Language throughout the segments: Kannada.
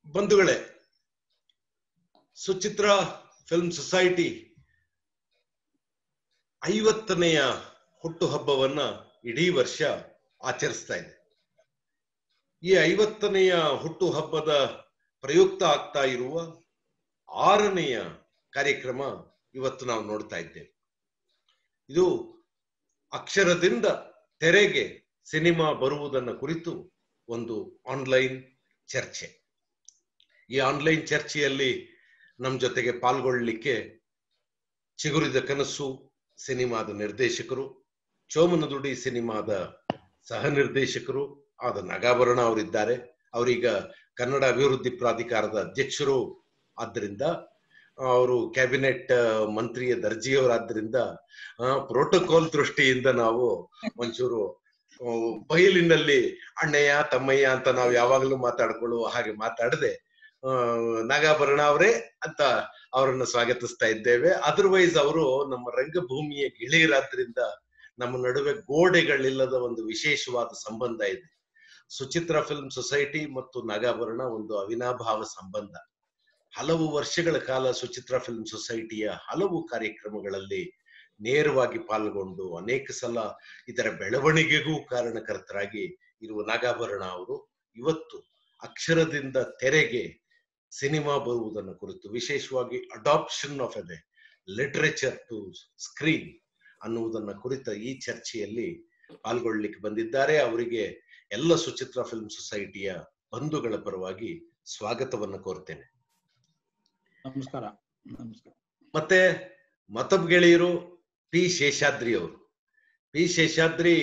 ಬಂಧುಗಳೇ ಸುಚಿತ್ರ ಫಿಲ್ಮ್ ಸೊಸೈಟಿ ಐವತ್ತನೆಯ ಹುಟ್ಟುಹಬ್ಬವನ್ನ ಇಡೀ ವರ್ಷ ಆಚರಿಸ್ತಾ ಇದೆ ಈ ಐವತ್ತನೆಯ ಹುಟ್ಟುಹಬ್ಬದ ಪ್ರಯುಕ್ತ ಆಗ್ತಾ ಇರುವ ಆರನೆಯ ಕಾರ್ಯಕ್ರಮ ಇವತ್ತು ನಾವು ನೋಡ್ತಾ ಇದ್ದೇವೆ ಇದು ಅಕ್ಷರದಿಂದ ತೆರೆಗೆ ಸಿನಿಮಾ ಬರುವುದನ್ನ ಕುರಿತು ಒಂದು ಆನ್ಲೈನ್ ಚರ್ಚೆ ಈ ಆನ್ಲೈನ್ ಚರ್ಚೆಯಲ್ಲಿ ನಮ್ಮ ಜೊತೆಗೆ ಪಾಲ್ಗೊಳ್ಳಲಿಕ್ಕೆ ಚಿಗುರಿದ ಕನಸು ಸಿನಿಮಾದ ನಿರ್ದೇಶಕರು ಚೋಮನದುಡಿ ಸಿನಿಮಾದ ಸಹ ನಿರ್ದೇಶಕರು ಆದ ನಗಾಭರಣ ಅವರಿದ್ದಾರೆ ಅವರೀಗ ಕನ್ನಡ ಅಭಿವೃದ್ಧಿ ಪ್ರಾಧಿಕಾರದ ಅಧ್ಯಕ್ಷರು ಆದ್ದರಿಂದ ಅವರು ಕ್ಯಾಬಿನೆಟ್ ಮಂತ್ರಿಯ ದರ್ಜೆಯವರಾದ್ದರಿಂದ ಪ್ರೋಟೋಕಾಲ್ ದೃಷ್ಟಿಯಿಂದ ನಾವು ಒಂಚೂರು ಬಯಲಿನಲ್ಲಿ ಅಣ್ಣಯ್ಯ ತಮ್ಮಯ್ಯ ಅಂತ ನಾವು ಯಾವಾಗಲೂ ಮಾತಾಡ್ಕೊಳ್ಳುವ ಹಾಗೆ ಮಾತಾಡದೆ ನಾಗಾಭರಣ ಅವರೇ ಅಂತ ಅವರನ್ನು ಸ್ವಾಗತಿಸ್ತಾ ಇದ್ದೇವೆ ಅದರ್ವೈಸ್ ಅವರು ನಮ್ಮ ರಂಗಭೂಮಿಯ ಗೆಳೆಯರಾದ್ರಿಂದ ನಮ್ಮ ನಡುವೆ ಗೋಡೆಗಳಿಲ್ಲದ ಒಂದು ವಿಶೇಷವಾದ ಸಂಬಂಧ ಇದೆ ಸುಚಿತ್ರ ಫಿಲ್ಮ್ ಸೊಸೈಟಿ ಮತ್ತು ನಾಗಾಭರಣ ಒಂದು ಅವಿನಾಭಾವ ಸಂಬಂಧ ಹಲವು ವರ್ಷಗಳ ಕಾಲ ಸುಚಿತ್ರ ಫಿಲ್ಮ್ ಸೊಸೈಟಿಯ ಹಲವು ಕಾರ್ಯಕ್ರಮಗಳಲ್ಲಿ ನೇರವಾಗಿ ಪಾಲ್ಗೊಂಡು ಅನೇಕ ಸಲ ಇದರ ಬೆಳವಣಿಗೆಗೂ ಕಾರಣಕರ್ತರಾಗಿ ಇರುವ ನಾಗಾಭರಣ ಅವರು ಇವತ್ತು ಅಕ್ಷರದಿಂದ ತೆರೆಗೆ ಸಿನಿಮಾ ಬರುವುದನ್ನು ಕುರಿತು ವಿಶೇಷವಾಗಿ adaptation of a literature to screen ಅನ್ನುವುದನ್ನ ಕುರಿತ ಈ ಚರ್ಚೆಯಲ್ಲಿ ಪಾಲ್ಗೊಳ್ಳಿಕ್ಕೆ ಬಂದಿದ್ದಾರೆ ಅವರಿಗೆ ಎಲ್ಲ ಸುಚಿತ್ರ ಫಿಲ್ಮ್ ಸೊಸೈಟಿಯ ಬಂಧುಗಳ ಪರವಾಗಿ ಸ್ವಾಗತವನ್ನು ಕೋರ್ತೇನೆ ನಮಸ್ಕಾರ ನಮಸ್ಕಾರ ಮತ್ತೆ ಮತ್ತೊಬ್ಬ ಗೆಳೆಯರು ಪಿ ಶೇಷಾದ್ರಿ ಅವರು ಪಿ ಶೇಷಾದ್ರಿ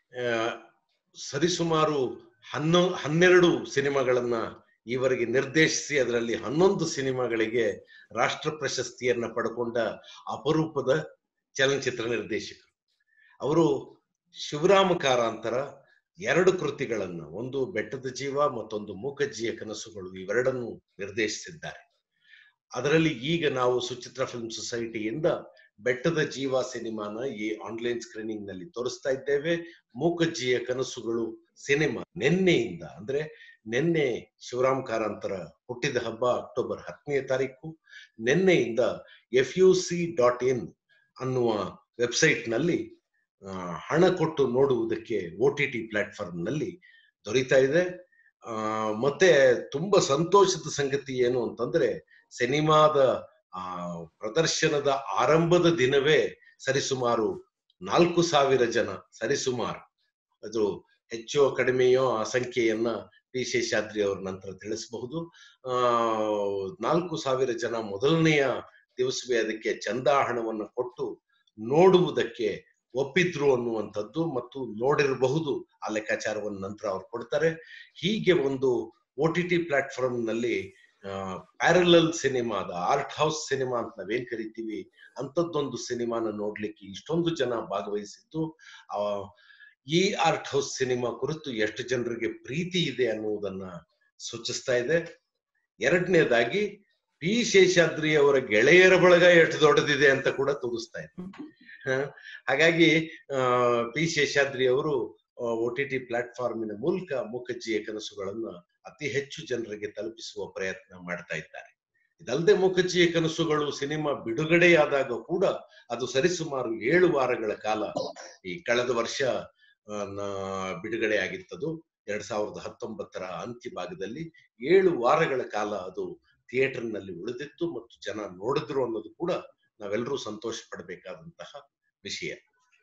ಸರಿಸುಮಾರು ಹನ್ನೊ ಹನ್ನೆರಡು ಸಿನಿಮಾಗಳನ್ನ ಈವರೆಗೆ ನಿರ್ದೇಶಿಸಿ ಅದರಲ್ಲಿ ಹನ್ನೊಂದು ಸಿನಿಮಾಗಳಿಗೆ ರಾಷ್ಟ್ರ ಪ್ರಶಸ್ತಿಯನ್ನ ಪಡ್ಕೊಂಡ ಅಪರೂಪದ ಚಲನಚಿತ್ರ ನಿರ್ದೇಶಕರು ಅವರು ಶಿವರಾಮ ಕಾರಾಂತರ ಎರಡು ಕೃತಿಗಳನ್ನ ಒಂದು ಬೆಟ್ಟದ ಜೀವ ಮತ್ತೊಂದು ಮೂಕಜ್ಜಿಯ ಕನಸುಗಳು ಇವೆರಡನ್ನು ನಿರ್ದೇಶಿಸಿದ್ದಾರೆ ಅದರಲ್ಲಿ ಈಗ ನಾವು ಸುಚಿತ್ರ ಫಿಲ್ಮ್ ಸೊಸೈಟಿಯಿಂದ ಬೆಟ್ಟದ ಜೀವ ಸಿನಿಮಾನ ಈ ಆನ್ಲೈನ್ ಸ್ಕ್ರೀನಿಂಗ್ ನಲ್ಲಿ ತೋರಿಸ್ತಾ ಇದ್ದೇವೆ ಮೂಕಜ್ಜಿಯ ಕನಸುಗಳು ಸಿನಿಮಾ ನಿನ್ನೆಯಿಂದ ಅಂದ್ರೆ ನಿನ್ನೆ ಶಿವರಾಮ್ ಕಾರಂತರ ಹುಟ್ಟಿದ ಹಬ್ಬ ಅಕ್ಟೋಬರ್ ಹತ್ತನೇ ತಾರೀಕು ನಿನ್ನೆಯಿಂದ F U C dot in ಅನ್ನುವ ವೆಬ್ಸೈಟ್ ನಲ್ಲಿ ಹಣ ಕೊಟ್ಟು ನೋಡುವುದಕ್ಕೆ ಒ ಟಿ ಟಿ ಪ್ಲಾಟ್ಫಾರ್ಮ್ ನಲ್ಲಿ ದೊರೀತಾ ಇದೆ ಆ ಮತ್ತೆ ತುಂಬಾ ಸಂತೋಷದ ಸಂಗತಿ ಏನು ಅಂತಂದ್ರೆ ಸಿನಿಮಾದ ಆ ಪ್ರದರ್ಶನದ ಆರಂಭದ ದಿನವೇ ಸರಿಸುಮಾರು ನಾಲ್ಕು ಸಾವಿರ ಜನ ಸರಿಸುಮಾರು ಅದು ಹೆಚ್ಚು ಕಡಿಮೆಯೋ ಆ ಸಂಖ್ಯೆಯನ್ನ ಪಿ ಶೇಷಾದ್ರಿ ಅವ್ರ ನಂತರ ತಿಳಿಸಬಹುದು ಆ ನಾಲ್ಕು ಸಾವಿರ ಜನ ಮೊದಲನೆಯ ದಿವಸವೇ ಅದಕ್ಕೆ ಚಂದಾ ಹಣವನ್ನು ಕೊಟ್ಟು ನೋಡುವುದಕ್ಕೆ ಒಪ್ಪಿದ್ರು ಅನ್ನುವಂಥದ್ದು ಮತ್ತು ನೋಡಿರಬಹುದು ಆ ಲೆಕ್ಕಾಚಾರವನ್ನು ನಂತರ ಅವ್ರು ಕೊಡ್ತಾರೆ ಹೀಗೆ ಒಂದು ಒ ಟಿ ಟಿ ಪ್ಲಾಟ್ಫಾರ್ಮ್ ನಲ್ಲಿ ಪ್ಯಾರಲಲ್ ಸಿನಿಮಾದ ಆರ್ಟ್ ಹೌಸ್ ಸಿನಿಮಾ ಅಂತ ನಾವೇನ್ ಕರಿತೀವಿ ಅಂಥದ್ದೊಂದು ಸಿನಿಮಾನ ನೋಡ್ಲಿಕ್ಕೆ ಇಷ್ಟೊಂದು ಜನ ಭಾಗವಹಿಸಿದ್ದು ಆ ಈ ಆರ್ಟ್ ಹೌಸ್ ಸಿನಿಮಾ ಕುರಿತು ಎಷ್ಟು ಜನರಿಗೆ ಪ್ರೀತಿ ಇದೆ ಅನ್ನುವುದನ್ನ ಸೂಚಿಸ್ತಾ ಇದೆ ಎರಡನೇದಾಗಿ ಪಿ ಶೇಷಾದ್ರಿ ಅವರ ಗೆಳೆಯರ ಬಳಗ ಎಷ್ಟು ದೊಡ್ಡದಿದೆ ಅಂತ ಕೂಡ ತೋರಿಸ್ತಾ ಇದೆ ಹಾಗಾಗಿ ಪಿ ಶೇಷಾದ್ರಿ ಅವರು ಒ ಟಿ ಟಿ ಪ್ಲಾಟ್ಫಾರ್ಮಿನ ಮೂಲಕ ಮೂಕಜ್ಜಿಯ ಕನಸುಗಳನ್ನ ಅತಿ ಹೆಚ್ಚು ಜನರಿಗೆ ತಲುಪಿಸುವ ಪ್ರಯತ್ನ ಮಾಡ್ತಾ ಇದ್ದಾರೆ ಇದಲ್ಲದೆ ಮುಖಜ್ಜಿಯ ಕನಸುಗಳು ಸಿನಿಮಾ ಬಿಡುಗಡೆಯಾದಾಗ ಕೂಡ ಅದು ಸರಿಸುಮಾರು ಏಳು ವಾರಗಳ ಕಾಲ ಈ ಕಳೆದ ವರ್ಷ ಬಿಡುಗಡೆ ಆಗಿತ್ತದು ಎರಡ್ ಸಾವಿರದ ಹತ್ತೊಂಬತ್ತರ ಅಂತ್ಯ ಭಾಗದಲ್ಲಿ ಏಳು ವಾರಗಳ ಕಾಲ ಅದು ಥಿಯೇಟರ್ ನಲ್ಲಿ ಉಳಿದಿತ್ತು ಮತ್ತು ಜನ ನೋಡಿದ್ರು ಅನ್ನೋದು ಕೂಡ ನಾವೆಲ್ಲರೂ ಸಂತೋಷ ಪಡಬೇಕಾದಂತಹ ವಿಷಯ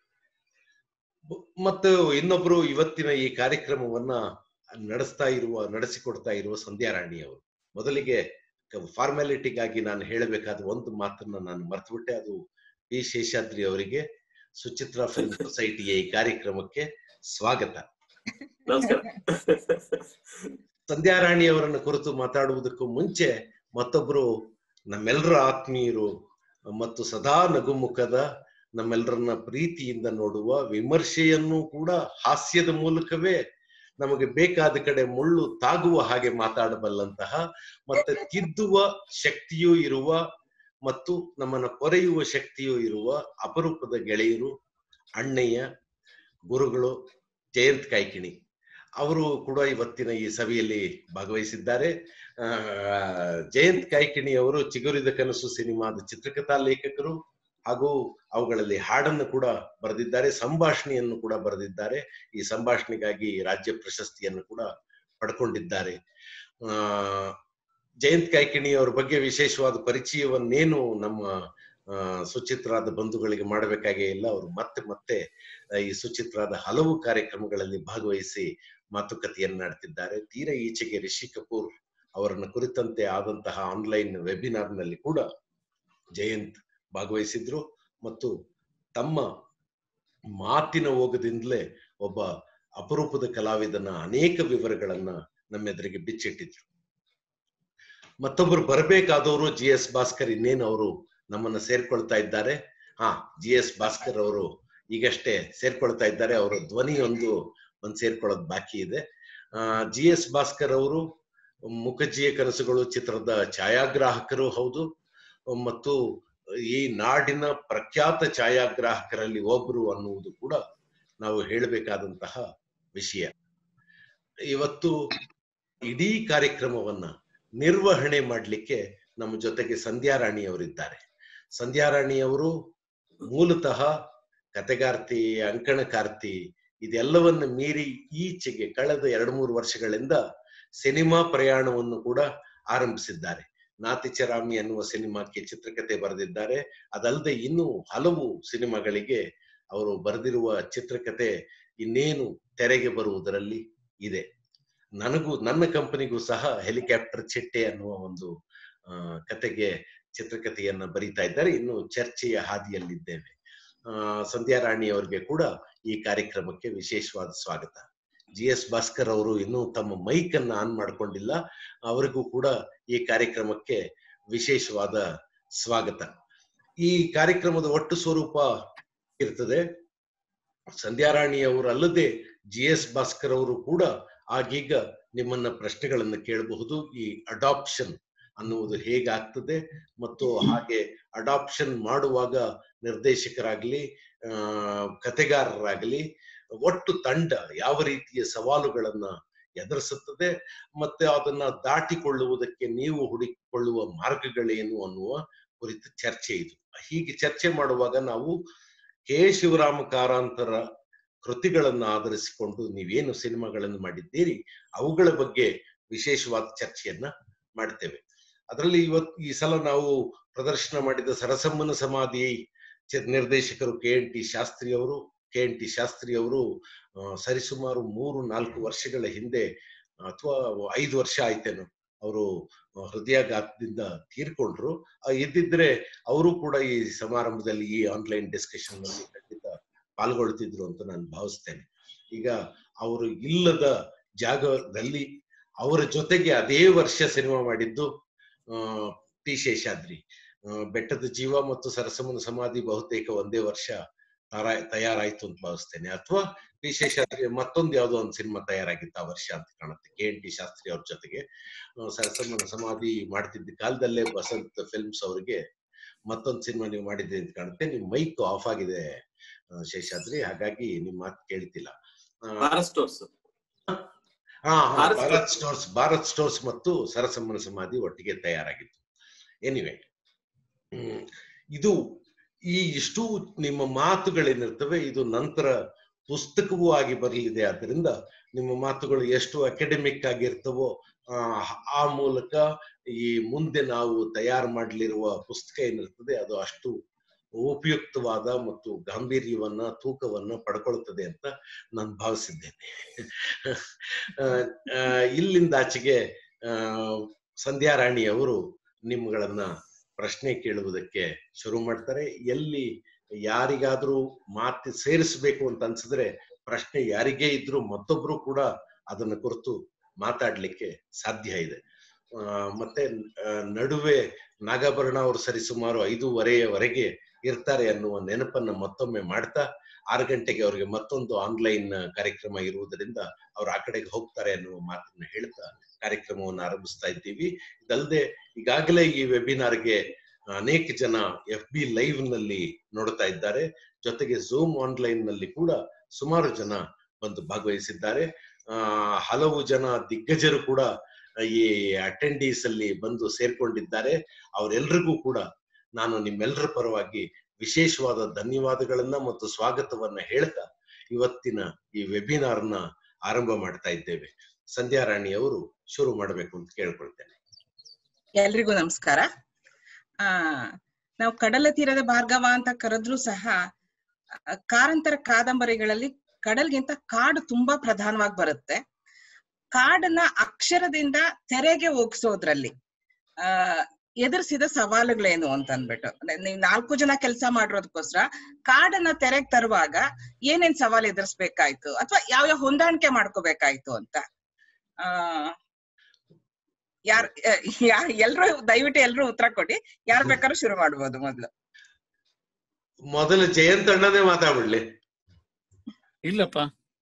ಮತ್ತು ಇನ್ನೊಬ್ರು ಇವತ್ತಿನ ಈ ಕಾರ್ಯಕ್ರಮವನ್ನ ನಡೆಸ್ತಾ ಇರುವ ನಡೆಸಿಕೊಡ್ತಾ ಇರುವ ಸಂಧ್ಯಾ ರಾಣಿ ಅವರು ಮೊದಲಿಗೆ ಫಾರ್ಮ್ಯಾಲಿಟಿಗಾಗಿ ನಾನು ಹೇಳಬೇಕಾದ ಒಂದು ಮಾತನ್ನ ನಾನು ಮರ್ತುಬಿಟ್ಟೆ ಅದು ಪಿ ಶೇಷಾದ್ರಿ ಅವರಿಗೆ ಸುಚಿತ್ರ ಫಿಲ್ಮ್ ಸೊಸೈಟಿಯ ಈ ಕಾರ್ಯಕ್ರಮಕ್ಕೆ ಸ್ವಾಗತ ಸಂಧ್ಯಾ ರಾಣಿ ಅವರನ್ನ ಕುರಿತು ಮಾತಾಡುವುದಕ್ಕೂ ಮುಂಚೆ ಮತ್ತೊಬ್ರು ನಮ್ಮೆಲ್ಲರ ಆತ್ಮೀಯರು ಮತ್ತು ಸದಾ ನಗುಮುಖದ ನಮ್ಮೆಲ್ಲರನ್ನ ಪ್ರೀತಿಯಿಂದ ನೋಡುವ ವಿಮರ್ಶೆಯನ್ನು ಕೂಡ ಹಾಸ್ಯದ ಮೂಲಕವೇ ನಮಗೆ ಬೇಕಾದ ಕಡೆ ಮುಳ್ಳು ತಾಗುವ ಹಾಗೆ ಮಾತಾಡಬಲ್ಲಂತಹ ಮತ್ತೆ ತಿದ್ದುವ ಶಕ್ತಿಯೂ ಇರುವ ಮತ್ತು ನಮ್ಮನ್ನ ಕೊರೆಯುವ ಶಕ್ತಿಯೂ ಇರುವ ಅಪರೂಪದ ಗೆಳೆಯರು ಅಣ್ಣಯ್ಯ ಗುರುಗಳು ಜಯಂತ್ ಕಾಯ್ಕಿಣಿ ಅವರು ಕೂಡ ಇವತ್ತಿನ ಈ ಸಭೆಯಲ್ಲಿ ಭಾಗವಹಿಸಿದ್ದಾರೆ ಆ, ಜಯಂತ್ ಕಾಯ್ಕಿಣಿ ಅವರು ಚಿಗುರಿದ ಕನಸು ಸಿನಿಮಾದ ಚಿತ್ರಕಥಾ ಲೇಖಕರು ಹಾಗೂ ಅವುಗಳಲ್ಲಿ ಹಾಡನ್ನು ಕೂಡ ಬರೆದಿದ್ದಾರೆ ಸಂಭಾಷಣೆಯನ್ನು ಕೂಡ ಬರೆದಿದ್ದಾರೆ ಈ ಸಂಭಾಷಣೆಗಾಗಿ ರಾಜ್ಯ ಪ್ರಶಸ್ತಿಯನ್ನು ಕೂಡ ಪಡ್ಕೊಂಡಿದ್ದಾರೆ ಆ ಜಯಂತ್ ಕಾಯ್ಕಿಣಿ ಅವರ ಬಗ್ಗೆ ವಿಶೇಷವಾದ ಪರಿಚಯವನ್ನೇನು ನಮ್ಮ ಆ, ಸುಚಿತ್ರಾದ ಬಂಧುಗಳಿಗೆ ಮಾಡಬೇಕಾಗೇ ಇಲ್ಲ ಅವರು ಮತ್ತೆ ಮತ್ತೆ ಆ, ಈ ಸುಚಿತ್ರಾದ ಹಲವು ಕಾರ್ಯಕ್ರಮಗಳಲ್ಲಿ ಭಾಗವಹಿಸಿ ಮಾತುಕತೆಯನ್ನಾಡ್ತಿದ್ದಾರೆ ತೀರಾ ಈಚೆಗೆ ರಿಷಿ ಕಪೂರ್ ಅವರನ್ನ ಕುರಿತಂತೆ ಆದಂತಹ ಆನ್ಲೈನ್ ವೆಬಿನಾರ್ ನಲ್ಲಿ ಕೂಡ ಜಯಂತ್ ಭಾಗವಹಿಸಿದ್ರು ಮತ್ತು ತಮ್ಮ ಮಾತಿನ ಓಗದಿಂದಲೇ ಒಬ್ಬ ಅಪರೂಪದ ಕಲಾವಿದನ ಅನೇಕ ವಿವರಗಳನ್ನ ನಮ್ಮೆದುರಿಗೆ ಬಿಚ್ಚಿಟ್ಟಿದ್ರು ಮತ್ತೊಬ್ಬರು ಬರಬೇಕಾದವರು ಜಿ ಎಸ್ ಭಾಸ್ಕರ್ ಇನ್ನೇನು ಅವರು ನಮ್ಮನ್ನ ಸೇರ್ಕೊಳ್ತಾ ಇದ್ದಾರೆ ಹಾ ಜಿ ಎಸ್ ಭಾಸ್ಕರ್ ಅವರು ಈಗಷ್ಟೇ ಸೇರ್ಕೊಳ್ತಾ ಇದ್ದಾರೆ ಅವರ ಧ್ವನಿ ಒಂದು ಒಂದ್ ಸೇರ್ಕೊಳ್ಳೋದು ಬಾಕಿ ಇದೆ ಆ ಜಿ ಎಸ್ ಭಾಸ್ಕರ್ ಅವರು ಮುಖಜಿಯ ಕನಸುಗಳು ಚಿತ್ರದ ಛಾಯಾಗ್ರಾಹಕರು ಹೌದು ಮತ್ತು ಈ ನಾಡಿನ ಪ್ರಖ್ಯಾತ ಛಾಯಾಗ್ರಾಹಕರಲ್ಲಿ ಒಬ್ರು ಅನ್ನುವುದು ಕೂಡ ನಾವು ಹೇಳಬೇಕಾದಂತಹ ವಿಷಯ ಇವತ್ತು ಇಡೀ ಕಾರ್ಯಕ್ರಮವನ್ನ ನಿರ್ವಹಣೆ ಮಾಡಲಿಕ್ಕೆ ನಮ್ಮ ಜೊತೆಗೆ ಸಂಧ್ಯಾ ರಾಣಿ ಅವರಿದ್ದಾರೆ ಸಂಧ್ಯಾ ರಾಣಿ ಅವರು ಮೂಲತಃ ಕತೆಗಾರ್ತಿ ಅಂಕಣಕಾರ್ತಿ ಇದೆಲ್ಲವನ್ನ ಮೀರಿ ಈಚೆಗೆ ಕಳೆದ ಎರಡು ಮೂರು ವರ್ಷಗಳಿಂದ ಸಿನಿಮಾ ಪ್ರಯಾಣವನ್ನು ಕೂಡ ಆರಂಭಿಸಿದ್ದಾರೆ ನಾತಿಚರಾಮಿ ಅನ್ನುವ ಸಿನಿಮಾಕ್ಕೆ ಚಿತ್ರಕಥೆ ಬರೆದಿದ್ದಾರೆ ಅದಲ್ಲದೆ ಇನ್ನೂ ಹಲವು ಸಿನಿಮಾಗಳಿಗೆ ಅವರು ಬರೆದಿರುವ ಚಿತ್ರಕಥೆ ಇನ್ನೇನು ತೆರೆಗೆ ಬರುವುದರಲ್ಲಿ ಇದೆ ನನಗೂ ನನ್ನ ಕಂಪನಿಗೂ ಸಹ ಹೆಲಿಕಾಪ್ಟರ್ ಚಿಟ್ಟೆ ಅನ್ನುವ ಒಂದು ಆ, ಕತೆಗೆ ಚಿತ್ರಕಥೆಯನ್ನ ಬರೀತಾ ಇದ್ದಾರೆ ಇನ್ನು ಚರ್ಚೆಯ ಹಾದಿಯಲ್ಲಿದ್ದೇವೆ ಆ ಸಂಧ್ಯಾ ರಾಣಿ ಅವರಿಗೆ ಕೂಡ ಈ ಕಾರ್ಯಕ್ರಮಕ್ಕೆ ವಿಶೇಷವಾದ ಸ್ವಾಗತ ಜಿ ಎಸ್ ಭಾಸ್ಕರ್ ಅವರು ಇನ್ನೂ ತಮ್ಮ ಮೈಕ್ ಅನ್ನ ಆನ್ ಮಾಡ್ಕೊಂಡಿಲ್ಲ ಅವರಿಗೂ ಕೂಡ ಈ ಕಾರ್ಯಕ್ರಮಕ್ಕೆ ವಿಶೇಷವಾದ ಸ್ವಾಗತ ಈ ಕಾರ್ಯಕ್ರಮದ ಒಟ್ಟು ಸ್ವರೂಪ ಇರ್ತದೆ ಸಂಧ್ಯಾ ರಾಣಿ ಅವರು ಅಲ್ಲದೆ ಜಿ ಎಸ್ ಭಾಸ್ಕರ್ ಅವರು ಕೂಡ ಆಗೀಗ ನಿಮ್ಮನ್ನ ಪ್ರಶ್ನೆಗಳನ್ನ ಕೇಳಬಹುದು ಈ ಅಡಾಪ್ಷನ್ ಅನ್ನುವುದು ಹೇಗಾಗ್ತದೆ ಮತ್ತು ಹಾಗೆ ಅಡಾಪ್ಷನ್ ಮಾಡುವಾಗ ನಿರ್ದೇಶಕರಾಗ್ಲಿ ಆ ಕತೆಗಾರರಾಗಲಿ ಒಟ್ಟು ತಂಡ ಯಾವ ರೀತಿಯ ಸವಾಲುಗಳನ್ನ ಎದುರಿಸುತ್ತದೆ ಮತ್ತೆ ಅದನ್ನ ದಾಟಿಕೊಳ್ಳುವುದಕ್ಕೆ ನೀವು ಹುಡುಕಿಕೊಳ್ಳುವ ಮಾರ್ಗಗಳೇನು ಅನ್ನುವ ಕುರಿತು ಚರ್ಚೆ ಇದು ಹೀಗೆ ಚರ್ಚೆ ಮಾಡುವಾಗ ನಾವು ಕೆ ಶಿವರಾಮ ಕಾರಂತರ ಕೃತಿಗಳನ್ನ ಆಧರಿಸಿಕೊಂಡು ನೀವೇನು ಸಿನಿಮಾಗಳನ್ನು ಮಾಡಿದ್ದೀರಿ ಅವುಗಳ ಬಗ್ಗೆ ವಿಶೇಷವಾದ ಚರ್ಚೆಯನ್ನ ಮಾಡ್ತೇವೆ ಅದರಲ್ಲಿ ಇವತ್ತು ಈ ಸಲ ನಾವು ಪ್ರದರ್ಶನ ಮಾಡಿದ ಸರಸಮ್ಮನ ಸಮಾಧಿ ಚಿ- ನಿರ್ದೇಶಕರು ಕೆ ಎನ್ ಟಿ ಶಾಸ್ತ್ರಿ ಅವರು ಕೆ ಎನ್ ಟಿ ಶಾಸ್ತ್ರಿ ಅವರು ಆ, ಸರಿಸುಮಾರು ಮೂರು ನಾಲ್ಕು ವರ್ಷಗಳ ಹಿಂದೆ ಅಥವಾ ಐದು ವರ್ಷ ಆಯ್ತೇನೋ ಅವರು ಹೃದಯಾಘಾತದಿಂದ ತೀರ್ಕೊಂಡ್ರು ಆ, ಇದ್ದಿದ್ರೆ ಅವರು ಕೂಡ ಈ ಸಮಾರಂಭದಲ್ಲಿ ಈ ಆನ್ಲೈನ್ ಡಿಸ್ಕಷನ್ ನಲ್ಲಿ ಖಂಡಿತ ಪಾಲ್ಗೊಳ್ತಿದ್ರು ಅಂತ ನಾನು ಭಾವಿಸ್ತೇನೆ ಈಗ ಅವರು ಇಲ್ಲದ ಜಾಗದಲ್ಲಿ ಅವರ ಜೊತೆಗೆ ಅದೇ ವರ್ಷ ಸಿನಿಮಾ ಮಾಡಿದ್ದು ಆ, ಟಿ ಶೇಷಾದ್ರಿ ಆ, ಬೆಟ್ಟದ ಜೀವ ಮತ್ತು ಸರಸಮನ ಸಮಾಧಿ ಬಹುತೇಕ ಒಂದೇ ವರ್ಷ ತರಾ- ತಯಾರಾಯ್ತು ಅಂತ ಭಾವಿಸ್ತೇನೆ ಅಥವಾ ಟಿ ಶೇಷಾದ್ರಿ ಮತ್ತೊಂದು ಯಾವ್ದೋ ಒಂದು ಸಿನಿಮಾ ತಯಾರಾಗಿತ್ತು ಆ ವರ್ಷ ಅಂತ ಕಾಣುತ್ತೆ ಕೆ ಎನ್ ಟಿ ಶಾಸ್ತ್ರಿ ಅವ್ರ ಜೊತೆಗೆ ಆ, ಸರಸಮ್ಮನ ಸಮಾಧಿ ಮಾಡ್ತಿದ್ದ ಕಾಲದಲ್ಲೇ ಬಸಂತ್ ಫಿಲ್ಮ್ಸ್ ಅವರಿಗೆ ಮತ್ತೊಂದು ಸಿನಿಮಾ ನೀವು ಮಾಡಿದ್ರಿ ಅಂತ ಕಾಣುತ್ತೆ ನಿಮ್ ಮೈಕ್ ಆಫ್ ಆಗಿದೆ ಆ, ಶೇಷಾದ್ರಿ ಹಾಗಾಗಿ ನಿಮ್ ಮಾತು ಕೇಳ್ತಿಲ್ಲ ಆ, ಭಾರತ್ ಸ್ಟೋರ್ಸ್ ಹಾ, ಹಾ, ಭಾರತ್ ಭಾರತ್ ಸ್ಟೋರ್ಸ್ ಭಾರತ್ ಸ್ಟೋರ್ಸ್ ಮತ್ತು ಸರಸಮ್ಮನ ಸಮಾಧಿ ಒಟ್ಟಿಗೆ ತಯಾರಾಗಿತ್ತು ಎನಿವೆ ಇದು ಈ ಇಷ್ಟು ನಿಮ್ಮ ಮಾತುಗಳೇನಿರ್ತವೆ ಇದು ನಂತರ ಪುಸ್ತಕವೂ ಆಗಿ ಬರಲಿದೆ ಆದ್ದರಿಂದ ನಿಮ್ಮ ಮಾತುಗಳು ಎಷ್ಟು ಅಕಾಡೆಮಿಕ್ ಆಗಿರ್ತವೋ ಆ, ಆ ಮೂಲಕ ಈ ಮುಂದೆ ನಾವು ತಯಾರು ಮಾಡಲಿರುವ ಪುಸ್ತಕ ಏನಿರ್ತದೆ ಅದು ಅಷ್ಟು ಉಪಯುಕ್ತವಾದ ಮತ್ತು ಗಾಂಭೀರ್ಯವನ್ನ ತೂಕವನ್ನ ಪಡ್ಕೊಳ್ತದೆ ಅಂತ ನಾನು ಭಾವಿಸಿದ್ದೇನೆ ಆ, ಆ, ಇಲ್ಲಿಂದ ಆಚೆಗೆ ಆ, ಸಂಧ್ಯಾ ರಾಣಿ ಅವರು ನಿಮ್ಗಳನ್ನ ಪ್ರಶ್ನೆ ಕೇಳುವುದಕ್ಕೆ ಶುರು ಮಾಡ್ತಾರೆ ಎಲ್ಲಿ ಯಾರಿಗಾದ್ರೂ ಮಾತು ಸೇರಿಸ್ಬೇಕು ಅಂತ ಅನ್ಸಿದ್ರೆ ಪ್ರಶ್ನೆ ಯಾರಿಗೇ ಇದ್ರೂ ಮತ್ತೊಬ್ರು ಕೂಡ ಅದನ್ನ ಕುರಿತು ಮಾತಾಡ್ಲಿಕ್ಕೆ ಸಾಧ್ಯ ಇದೆ ಆ, ಮತ್ತೆ ಆ, ನಡುವೆ ನಾಗಾಭರಣ ಅವರು ಸರಿಸುಮಾರು ಐದೂವರೆಯವರೆಗೆ ಇರ್ತಾರೆ ಅನ್ನುವ ನೆನಪನ್ನ ಮತ್ತೊಮ್ಮೆ ಮಾಡ್ತಾ ಆರು ಗಂಟೆಗೆ ಅವರಿಗೆ ಮತ್ತೊಂದು ಆನ್ಲೈನ್ ಕಾರ್ಯಕ್ರಮ ಇರುವುದರಿಂದ ಅವ್ರು ಆ ಕಡೆಗೆ ಹೋಗ್ತಾರೆ ಅನ್ನುವ ಮಾತನ್ನ ಹೇಳ್ತಾ ಕಾರ್ಯಕ್ರಮವನ್ನು ಆರಂಭಿಸ್ತಾ ಇದ್ದೀವಿ ಇದಲ್ಲದೆ ಈಗಾಗಲೇ ಈ ವೆಬಿನಾರ್ಗೆ ಅನೇಕ ಜನ ಎಫ್ ಬಿ ಲೈವ್ ನಲ್ಲಿ ನೋಡ್ತಾ ಇದ್ದಾರೆ ಜೊತೆಗೆ ಝೂಮ್ ಆನ್ಲೈನ್ ನಲ್ಲಿ ಕೂಡ ಸುಮಾರು ಜನ ಬಂದು ಭಾಗವಹಿಸಿದ್ದಾರೆ ಆ, ಹಲವು ಜನ ದಿಗ್ಗಜರು ಕೂಡ ಈ ಅಟೆಂಡೀಸ್ ಅಲ್ಲಿ ಬಂದು ಸೇರ್ಕೊಂಡಿದ್ದಾರೆ ಅವರೆಲ್ಲರಿಗೂ ಕೂಡ ನಾನು ನಿಮ್ಮೆಲ್ಲರ ಪರವಾಗಿ ವಿಶೇಷವಾದ ಧನ್ಯವಾದಗಳನ್ನ ಮತ್ತು ಸ್ವಾಗತವನ್ನ ಹೇಳ್ತಾ ಇವತ್ತಿನ ಈ ವೆಬಿನಾರ್ನ ಆರಂಭ ಮಾಡ್ತಾ ಇದ್ದೇವೆ ಸಂಧ್ಯಾ ರಾಣಿ ಅವರು ಶುರು ಮಾಡಬೇಕು ಅಂತ ಕೇಳ್ಕೊಳ್ತೇನೆ ಎಲ್ರಿಗೂ ನಮಸ್ಕಾರ ಆ ನಾವು ಕಡಲ ತೀರದ ಭಾರ್ಗವ ಅಂತ ಕರೆದ್ರೂ ಸಹ ಆ, ಕಾರಂತರ ಕಾದಂಬರಿಗಳಲ್ಲಿ ಕಡಲ್ಗಿಂತ ಕಾಡು ತುಂಬಾ ಪ್ರಧಾನವಾಗಿ ಬರುತ್ತೆ ಕಾಡನ್ನ ಅಕ್ಷರದಿಂದ ತೆರೆಗೆ ಹೋಗ್ಸೋದ್ರಲ್ಲಿ ಆ ಎದುರಿಸಿದ ಸವಾಲುಗಳೇನು ಅಂತ ಅಂದ್ಬಿಟ್ಟು ಅಂದ್ರೆ ನೀವ್ ನಾಲ್ಕು ಜನ ಕೆಲಸ ಮಾಡಿರೋದಕ್ಕೋಸ್ಕರ ಕಾಡನ್ನ ತೆರೆಗೆ ತರುವಾಗ ಏನೇನ್ ಸವಾಲು ಎದುರಿಸ್ಬೇಕಾಯ್ತು ಅಥವಾ ಯಾವ ಯಾವ ಹೊಂದಾಣಿಕೆ ಮಾಡ್ಕೋಬೇಕಾಯ್ತು ಅಂತ ಆ ಯಾರ್ ಯಾರ್ ಎಲ್ರು ದಯವಿಟ್ಟು ಎಲ್ರು ಉತ್ತರ ಕೊಡಿ ಯಾರ್ ಬೇಕಾದ್ರೂ ಶುರು ಮಾಡ್ಬೋದು ಮೊದ್ಲು ಮೊದಲು ಜಯಂತ್ ಅಣ್ಣನೇ ಮಾತಾಡ್ಬಿಡ್ಲಿ ಇಲ್ಲಪ್ಪ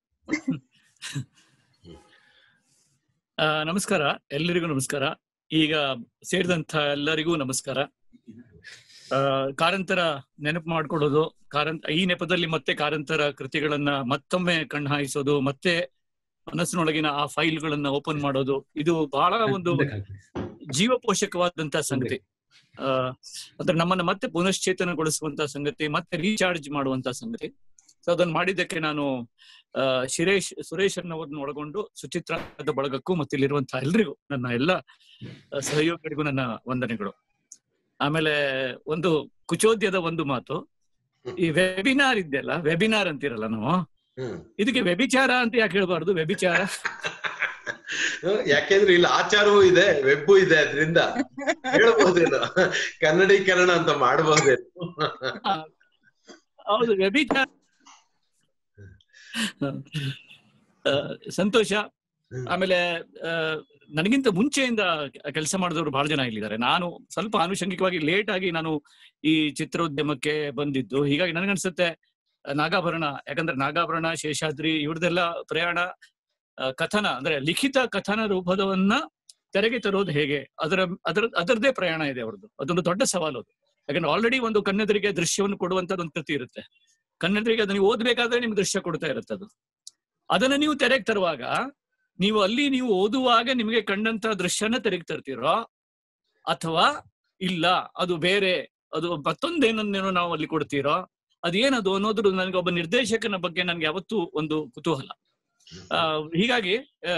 ಆ, ನಮಸ್ಕಾರ ಎಲ್ಲರಿಗೂ ನಮಸ್ಕಾರ ಈಗ ಸೇರಿದಂತ ಎಲ್ಲರಿಗೂ ನಮಸ್ಕಾರ ಆ, ಕಾರಂತರ ನೆನಪು ಮಾಡ್ಕೊಳ್ಳೋದು ಕಾರಂತ ಈ ನೆಪದಲ್ಲಿ ಮತ್ತೆ ಕಾರಂತರ ಕೃತಿಗಳನ್ನ ಮತ್ತೊಮ್ಮೆ ಕಣ್ಣು ಹಾಯಿಸೋದು ಮತ್ತೆ ಮನಸ್ಸಿನೊಳಗಿನ ಆ ಫೈಲ್ಗಳನ್ನ ಓಪನ್ ಮಾಡೋದು ಇದು ಬಹಳ ಒಂದು ಜೀವಪೋಷಕವಾದಂತ ಸಂಗತಿ ಆ ಅಂದ್ರೆ ನಮ್ಮನ್ನ ಮತ್ತೆ ಪುನಶ್ಚೇತನಗೊಳಿಸುವಂತ ಸಂಗತಿ ಮತ್ತೆ ರೀಚಾರ್ಜ್ ಮಾಡುವಂತ ಸಂಗತಿ ಸೊ ಅದನ್ನ ಮಾಡಿದ್ದಕ್ಕೆ ನಾನು ಆ, ಶಿರೇಶ್ ಸುರೇಶನ್ನವ್ರನ್ನ ಒಳಗೊಂಡು ಸುಚಿತ್ರದ ಬಳಗಕ್ಕೂ ಮತ್ತೆ ಇಲ್ಲಿರುವಂತಹ ಎಲ್ರಿಗೂ ನನ್ನ ಎಲ್ಲ ಆ, ಸಹಯೋಗಿಗಳಿಗೂ ನನ್ನ ವಂದನೆಗಳು ಆಮೇಲೆ ಒಂದು ಕುಚೋದ್ಯದ ಒಂದು ಮಾತು ಈ ವೆಬಿನಾರ್ ಇದೆಯಲ್ಲ ವೆಬಿನಾರ್ ಅಂತಿರಲ್ಲ ನಾವು ಹ್ಮ್ ಇದಕ್ಕೆ ವ್ಯಭಿಚಾರ ಅಂತ ಯಾಕೆ ಹೇಳ್ಬಾರ್ದು ವ್ಯಭಿಚಾರ ಯಾಕೆಂದ್ರೆ ಇಲ್ಲಿ ಆಚಾರವೂ ಇದೆ ವೆಬ್ಬು ಇದೆ ಅದರಿಂದ ಹೇಳ್ಬಹುದೇನೋ ಕನ್ನಡೀಕರಣ ಅಂತ ಮಾಡಬಹುದೇನೋ ಹೌದು ವ್ಯಭಿಚಾರ ಆ, ಸಂತೋಷ ಆಮೇಲೆ ಆ, ನನಗಿಂತ ಮುಂಚೆಯಿಂದ ಕೆಲಸ ಮಾಡಿದವರು ಬಹಳ ಜನ ಇಲ್ಲಿದ್ದಾರೆ ನಾನು ಸ್ವಲ್ಪ ಆನುಷಂಗಿಕವಾಗಿ ಲೇಟ್ ಆಗಿ ನಾನು ಈ ಚಿತ್ರೋದ್ಯಮಕ್ಕೆ ಬಂದಿದ್ದು ಹೀಗಾಗಿ ನನಗನ್ಸುತ್ತೆ ಆ, ನಾಗಾಭರಣ ಯಾಕಂದ್ರೆ ನಾಗಾಭರಣ ಶೇಷಾದ್ರಿ ಇವ್ರದೆಲ್ಲ ಪ್ರಯಾಣ ಆ, ಕಥನ ಅಂದ್ರೆ ಲಿಖಿತ ಕಥನ ರೂಪದವನ್ನ ತೆರೆಗೆ ತರೋದು ಹೇಗೆ ಅದರ ಅದರ ಅದರದೇ ಪ್ರಯಾಣ ಇದೆ ಅವ್ರದ್ದು ಅದೊಂದು ದೊಡ್ಡ ಸವಾಲು ಅದು ಯಾಕಂದ್ರೆ ಆಲ್ರೆಡಿ ಒಂದು ಕನ್ನಡರಿಗೆ ದೃಶ್ಯವನ್ನು ಕೊಡುವಂತದ್ದು ಒಂದು ಕೃತಿ ಇರುತ್ತೆ ಕನ್ನಡರಿಗೆ ಅದನ್ನ ನೀವು ಓದ್ಬೇಕಾದ್ರೆ ನಿಮ್ಗೆ ದೃಶ್ಯ ಕೊಡ್ತಾ ಇರುತ್ತೆ ಅದು ಅದನ್ನ ನೀವು ತೆರೆಗೆ ತರುವಾಗ ನೀವು ಅಲ್ಲಿ ನೀವು ಓದುವಾಗ ನಿಮಗೆ ಕಂಡಂತ ದೃಶ್ಯನ ತೆರೆಗೆ ತರ್ತೀರೋ ಅಥವಾ ಇಲ್ಲ ಅದು ಬೇರೆ ಅದು ಮತ್ತೊಂದೇನನ್ನೇನೋ ನಾವು ಅಲ್ಲಿ ಕೊಡ್ತೀರೋ ಅದೇನದು ಅನ್ನೋದ್ರ ನನಗೆ ಒಬ್ಬ ನಿರ್ದೇಶಕನ ಬಗ್ಗೆ ನನ್ಗೆ ಯಾವತ್ತೂ ಒಂದು ಕುತೂಹಲ ಆ, ಹೀಗಾಗಿ ಆ,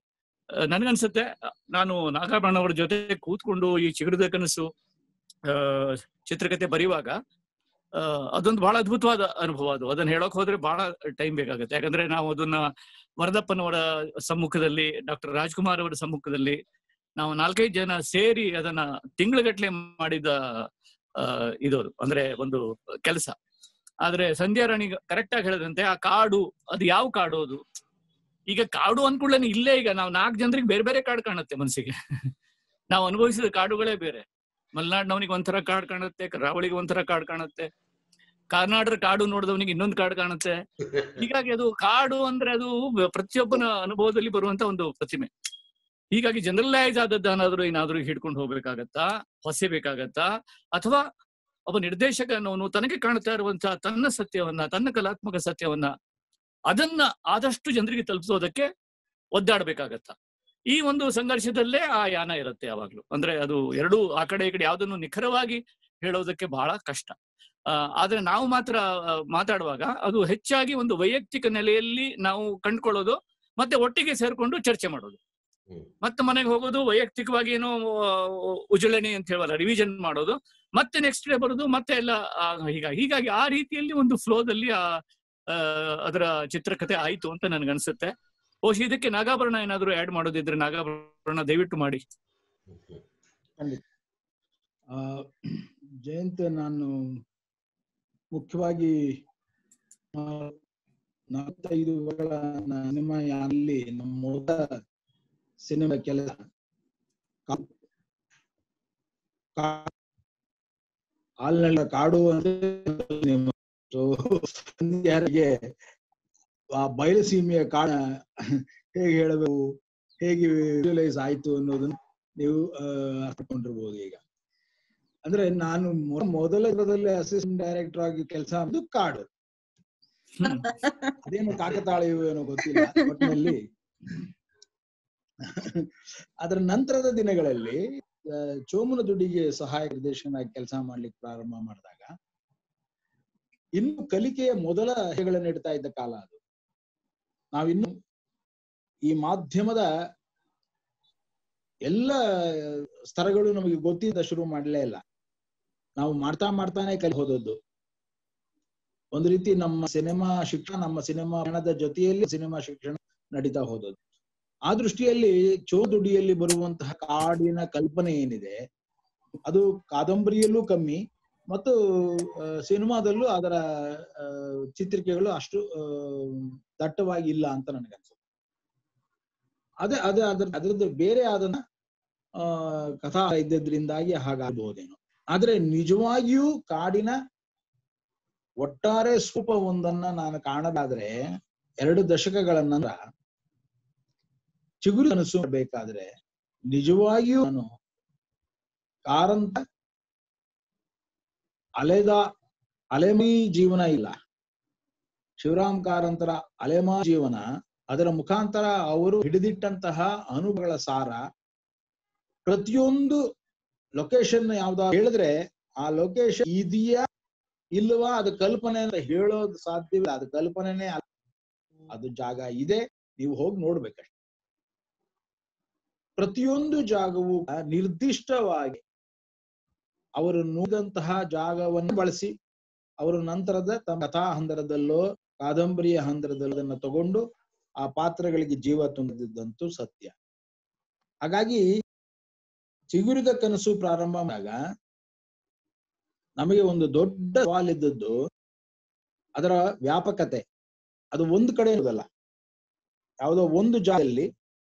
ಆ, ನನ್ಗನ್ಸುತ್ತೆ ನಾನು ನಾಗಾಭರಣ ಅವ್ರ ಜೊತೆ ಕೂತ್ಕೊಂಡು ಈ ಚಿಗುರದ ಕನಸು ಆ, ಚಿತ್ರಕಥೆ ಬರೆಯುವಾಗ ಆ, ಅದೊಂದು ಬಹಳ ಅದ್ಭುತವಾದ ಅನುಭವ ಅದು ಅದನ್ನ ಹೇಳಕ್ ಹೋದ್ರೆ ಬಹಳ ಟೈಮ್ ಬೇಕಾಗುತ್ತೆ ಯಾಕಂದ್ರೆ ನಾವು ಅದನ್ನ ವರದಪ್ಪನವರ ಸಮ್ಮುಖದಲ್ಲಿ ಡಾಕ್ಟರ್ ರಾಜ್ಕುಮಾರ್ ಅವರ ಸಮ್ಮುಖದಲ್ಲಿ ನಾವು ನಾಲ್ಕೈದು ಜನ ಸೇರಿ ಅದನ್ನ ತಿಂಗಳಗಟ್ಲೆ ಮಾಡಿದ ಆ, ಇದು ಅದು. ಅಂದ್ರೆ ಒಂದು ಕೆಲಸ ಆದ್ರೆ ಸಂಧ್ಯಾ ರಾಣಿ ಕರೆಕ್ಟ್ ಆಗಿ ಹೇಳಿದಂತೆ ಆ ಕಾಡು ಅದು ಯಾವ ಕಾಡು ಅದು ಈಗ ಕಾಡು ಅನ್ಕೊಳ್ಳೆ ಇಲ್ಲೇ ಈಗ ನಾವು ನಾಲ್ಕು ಜನರಿಗೆ ಬೇರೆ ಬೇರೆ ಕಾಡು ಕಾಣುತ್ತೆ ಮನಸ್ಸಿಗೆ ನಾವು ಅನುಭವಿಸಿದ ಕಾಡುಗಳೇ ಬೇರೆ ಮಲೆನಾಡಿನವನಿಗೆ ಒಂಥರ ಕಾಡು ಕಾಣುತ್ತೆ ಕರಾವಳಿಗೆ ಒಂಥರ ಕಾಡು ಕಾಣುತ್ತೆ ಕರ್ನಾಟಕ ಕಾಡು ನೋಡಿದವನಿಗೆ ಇನ್ನೊಂದು ಕಾಡು ಕಾಣುತ್ತೆ ಹೀಗಾಗಿ ಅದು ಕಾಡು ಅಂದ್ರೆ ಅದು ಪ್ರತಿಯೊಬ್ಬನ ಅನುಭವದಲ್ಲಿ ಬರುವಂತ ಒಂದು ಪ್ರತಿಮೆ ಹೀಗಾಗಿ ಜನರಲೈಸ್ ಆದದ್ದಾನಾದ್ರೂ ಏನಾದ್ರೂ ಹಿಡ್ಕೊಂಡು ಹೋಗ್ಬೇಕಾಗತ್ತಾ ಹೊಸಬೇಕಾಗತ್ತಾ ಅಥವಾ ಒಬ್ಬ ನಿರ್ದೇಶಕನವನು ತನಗೆ ಕಾಣ್ತಾ ಇರುವಂತಹ ತನ್ನ ಸತ್ಯವನ್ನ ತನ್ನ ಕಲಾತ್ಮಕ ಸತ್ಯವನ್ನ ಅದನ್ನ ಆದಷ್ಟು ಜನರಿಗೆ ತಲುಪಿಸೋದಕ್ಕೆ ಒದ್ದಾಡ್ಬೇಕಾಗತ್ತ ಈ ಒಂದು ಸಂಘರ್ಷದಲ್ಲೇ ಆ ಯಾನ ಇರುತ್ತೆ ಯಾವಾಗ್ಲೂ ಅಂದ್ರೆ ಅದು ಎರಡೂ ಆ ಕಡೆ ಈ ಕಡೆ ಯಾವ್ದನ್ನು ನಿಖರವಾಗಿ ಹೇಳೋದಕ್ಕೆ ಬಹಳ ಕಷ್ಟ ಆ, ಆದ್ರೆ ನಾವು ಮಾತ್ರ ಆ, ಮಾತಾಡುವಾಗ ಅದು ಹೆಚ್ಚಾಗಿ ಒಂದು ವೈಯಕ್ತಿಕ ನೆಲೆಯಲ್ಲಿ ನಾವು ಕಂಡ್ಕೊಳ್ಳೋದು ಮತ್ತೆ ಒಟ್ಟಿಗೆ ಸೇರ್ಕೊಂಡು ಚರ್ಚೆ ಮಾಡೋದು ಹ್ಮ್. ಮತ್ತೆ ಮನೆಗೆ ಹೋಗೋದು ವೈಯಕ್ತಿಕವಾಗಿ ಏನೋ ಆ, ಉಜಳಣೆ ಅಂತ ಹೇಳಲ್ಲ ರಿವಿಷನ್ ಮಾಡೋದು ಮತ್ತೆ ನೆಕ್ಸ್ಟ್ ಡೇ ಬರೋದು ಮತ್ತೆ ಎಲ್ಲ ಆ, ಹೀಗಾಗಿ ಹೀಗಾಗಿ ಆ ರೀತಿಯಲ್ಲಿ ಒಂದು ಫ್ಲೋದಲ್ಲಿ ಆ ಆ, ಅದರ ಚಿತ್ರಕಥೆ ಆಯ್ತು ಅಂತ ನನ್ಗನ್ಸುತ್ತೆ ಬಹುಶಃ ಇದಕ್ಕೆ ನಾಗಾಭರಣ ಏನಾದ್ರು ಆಡ್ ಮಾಡೋದಿದ್ರೆ ನಾಗಾಭರಣ ದಯವಿಟ್ಟು ಮಾಡಿ ಆ, ಜಯಂತ್ ನಾನು ಮುಖ್ಯವಾಗಿ ಆ, ನಲವತ್ತೈದು ವರ್ಷಗಳ ಸಿನಿಮಾ ಅಲ್ಲಿ ನಮ್ಮ ಮೊದಲ ಸಿನಿಮಾ ಕೆಲಸ ಕಾ- ಕಾ- ಹಾಲ್ನಳ್ಳ ಕಾಡು ಅಂದ್ರೆ ಸಿನಿಮಾ. So, ಯಾರಿಗೆ ಆ ಬಯಲು ಸೀಮೆಯ ಕಾಡ ಹೇಗೆ ಹೇಳಬೇಕು ಹೇಗೆ ವಿಜುವಲೈಸ್ ಆಯ್ತು ಅನ್ನೋದನ್ನ ನೀವು ಆ, ಅರ್ಥಕೊಂಡಿರ್ಬೋದು ಈಗ ಅಂದ್ರೆ ನಾನು ಮೊ- ಮೊದಲ ಚಿತ್ರದಲ್ಲಿ ಅಸಿಸ್ಟೆಂಟ್ ಡೈರೆಕ್ಟರ್ ಆಗಿ ಕೆಲಸ ಮಾಡೋದು ಕಾಡು ಹ್ಮ್. ಅದೇನು ಕಾಕತಾಳೀಯೋ ಏನೋ ಗೊತ್ತಿಲ್ಲ ಒಟ್ಟಿನಲ್ಲಿ ಅದರ ನಂತರದ ದಿನಗಳಲ್ಲಿ ಆ, ಚೋಮನ ದುಡಿಗೆ ಸಹಾಯ ನಿರ್ದೇಶಕನಾಗಿ ಕೆಲಸ ಮಾಡ್ಲಿಕ್ಕೆ ಪ್ರಾರಂಭ ಮಾಡಿದಾಗ ಇನ್ನು ಕಲಿಕೆಯ ಮೊದಲ ಹೆಜ್ಜೆಗಳನ್ನು ಇಡ್ತಾ ಇದ್ದ ಕಾಲ ಅದು ನಾವಿನ್ನು ಈ ಮಾಧ್ಯಮದ ಎಲ್ಲ ಸ್ತರಗಳು ನಮಗೆ ಗೊತ್ತಿದ್ದ ಶುರು ಮಾಡಲೇ ಇಲ್ಲ ನಾವು ಮಾಡ್ತಾ ಮಾಡ್ತಾನೆ ಕಲಿ ಹೋದದ್ದು ಒಂದು ರೀತಿ ನಮ್ಮ ಸಿನಿಮಾ ಶಿಕ್ಷಣ ನಮ್ಮ ಸಿನಿಮಾ ಹಣದ ಜೊತೆಯಲ್ಲಿ ಸಿನಿಮಾ ಶಿಕ್ಷಣ ನಡೀತಾ ಹೋದದ್ದು ಆ ದೃಷ್ಟಿಯಲ್ಲಿ ಚೋದುಡಿಯಲ್ಲಿ ಬರುವಂತಹ ಕಾಡಿನ ಕಲ್ಪನೆ ಏನಿದೆ ಅದು ಕಾದಂಬರಿಯಲ್ಲೂ ಕಮ್ಮಿ ಮತ್ತು ಆ, ಸಿನಿಮಾದಲ್ಲೂ ಅದರ ಆ, ಚಿತ್ರಿಕೆಗಳು ಅಷ್ಟು ಆ, ದಟ್ಟವಾಗಿ ಇಲ್ಲ ಅಂತ ನನಗನ್ಸುತ್ತೆ ಅದೇ ಅದೇ ಅದ್ರ ಅದ್ರದ್ದು ಬೇರೆ ಅದನ್ನ ಆ ಕಥಾ ಇದ್ದದ್ರಿಂದಾಗಿ ಹಾಗಾಗಬಹುದೇನೋ ಆದ್ರೆ ನಿಜವಾಗಿಯೂ ಕಾಡಿನ ಒಟ್ಟಾರೆ ಸ್ವರೂಪವೊಂದನ್ನ ನಾನು ಕಾಣದಾದ್ರೆ ಎರಡು ದಶಕಗಳ ನಂತರ ಚಿಗುರು ಕನಸು ಬೇಕಾದ್ರೆ ನಿಜವಾಗಿಯೂ ನಾನು ಕಾರಂತ ಅಲೆದ ಅಲೆಮಿ ಜೀವನ ಇಲ್ಲ ಶಿವರಾಮ್ ಕಾರಂತರ ಅಲೆಮಾ ಜೀವನ ಅದರ ಮುಖಾಂತರ ಅವರು ಹಿಡಿದಿಟ್ಟಂತಹ ಅನುಭವಗಳ ಸಾರ ಪ್ರತಿಯೊಂದು ಲೊಕೇಶನ್ ಯಾವ್ದ ಹೇಳಿದ್ರೆ ಆ ಲೊಕೇಶನ್ ಇದೆಯಾ ಇಲ್ವಾ ಅದು ಕಲ್ಪನೆ ಅಂತ ಹೇಳೋದು ಸಾಧ್ಯವಿಲ್ಲ ಅದು ಕಲ್ಪನೆನೇ ಅಲ್ಲ ಅದು ಜಾಗ ಇದೆ ನೀವು ಹೋಗಿ ನೋಡ್ಬೇಕಷ್ಟೆ ಪ್ರತಿಯೊಂದು ಜಾಗವು ನಿರ್ದಿಷ್ಟವಾಗಿ ಅವರು ನೋಡಿದಂತಹ ಜಾಗವನ್ನು ಬಳಸಿ ಅವರು ನಂತರದ ತಮ್ಮ ಕಥಾ ಹಂದರದಲ್ಲೋ ಕಾದಂಬರಿಯ ಹಂದರದಲ್ಲೋ ಅದನ್ನ ತಗೊಂಡು ಆ ಪಾತ್ರಗಳಿಗೆ ಜೀವ ತುಂಬಿದಂತೂ ಸತ್ಯ ಹಾಗಾಗಿ ಚಿಗುರಿದ ಕನಸು ಪ್ರಾರಂಭ ಆದಾಗ ನಮಗೆ ಒಂದು ದೊಡ್ಡ ಸವಾಲಿದ್ದದ್ದು ಅದರ ವ್ಯಾಪಕತೆ ಅದು ಒಂದು ಕಡೆ ಇರೋದಲ್ಲ ಯಾವುದೋ ಒಂದು ಜಾಗದಲ್ಲಿ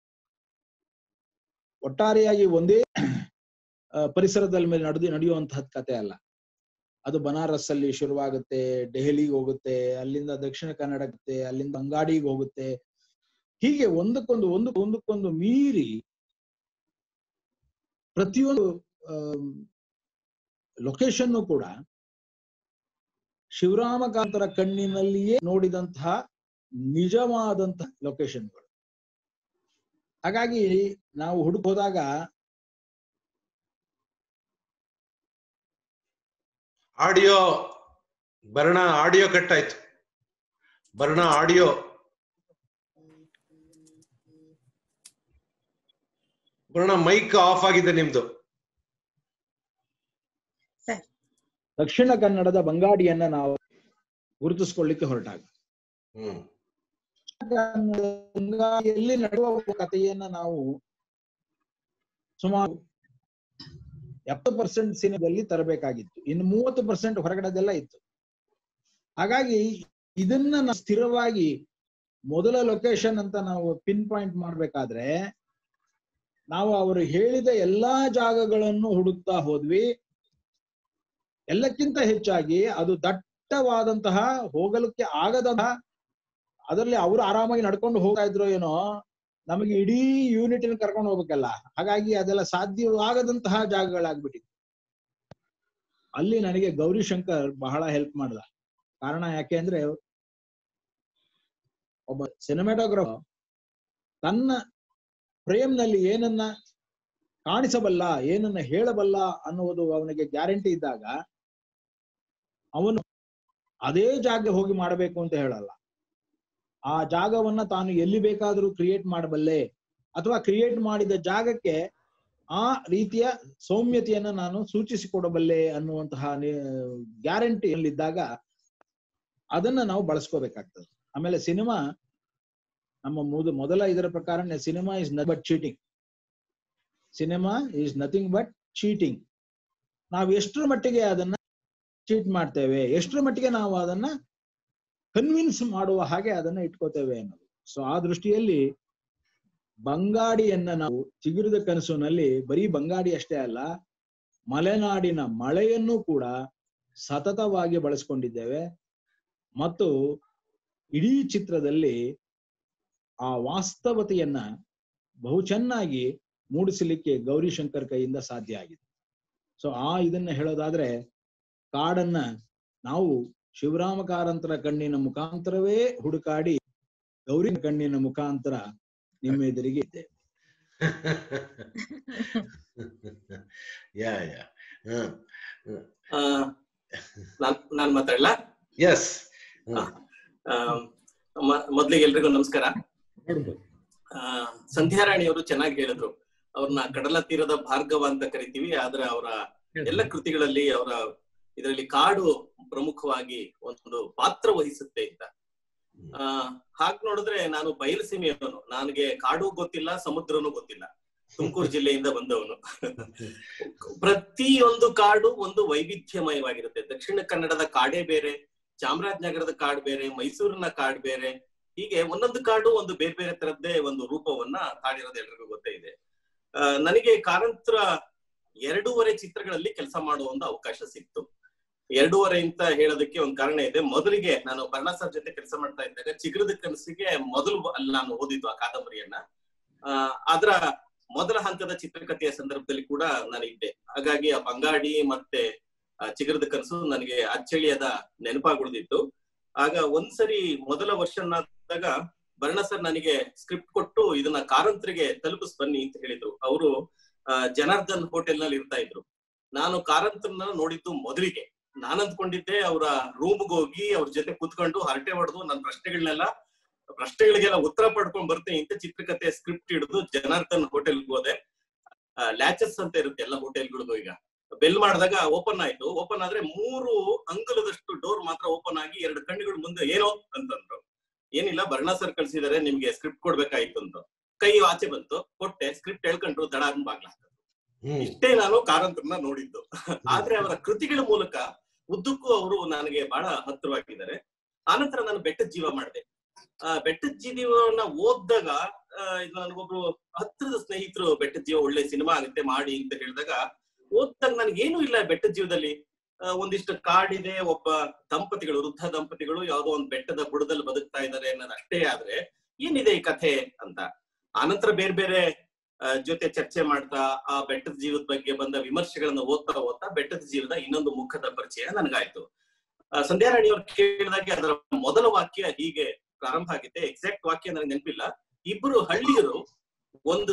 ಒಟ್ಟಾರೆಯಾಗಿ ಒಂದೇ ಆ, ಪರಿಸರದಲ್ಲಿ ಮೇಲೆ ನಡೆದು ನಡೆಯುವಂತಹ ಕತೆ ಅಲ್ಲ ಅದು ಬನಾರಸ್ ಅಲ್ಲಿ ಶುರುವಾಗುತ್ತೆ ದೆಹಲಿಗೆ ಹೋಗುತ್ತೆ ಅಲ್ಲಿಂದ ದಕ್ಷಿಣ ಕನ್ನಡಕ್ಕೆ ಅಲ್ಲಿಂದ ಅಂಗಾಡಿಗೆ ಹೋಗುತ್ತೆ ಹೀಗೆ ಒಂದಕ್ಕೊಂದು ಒಂದು ಒಂದಕ್ಕೊಂದು ಮೀರಿ ಪ್ರತಿಯೊಂದು ಲೊಕೇಶನ್ ಕೂಡ ಶಿವರಾಮಕಾಂತರ ಕಣ್ಣಿನಲ್ಲಿಯೇ ನೋಡಿದಂತಹ ನಿಜವಾದಂತಹ ಲೊಕೇಶನ್ಗಳು ಹಾಗಾಗಿ ನಾವು ಹುಡುಕ್ ಹೋದಾಗ ಆಡಿಯೋ ಬರ್ಣ ಆಡಿಯೋ ಕಟ್ ಆಯ್ತು ಬರ್ಣ ಆಡಿಯೋ ಬರ್ಣ ಮೈಕ್ ಆಫ್ ಆಗಿದೆ ನಿಮ್ದು ದಕ್ಷಿಣ ಕನ್ನಡದ ಬಂಗಾಡಿಯನ್ನ ನಾವು ಗುರುತಿಸ್ಕೊಳ್ಳಿಕ್ಕೆ ಹೊರಟಾಗ ಹ್ಮ್ ಬಂಗಾಳಿಯಲ್ಲಿ ನಡೆಯುವ ಒಂದು ಕಥೆಯನ್ನ ನಾವು ಸುಮಾರು ಎಪ್ಪತ್ತು ಪರ್ಸೆಂಟ್ ಸಿನಿಮಾದಲ್ಲಿ ತರಬೇಕಾಗಿತ್ತು ಇನ್ನು ಮೂವತ್ತು ಪರ್ಸೆಂಟ್ ಹೊರಗಡೆದೆಲ್ಲ ಇತ್ತು ಹಾಗಾಗಿ ಇದನ್ನ ನಾವು ಸ್ಥಿರವಾಗಿ ಮೊದಲ ಲೊಕೇಶನ್ ಅಂತ ನಾವು ಪಿನ್ ಪಾಯಿಂಟ್ ಮಾಡ್ಬೇಕಾದ್ರೆ ನಾವು ಅವರು ಹೇಳಿದ ಎಲ್ಲಾ ಜಾಗಗಳನ್ನು ಹುಡುಕ್ತಾ ಹೋದ್ವಿ ಎಲ್ಲಕ್ಕಿಂತ ಹೆಚ್ಚಾಗಿ ಅದು ದಟ್ಟವಾದಂತಹ ಹೋಗಲಿಕ್ಕೆ ಆಗದಂತಹ ಅದರಲ್ಲಿ ಅವರು ಆರಾಮಾಗಿ ನಡ್ಕೊಂಡು ಹೋಗ್ತಾ ಇದ್ರು ಏನೋ ನಮಗೆ ಇಡೀ ಯೂನಿಟ್ ಕರ್ಕೊಂಡು ಹೋಗ್ಬೇಕಲ್ಲ ಹಾಗಾಗಿ ಅದೆಲ್ಲ ಸಾಧ್ಯವಾಗದಂತಹ ಜಾಗಗಳಾಗ್ಬಿಟ್ಟಿತ್ತು ಅಲ್ಲಿ ನನಗೆ ಗೌರಿಶಂಕರ್ ಬಹಳ ಹೆಲ್ಪ್ ಮಾಡ್ದ ಕಾರಣ ಯಾಕೆ ಅಂದ್ರೆ ಒಬ್ಬ ಸಿನಿಮಾಟೋಗ್ರಫರ್ ತನ್ನ ಫ್ರೇಮ್ನಲ್ಲಿ ಏನನ್ನ ಕಾಣಿಸಬಲ್ಲ ಏನನ್ನ ಹೇಳಬಲ್ಲ ಅನ್ನುವುದು ಅವನಿಗೆ ಗ್ಯಾರಂಟಿ ಇದ್ದಾಗ ಅವನು ಅದೇ ಜಾಗ ಹೋಗಿ ಮಾಡಬೇಕು ಅಂತ ಹೇಳಲ್ಲ ಆ ಜಾಗವನ್ನ ತಾನು ಎಲ್ಲಿ ಬೇಕಾದರೂ ಕ್ರಿಯೇಟ್ ಮಾಡಬಲ್ಲೆ ಅಥವಾ ಕ್ರಿಯೇಟ್ ಮಾಡಿದ ಜಾಗಕ್ಕೆ ಆ ರೀತಿಯ ಸೌಮ್ಯತೆಯನ್ನ ನಾನು ಸೂಚಿಸಿಕೊಡಬಲ್ಲೆ ಅನ್ನುವಂತಹ ಗ್ಯಾರಂಟಿಯಲ್ಲಿದ್ದಾಗ ಅದನ್ನ ನಾವು ಬಳಸ್ಕೋಬೇಕಾಗ್ತದೆ ಆಮೇಲೆ ಸಿನಿಮಾ ನಮ್ಮ ಮೊದ ಮೊದಲ ಇದರ ಪ್ರಕಾರ cinema is nothing but cheating cinema is nothing but cheating ನಾವು ಎಷ್ಟರ ಮಟ್ಟಿಗೆ ಅದನ್ನ ಚೀಟ್ ಮಾಡ್ತೇವೆ ಎಷ್ಟರ ಮಟ್ಟಿಗೆ ನಾವು ಅದನ್ನ ಕನ್ವಿನ್ಸ್ ಮಾಡುವ ಹಾಗೆ ಅದನ್ನ ಇಟ್ಕೋತೇವೆ ಅನ್ನೋದು ಸೊ ಆ ದೃಷ್ಟಿಯಲ್ಲಿ ಬಂಗಾಡಿಯನ್ನ ನಾವು ಚಿಗುರಿದ ಕನಸಿನಲ್ಲಿ ಬರೀ ಬಂಗಾಡಿ ಅಷ್ಟೇ ಅಲ್ಲ ಮಲೆನಾಡಿನ ಮಳೆಯನ್ನು ಕೂಡ ಸತತವಾಗಿ ಬಳಸ್ಕೊಂಡಿದ್ದೇವೆ ಮತ್ತು ಇಡೀ ಚಿತ್ರದಲ್ಲಿ ಆ ವಾಸ್ತವತೆಯನ್ನ ಬಹು ಚೆನ್ನಾಗಿ ಮೂಡಿಸಲಿಕ್ಕೆ ಗೌರಿಶಂಕರ್ ಕೈಯಿಂದ ಸಾಧ್ಯ ಆಗಿದೆ ಸೊ ಆ ಇದನ್ನ ಹೇಳೋದಾದ್ರೆ ಕಾಡನ್ನ ನಾವು ಶಿವರಾಮ ಕಾರಂತರ ಕಣ್ಣಿನ ಮುಖಾಂತರವೇ ಹುಡುಕಾಡಿ ಗೌರಿ ಕಣ್ಣಿನ ಮುಖಾಂತರ ನಿಮ್ಮ ಎದುರಿಗೆ ಇದ್ದೆ ಯಾ ಯಾ ಆ, ನಾನ್ ನಾನ್ ಮಾತಾಡ್ಲಾ ಎಸ್ ಆ, ಮ- ಮೊದ್ಲಿಗೆ ಎಲ್ರಿಗೂ ನಮಸ್ಕಾರ ಆ, ಸಂಧ್ಯಾರಾಣಿ ಅವರು ಚೆನ್ನಾಗಿ ಹೇಳಿದ್ರು ಅವ್ರನ್ನ ಕಡಲ ತೀರದ ಭಾರ್ಗವ ಅಂತ ಕರಿತೀವಿ ಆದ್ರೆ ಅವರ ಎಲ್ಲ ಕೃತಿಗಳಲ್ಲಿ ಅವರ ಇದರಲ್ಲಿ ಕಾಡು ಪ್ರಮುಖವಾಗಿ ಒಂದು ಪಾತ್ರ ವಹಿಸುತ್ತೆ ಅಂತ ಆ ಹಾಗ್ ನೋಡಿದ್ರೆ ನಾನು ಬಯಲುಸೀಮೆಯವನು ನನಗೆ ಕಾಡು ಗೊತ್ತಿಲ್ಲ ಸಮುದ್ರನೂ ಗೊತ್ತಿಲ್ಲ ತುಮಕೂರು ಜಿಲ್ಲೆಯಿಂದ ಬಂದವನು ಪ್ರತಿಯೊಂದು ಕಾಡು ಒಂದು ವೈವಿಧ್ಯಮಯವಾಗಿರುತ್ತೆ ದಕ್ಷಿಣ ಕನ್ನಡದ ಕಾಡೇ ಬೇರೆ ಚಾಮರಾಜನಗರದ ಕಾಡು ಬೇರೆ ಮೈಸೂರಿನ ಕಾಡು ಬೇರೆ ಹೀಗೆ ಒಂದೊಂದು ಕಾಡು ಒಂದು ಬೇರೆ ಬೇರೆ ತರದ್ದೇ ಒಂದು ರೂಪವನ್ನ ತಾಳಿರೋದು ಎಲ್ರಿಗೂ ಗೊತ್ತೇ ಇದೆ ಆ, ನನಗೆ ಕಾರಂತರ ಎರಡೂವರೆ ಚಿತ್ರಗಳಲ್ಲಿ ಕೆಲಸ ಮಾಡುವ ಒಂದು ಅವಕಾಶ ಸಿಕ್ತು ಎರಡೂವರೆ ಅಂತ ಹೇಳೋದಕ್ಕೆ ಒಂದು ಕಾರಣ ಇದೆ ಮೊದಲಿಗೆ ನಾನು ಬರ್ಣ ಸರ್ ಜೊತೆ ಕೆಲಸ ಮಾಡ್ತಾ ಇದ್ದಾಗ ಚಿಗುರದ ಕನಸಿಗೆ ಮೊದಲು ಅಲ್ಲಿ ನಾನು ಓದಿದ್ದು ಆ ಕಾದಂಬರಿಯನ್ನ ಆ ಅದರ ಮೊದಲ ಹಂತದ ಚಿತ್ರಕಥೆಯ ಸಂದರ್ಭದಲ್ಲಿ ಕೂಡ ನಾನು ಇದ್ದೆ ಹಾಗಾಗಿ ಆ ಬಂಗಾಡಿ ಮತ್ತೆ ಆ ಚಿಗುರದ ಕನಸು ನನಗೆ ಅಚ್ಚಳಿಯದ ನೆನಪಾಗುಳಿದಿತ್ತು ಆಗ ಒಂದ್ಸರಿ ಮೊದಲ ವರ್ಷನಾದಾಗ ಬರ್ಣ ಸರ್ ನನಗೆ ಸ್ಕ್ರಿಪ್ಟ್ ಕೊಟ್ಟು ಇದನ್ನ ಕಾರಂತರಿಗೆ ತಲುಪಿಸ್ ಬನ್ನಿ ಅಂತ ಹೇಳಿದ್ರು ಅವರು ಜನಾರ್ದನ್ ಹೋಟೆಲ್ ನಲ್ಲಿ ಇರ್ತಾ ಇದ್ರು ನಾನು ಕಾರಂತರನ್ನ ನೋಡಿದ್ದು ಮೊದಲಿಗೆ ನಾನ್ ಅಂದ್ಕೊಂಡಿದ್ದೆ ಅವರ ರೂಮ್ಗೆ ಹೋಗಿ ಅವ್ರ ಜೊತೆ ಕುತ್ಕೊಂಡು ಹರಟೆ ಹೊಡೆದು ನನ್ನ ಪ್ರಶ್ನೆಗಳನ್ನೆಲ್ಲ ಪ್ರಶ್ನೆಗಳಿಗೆಲ್ಲ ಉತ್ತರ ಪಡ್ಕೊಂಡ್ ಬರ್ತೇನೆ ಇಂತ ಚಿತ್ರಕಥೆ ಸ್ಕ್ರಿಪ್ಟ್ ಹಿಡಿದು ಜನಾರ್ದನ್ ಹೋಟೆಲ್ಗೆ ಹೋದೆ ಲ್ಯಾಚಸ್ ಅಂತ ಇರುತ್ತೆ ಎಲ್ಲ ಹೋಟೆಲ್ಗಳಿಗೂ ಈಗ ಬೆಲ್ ಮಾಡಿದಾಗ ಓಪನ್ ಆಯ್ತು ಓಪನ್ ಆದ್ರೆ ಮೂರು ಅಂಗುಲದಷ್ಟು ಡೋರ್ ಮಾತ್ರ ಓಪನ್ ಆಗಿ ಎರಡು ಕಣ್ಣುಗಳ ಮುಂದೆ ಏನೋ ಅಂತಂದ್ರು ಏನಿಲ್ಲ ಬರ್ಣ ಸರ್ ಕಳ್ಸಿದಾರೆ ನಿಮ್ಗೆ ಸ್ಕ್ರಿಪ್ಟ್ ಕೊಡ್ಬೇಕಾಯ್ತು ಅಂತ ಕೈ ಆಚೆ ಬಂತು ಕೊಟ್ಟೆ ಸ್ಕ್ರಿಪ್ಟ್ ಹೇಳ್ಕೊಂಡ್ರು ದಡ ಬಾಗ್ಲ ಹ್ಮ್ ಇಷ್ಟೇ ನಾನು ಕಾರಂತರನ್ನ ನೋಡಿದ್ದು ಆದ್ರೆ ಅವರ ಕೃತಿಗಳ ಮೂಲಕ ಉದ್ದಕ್ಕೂ ಅವರು ನನಗೆ ಬಹಳ ಹತ್ತಿರವಾಗಿದ್ದಾರೆ ಆನಂತರ ನಾನು ಬೆಟ್ಟದ ಜೀವ ಮಾಡಿದೆ ಆ ಬೆಟ್ಟದ ಜೀವನ ಓದಿದಾಗ ಇದು ನನಗೊಬ್ರು ಹತ್ತಿರದ ಸ್ನೇಹಿತರು ಬೆಟ್ಟದ ಜೀವ ಒಳ್ಳೆ ಸಿನಿಮಾ ಆಗುತ್ತೆ ಮಾಡಿ ಅಂತ ಹೇಳಿದಾಗ ಓದ್ದಾಗ ನನಗೆ ಏನೂ ಇಲ್ಲ ಬೆಟ್ಟದ ಜೀವದಲ್ಲಿ ಆ, ಒಂದಿಷ್ಟು ಕಾಡಿದೆ ಒಬ್ಬ ದಂಪತಿಗಳು ವೃದ್ಧ ದಂಪತಿಗಳು ಯಾವುದೋ ಒಂದು ಬೆಟ್ಟದ ಬುಡದಲ್ಲಿ ಬದುಕ್ತಾ ಇದ್ದಾರೆ ಅನ್ನೋದು ಅಷ್ಟೇ ಆದ್ರೆ ಏನಿದೆ ಈ ಕಥೆ ಅಂತ ಆನಂತರ ಬೇರೆ ಬೇರೆ ಆ, ಜೊತೆ ಚರ್ಚೆ ಮಾಡ್ತಾ ಆ ಬೆಟ್ಟದ ಜೀವದ ಬಗ್ಗೆ ಬಂದ ವಿಮರ್ಶೆಗಳನ್ನ ಓದ್ತಾ ಓದ್ತಾ ಬೆಟ್ಟದ ಜೀವದ ಇನ್ನೊಂದು ಮುಖದ ಪರಿಚಯ ನನಗಾಯ್ತು ಆ, ಸಂಧ್ಯಾರಾಣಿ ಅವ್ರು ಕೇಳಿದಾಗೆ ಅದರ ಮೊದಲ ವಾಕ್ಯ ಹೀಗೆ ಪ್ರಾರಂಭ ಆಗಿದೆ ಎಕ್ಸಾಕ್ಟ್ ವಾಕ್ಯ ನನಗೆ ನೆನಪಿಲ್ಲ ಇಬ್ರು ಹಳ್ಳಿಯರು ಒಂದು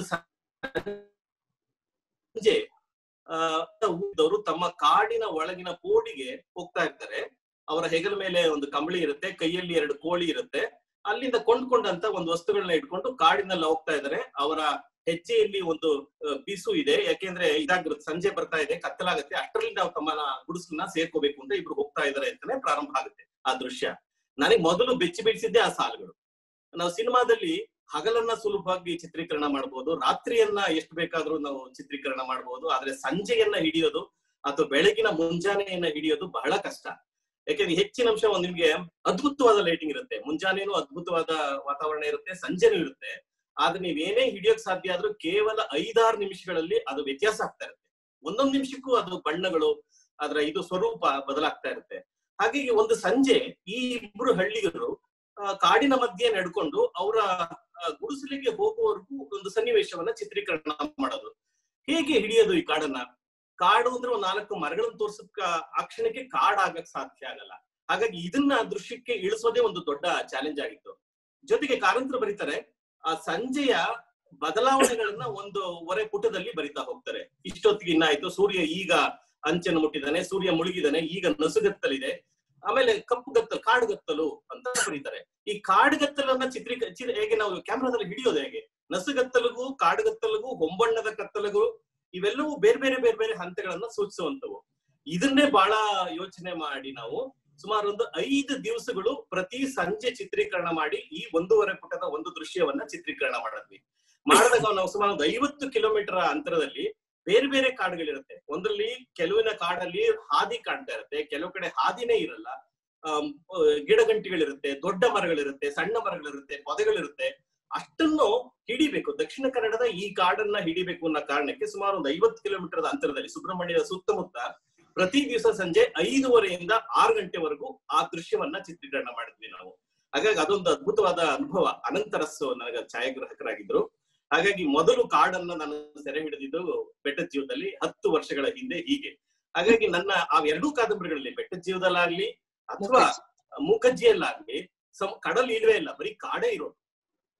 ಸಂಜೆ ಆ ಊರಿದವರು ತಮ್ಮ ಕಾಡಿನ ಒಳಗಿನ ಕೋಡಿಗೆ ಹೋಗ್ತಾ ಇರ್ತಾರೆ ಅವರ ಹೆಗಲ ಮೇಲೆ ಒಂದು ಕಂಬಳಿ ಇರುತ್ತೆ ಕೈಯಲ್ಲಿ ಎರಡು ಕೋಳಿ ಇರುತ್ತೆ ಅಲ್ಲಿಂದ ಕೊಂಡ್ಕೊಂಡಂತ ಒಂದು ವಸ್ತುಗಳನ್ನ ಇಟ್ಕೊಂಡು ಕಾಡಿನಲ್ಲಿ ಹೋಗ್ತಾ ಇದ್ದಾರೆ ಅವರ ಹೆಜ್ಜೆಯಲ್ಲಿ ಒಂದು ಆ, ಬೀಸು ಇದೆ ಯಾಕೆಂದ್ರೆ ಇದಾಗಿರುತ್ತೆ ಸಂಜೆ ಬರ್ತಾ ಇದೆ ಕತ್ತಲಾಗುತ್ತೆ ಅಷ್ಟರಲ್ಲಿ ನಾವು ತಮ್ಮ ಗುಡಿಸಲನ್ನ ಸೇರ್ಕೋಬೇಕು ಅಂತ ಇಬ್ರು ಹೋಗ್ತಾ ಇದಾರೆ ಅಂತಾನೆ ಪ್ರಾರಂಭ ಆಗುತ್ತೆ ಆ ದೃಶ್ಯ ನನಗೆ ಮೊದಲು ಬೆಚ್ಚಿ ಬೀಳಿಸಿದ್ದೆ ಆ ಸಾಲುಗಳು ನಾವು ಸಿನಿಮಾದಲ್ಲಿ ಹಗಲನ್ನ ಸುಲಭವಾಗಿ ಚಿತ್ರೀಕರಣ ಮಾಡಬಹುದು ರಾತ್ರಿಯನ್ನ ಎಷ್ಟು ಬೇಕಾದ್ರೂ ನಾವು ಚಿತ್ರೀಕರಣ ಮಾಡಬಹುದು ಆದ್ರೆ ಸಂಜೆಯನ್ನ ಹಿಡಿಯೋದು ಅಥವಾ ಬೆಳಗಿನ ಮುಂಜಾನೆಯನ್ನ ಹಿಡಿಯೋದು ಬಹಳ ಕಷ್ಟ ಯಾಕೆಂದ್ರೆ ಹೆಚ್ಚಿನ ಅಂಶ ಒಂದ್ ನಿಮ್ಗೆ ಅದ್ಭುತವಾದ ಲೈಟಿಂಗ್ ಇರುತ್ತೆ ಮುಂಜಾನೆನೂ ಅದ್ಭುತವಾದ ವಾತಾವರಣ ಇರುತ್ತೆ ಸಂಜೆನೂ ಇರುತ್ತೆ ಆದ್ರೆ ನೀವ್ ಏನೇ ಹಿಡಿಯೋಕ್ ಸಾಧ್ಯ ಆದ್ರೂ ಕೇವಲ ಐದಾರು ನಿಮಿಷಗಳಲ್ಲಿ ಅದು ವ್ಯತ್ಯಾಸ ಆಗ್ತಾ ಇರುತ್ತೆ ಒಂದೊಂದ್ ನಿಮಿಷಕ್ಕೂ ಅದು ಬಣ್ಣಗಳು ಅದರ ಇದು ಸ್ವರೂಪ ಬದಲಾಗ್ತಾ ಇರುತ್ತೆ ಹಾಗಾಗಿ ಒಂದು ಸಂಜೆ ಈ ಇಬ್ರು ಹಳ್ಳಿಗರು ಆ, ಕಾಡಿನ ಮಧ್ಯೆ ನಡ್ಕೊಂಡು ಅವರ ಗುಡಿಸಲಿಗೆ ಹೋಗುವವರೆಗೂ ಒಂದು ಸನ್ನಿವೇಶವನ್ನ ಚಿತ್ರೀಕರಣ ಮಾಡೋದು ಹೇಗೆ ಹಿಡಿಯೋದು ಈ ಕಾಡನ್ನ ಕಾಡು ಅಂದ್ರೆ ಒಂದ್ ನಾಲ್ಕು ಮರಗಳನ್ನ ತೋರ್ಸಕ್ ಆ ಕ್ಷಣಕ್ಕೆ ಕಾಡ್ ಆಗಕ್ ಸಾಧ್ಯ ಆಗಲ್ಲ ಹಾಗಾಗಿ ಇದನ್ನ ದೃಶ್ಯಕ್ಕೆ ಇಳಿಸೋದೇ ಒಂದು ದೊಡ್ಡ ಚಾಲೆಂಜ್ ಆಗಿತ್ತು ಜೊತೆಗೆ ಕಾರಂತರು ಬರೀತಾರೆ ಆ ಸಂಜೆಯ ಬದಲಾವಣೆಗಳನ್ನ ಒಂದು ಒರೆ ಪುಟದಲ್ಲಿ ಬರಿತಾ ಹೋಗ್ತಾರೆ ಇಷ್ಟೊತ್ತಿಗೆ ಇನ್ನಾಯ್ತು ಸೂರ್ಯ ಈಗ ಅಂಚನ್ನು ಮುಟ್ಟಿದ್ದಾನೆ ಸೂರ್ಯ ಮುಳುಗಿದಾನೆ ಈಗ ನಸುಗತ್ತಲಿದೆ ಆಮೇಲೆ ಕಪ್ಪುಗತ್ತಲು ಕಾಡುಗತ್ತಲು ಅಂತ ಬರೀತಾರೆ ಈ ಕಾಡುಗತ್ತಲನ್ನ ಚಿತ್ರೀಕ ಚಿ- ಹೇಗೆ ನಾವು ಕ್ಯಾಮ್ರಾದಲ್ಲಿ ಹಿಡಿಯೋದು ಹೇಗೆ ನಸುಗತ್ತಲಿಗೂ ಕಾಡುಗತ್ತಲಿಗೂ ಹೊಂಬಣ್ಣದ ಕತ್ತಲಿಗೂ ಇವೆಲ್ಲವೂ ಬೇರೆ ಬೇರೆ ಬೇರೆ ಬೇರೆ ಹಂತಗಳನ್ನ ಸೂಚಿಸುವಂತವು ಇದನ್ನೇ ಬಹಳ ಯೋಚನೆ ಮಾಡಿ ನಾವು ಸುಮಾರು ಒಂದು ಐದು ದಿವಸಗಳು ಪ್ರತಿ ಸಂಜೆ ಚಿತ್ರೀಕರಣ ಮಾಡಿ ಈ ಒಂದೂವರೆ ಪುಟದ ಒಂದು ದೃಶ್ಯವನ್ನ ಚಿತ್ರೀಕರಣ ಮಾಡಿದ್ವಿ ಮಾಡಿದಾಗ ನಾವು ಸುಮಾರು ಒಂದು ಐವತ್ತು ಕಿಲೋಮೀಟರ್ ಅಂತರದಲ್ಲಿ ಬೇರೆ ಬೇರೆ ಕಾಡುಗಳಿರುತ್ತೆ ಒಂದ್ರಲ್ಲಿ ಕೆಲವಿನ ಕಾಡಲ್ಲಿ ಹಾದಿ ಕಾಣ್ತಾ ಇರುತ್ತೆ ಕೆಲವು ಕಡೆ ಹಾದಿನೇ ಇರಲ್ಲ ಆಮ್, ಆ, ಗಿಡಗಂಟಿಗಳಿರುತ್ತೆ ದೊಡ್ಡ ಮರಗಳಿರುತ್ತೆ ಸಣ್ಣ ಮರಗಳಿರುತ್ತೆ ಪೊದೆಗಳಿರುತ್ತೆ ಅಷ್ಟನ್ನು ಹಿಡಿಬೇಕು ದಕ್ಷಿಣ ಕನ್ನಡದ ಈ ಕಾಡನ್ನ ಹಿಡಿಬೇಕು ಅನ್ನೋ ಕಾರಣಕ್ಕೆ ಸುಮಾರು ಒಂದು ಐವತ್ತು ಕಿಲೋಮೀಟರ್ ಅಂತರದಲ್ಲಿ ಸುಬ್ರಹ್ಮಣ್ಯದ ಸುತ್ತಮುತ್ತ ಪ್ರತಿ ದಿವಸ ಸಂಜೆ ಐದೂವರೆಯಿಂದ ಆರು ಗಂಟೆವರೆಗೂ ಆ ದೃಶ್ಯವನ್ನ ಚಿತ್ರೀಕರಣ ಮಾಡಿದ್ವಿ ನಾವು ಹಾಗಾಗಿ ಅದೊಂದು ಅದ್ಭುತವಾದ ಅನುಭವ ಅನಂತರಸ್ಸು ನನಗೆ ಛಾಯಾಗ್ರಾಹಕರಾಗಿದ್ರು ಹಾಗಾಗಿ ಮೊದಲು ಕಾಡನ್ನ ನಾನು ಸೆರೆ ಹಿಡಿದಿದ್ದು ಬೆಟ್ಟದ ಜೀವದಲ್ಲಿ ಹತ್ತು ವರ್ಷಗಳ ಹಿಂದೆ ಹೀಗೆ ಹಾಗಾಗಿ ನನ್ನ ಆ ಎರಡೂ ಕಾದಂಬರಿಗಳಲ್ಲಿ ಬೆಟ್ಟದ ಜೀವದಲ್ಲಾಗ್ಲಿ ಅಥವಾ ಮೂಕಜ್ಜಿಯಲ್ಲಾಗ್ಲಿ ಸಂ ಕಡಲ್ ಇಲ್ವೇ ಇಲ್ಲ ಬರೀ ಕಾಡೇ ಇರೋದು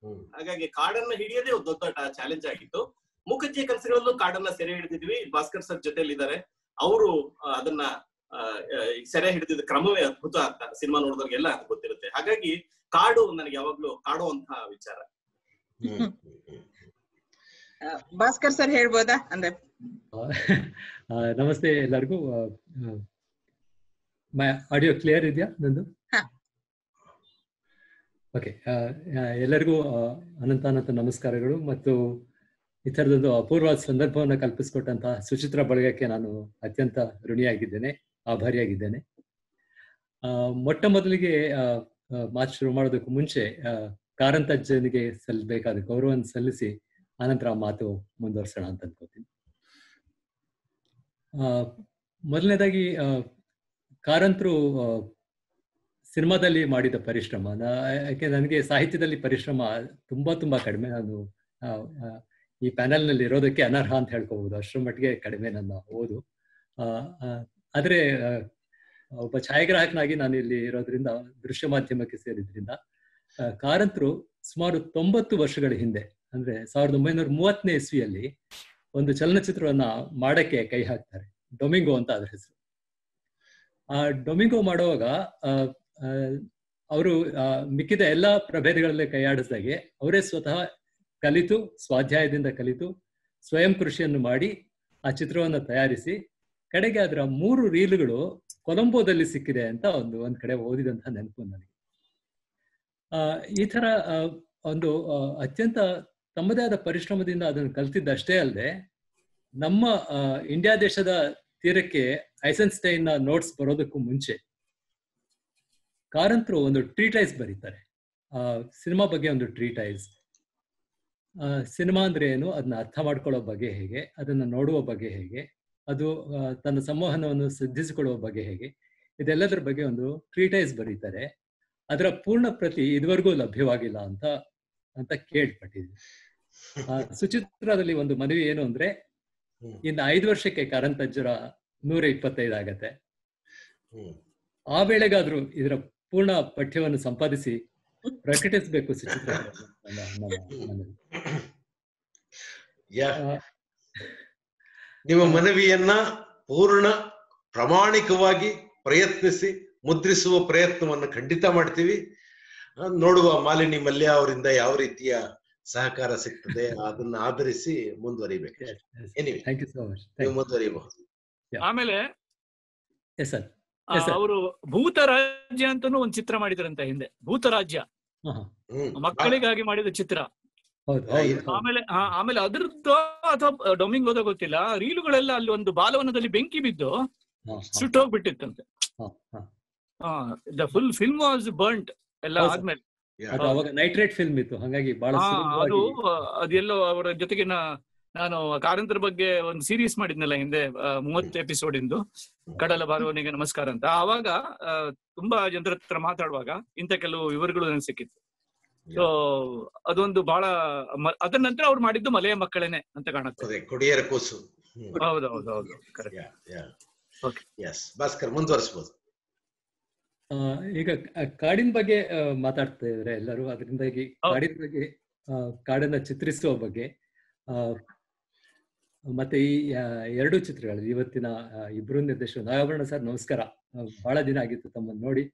ಹ್ಮ್ ಹಾಗಾಗಿ ಕಾಡನ್ನ ಹಿಡಿಯೋದೇ ಒಂದು ದೊಡ್ಡ ಚಾಲೆಂಜ್ ಆಗಿತ್ತು ಮುಖಜ್ಜಿ ಕನಸುಗಳಲ್ಲೂ ಕಾಡನ್ನ ಸೆರೆ ಹಿಡಿದಿದ್ವಿ ಭಾಸ್ಕರ್ ಸರ್ ಜೊತೆಲಿ ಇದ್ದಾರೆ ಅವರು ಅದನ್ನ ಆ, ಆ, ಸೆರೆ ಹಿಡಿದಿದ್ದ ಕ್ರಮವೇ ಅದ್ಭುತ ಅಂತ ಸಿನಿಮಾ ನೋಡಿದವ್ರಿಗೆಲ್ಲ ಅದು ಗೊತ್ತಿರುತ್ತೆ ಹಾಗಾಗಿ ಕಾಡು ನನಗೆ ಯಾವಾಗ್ಲೂ ಕಾಡುವಂತಹ ವಿಚಾರ ಹ್ಮ್ ಹ್ಮ್ ಹ್ಮ್ ಆ, ಭಾಸ್ಕರ್ ಸರ್ ಹೇಳ್ಬೋದಾ ಅಂದ್ರೆ ಆ, ನಮಸ್ತೆ ಎಲ್ಲರಿಗೂ ಆಡಿಯೋ ಕ್ಲಿಯರ್ ಇದೆಯಾ ನಂದು ಹಾ. ಓಕೆ ಎಲ್ಲರಿಗೂ ಆ, ಅನಂತ ಅನಂತ ನಮಸ್ಕಾರಗಳು ಮತ್ತು ಈ ಥರದೊಂದು ಅಪೂರ್ವ ಸಂದರ್ಭವನ್ನು ಕಲ್ಪಿಸಿಕೊಟ್ಟಂತಹ ಸುಚಿತ್ರ ಬಳಗಕ್ಕೆ ನಾನು ಅತ್ಯಂತ ಋಣಿಯಾಗಿದ್ದೇನೆ ಆಭಾರಿಯಾಗಿದ್ದೇನೆ ಆ, ಮೊಟ್ಟ ಮೊದಲಿಗೆ ಆ, ಆ, ಮಾತು ಶುರು ಮಾಡೋದಕ್ಕೂ ಮುಂಚೆ ಆ, ಕಾರಂತಜ್ಜನಿಗೆ ಸಲ್ಲಬೇಕಾದ ಗೌರವವನ್ನು ಸಲ್ಲಿಸಿ ಆನಂತರ ಆ ಮಾತು ಮುಂದುವರ್ಸೋಣ ಅಂತ ಅನ್ಕೋತೀನಿ ಆ, ಮೊದಲನೇದಾಗಿ ಆ, ಕಾರಂತರು ಆ, ಸಿನಿಮಾದಲ್ಲಿ ಮಾಡಿದ ಪರಿಶ್ರಮ ನಾ- ಯಾಕೆ ನನಗೆ ಸಾಹಿತ್ಯದಲ್ಲಿ ಪರಿಶ್ರಮ ತುಂಬಾ ತುಂಬಾ ಕಡಿಮೆ ನಾನು ಆ, ಆ, ಈ ಪ್ಯಾನೆಲ್ ನಲ್ಲಿ ಇರೋದಕ್ಕೆ ಅನರ್ಹ ಅಂತ ಹೇಳ್ಕೋಬಹುದು ಅಷ್ಟರ ಮಟ್ಟಿಗೆ ಕಡಿಮೆ ನನ್ನ ಓದು ಆ, ಆ, ಆದ್ರೆ ಆ, ಒಬ್ಬ ಛಾಯಾಗ್ರಾಹಕನಾಗಿ ನಾನು ಇಲ್ಲಿ ಇರೋದ್ರಿಂದ ದೃಶ್ಯ ಮಾಧ್ಯಮಕ್ಕೆ ಸೇರಿದ್ರಿಂದ ಆ, ಕಾರಂತರು ಸುಮಾರು ತೊಂಬತ್ತು ವರ್ಷಗಳ ಹಿಂದೆ ಅಂದ್ರೆ ಸಾವಿರದ ಒಂಬೈನೂರ ಮೂವತ್ತನೇ ಇಸ್ವಿಯಲ್ಲಿ ಒಂದು ಚಲನಚಿತ್ರವನ್ನ ಮಾಡಕ್ಕೆ ಕೈ ಹಾಕ್ತಾರೆ ಡೊಮಿಂಗೋ ಅಂತ ಅದ್ರ ಹೆಸರು ಆ ಡೊಮಿಂಗೋ ಮಾಡುವಾಗ ಅವರು ಮಿಕ್ಕಿದ ಎಲ್ಲಾ ಪ್ರಭೇದಗಳಲ್ಲಿ ಕೈಯಾಡಿಸಿದಾಗೆ ಅವರೇ ಸ್ವತಃ ಕಲಿತು ಸ್ವಾಧ್ಯಾಯದಿಂದ ಕಲಿತು ಸ್ವಯಂ ಕೃಷಿಯನ್ನು ಮಾಡಿ ಆ ಚಿತ್ರವನ್ನು ತಯಾರಿಸಿ ಕಡೆಗೆ ಅದರ ಮೂರು ರೀಲ್ಗಳು ಕೊಲಂಬೋದಲ್ಲಿ ಸಿಕ್ಕಿದೆ ಅಂತ ಒಂದು ಒಂದ್ ಕಡೆ ಓದಿದಂತ ನೆನಪು ನನಗೆ ಆ ಈ ತರ ಆ, ಒಂದು ಆ, ಅತ್ಯಂತ ತಮ್ಮದೇ ಆದ ಪರಿಶ್ರಮದಿಂದ ಅದನ್ನು ಕಲ್ತಿದ್ದಷ್ಟೇ ಅಲ್ಲದೆ ನಮ್ಮ ಆ, ಇಂಡಿಯಾ ದೇಶದ ತೀರಕ್ಕೆ ಐಸನ್ಸ್ಟೈನ್ ನ ನೋಟ್ಸ್ ಬರೋದಕ್ಕೂ ಮುಂಚೆ ಕಾರಂತರು ಒಂದು ಟ್ರೀಟೈಸ್ ಬರೀತಾರೆ ಆ ಸಿನಿಮಾ ಬಗ್ಗೆ ಒಂದು ಟ್ರೀಟೈಸ್ ಸಿನಿಮಾ ಅಂದ್ರೆ ಏನು ಅದನ್ನ ಅರ್ಥ ಮಾಡ್ಕೊಳ್ಳೋ ಬಗ್ಗೆ ಹೇಗೆ ಅದನ್ನ ನೋಡುವ ಬಗ್ಗೆ ಹೇಗೆ ಅದು ಆ, ತನ್ನ ಸಂವಹನವನ್ನು ಸಿದ್ಧಿಸಿಕೊಳ್ಳುವ ಬಗ್ಗೆ ಹೇಗೆ ಇದೆಲ್ಲದರ ಬಗ್ಗೆ ಒಂದು ಟ್ರೀಟೈಸ್ ಬರೀತಾರೆ ಅದರ ಪೂರ್ಣ ಪ್ರತಿ ಇದುವರೆಗೂ ಲಭ್ಯವಾಗಿಲ್ಲ ಅಂತ ಅಂತ ಕೇಳ್ಪಟ್ಟಿದ್ವಿ ಆ, ಸುಚಿತ್ರದಲ್ಲಿ ಒಂದು ಮನವಿ ಏನು ಅಂದ್ರೆ ಹ್ಮ್. ಇನ್ನು ಐದು ವರ್ಷಕ್ಕೆ ಕಾರಂತಜ್ಜರ ನೂರ ಇಪ್ಪತ್ತೈದು ಆಗತ್ತೆ ಹ್ಮ್ ಆ ವೇಳೆಗಾದ್ರೂ ಇದರ ಪೂರ್ಣ ಪಠ್ಯವನ್ನು ಸಂಪಾದಿಸಿ ಪ್ರಕಟಿಸಬೇಕು ಸುಚಿತ್ರ ನನ್ನ ನನ್ನ ಮನವಿ. ಯಾ ಆ, ನಿಮ್ಮ ಮನವಿಯನ್ನ ಪೂರ್ಣ ಪ್ರಾಮಾಣಿಕವಾಗಿ ಪ್ರಯತ್ನಿಸಿ ಮುದ್ರಿಸುವ ಪ್ರಯತ್ನವನ್ನು ಖಂಡಿತ ಮಾಡ್ತೀವಿ ಆ, ನೋಡುವ ಮಾಲಿನಿ ಮಲ್ಯ ಅವರಿಂದ ಯಾವ ರೀತಿಯ ಸಹಕಾರ ಸಿಗ್ತದೆ ಅದನ್ನ ಆಧರಿಸಿ ಮುಂದುವರಿಬೇಕು yes, yes. Anyway Thank you so much. ನೀವು ಮುಂದುವರಿಯಬಹುದು ಆಮೇಲೆ Yes, sir. Yes, sir. ಅವರು ಭೂತ ರಾಜ್ಯ ಅಂತಾನು ಒಂದು ಚಿತ್ರ ಮಾಡಿದ್ರಂತೆ ಹಿಂದೆ ಭೂತ ರಾಜ್ಯ ಹಾ, ಹಾ. ಹ್ಮ್ ಮಕ್ಕಳಿಗಾಗಿ ಮಾಡಿದ ಚಿತ್ರ ಹೌದು ಆ, ಹೌದು, ಇದು- ಹೌದು. ಆಮೇಲೆ ಆ, ಆಮೇಲೆ ಅದ್ರದ್ದು ಅಥವಾ ಡೊಮಿಂಗೋದ ಗೊತ್ತಿಲ್ಲ ರೀಲುಗಳೆಲ್ಲ ಅಲ್ಲಿ ಒಂದು ಬಾಲವನದಲ್ಲಿ ಬೆಂಕಿ ಬಿದ್ದು ಹಾ, ಹಾ, ಸುಟ್ಟೋಗ್ಬಿಟ್ಟಿತ್ತಂತೆ ಹಾ, ಹಾ. The full film was burnt ಎಲ್ಲ ಹೌದು, sir. ಆದ್ಮೇಲೆ ಯಾ. ಅದು ಅವಾಗ ನೈಟ್ರೇಟ್ ಫಿಲ್ಮ್ ಇತ್ತು ಹಾಗಾಗಿ ಬಹಳ ಹಾ, ಅದು ಸುಲಭವಾಗಿ ಅದೆಲ್ಲೋ ಅವರ ಜೊತೆಗೆ ನಾ- ನಾನು ಕಾರಂತರ ಬಗ್ಗೆ ಒಂದು ಸೀರೀಸ್ ಮಾಡಿದ್ನಲ್ಲ ಹಿಂದೆ ಮೂವತ್ತು ಎಪಿಸೋಡ್ ಇಂದು ಕಡಲ ಬಾರುವನಿಗೆ ನಮಸ್ಕಾರ ಅಂತ ಆವಾಗ ಆ, ತುಂಬಾ ಜನರ ಹತ್ರ ಮಾತಾಡುವಾಗ ಇಂಥ ಕೆಲವು ವಿವರಗಳು ನನಗೆ ಸಿಕ್ಕಿತ್ತು ಸೊ ಅದೊಂದು ಬಹಳ ಮ- ಅದರ ನಂತರ ಅವ್ರು ಮಾಡಿದ್ದು ಮಲೆಯ ಮಕ್ಕಳೇನೆ ಅಂತ ಕಾಣುತ್ತೆ ಅದೇ ಕೊಡಿಯರ ಕೂಸು ಹೌದು ಹೌದು ಹೌದು ಕರೆಕ್ಟ್ Okay. ಎಸ್ ಭಾಸ್ಕರ್ ಮುಂದುವರಿಸಬಹುದು ಆ, ಈಗ ಕ- ಕಾಡಿನ ಬಗ್ಗೆ ಆ, ಮಾತಾಡ್ತಾ ಇದ್ರೆ ಎಲ್ಲರೂ ಅದರಿಂದಾಗಿ ಹೌದು. ಕಾಡಿನ ಬಗ್ಗೆ ಆ, ಕಾಡನ್ನ ಚಿತ್ರಿಸುವ ಬಗ್ಗೆ ಆ, ಮತ್ತೆ ಈ ಆ, ಎರಡು ಚಿತ್ರಗಳು ಇವತ್ತಿನ ಆ, ಇಬ್ರು ನಿರ್ದೇಶಕರು ನಾಗಾಭರಣ ಸರ್ ನಮಸ್ಕಾರ ಆ, ಬಹಳ ದಿನ ಆಗಿತ್ತು ತಮ್ಮನ್ನು ನೋಡಿ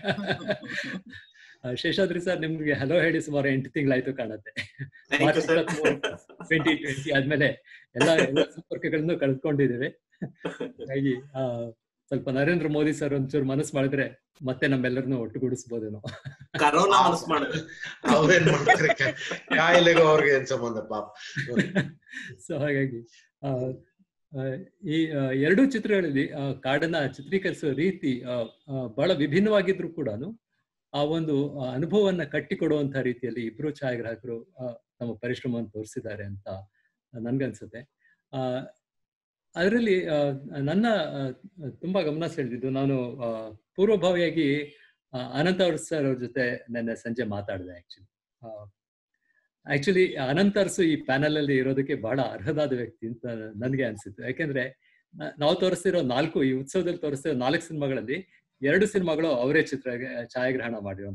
ಆ, ಶೇಷಾದ್ರಿ ಸರ್ ನಿಮ್ಗೆ ಹಲೋ ಹೇಳಿ ಸುಮಾರು ಎಂಟು ತಿಂಗಳಾಯ್ತು ಕಾಣತ್ತೆ thank you sir twenty twenty ಆದ್ಮೇಲೆ ಎಲ್ಲ ಎಲ್ಲ ಸಂಪರ್ಕಗಳನ್ನು ಕಳ್ಕೊಂಡಿದ್ದೇವೆ ಹಾಗಾಗಿ ಆ, ಸ್ವಲ್ಪ ನರೇಂದ್ರ ಮೋದಿ ಸರ್ ಒಂಚೂರು ಮನಸ್ಸು ಮಾಡಿದ್ರೆ ಮತ್ತೆ ನಮ್ಮೆಲ್ಲರನ್ನು ಒಟ್ಟುಗೂಡಿಸ್ಬೋದೇನೋ ಕರೋನಾ ಮನಸ್ಸು ಮಾಡಿದ್ರೆ ಅವ್ರೇನ್ ಮಾಡ್ತಾರೆ ಕಾ- ಕಾಯಿಲೆಗೂ ಅವ್ರಿಗೆ ಏನ್ ಸಂಬಂಧ ಪಾಪ ಸೊ ಹಾಗಾಗಿ ಆ, ಆ, ಈ ಆ, ಎರಡೂ ಚಿತ್ರಗಳಲ್ಲಿ ಆ, ಕಾಡನ್ನ ಚಿತ್ರೀಕರಿಸುವ ರೀತಿ ಆ, ಆ, ಬಹಳ ವಿಭಿನ್ನವಾಗಿದ್ರು ಕೂಡ ಆ ಒಂದು ಆ, ಅನುಭವವನ್ನ ಕಟ್ಟಿಕೊಡುವಂತ ರೀತಿಯಲ್ಲಿ ಇಬ್ರು ಛಾಯಾಗ್ರಾಹಕರು ಆ, ತಮ್ಮ ಪರಿಶ್ರಮವನ್ನು ತೋರಿಸಿದ್ದಾರೆ ಅಂತ ನನ್ಗನ್ಸುತ್ತೆ ಆ ಅದರಲ್ಲಿ ನನ್ನ ಆ, ತುಂಬಾ ಗಮನ ಸೆಳೆದಿದ್ದು ನಾನು ಆ, ಪೂರ್ವಭಾವಿಯಾಗಿ ಆ, ಅನಂತ್ ಅವ್ರ ಸರ್ ಅವ್ರ ಜೊತೆ ನನ್ನ ಸಂಜೆ ಮಾತಾಡಿದೆ ಆಕ್ಚುಲಿ ಆಕ್ಚುಲಿ ಅನಂತ್ ಅರಸು ಈ ಪ್ಯಾನಲ್ ಅಲ್ಲಿ ಇರೋದಕ್ಕೆ ಬಹಳ ಅರ್ಹದಾದ ವ್ಯಕ್ತಿ ಅಂತ ನನಗೆ ಅನ್ಸಿತ್ತು ಯಾಕೆಂದ್ರೆ ನ- ನಾವು ತೋರಿಸ್ತಿರೋ ನಾಲ್ಕು ಈ ಉತ್ಸವದಲ್ಲಿ ತೋರಿಸ್ತಿರೋ ನಾಲ್ಕು ಸಿನಿಮಾಗಳಲ್ಲಿ ಎರಡು ಸಿನಿಮಾಗಳು ಅವರೇ ಚಿತ್ರ ಛಾಯಾಗ್ರಹಣ ಮಾಡಿರುವಂತ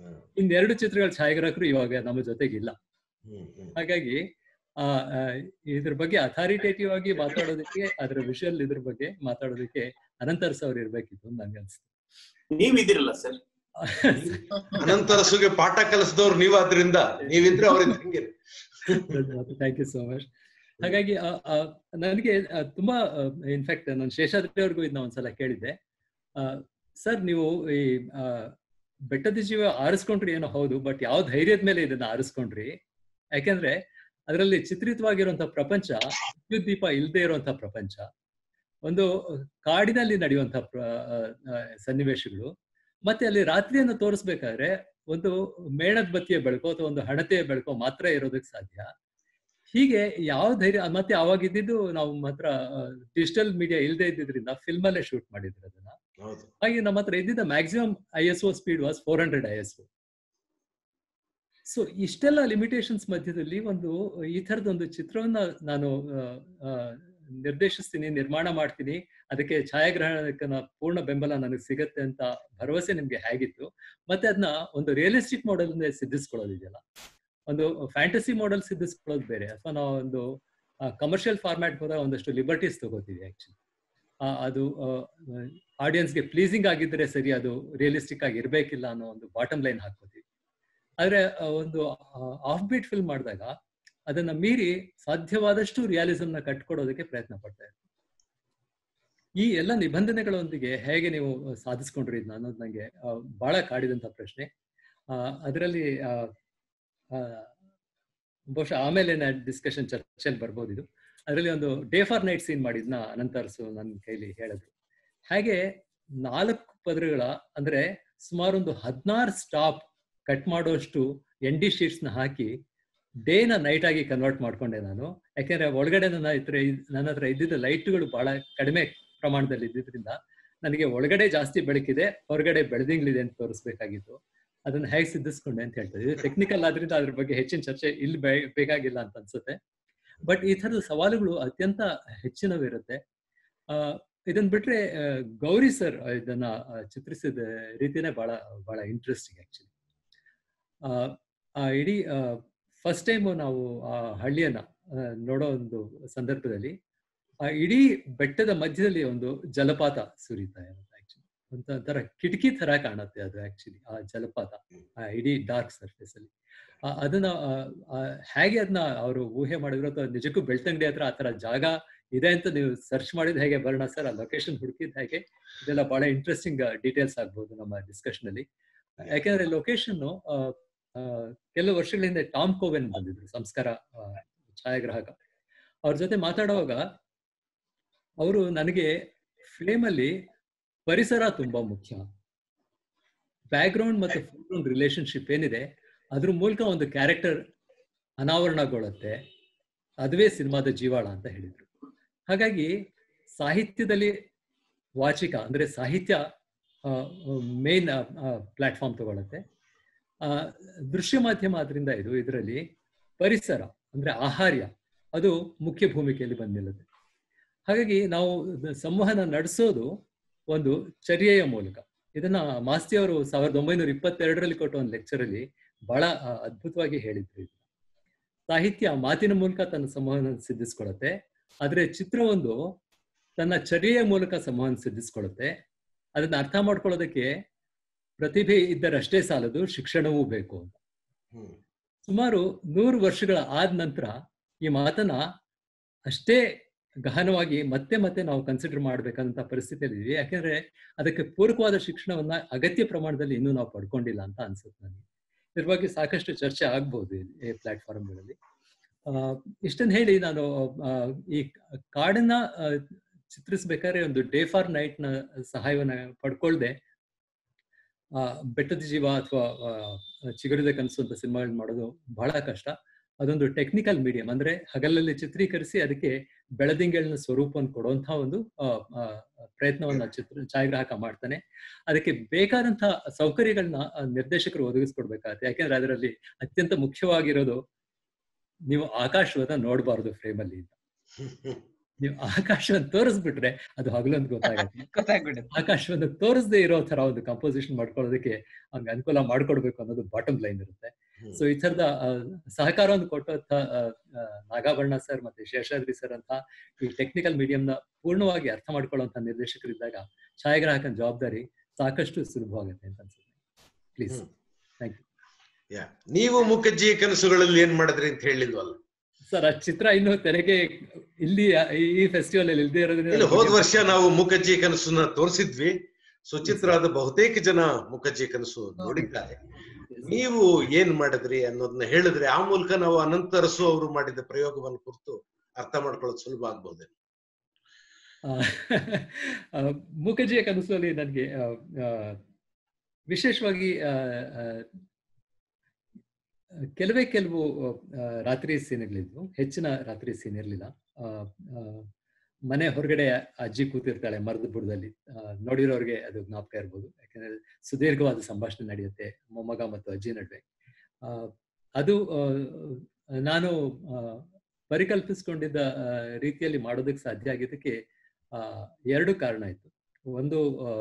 ಹ್ಮ್, ಇನ್ನೆರಡು ಚಿತ್ರಗಳ ಛಾಯಾಗ್ರಾಹಕರು ಇವಾಗ ನಮ್ಮ ಜೊತೆಗಿಲ್ಲ ಹ್ಮ್, ಹ್ಮ್. ಹಾಗಾಗಿ ಆ ಆ, ಇದ್ರ ಬಗ್ಗೆ ಅಥಾರಿಟೇಟಿವ್ ಆಗಿ ಮಾತಾಡೋದಕ್ಕೆ ಅದರ ವಿಷುವಲ್ ಇದ್ರ ಬಗ್ಗೆ ಮಾತಾಡೋದಕ್ಕೆ ಅನಂತರ ಸರ್ ಇರ್ಬೇಕಿತ್ತು ಅಂತ ನಂಗೆ ಅನ್ಸುತ್ತೆ ನೀವ್ ಇದಿರಲ್ಲ ಸರ್ ಅನಂತರಸುಗೆ ಪಾಠ ಕಲಿಸಿದವ್ರು ನೀವಾದ್ರಿಂದ ನೀವಿದ್ರೆ ಅವ್ರಿದ್ದಂಗೆ ಥ್ಯಾಂಕ್ ಯು ಸೋ ಮಚ್ ಹಾಗಾಗಿ ಆ, ಆ, ನನಗೆ ಆ, ತುಂಬಾ ಇನ್ಫ್ಯಾಕ್ಟ್ ನಾನು ಶೇಷಾದ್ರಿ ಅವ್ರಿಗೂ ಇದನ್ನ ಒಂದ್ಸಲ ಕೇಳಿದ್ದೆ ಸರ್ ನೀವು ಈ ಆ, ಬೆಟ್ಟದ ಜೀವ ಆರಿಸ್ಕೊಂಡ್ರಿ ಏನೋ ಹೌದು ಬಟ್ ಯಾವ ಧೈರ್ಯದ ಮೇಲೆ ಇದನ್ನ ಆರಿಸ್ಕೊಂಡ್ರಿ ಯಾಕೆಂದ್ರೆ ಅದರಲ್ಲಿ ಚಿತ್ರಿತವಾಗಿರುವಂತಹ ಪ್ರಪಂಚ ವಿದ್ಯುತ್ ದೀಪ ಇಲ್ಲದೆ ಇರುವಂತಹ ಪ್ರಪಂಚ ಒಂದು ಕಾಡಿನಲ್ಲಿ ನಡೆಯುವಂತಹ ಪ್ರ- ಆ, ಆ, ಸನ್ನಿವೇಶಗಳು ಮತ್ತೆ ಅಲ್ಲಿ ರಾತ್ರಿಯನ್ನು ತೋರಿಸ್ಬೇಕಾದ್ರೆ ಒಂದು ಮೇಣದ ಬತ್ತಿಯ ಬೆಳಕು ಅಥವಾ ಒಂದು ಹಣತೆಯ ಬೆಳಕು ಮಾತ್ರ ಇರೋದಕ್ಕೆ ಸಾಧ್ಯ ಹೀಗೆ ಯಾವ ಧೈರ್ಯ ಮತ್ತೆ ಅವಾಗ ಇದ್ದಿದ್ದು ನಾವು ಮಾತ್ರ ಡಿಜಿಟಲ್ ಮೀಡಿಯಾ ಇಲ್ಲದೆ ಇದ್ದಿದ್ರಿಂದ ಫಿಲ್ಮ್ ಅಲ್ಲೇ ಶೂಟ್ ಮಾಡಿದ್ರು ಅದನ್ನ ಹೌದು ಹಾಗೆ ನಮ್ಮ ಹತ್ರ ಇದ್ದಿದ್ದ maximum I S O speed was four hundred I S O so ಇಷ್ಟೆಲ್ಲ ಲಿಮಿಟೇಷನ್ಸ್ ಮಧ್ಯದಲ್ಲಿ ಒಂದು ಈ ತರದೊಂದು ಚಿತ್ರವನ್ನ ನಾನು ಆ, ಆ, ನಿರ್ದೇಶಿಸ್ತೀನಿ ನಿರ್ಮಾಣ ಮಾಡ್ತೀನಿ ಅದಕ್ಕೆ ಛಾಯಾಗ್ರಹಣಕ್ಕನ ಪೂರ್ಣ ಬೆಂಬಲ ನನಗೆ ಸಿಗತ್ತೆ ಅಂತ ಭರವಸೆ ನಿಮ್ಗೆ ಹೇಗಿತ್ತು ಮತ್ತೆ ಅದನ್ನ ಒಂದು ರಿಯಲಿಸ್ಟಿಕ್ ಮಾಡೆಲ್ ಸಿದ್ಧಿಸ್ಕೊಳ್ಳೋದಿದೆಯಲ್ಲ ಒಂದು ಫ್ಯಾಂಟಸಿ ಮಾಡೆಲ್ ಸಿದ್ಧಿಸ್ಕೊಳ್ಳೋದು ಬೇರೆ ಅಥವಾ ನಾವು ಒಂದು ಕಮರ್ಷಿಯಲ್ ಫಾರ್ಮ್ಯಾಟ್ ಹೋದಾಗ ಒಂದಷ್ಟು ಲಿಬರ್ಟೀಸ್ ತಗೋತೀವಿ ಆಕ್ಚುಲಿ ಅದು ಆಡಿಯನ್ಸ್ಗೆ ಪ್ಲೀಸಿಂಗ್ ಆಗಿದ್ರೆ ಸರಿ ಅದು ರಿಯಲಿಸ್ಟಿಕ್ ಆಗಿ ಇರ್ಬೇಕಿಲ್ಲ ಅನ್ನೋ ಒಂದು ಬಾಟಮ್ ಲೈನ್ ಹಾಕೋತೀವಿ ಆದ್ರೆ ಆ, ಒಂದು ಆಫ್ ಬೀಟ್ ಫಿಲ್ಮ್ ಮಾಡಿದಾಗ ಅದನ್ನ ಮೀರಿ ಸಾಧ್ಯವಾದಷ್ಟು ರಿಯಾಲಿಸಮ್ ನ ಕಟ್ಕೊಡೋದಕ್ಕೆ ಪ್ರಯತ್ನ ಪಡ್ತಾ ಇರ್ತೀವಿ ಈ ಎಲ್ಲ ನಿಬಂಧನೆಗಳೊಂದಿಗೆ ಹೇಗೆ ನೀವು ಸಾಧಿಸ್ಕೊಂಡ್ರಿ ಇದನ್ನ ಅನ್ನೋದು ನಂಗೆ ಆ, ಬಹಳ ಕಾಡಿದಂತ ಪ್ರಶ್ನೆ ಅದರಲ್ಲಿ ಬಹುಶಃ ಆಮೇಲೆ ಡಿಸ್ಕಷನ್ ಚರ್ಚೆಯಲ್ಲಿ ಬರ್ಬೋದು ಇದು ಅದರಲ್ಲಿ ಒಂದು ಡೇ ಫಾರ್ ನೈಟ್ ಸೀನ್ ಮಾಡಿದ್ನ ಅನಂತರ್ಸು ನನ್ನ ಕೈಲಿ ಹೇಳಿದ್ರು ಹಾಗೆ ನಾಲ್ಕು ಪದರಗಳ ಅಂದ್ರೆ ಸುಮಾರು ಒಂದು ಹದಿನಾರು ಸ್ಟಾಪ್ ಕಟ್ ಮಾಡುವಷ್ಟು ಎನ್ ಡಿ ಶೀಟ್ಸ್ ನ ಹಾಕಿ ಡೇನ ನೈಟ್ ಆಗಿ ಕನ್ವರ್ಟ್ ಮಾಡ್ಕೊಂಡೆ ನಾನು ಯಾಕೆಂದ್ರೆ ಒಳಗಡೆ ನನ್ನ ಹತ್ರ ಇದ್- ನನ್ನ ಹತ್ರ ಇದ್ದಿದ್ದ ಲೈಟ್ಗಳು ಬಹಳ ಕಡಿಮೆ ಪ್ರಮಾಣದಲ್ಲಿ ಇದ್ದಿದ್ರಿಂದ ನನಗೆ ಒಳಗಡೆ ಜಾಸ್ತಿ ಬೆಳಕಿದೆ ಹೊರಗಡೆ ಬೆಳದಿಂಗ್ಲಿದೆ ಅಂತ ತೋರಿಸ್ಬೇಕಾಗಿತ್ತು ಅದನ್ನ ಹೇಗೆ ಸಿದ್ಧಿಸ್ಕೊಂಡೆ ಅಂತ ಹೇಳ್ತಾರೆ ಇದು ಟೆಕ್ನಿಕಲ್ ಆದ್ರಿಂದ ಅದ್ರ ಬಗ್ಗೆ ಹೆಚ್ಚಿನ ಚರ್ಚೆ ಇಲ್ಲಿ ಬೇ- ಬೇಕಾಗಿಲ್ಲ ಅಂತ ಅನ್ಸುತ್ತೆ ಬಟ್ ಈ ತರದ ಸವಾಲುಗಳು ಅತ್ಯಂತ ಹೆಚ್ಚಿನವಿರುತ್ತೆ ಆ ಇದನ್ ಬಿಟ್ರೆ ಆ, ಗೌರಿ ಸರ್ ಇದನ್ನ ಆ, ಚಿತ್ರಿಸಿದ ರೀತಿನೇ ಬಹಳ ಬಹಳ ಇಂಟ್ರೆಸ್ಟಿಂಗ್ ಆಕ್ಚುಲಿ ಆ ಇಡೀ ಫಸ್ಟ್ ಟೈಮ್ ನಾವು ಆ ಹಳ್ಳಿಯನ್ನ ಆ, ನೋಡೋ ಒಂದು ಸಂದರ್ಭದಲ್ಲಿ ಆ ಇಡೀ ಬೆಟ್ಟದ ಮಧ್ಯದಲ್ಲಿ ಒಂದು ಜಲಪಾತ ಸುರಿತಾ ಇರುತ್ತೆ ಆಕ್ಚುಲಿ ಒಂತ ಒಂಥರ ಕಿಟಕಿ ತರ ಕಾಣುತ್ತೆ ಅದು ಆಕ್ಚುಲಿ ಆ ಜಲಪಾತ ಆ ಇಡೀ ಡಾರ್ಕ್ ಸರ್ಫೇಸ್ ಅಲ್ಲಿ ಆ, ಅದನ್ನ ಆ, ಆ, ಹೇಗೆ ಅದನ್ನ ಅವರು ಊಹೆ ಮಾಡಿದ್ರು ಅಥವಾ ನಿಜಕ್ಕೂ ಬೆಳ್ತಂಗಡಿ ಹತ್ರ ಆ ತರ ಜಾಗ ಇದೆ ಅಂತ ನೀವು ಸರ್ಚ್ ಮಾಡಿದ ಹೇಗೆ ಬರೋಣ ಸರ್ ಆ ಲೊಕೇಶನ್ ಹುಡುಕಿದ ಹೇಗೆ ಇದೆಲ್ಲ ಬಹಳ ಇಂಟ್ರೆಸ್ಟಿಂಗ್ ಡೀಟೇಲ್ಸ್ ಆಗ್ಬೋದು ನಮ್ಮ ಡಿಸ್ಕಷನ್ ಅಲ್ಲಿ ಯಾಕೆಂದ್ರೆ ಲೊಕೇಶನ್ ಕೆಲವು ವರ್ಷಗಳ ಹಿಂದೆ ಟಾಮ್ ಕೋವೆನ್ ಬಂದಿದ್ರು ಸಂಸ್ಕಾರ ಆ, ಛಾಯಾಗ್ರಾಹಕ ಅವ್ರ ಜೊತೆ ಮಾತಾಡುವಾಗ ಅವರು ನನಗೆ ಫ್ಲೇಮ್ ಅಲ್ಲಿ ಪರಿಸರ ತುಂಬಾ ಮುಖ್ಯ ಬ್ಯಾಕ್ಗ್ರೌಂಡ್ ಮತ್ತು ಫೋರ್ಗ್ರೌಂಡ್ ರಿಲೇಶನ್ಶಿಪ್ ಏನಿದೆ ಅದ್ರ ಮೂಲಕ ಒಂದು ಕ್ಯಾರೆಕ್ಟರ್ ಅನಾವರಣಗೊಳ್ಳುತ್ತೆ ಅದುವೇ ಸಿನಿಮಾದ ಜೀವಾಳ ಅಂತ ಹೇಳಿದ್ರು ಹಾಗಾಗಿ ಸಾಹಿತ್ಯದಲ್ಲಿ ವಾಚಿಕ ಅಂದ್ರೆ ಸಾಹಿತ್ಯ ಮೇನ್ ಪ್ಲಾಟ್ಫಾರ್ಮ್ ತಗೊಳುತ್ತೆ ಆ, ದೃಶ್ಯ ಮಾಧ್ಯಮ ಆದ್ರಿಂದ ಇದು ಇದರಲ್ಲಿ ಪರಿಸರ ಅಂದ್ರೆ ಆಹಾರ್ಯ ಅದು ಮುಖ್ಯ ಭೂಮಿಕೆಯಲ್ಲಿ ಬಂದು ನಿಲ್ಲುತ್ತೆ ಹಾಗಾಗಿ ನಾವು ದ- ಸಂವಹನ ನಡೆಸೋದು ಒಂದು ಚರ್ಯೆಯ ಮೂಲಕ ಇದನ್ನ ಮಾಸ್ತಿ ಅವರು ಸಾವಿರದ ಒಂಬೈನೂರ ಇಪ್ಪತ್ತೆರಡರಲ್ಲಿ ಕೊಟ್ಟ ಒಂದು ಲೆಕ್ಚರ್ ಅಲ್ಲಿ ಬಹಳ ಆ, ಅದ್ಭುತವಾಗಿ ಹೇಳಿದ್ರು ಇದು. ಸಾಹಿತ್ಯ ಮಾತಿನ ಮೂಲಕ ತನ್ನ ಸಂವಹನ ಸಿದ್ಧಿಸ್ಕೊಳ್ಳುತ್ತೆ ಆದ್ರೆ ಚಿತ್ರವೊಂದು ತನ್ನ ಚರ್ಯೆಯ ಮೂಲಕ ಸಂವಹನ ಸಿದ್ಧಿಸ್ಕೊಳ್ಳುತ್ತೆ ಅದನ್ನ ಅರ್ಥ ಮಾಡ್ಕೊಳ್ಳೋದಕ್ಕೆ ಪ್ರತಿಭೆ ಇದ್ದರಷ್ಟೇ ಸಾಲದು ಶಿಕ್ಷಣವೂ ಬೇಕು ಅಂತ ಹ್ಮ್ ಸುಮಾರು ನೂರು ವರ್ಷಗಳ ಆದ ನಂತರ ಈ ಮಾತನ್ನ ಅಷ್ಟೇ ಗಹನವಾಗಿ ಮತ್ತೆ ಮತ್ತೆ ನಾವು ಕನ್ಸಿಡರ್ ಮಾಡ್ಬೇಕಂತ ಪರಿಸ್ಥಿತಿಯಲ್ಲಿ ಇದೀವಿ ಯಾಕೆಂದ್ರೆ ಅದಕ್ಕೆ ಪೂರಕವಾದ ಶಿಕ್ಷಣವನ್ನ ಅಗತ್ಯ ಪ್ರಮಾಣದಲ್ಲಿ ಇನ್ನೂ ನಾವು ಪಡ್ಕೊಂಡಿಲ್ಲ ಅಂತ ಅನ್ಸುತ್ತೆ ನನಗೆ ಇದ್ರ ಬಗ್ಗೆ ಸಾಕಷ್ಟು ಚರ್ಚೆ ಆಗ್ಬಹುದು ಈ- ಈ ಪ್ಲಾಟ್ಫಾರ್ಮ್ಗಳಲ್ಲಿ ಇಷ್ಟನ್ನ ಹೇಳಿ ನಾನು ಆ, ಈ ಕಾಡನ್ನ ಆ, ಚಿತ್ರಿಸ್ಬೇಕಾದ್ರೆ ಒಂದು ಡೇ ಫಾರ್ ನೈಟ್ ನ ಸಹಾಯವನ್ನ ಪಡ್ಕೊಳ್ದೆ ಆ ಬೆಟ್ಟದ ಜೀವ ಅಥವಾ ಚಿಗುರಿದ ಕನಸು ಅಂತ ಸಿನಿಮಾಗಳು ಮಾಡೋದು ಬಹಳ ಕಷ್ಟ ಅದೊಂದು ಟೆಕ್ನಿಕಲ್ ಮೀಡಿಯಂ ಅಂದ್ರೆ ಹಗಲಲ್ಲಿ ಚಿತ್ರೀಕರಿಸಿ ಅದಕ್ಕೆ ಬೆಳದಿಂಗಳಿನ ಸ್ವರೂಪವನ್ನು ಕೊಡುವಂತಹ ಒಂದು ಆ, ಆ, ಪ್ರಯತ್ನವನ್ನ ಚಿತ್ರ ಛಾಯಾಗ್ರಾಹಕ ಮಾಡ್ತಾನೆ ಅದಕ್ಕೆ ಬೇಕಾದಂತಹ ಸೌಕರ್ಯಗಳನ್ನ ಆ, ನಿರ್ದೇಶಕರು ಒದಗಿಸ್ಕೊಡ್ಬೇಕಾಗತ್ತೆ ಯಾಕೆಂದ್ರೆ ಅದರಲ್ಲಿ ಅತ್ಯಂತ ಮುಖ್ಯವಾಗಿರೋದು ನೀವು ಆಕಾಶವನ್ನ ನೋಡಬಾರದು ಫ್ರೇಮ್ ಅಲ್ಲಿ ಅಂತ ನೀವು ಆಕಾಶವನ್ನು ತೋರಿಸ್ಬಿಟ್ರೆ ಅದು ಹಗಲು ಅಂತ ಗೊತ್ತಾಗತ್ತೆ ಗೊತ್ತಾಗ್ಬಿಡುತ್ತೆ ಆಕಾಶವನ್ನು ತೋರಿಸದೇ ಇರೋ ತರ ಒಂದು ಕಂಪೋಸಿಷನ್ ಮಾಡ್ಕೊಳ್ಳೋದಕ್ಕೆ ಹಂಗ ಅನುಕೂಲ ಮಾಡ್ಕೊಡ್ಬೇಕು ಅನ್ನೋದು ಬಾಟಮ್ ಲೈನ್ ಇರುತ್ತೆ ಹ್ಮ್. ಸೊ ಈ ತರದ ಆ, ಸಹಕಾರವನ್ನು ಕೊಟ್ಟಂತ ಆ, ಆ, ನಾಗಾಭರಣ ಸರ್ ಮತ್ತೆ ಶೇಷಾದ್ರಿ ಸರ್ ಅಂತ ಈ ಟೆಕ್ನಿಕಲ್ ಮೀಡಿಯಂ ನ ಪೂರ್ಣವಾಗಿ ಅರ್ಥ ಮಾಡ್ಕೊಳ್ಳುವಂತ ನಿರ್ದೇಶಕರಿದ್ದಾಗ ಛಾಯಾಗ್ರಾಹಕನ ಜವಾಬ್ದಾರಿ ಸಾಕಷ್ಟು ಸುಲಭವಾಗುತ್ತೆ ಅಂತ ಅನ್ಸುತ್ತೆ please hmm. Thank you ya ನೀವು ಮುಖಜ್ಜಿ ಕನಸುಗಳಲ್ಲಿ ಏನ್ ಮಾಡಿದ್ರಿ ಅಂತ ಹೇಳಿಲ್ವಲ್ಲ ಸರ್ ಆ ಚಿತ್ರ ಇನ್ನು ತೆರೆಗೆ ಇಲ್ಲಿ ಈ- ಈ ಫೆಸ್ಟಿವಲ್ ಅಲ್ಲಿ ಇಲ್ದೇ ಇಲ್ಲ ಇರೋದ್ರಿಂದ ಹೋದ ವರ್ಷ ನಾವು ಮುಖಜ್ಜಿ ಕನಸನ್ನ ತೋರಿಸಿದ್ವಿ ಸುಚಿತ್ರಾದ ಬಹುತೇಕ ಜನ ಮುಖಜ್ಜಿ ಕನಸು ನೋಡಿದ್ದಾರೆ ನೀವು ಏನ್ ಮಾಡಿದ್ರಿ ಅನ್ನೋದನ್ನ ಹೇಳಿದ್ರೆ ಆ ಮೂಲಕ ನಾವು ಅನಂತ ಅರಸು ಅವರು ಮಾಡಿದ ಪ್ರಯೋಗವನ್ನು ಕುರಿತು ಅರ್ಥ ಮಾಡ್ಕೊಳ್ಳೋದು ಸುಲಭ ಆಗ್ಬೋದು ಆ, ಆ, ಮೂಕಜ್ಜಿಯ ಕನಸಲ್ಲಿ ನನಗೆ ವಿಶೇಷವಾಗಿ ಆ, ಆ, ಕೆಲವೇ ಕೆಲವು ಆ, ರಾತ್ರಿ ಸೀನ್ಗಳಿದ್ವು ಹೆಚ್ಚಿನ ರಾತ್ರಿ ಸೀನ್ ಇರಲಿಲ್ಲ ಮನೆ ಹೊರಗಡೆ ಅಜ್ಜಿ ಕೂತಿರ್ತಾಳೆ ಮರದ ಬುಡದಲ್ಲಿ ಆ, ನೋಡಿರೋರ್ಗೆ ಅದು ಜ್ಞಾಪಕ ಇರ್ಬೋದು ಯಾಕಂದ್ರೆ ಸುದೀರ್ಘವಾದ ಸಂಭಾಷಣೆ ನಡೆಯುತ್ತೆ ಮೊಮ್ಮಗ ಮತ್ತು ಅಜ್ಜಿ ನಡುವೆ ಆ, ಅದು ಆ, ನಾನು ಆ, ಪರಿಕಲ್ಪಿಸ್ಕೊಂಡಿದ್ದ ಆ, ರೀತಿಯಲ್ಲಿ ಮಾಡೋದಕ್ಕೆ ಸಾಧ್ಯ ಆಗಿದ್ದಕ್ಕೆ ಆ, ಎರಡು ಕಾರಣ ಇತ್ತು ಒಂದು ಆ,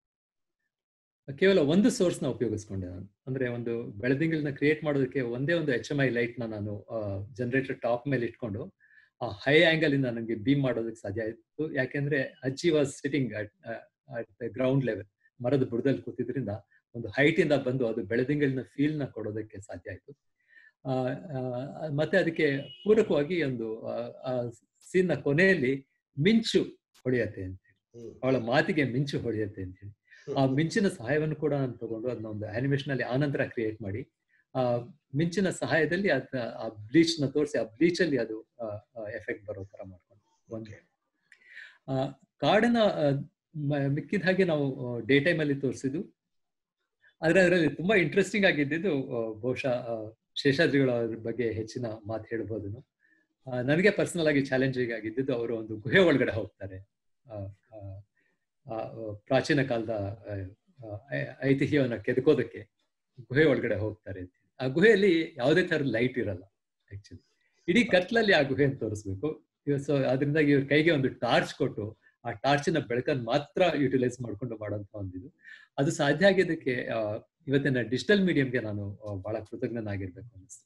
ಕೇವಲ ಒಂದು ಸೋರ್ಸ್ ನ ಉಪಯೋಗಿಸ್ಕೊಂಡೆ ನಾನು ಅಂದ್ರೆ ಒಂದು ಬೆಳದಿಂಗಳನ್ನ ಕ್ರಿಯೇಟ್ ಮಾಡೋದಕ್ಕೆ ಒಂದೇ ಒಂದು ಎಚ್ ಎಂ ಐ ಲೈಟ್ ನ ನಾನು ಜನರೇಟರ್ ಟಾಪ್ ಮೇಲೆ ಇಟ್ಕೊಂಡು ಆ ಹೈ ಆಂಗಲ್ ಇಂದ ನನಗೆ ಬೀಮ್ ಮಾಡೋದಕ್ಕೆ ಸಾಧ್ಯ ಆಯಿತು ಯಾಕೆಂದ್ರೆ ಅಜ್ಜಿ was sitting at ground level ಮರದ ಬುಡದಲ್ಲಿ ಕೂತಿದ್ರಿಂದ ಒಂದು ಹೈಟ್ ಇಂದ ಬಂದು ಅದು ಬೆಳದಿಂಗಳಿನ ಫೀಲ್ ನ ಕೊಡೋದಕ್ಕೆ ಸಾಧ್ಯ ಆಯಿತು ಆ, ಆ, ಮತ್ತೆ ಅದಕ್ಕೆ ಪೂರಕವಾಗಿ ಒಂದು ಸೀನ್ ನ ಕೊನೆಯಲ್ಲಿ ಮಿಂಚು ಹೊಳೆಯತ್ತೆ ಅಂತ ಹ್ಮ್. ಅವಳ ಮಾತಿಗೆ ಮಿಂಚು ಹೊಳೆಯತ್ತೆ ಅಂತ ಹೇಳಿ ಆ ಮಿಂಚಿನ ಸಹಾಯವನ್ನು ಕೂಡ ನಾನು ತಗೊಂಡು ಅದನ್ನ ಒಂದು ಅನಿಮೇಷನ್ ಅಲ್ಲಿ ಆನಂತರ ಕ್ರಿಯೇಟ್ ಮಾಡಿ ಆ ಮಿಂಚಿನ ಸಹಾಯದಲ್ಲಿ ಅದ ಆ ಬ್ಲೀಚ್ ನ ತೋರಿಸಿ ಆ ಬ್ಲೀಚ್ ಅಲ್ಲಿ ಅದು ಎಫೆಕ್ಟ್ ಬರೋ ತರ ಮಾಡ್ಕೊಂಡು ಒಂದು ಆ, ಕಾಡಿನ ಆ, ಮ- ಮಿಕ್ಕಿದ ಹಾಗೆ ನಾವು ಡೇ ಟೈಮ್ ಅಲ್ಲಿ ತೋರಿಸಿದ್ದು ಆದ್ರೆ ಅದರಲ್ಲಿ ತುಂಬಾ ಇಂಟ್ರೆಸ್ಟಿಂಗ್ ಆಗಿದ್ದು ಬಹುಶಃ ಆ, ಶೇಷಾದ್ರಿಗಳ ಅವ್ರ ಬಗ್ಗೆ ಹೆಚ್ಚಿನ ಮಾತು ಹೇಳ್ಬೋದು ಆ, ನನಗೆ ಪರ್ಸನಲ್ ಆಗಿ ಚಾಲೆಂಜಿಂಗ್ ಆಗಿದ್ದು ಅವರು ಒಂದು ಗುಹೆ ಒಳಗಡೆ ಹೋಗ್ತಾರೆ ಆ, ಆ, ಆ, ಪ್ರಾಚೀನ ಕಾಲದ ಆ, ಆ, ಐ- ಐತಿಹ್ಯವನ್ನ ಕೆದಕೋದಕ್ಕೆ ಗುಹೆ ಒಳಗಡೆ ಹೋಗ್ತಾರೆ ಅಂತ. ಆ ಗುಹೆಯಲ್ಲಿ ಯಾವುದೇ ತರದ ಲೈಟ್ ಇರಲ್ಲ ಆಕ್ಚುಲಿ ಇಡೀ ಕತ್ಲಲ್ಲಿ ಆ ಗುಹೆಯನ್ನು ತೋರಿಸ್ಬೇಕು ಸೊ ಅದರಿಂದ ಇವ್ರ ಕೈಗೆ ಒಂದು ಟಾರ್ಚ್ ಕೊಟ್ಟು ಆ ಟಾರ್ಚಿನ ಬೆಳಕನ್ನು ಮಾತ್ರ ಯುಟಿಲೈಸ್ ಮಾಡ್ಕೊಂಡು ಮಾಡೋಂಥ ಒಂದಿದು ಅದು ಸಾಧ್ಯ ಆಗಿದ್ದಕ್ಕೆ ಆ, ಇವತ್ತಿನ ಡಿಜಿಟಲ್ ಮೀಡಿಯಂಗೆ ನಾನು ಆ, ಬಹಳ ಕೃತಜ್ಞನಾಗಿರ್ಬೇಕು ಅನಿಸ್ತು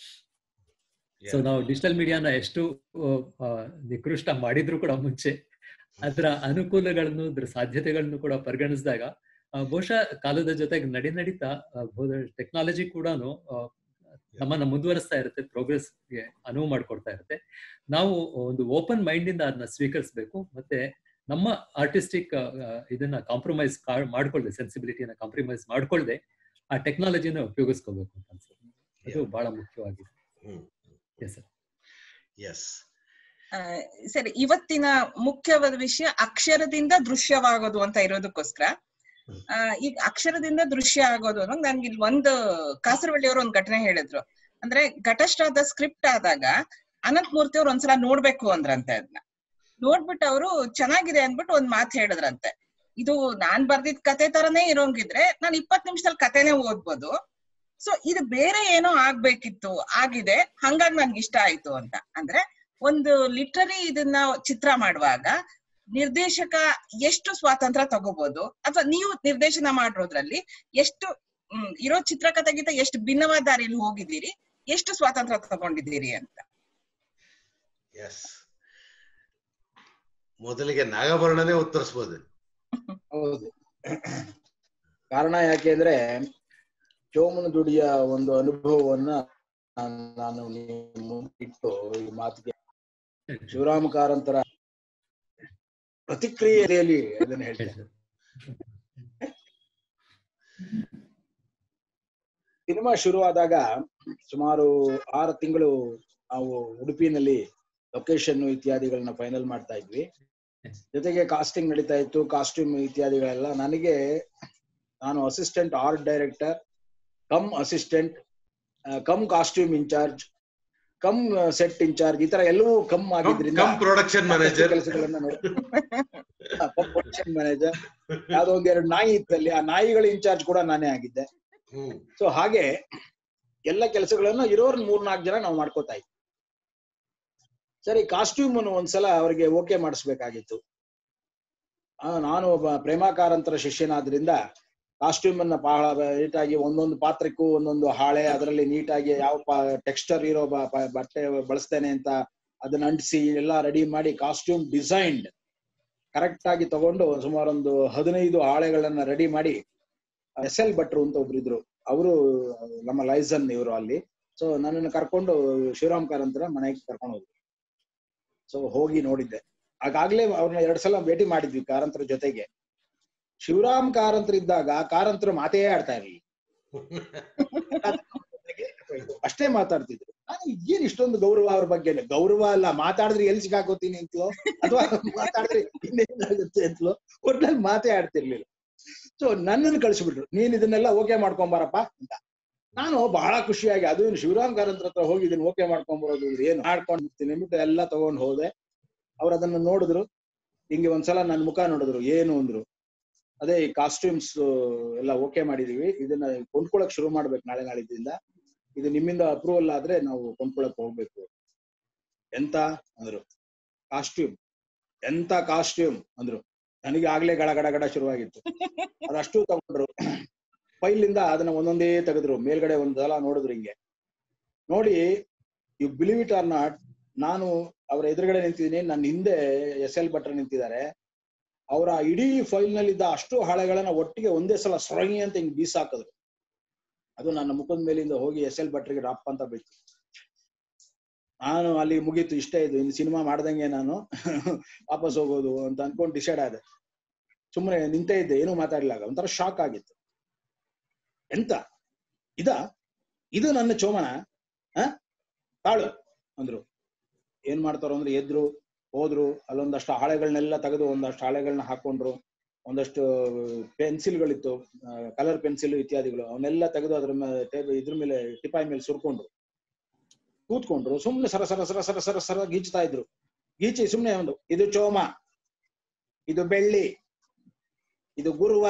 ಸೊ ನಾವು ಡಿಜಿಟಲ್ ಮೀಡಿಯಾನ ಎಷ್ಟು ಆ, ಆ, ನಿಕೃಷ್ಟ ಮಾಡಿದ್ರು ಕೂಡ ಮುಂಚೆ ಅದರ ಅನುಕೂಲಗಳನ್ನು ಅದರ ಸಾಧ್ಯತೆಗಳನ್ನು ಕೂಡ ಪರಿಗಣಿಸಿದಾಗ ಆ, ಬಹುಶಃ ಕಾಲದ ಜೊತೆಗೆ ನಡಿ ನಡೀತಾ ಟೆಕ್ನಾಲಜಿ ಕೂಡ ನಮ್ಮನ್ನ ಮುಂದುವರಿಸ್ತಾ ಇರುತ್ತೆ ಪ್ರೋಗ್ರೆಸ್ಗೆ ಅನುವು ಮಾಡ್ಕೊಡ್ತಾ ಇರುತ್ತೆ ನಾವು ಒಂದು ಓಪನ್ ಮೈಂಡ್ ಇಂದ ಅದನ್ನ ಸ್ವೀಕರಿಸಬೇಕು ಮತ್ತೆ ನಮ್ಮ ಆರ್ಟಿಸ್ಟಿಕ್ ಇದನ್ನ ಕಾಂಪ್ರಮೈಸ್ ಮಾಡ್ಕೊಳ್ದೆ ಸೆನ್ಸಿಬಿಲಿಟಿಯನ್ನ ಕಾಂಪ್ರಮೈಸ್ ಮಾಡ್ಕೊಳ್ದೆ ಆ ಟೆಕ್ನಾಲಜಿನ ಉಪಯೋಗಿಸ್ಕೋಬೇಕು ಅಂತ ಅನ್ಸುತ್ತೆ ಅದು ಬಹಳ ಮುಖ್ಯವಾಗಿದೆ ಎಸ್ ಸರ್ ಎಸ್ ಆ, ಸರಿ ಇವತ್ತಿನ ಮುಖ್ಯವಾದ ವಿಷಯ ಅಕ್ಷರದಿಂದ ದೃಶ್ಯವಾಗೋದು ಅಂತ ಇರೋದಕ್ಕೋಸ್ಕರ ಆ, ಈಗ ಅಕ್ಷರದಿಂದ ದೃಶ್ಯ ಆಗೋದು ಅನ್ನೋದು ನನ್ಗೆ ಇಲ್ಲಿ ಒಂದು ಕಾಸರವಳ್ಳಿ ಅವರು ಒಂದು ಘಟನೆ ಹೇಳಿದ್ರು ಅಂದ್ರೆ ಘಟಶ್ರಾದ ಸ್ಕ್ರಿಪ್ಟ್ ಆದಾಗ ಅನಂತ್ ಮೂರ್ತಿ ಅವ್ರು ಒಂದ್ಸಲ ನೋಡ್ಬೇಕು ಅಂದ್ರಂತೆ ಅದನ್ನ ನೋಡ್ಬಿಟ್ಟು ಅವರು ಚೆನ್ನಾಗಿದೆ ಅಂದ್ಬಿಟ್ಟು ಒಂದ್ ಮಾತು ಹೇಳಿದ್ರಂತೆ ಇದು ನಾನ್ ಬರ್ದಿದ್ ಕತೆ ತರನೇ ಇರೋಂಗಿದ್ರೆ ನಾನ್ ಇಪ್ಪತ್ ನಿಮಿಷದಲ್ಲಿ ಕತೆನೇ ಓದ್ಬೋದು ಸೊ ಇದು ಬೇರೆ ಏನೋ ಆಗ್ಬೇಕಿತ್ತು ಆಗಿದೆ ಹಂಗಾಗಿ ನನ್ಗೆ ಇಷ್ಟ ಆಯ್ತು ಅಂತ ಅಂದ್ರೆ ಒಂದು ಲಿಟ್ರರಿ ಇದನ್ನ ಚಿತ್ರ ಮಾಡುವಾಗ ನಿರ್ದೇಶಕ ಎಷ್ಟು ಸ್ವಾತಂತ್ರ್ಯ ತಗೋಬಹುದು ಅಥವಾ ನೀವು ನಿರ್ದೇಶನ ಮಾಡಿರೋದ್ರಲ್ಲಿ ಎಷ್ಟು ಹ್ಮ್, ಇರೋ ಚಿತ್ರಕಥೆಗಿಂತ ಎಷ್ಟು ಭಿನ್ನವಾದ ದಾರಿಯಲ್ಲಿ ಹೋಗಿದ್ದೀರಿ ಎಷ್ಟು ಸ್ವಾತಂತ್ರ್ಯ ತಗೊಂಡಿದ್ದೀರಿ ಅಂತ ಎಸ್ ಮೊದಲಿಗೆ ನಾಗಾಭರಣನೇ ಉತ್ತರಿಸ್ಬೋದು ಹೌದು ಕಾರಣ ಯಾಕೆಂದ್ರೆ ಚೋಮನ ದುಡಿಯ ಒಂದು ಅನುಭವವನ್ನ ನಾನ್- ನಾನು ನಿಮ್ಮ ಮುಂದೆ ಇಟ್ಟು ಈ ಮಾತಿಗೆ ಶಿವರಾಮ ಕಾರಂತರ ಪ್ರತಿಕ್ರಿಯೆಯಲ್ಲಿ ಅದನ್ನ ಹೇಳ್ತೇನೆ ಸಿನಿಮಾ ಶುರುವಾದಾಗ ಸುಮಾರು ಆರು ತಿಂಗಳು ನಾವು ಉಡುಪಿನಲ್ಲಿ ಲೊಕೇಶನ್ ಇತ್ಯಾದಿಗಳನ್ನ ಫೈನಲ್ ಮಾಡ್ತಾ ಇದ್ವಿ ಜೊತೆಗೆ ಕಾಸ್ಟಿಂಗ್ ನಡೀತಾ ಇತ್ತು ಕಾಸ್ಟ್ಯೂಮ್ ಇತ್ಯಾದಿಗಳೆಲ್ಲ ನನಗೆ ನಾನು assistant art director cum assistant cum costume incharge cum set incharge ಈ ತರ ಎಲ್ಲವೂ ಕಮ್ ಆಗಿದ್ರಿಂದ ಕಮ್ ಪ್ರೊಡಕ್ಷನ್ ಮ್ಯಾನೇಜರ್ ಕೆಲಸಗಳನ್ನ ಪ್ರೊಡಕ್ಷನ್ ಮ್ಯಾನೇಜರ್ ಯಾವ್ದೋ ಒಂದ್ ಎರಡು ನಾಯಿ ಇತ್ತಲ್ಲಿ ಆ ನಾಯಿಗಳ ಇನ್ಚಾರ್ಜ್ ಕೂಡ ನಾನೇ ಆಗಿದ್ದೆ ಹ್ಮ್ ಸೊ ಹಾಗೆ ಎಲ್ಲ ಕೆಲಸಗಳನ್ನ ಇರೋರ್ ಮೂರ್ನಾಲ್ಕು ಜನ ನಾವು ಮಾಡ್ಕೋತಾ ಇದ್ವಿ ಸರಿ ಕಾಸ್ಟ್ಯೂಮ್ ಒಂದ್ಸಲ ಅವರಿಗೆ ಓಕೆ ಮಾಡಿಸ್ಬೇಕಾಗಿತ್ತು ಆ, ನಾನು ಒಬ್ಬ ಪ್ರೇಮಾಕಾರಂತರ ಶಿಷ್ಯನಾದ್ರಿಂದ ಕಾಸ್ಟ್ಯೂಮ್ ಅನ್ನ ಬಹಳ ನೀಟಾಗಿ ಒಂದೊಂದು ಪಾತ್ರಕ್ಕೂ ಒಂದೊಂದು ಹಾಳೆ ಅದರಲ್ಲಿ ನೀಟಾಗಿ ಯಾವ ಟೆಕ್ಸ್ಚರ್ ಇರೋ ಬ- ಬ- ಬಟ್ಟೆ ಬಳಸ್ತೇನೆ ಅಂತ ಅದನ್ನ ಅಂಟಿಸಿ ಎಲ್ಲ ರೆಡಿ ಮಾಡಿ ಕಾಸ್ಟ್ಯೂಮ್ ಡಿಸೈನ್ಡ್ ಕರೆಕ್ಟ್ ಆಗಿ ತಗೊಂಡು ಸುಮಾರು ಒಂದು ಹದಿನೈದು ಹಾಳೆಗಳನ್ನ ರೆಡಿ ಮಾಡಿ ಎಸ್ ಎಲ್ ಭಟ್ರು ಅಂತ ಒಬ್ರು ಇದ್ರು ಅವರು ನಮ್ಮ ಲೈಸನ್ ಇವರು ಅಲ್ಲಿ ಸೊ ನನ್ನನ್ನು ಕರ್ಕೊಂಡು ಶಿವರಾಮ್ ಕಾರಂತರ ಮನೆಗೆ ಕರ್ಕೊಂಡು ಹೋದ್ರು ಸೊ ಹೋಗಿ ನೋಡಿದ್ದೆ ಆಗಾಗ್ಲೇ ಅವ್ರನ್ನ ಎರಡ್ ಸಲ ಭೇಟಿ ಮಾಡಿದ್ವಿ ಕಾರಂತರ ಜೊತೆಗೆ ಶಿವರಾಮ್ ಕಾರಂತರ ಇದ್ದಾಗ ಕಾರಂತರು ಮಾತೇ ಆಡ್ತಾ ಇರ್ಲಿಲ್ಲ ಅಷ್ಟೇ ಮಾತಾಡ್ತಿದ್ರು ನಾನು ಏನ್ ಇಷ್ಟೊಂದು ಗೌರವ ಅವ್ರ ಬಗ್ಗೆ ಗೌರವ ಅಲ್ಲ ಮಾತಾಡಿದ್ರೆ ಎಲ್ಲಿ ಸಿಕ್ಕಾಕೋತೀನಿ ಅಂತಲೋ ಅಥವಾ ಮಾತಾಡಿದ್ರೆ ಇನ್ನೇನಾಗುತ್ತೆ ಅಂತಲೋ ಒಟ್ನಲ್ಲಿ ಮಾತೇ ಆಡ್ತಿರ್ಲಿಲ್ಲ ಸೊ ನನ್ನನ್ನು ಕಳಿಸ್ಬಿಟ್ರು ನೀನ್ ಇದನ್ನೆಲ್ಲ ಓಕೆ ಮಾಡ್ಕೊಂಬಾರಪ್ಪ ಅಂತ ನಾನು ಬಹಳ ಖುಷಿಯಾಗಿ ಅದು ಇನ್ನು ಶಿವರಾಮ್ ಕಾರಂತರ ಹತ್ರ ಹೋಗಿ ಇದನ್ನ ಓಕೆ ಮಾಡ್ಕೊಂಬರೋದು ಅಂದ್ರೆ ಏನು ಮಾಡ್ಕೊಂಡು ಬರ್ತೀನಿ ಅಂದ್ಬಿಟ್ಟು ಎಲ್ಲ ತಗೊಂಡು ಹೋದೆ ಅವ್ರು ಅದನ್ನ ನೋಡಿದ್ರು ಹಿಂಗೆ ಒಂದ್ಸಲ ನನ್ನ ಮುಖ ನೋಡಿದ್ರು ಏನು ಅಂದ್ರು ಅದೇ ಈ ಕಾಸ್ಟ್ಯೂಮ್ಸ್ ಎಲ್ಲ ಓಕೆ ಮಾಡಿದೀವಿ ಇದನ್ನ ಕೊಂಡ್ಕೊಳಕ್ ಶುರು ಮಾಡ್ಬೇಕು ನಾಳೆ ನಾಳಿದ್ದಿಂದ ಇದು ನಿಮ್ಮಿಂದ ಅಪ್ರೂವಲ್ ಆದ್ರೆ ನಾವು ಕೊಂಡ್ಕೊಳಕ್ ಹೋಗ್ಬೇಕು ಎಂತ ಅಂದ್ರು ಕಾಸ್ಟ್ಯೂಮ್ ಎಂತ ಕಾಸ್ಟ್ಯೂಮ್ ಅಂದ್ರು ನನಗೆ ಆಗ್ಲೇ ಗಡ ಗಡ ಗಡ ಶುರುವಾಗಿತ್ತು ಅದಷ್ಟು ತಗೊಂಡ್ರು ಫೈಲಿಂದ ಅದನ್ನ ಒಂದೊಂದೇ ತೆಗೆದ್ರು ಮೇಲ್ಗಡೆ ಒಂದ್ ಸಲ ನೋಡಿದ್ರು ಹಿಂಗೆ ನೋಡಿ you believe it or not ನಾನು ಅವರ ಎದುರುಗಡೆ ನಿಂತಿದ್ದೀನಿ ನನ್ನ ಹಿಂದೆ ಎಸ್ ಎಲ್ ಭಟ್ರು ನಿಂತಿದ್ದಾರೆ ಅವರ ಇಡೀ ಫೈಲ್ ನಲ್ಲಿದ್ದ ಅಷ್ಟು ಹಾಳೆಗಳನ್ನ ಒಟ್ಟಿಗೆ ಒಂದೇ ಸಲ ಸೊರಂಗಿ ಅಂತ ಹಿಂಗ್ ಬೀಸಾಕಿದ್ರು ಅದು ನನ್ನ ಮುಖದ ಮೇಲಿಂದ ಹೋಗಿ ಎಸ್ ಎಲ್ ಭಟ್ರಿಗೆ ರಪ್ಪ ಅಂತ ಬಿತ್ತು ನಾನು ಅಲ್ಲಿ ಮುಗೀತು ಇಷ್ಟೇ ಇದು ಇನ್ನು ಸಿನಿಮಾ ಮಾಡ್ದಂಗೆ ನಾನು ವಾಪಸ್ ಹೋಗೋದು ಅಂತ ಅನ್ಕೊಂಡು ಡಿಸೈಡ್ ಆದೆ ಸುಮ್ಮನೆ ನಿಂತೇ ಇದ್ದೆ ಏನೂ ಮಾತಾಡ್ಲಾಗ ಒಂಥರ ಶಾಕ್ ಆಗಿತ್ತು ಎಂತ ಇದ ಇದು ನನ್ನ ಚೋಮನ ಆ ತಾಳು ಅಂದ್ರು ಏನ್ ಮಾಡ್ತಾರೋ ಅಂದ್ರೆ ಎದ್ರು ಹೋದ್ರು ಅಲ್ಲೊಂದಷ್ಟು ಹಾಳೆಗಳನ್ನೆಲ್ಲ ತೆಗೆದು ಒಂದಷ್ಟು ಹಾಳೆಗಳನ್ನ ಹಾಕೊಂಡ್ರು ಒಂದಷ್ಟು ಪೆನ್ಸಿಲ್ಗಳಿತ್ತು ಕಲರ್ ಪೆನ್ಸಿಲ್ ಇತ್ಯಾದಿಗಳು ಅವನ್ನೆಲ್ಲ ತೆಗೆದು ಅದ್ರ ಮೇಲೆ ಟೇಬಲ್ ಇದ್ರ ಮೇಲೆ ಟಿಪಾಯಿ ಮೇಲೆ ಸುರ್ಕೊಂಡ್ರು ಕೂತ್ಕೊಂಡ್ರು ಸುಮ್ನೆ ಸರ ಸರ ಸರ ಸರ ಸರ ಸರ ಗೀಚ್ತಾ ಇದ್ರು ಗೀಚಿ ಸುಮ್ನೆ ಒಂದು ಇದು ಚೋಮ ಇದು ಬೆಳ್ಳಿ ಇದು ಗುರುವ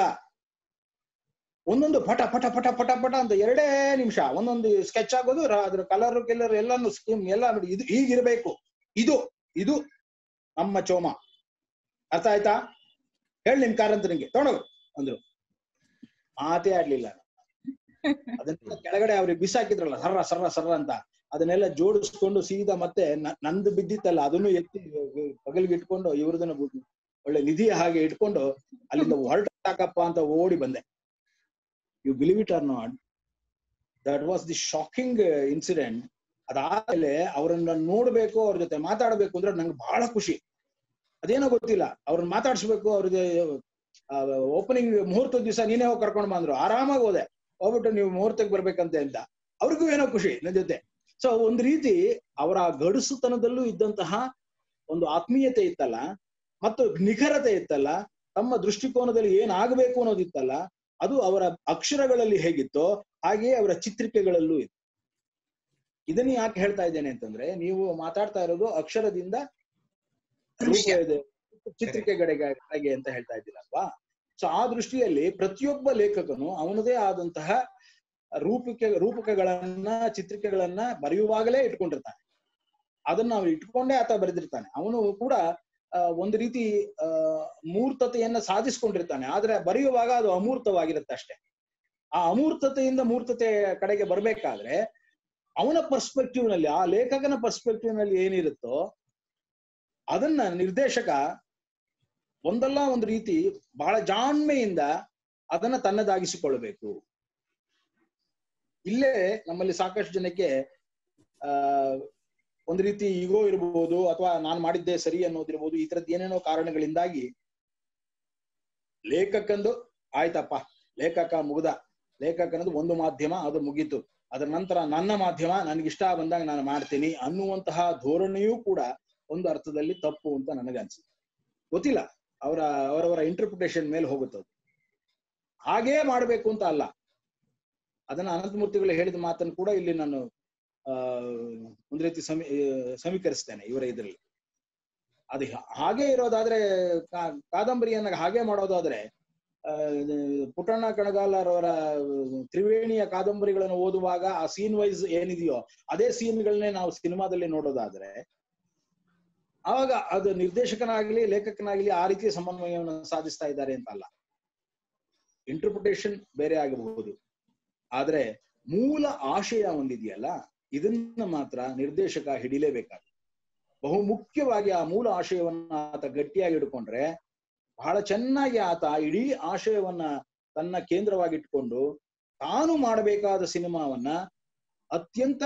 ಒಂದೊಂದು ಪಟ ಪಟ ಪಟ ಪಟ ಪಟ ಅಂತ ಎರಡೇ ನಿಮಿಷ ಒಂದೊಂದು ಸ್ಕೆಚ್ ಆಗೋದು ರ- ಅದ್ರ ಕಲರ್ ಕಿಲ್ಲರ್ ಎಲ್ಲಾನು ಸ್ಕೀಮ್ ಎಲ್ಲ ನೋಡಿ ಇದು ಹೀಗಿರ್ಬೇಕು ಇದು ಇದು ನಮ್ಮ ಚೋಮ ಅರ್ಥ ಆಯ್ತಾ ಹೇಳಿ ನಿಮ್ ಕಾರಂತನಿಗೆ ತೊಗೊಂಡೋಗು ಅಂದ್ರು ಮಾತೇ ಆಡ್ಲಿಲ್ಲ ಅದನ್ನೆಲ್ಲ ಕೆಳಗಡೆ ಅವ್ರಿಗೆ ಬಿಸಾಕಿದ್ರಲ್ಲ ಸರ್ರ ಸರ್ರ ಸರ್ರ ಅಂತ ಅದನ್ನೆಲ್ಲ ಜೋಡಿಸ್ಕೊಂಡು ಸೀದಾ ಮತ್ತೆ ನ- ನಂದು ಬಿದ್ದಿತ್ತಲ್ಲ ಅದನ್ನು ಎತ್ತಿ ಪಗಲ್ಗೆ ಇಟ್ಕೊಂಡು ಇವ್ರದನ್ನ ಬು- ಒಳ್ಳೆ ನಿಧಿಯ ಹಾಗೆ ಇಟ್ಕೊಂಡು ಅಲ್ಲಿಂದ ಹೊರಟಾಕಪ್ಪ ಅಂತ ಓಡಿ ಬಂದೆ you believe it or not that was the shocking incident ಅದಾದ್ಮೇಲೆ ಅವರನ್ನ ನೋಡ್ಬೇಕು ಅವ್ರ ಜೊತೆ ಮಾತಾಡ್ಬೇಕು ಅಂದ್ರೆ ನಂಗೆ ಬಹಳ ಖುಷಿ ಅದೇನೋ ಗೊತ್ತಿಲ್ಲ ಅವ್ರನ್ನ ಮಾತಾಡ್ಸ್ಬೇಕು ಅವ್ರಿಗೆ ಓಪನಿಂಗ್ ಮುಹೂರ್ತದ ದಿವಸ ನೀನೇ ಹೋಗಿ ಕರ್ಕೊಂಡು ಬಂದ್ರು ಆರಾಮಾಗಿ ಹೋದೆ ಹೋಗ್ಬಿಟ್ಟು ನೀವು ಮುಹೂರ್ತಕ್ಕೆ ಬರ್ಬೇಕಂತೆ ಅಂತ ಅವ್ರಿಗೂ ಏನೋ ಖುಷಿ ನನ್ನ ಜೊತೆ ಸೊ ಒಂದ್ ರೀತಿ ಅವರ ಗಡುಸುತನದಲ್ಲೂ ಇದ್ದಂತಹ ಒಂದು ಆತ್ಮೀಯತೆ ಇತ್ತಲ್ಲ ಮತ್ತು ನಿಖರತೆ ಇತ್ತಲ್ಲ ತಮ್ಮ ದೃಷ್ಟಿಕೋನದಲ್ಲಿ ಏನಾಗಬೇಕು ಅನ್ನೋದಿತ್ತಲ್ಲ ಅದು ಅವರ ಅಕ್ಷರಗಳಲ್ಲಿ ಹೇಗಿತ್ತೋ ಹಾಗೆಯೇ ಅವರ ಚಿತ್ರಿಕೆಗಳಲ್ಲೂ ಇತ್ತು ಇದನ್ನ ಯಾಕೆ ಹೇಳ್ತಾ ಇದ್ದೇನೆ ಅಂತಂದ್ರೆ ನೀವು ಮಾತಾಡ್ತಾ ಇರೋದು ಅಕ್ಷರದಿಂದ ದೃಶ್ಯ. ರೂಪ- ಚಿತ್ರಿಕೆಗಳಿಗೆ ಹಾಗೆ ಅಂತ ಹೇಳ್ತಾ ಇದ್ದೀರಲ್ವಾ ಸೊ ಆ ದೃಷ್ಟಿಯಲ್ಲಿ ಪ್ರತಿಯೊಬ್ಬ ಲೇಖಕನು ಅವನದೇ ಆದಂತಹ ರೂಪಕ್ಕೆ ರೂಪಕಗಳನ್ನ ಚಿತ್ರಿಕೆಗಳನ್ನ ಬರೆಯುವಾಗಲೇ ಇಟ್ಕೊಂಡಿರ್ತಾನೆ ಅದನ್ನ ಅವ್ನು ಇಟ್ಕೊಂಡೇ ಆತ ಬರೆದಿರ್ತಾನೆ ಅವನು ಕೂಡ ಆ, ಒಂದು ರೀತಿ ಆ ಮೂರ್ತತೆಯನ್ನ ಸಾಧಿಸ್ಕೊಂಡಿರ್ತಾನೆ ಆದ್ರೆ ಬರೆಯುವಾಗ ಅದು ಅಮೂರ್ತವಾಗಿರುತ್ತೆ ಅಷ್ಟೇ ಆ ಅಮೂರ್ತತೆಯಿಂದ ಮೂರ್ತತೆ ಕಡೆಗೆ ಬರ್ಬೇಕಾದ್ರೆ ಅವನ ಪರ್ಸ್ಪೆಕ್ಟಿವ್ ನಲ್ಲಿ ಆ ಲೇಖಕನ ಪರ್ಸ್ಪೆಕ್ಟಿವ್ ನಲ್ಲಿ ಏನಿರುತ್ತೋ ಅದನ್ನ ನಿರ್ದೇಶಕ ಒಂದಲ್ಲ ಒಂದು ರೀತಿ ಬಹಳ ಜಾಣ್ಮೆಯಿಂದ ಅದನ್ನ ತನ್ನದಾಗಿಸಿಕೊಳ್ಳಬೇಕು ಇಲ್ಲೇ ನಮ್ಮಲ್ಲಿ ಸಾಕಷ್ಟು ಜನಕ್ಕೆ ಆ ಒಂದು ರೀತಿ ಈಗೋ ಇರಬಹುದು ಅಥವಾ ನಾನ್ ಮಾಡಿದ್ದೆ ಸರಿ ಅನ್ನೋದಿರ್ಬೋದು ಈ ತರದ್ ಏನೇನೋ ಕಾರಣಗಳಿಂದಾಗಿ ಲೇಖಕಂದು ಆಯ್ತಪ್ಪ ಲೇಖಕ ಮುಗ್ದ ಲೇಖಕನದು ಒಂದು ಮಾಧ್ಯಮ ಅದು ಮುಗೀತು ಅದರ ನಂತರ ನನ್ನ ಮಾಧ್ಯಮ ನನ್ಗಿಷ್ಟ ಬಂದಾಗ ನಾನು ಮಾಡ್ತೀನಿ ಅನ್ನುವಂತಹ ಧೋರಣೆಯೂ ಕೂಡ ಒಂದು ಅರ್ಥದಲ್ಲಿ ತಪ್ಪು ಅಂತ ನನಗನ್ಸುತ್ತೆ ಗೊತ್ತಿಲ್ಲ ಅವರ ಅವರವರ ಇಂಟರ್ಪ್ರಿಟೇಷನ್ ಮೇಲೆ ಹೋಗುತ್ತದೆ ಹಾಗೇ ಮಾಡಬೇಕು ಅಂತ ಅಲ್ಲ ಅದನ್ನ ಅನಂತಮೂರ್ತಿಗಳು ಹೇಳಿದ ಮಾತನ್ನು ಕೂಡ ಇಲ್ಲಿ ನಾನು ಆ ಒಂದ್ ರೀತಿ ಸಮಿ ಆ, ಸಮೀಕರಿಸ್ತೇನೆ ಇವರ ಇದರಲ್ಲಿ ಅದು ಹಾ- ಹಾಗೆ ಇರೋದಾದ್ರೆ ಕಾ- ಕಾದಂಬರಿಯನ್ನ ಹಾಗೆ ಮಾಡೋದಾದ್ರೆ ಆ, ಪುಟ್ಟಣ್ಣ ಕಣಗಾಲರವರ ತ್ರಿವೇಣಿಯ ಕಾದಂಬರಿಗಳನ್ನು ಓದುವಾಗ ಆ ಸೀನ್ ವೈಸ್ ಏನಿದೆಯೋ ಅದೇ ಸೀನ್ಗಳನ್ನೇ ನಾವು ಸಿನಿಮಾದಲ್ಲಿ ನೋಡೋದಾದ್ರೆ ಆವಾಗ ಅದು ನಿರ್ದೇಶಕನಾಗ್ಲಿ ಲೇಖಕನಾಗ್ಲಿ ಆ ರೀತಿಯ ಸಮನ್ವಯವನ್ನು ಸಾಧಿಸ್ತಾ ಇದ್ದಾರೆ ಅಂತ ಅಲ್ಲ ಇಂಟರ್ಪ್ರಿಟೇಷನ್ ಬೇರೆ ಆಗಬಹುದು ಆದ್ರೆ ಮೂಲ ಆಶಯ ಒಂದಿದೆಯಲ್ಲ ಇದನ್ನ ಮಾತ್ರ ನಿರ್ದೇಶಕ ಹಿಡಿಲೇಬೇಕಾಗುತ್ತೆ ಬಹು ಮುಖ್ಯವಾಗಿ ಆ ಮೂಲ ಆಶಯವನ್ನ ಆತ ಗಟ್ಟಿಯಾಗಿ ಹಿಡ್ಕೊಂಡ್ರೆ ಬಹಳ ಚೆನ್ನಾಗಿ ಆತ ಇಡೀ ಆಶಯವನ್ನ ತನ್ನ ಕೇಂದ್ರವಾಗಿಟ್ಕೊಂಡು ತಾನು ಮಾಡಬೇಕಾದ ಸಿನಿಮಾವನ್ನ ಅತ್ಯಂತ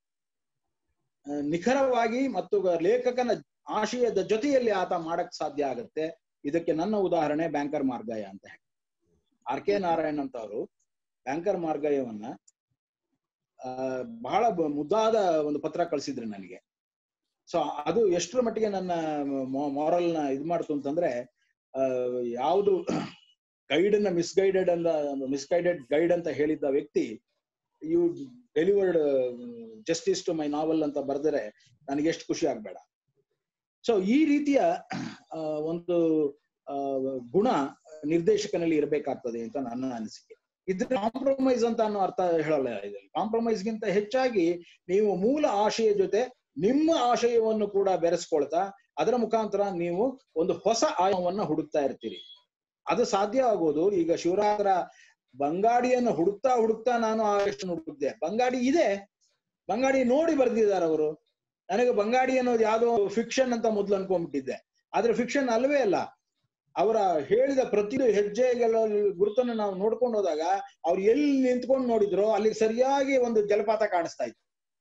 ಆ, ನಿಖರವಾಗಿ ಮತ್ತು ಲೇಖಕನ ಆಶಯದ ಜೊತೆಯಲ್ಲಿ ಆತ ಮಾಡಕ್ ಸಾಧ್ಯ ಆಗತ್ತೆ ಇದಕ್ಕೆ ನನ್ನ ಉದಾಹರಣೆ ಬ್ಯಾಂಕರ್ ಮಾರ್ಗಯ ಅಂತ ಹೇಳಿ ಆರ್ ಕೆ ನಾರಾಯಣ್ ಅಂತ ಅವರು ಬ್ಯಾಂಕರ್ ಮಾರ್ಗಯವನ್ನ ಆ, ಬಹಳ ಬ- ಮುದ್ದಾದ ಒಂದು ಪತ್ರ ಕಳಿಸಿದ್ರು ನನಗೆ ಸೊ ಅದು ಎಷ್ಟರ ಮಟ್ಟಿಗೆ ನನ್ನ ಮಾರಲ್ ನ ಇದ್ ಮಾಡ್ತು ಅಂತಂದ್ರೆ ಆ, ಯಾವುದು ಗೈಡ್ ಅನ್ನ ಮಿಸ್ಗೈಡೆಡ್ ಅಂತ ಮಿಸ್ಗೈಡೆಡ್ ಗೈಡ್ ಅಂತ ಹೇಳಿದ್ದ ವ್ಯಕ್ತಿ you delivered justice to my novel ಅಂತ ಬರೆದರೆ ನನಗೆ ಎಷ್ಟು ಖುಷಿ ಆಗ್ಬೇಡ ಸೊ ಈ ರೀತಿಯ ಆ, ಒಂದು ಆ, ಗುಣ ನಿರ್ದೇಶಕನಲ್ಲಿ ಇರಬೇಕಾಗ್ತದೆ ಅಂತ ನನ್ನ ಅನಿಸಿಕೆ ಇದ್ರ ಕಾಂಪ್ರಮೈಸ್ ಅಂತ ಅನ್ನೋ ಅರ್ಥ ಹೇಳಲ್ಲ ಇದರಲ್ಲಿ ಕಾಂಪ್ರಮೈಸ್ ಗಿಂತ ಹೆಚ್ಚಾಗಿ ನೀವು ಮೂಲ ಆಶಯ ಜೊತೆ ನಿಮ್ಮ ಆಶಯವನ್ನು ಕೂಡ ಬೆರೆಸ್ಕೊಳ್ತಾ ಅದರ ಮುಖಾಂತರ ನೀವು ಒಂದು ಹೊಸ ಆಯಾಮವನ್ನ ಹುಡುಕ್ತಾ ಇರ್ತೀರಿ ಅದು ಸಾಧ್ಯ ಆಗೋದು ಈಗ ಶಿವರಾತ್ರ ಬಂಗಾಡಿಯನ್ನು ಹುಡುಕ್ತಾ ಹುಡುಕ್ತಾ ನಾನು ಆಶಯನ್ನು ಹುಡುಕ್ದೆ ಬಂಗಾಡಿ ಇದೆ ಬಂಗಾಡಿ ನೋಡಿ ಬರ್ದಿದ್ದಾರೆ ಅವರು ನನಗೆ ಬಂಗಾಡಿ ಅನ್ನೋದು ಯಾವ್ದೋ ಫಿಕ್ಷನ್ ಅಂತ ಮೊದ್ಲು ಅನ್ಕೊಂಡ್ಬಿಟ್ಟಿದ್ದೆ ಆದ್ರೆ ಫಿಕ್ಷನ್ ಅಲ್ವೇ ಅಲ್ಲ ಅವರ ಹೇಳಿದ ಪ್ರತಿ ಹೆಜ್ಜೆಗಳ ಗುರುತನ್ನು ನಾವು ನೋಡ್ಕೊಂಡು ಹೋದಾಗ ಅವ್ರು ಎಲ್ಲಿ ನಿಂತ್ಕೊಂಡು ನೋಡಿದ್ರು ಅಲ್ಲಿ ಸರಿಯಾಗಿ ಒಂದು ಜಲಪಾತ ಕಾಣಿಸ್ತಾ ಇತ್ತು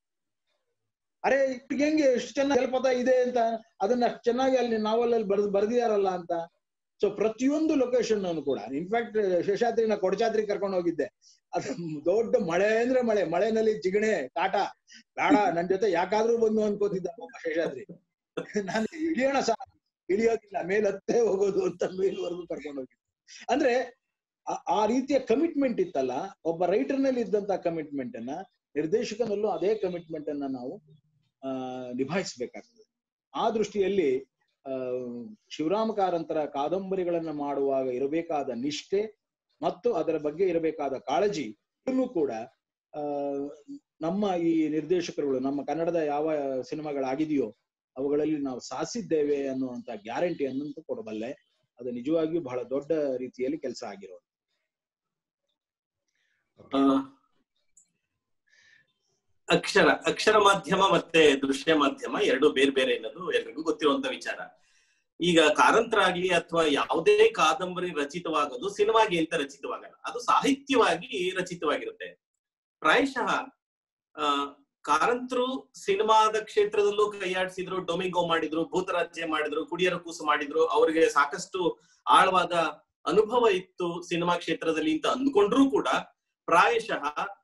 ಅರೆ ಇವ್ರಿಗೆ ಹೆಂಗೆ ಎಷ್ಟು ಚೆನ್ನಾಗಿ ಜಲಪಾತ ಇದೆ ಅಂತ ಅದನ್ನ ಅಷ್ಟ್ ಚೆನ್ನಾಗಿ ಅಲ್ಲಿ ನಾವಲ್ಲಿ ಬರ್ದ್ ಬರ್ದಿದಾರಲ್ಲ ಅಂತ ಸೊ ಪ್ರತಿಯೊಂದು ಲೊಕೇಶನ್ ಕೂಡ ಇನ್ಫ್ಯಾಕ್ಟ್ ಶೇಷಾದ್ರಿನ ಕೊಡಚಾದ್ರಿ ಕರ್ಕೊಂಡು ಹೋಗಿದ್ದೆ ಅದು ದೊಡ್ಡ ಮಳೆ ಅಂದ್ರೆ ಮಳೆ ಮಳೆನಲ್ಲಿ ಜಿಗಣೆ ಕಾಟ ಬೇಡ ನನ್ ಜೊತೆ ಯಾಕಾದ್ರೂ ಬಂದು ಅನ್ಕೋತಿದ್ದ ಪಾಪ ಶೇಷಾದ್ರಿ ನಾನು ಇಳಿಯೋಣ ಸಹ ಇಳಿಯೋದಿಲ್ಲ ಮೇಲ್ ಹತ್ತೇ ಹೋಗೋದು ಅಂತ ಮೇಲ್ವರೆಗೂ ಕರ್ಕೊಂಡು ಹೋಗಿದ್ದೆ ಅಂದ್ರೆ ಆ- ಆ ರೀತಿಯ ಕಮಿಟ್ಮೆಂಟ್ ಇತ್ತಲ್ಲ ಒಬ್ಬ ರೈಟರ್ ನಲ್ಲಿ ಇದ್ದಂತ ಕಮಿಟ್ಮೆಂಟ್ ಅನ್ನ ನಿರ್ದೇಶಕನಲ್ಲೂ ಅದೇ ಕಮಿಟ್ಮೆಂಟ್ ಅನ್ನ ನಾವು ಆ ನಿಭಾಯಿಸಬೇಕಾಗ್ತದೆ ಆ ದೃಷ್ಟಿಯಲ್ಲಿ ಆ ಶಿವರಾಮ ಕಾರಂತರ ಕಾದಂಬರಿಗಳನ್ನ ಮಾಡುವಾಗ ಇರಬೇಕಾದ ನಿಷ್ಠೆ ಮತ್ತು ಅದರ ಬಗ್ಗೆ ಇರಬೇಕಾದ ಕಾಳಜಿ ಇದನ್ನು ಕೂಡ ಆ ನಮ್ಮ ಈ ನಿರ್ದೇಶಕರುಗಳು ನಮ್ಮ ಕನ್ನಡದ ಯಾವ ಸಿನಿಮಾಗಳಾಗಿದೆಯೋ ಅವುಗಳಲ್ಲಿ ನಾವು ಸಾಧಿಸಿದ್ದೇವೆ ಅನ್ನುವಂತ ಗ್ಯಾರಂಟಿ ಅನ್ನಂತೂ ಕೊಡಬಲ್ಲೆ ಅದು ನಿಜವಾಗಿಯೂ ಬಹಳ ದೊಡ್ಡ ರೀತಿಯಲ್ಲಿ ಕೆಲಸ ಆಗಿರೋದು ಆ, ಅಕ್ಷರ ಅಕ್ಷರ ಮಾಧ್ಯಮ ಮತ್ತೆ ದೃಶ್ಯ ಮಾಧ್ಯಮ ಎರಡು ಬೇರೆ ಬೇರೆ ಅನ್ನೋದು ಎಲ್ರಿಗೂ ಗೊತ್ತಿರುವಂತ ವಿಚಾರ ಈಗ ಕಾರಂತರ ಆಗ್ಲಿ ಅಥವಾ ಯಾವುದೇ ಕಾದಂಬರಿ ರಚಿತವಾಗೋದು ಸಿನಿಮಾಗೆ ಅಂತ ರಚಿತವಾಗಲ್ಲ ಅದು ಸಾಹಿತ್ಯವಾಗಿ ರಚಿತವಾಗಿರುತ್ತೆ ಪ್ರಾಯಶಃ ಆ ಕಾರಂತರು ಸಿನಿಮಾದ ಕ್ಷೇತ್ರದಲ್ಲೂ ಕೈಯಾಡಿಸಿದ್ರು ಡೊಮಿಂಗೋ ಮಾಡಿದ್ರು ಭೂತರಾಜ್ಯ ಮಾಡಿದ್ರು ಕುಡಿಯರ ಕೂಸು ಮಾಡಿದ್ರು ಅವರಿಗೆ ಸಾಕಷ್ಟು ಆಳವಾದ ಅನುಭವ ಇತ್ತು ಸಿನಿಮಾ ಕ್ಷೇತ್ರದಲ್ಲಿ ಅಂತ ಅಂದ್ಕೊಂಡ್ರೂ ಕೂಡ ಪ್ರಾಯಶಃ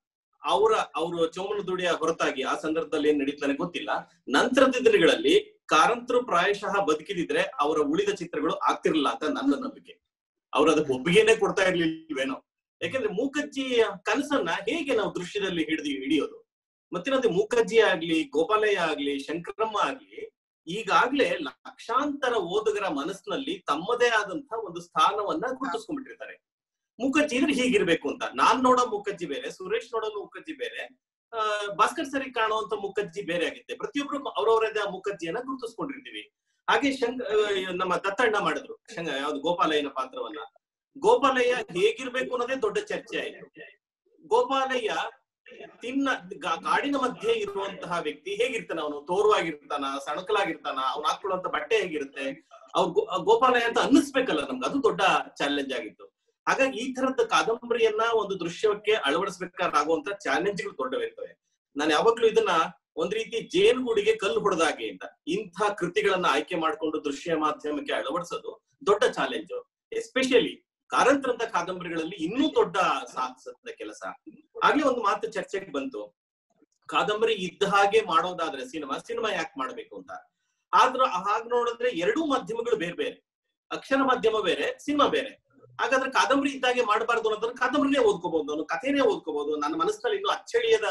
ಅವರ ಅವರು ಚೋಮನ ದುಡಿಯ ಹೊರತಾಗಿ ಆ ಸಂದರ್ಭದಲ್ಲಿ ಏನ್ ನಡೀತು ನನಗೆ ಗೊತ್ತಿಲ್ಲ ನಂತರದ ದಿನಗಳಲ್ಲಿ ಕಾರಂತರು ಪ್ರಾಯಶಃ ಬದುಕಿದಿದ್ರೆ ಅವರ ಉಳಿದ ಚಿತ್ರಗಳು ಆಗ್ತಿರ್ಲಿಲ್ಲ ಅಂತ ನನ್ನ ನಂಬಿಕೆ ಅವ್ರು ಅದಕ್ಕೆ ಒಪ್ಪಿಗೆನೆ ಕೊಡ್ತಾ ಇರ್ಲಿಲ್ವೇನೋ ಯಾಕಂದ್ರೆ ಮೂಕಜ್ಜಿಯ ಕನಸನ್ನ ಹೇಗೆ ನಾವು ದೃಶ್ಯದಲ್ಲಿ ಹಿಡಿದು ಹಿಡಿಯೋದು ಮತ್ತಿನ್ನೊಂದು ಮೂಕಜ್ಜಿ ಆಗ್ಲಿ ಗೋಪಾಲಯ್ಯ ಆಗ್ಲಿ ಶಂಕರಮ್ಮ ಆಗ್ಲಿ ಈಗಾಗ್ಲೇ ಲಕ್ಷಾಂತರ ಓದುಗರ ಮನಸ್ಸಿನಲ್ಲಿ ತಮ್ಮದೇ ಆದಂತ ಒಂದು ಸ್ಥಾನವನ್ನ ಗುರುತಿಸ್ಕೊಂಡ್ಬಿಟ್ಟಿರ್ತಾರೆ ಮುಖರ್ಜಿ ಅಂದ್ರೆ ಹೀಗಿರ್ಬೇಕು ಅಂತ ನಾನ್ ನೋಡೋ ಮುಖರ್ಜಿ ಬೇರೆ ಸುರೇಶ್ ನೋಡೋ ಮುಖರ್ಜಿ ಬೇರೆ ಆ ಭಾಸ್ಕರ್ ಸರಿ ಕಾಣುವಂತ ಮುಖರ್ಜಿ ಬೇರೆ ಆಗುತ್ತೆ ಪ್ರತಿಯೊಬ್ರು ಅವ್ರವರದೇ ಮುಖರ್ಜಿಯನ್ನ ಗುರುತಿಸ್ಕೊಂಡಿರ್ತೀವಿ ಹಾಗೆ ಶಂಕ ಆ, ನಮ್ಮ ದತ್ತಣ್ಣ ಮಾಡಿದ್ರು ಶಂಕ ಯಾವ್ದು ಗೋಪಾಲಯ್ಯನ ಪಾತ್ರವನ್ನ ಗೋಪಾಲಯ್ಯ ಹೇಗಿರ್ಬೇಕು ಅನ್ನೋದೇ ದೊಡ್ಡ ಚರ್ಚೆ ಆಯ್ತು ಗೋಪಾಲಯ್ಯ ತಿನ್ನ ಗಾ- ಕಾಡಿನ ಮಧ್ಯೆ ಇರುವಂತಹ ವ್ಯಕ್ತಿ ಹೇಗಿರ್ತಾನ ಅವನು ತೋರುವಾಗಿರ್ತಾನ ಸಣಕಲಾಗಿರ್ತಾನ ಅವ್ನು ಹಾಕೊಳ್ಳುವಂತ ಬಟ್ಟೆ ಹೇಗಿರುತ್ತೆ ಅವ್ರು ಗೋ- ಗೋಪಾಲಯ್ಯ ಅಂತ ಅನ್ನಿಸ್ಬೇಕಲ್ಲ ನಮ್ಗೆ ಅದು ದೊಡ್ಡ ಚಾಲೆಂಜ್ ಆಗಿತ್ತು ಹಾಗಾಗಿ ಈ ತರದ ಕಾದಂಬರಿಯನ್ನ ಒಂದು ದೃಶ್ಯಕ್ಕೆ ಅಳವಡಿಸಬೇಕಾಗುವಂತ ಚಾಲೆಂಜ್ಗಳು ದೊಡ್ಡವಿರ್ತವೆ ನಾನು ಯಾವಾಗ್ಲೂ ಇದನ್ನ ಒಂದ್ ರೀತಿ ಜೇನುಗೂಡಿಗೆ ಕಲ್ಲು ಹೊಡೆದಾಗೆ ಅಂತ ಇಂಥ ಕೃತಿಗಳನ್ನ ಆಯ್ಕೆ ಮಾಡ್ಕೊಂಡು ದೃಶ್ಯ ಮಾಧ್ಯಮಕ್ಕೆ ಅಳವಡಿಸೋದು ದೊಡ್ಡ ಚಾಲೆಂಜ್ ಎಸ್ಪೆಷಲಿ ಕಾರಂತರಂತ ಕಾದಂಬರಿಗಳಲ್ಲಿ ಇನ್ನೂ ದೊಡ್ಡ ಸಾಹಸದ ಕೆಲಸ ಆಗ್ಲೇ ಒಂದು ಮಾತು ಚರ್ಚೆಗೆ ಬಂತು ಕಾದಂಬರಿ ಇದ್ದ ಹಾಗೆ ಮಾಡೋದಾದ್ರೆ ಸಿನಿಮಾ ಸಿನಿಮಾ ಯಾಕೆ ಮಾಡ್ಬೇಕು ಅಂತ ಆದ್ರ ಹಾಗೆ ನೋಡಿದ್ರೆ ಎರಡೂ ಮಾಧ್ಯಮಗಳು ಬೇರೆ ಬೇರೆ ಅಕ್ಷರ ಮಾಧ್ಯಮ ಬೇರೆ ಸಿನಿಮಾ ಬೇರೆ ಹಾಗಾದ್ರೆ ಕಾದಂಬರಿ ಇದ್ದಾಗೆ ಮಾಡಬಾರ್ದು ಅನ್ನೋದನ್ನ ಕಾದಂಬರಿನೇ ಓದ್ಕೋಬಹುದು ಅವನು ಕಥೆನೇ ಓದ್ಕೋಬಹುದು ನನ್ನ ಮನಸ್ಸಿನಲ್ಲಿ ಇನ್ನೂ ಅಚ್ಚಳಿಯದ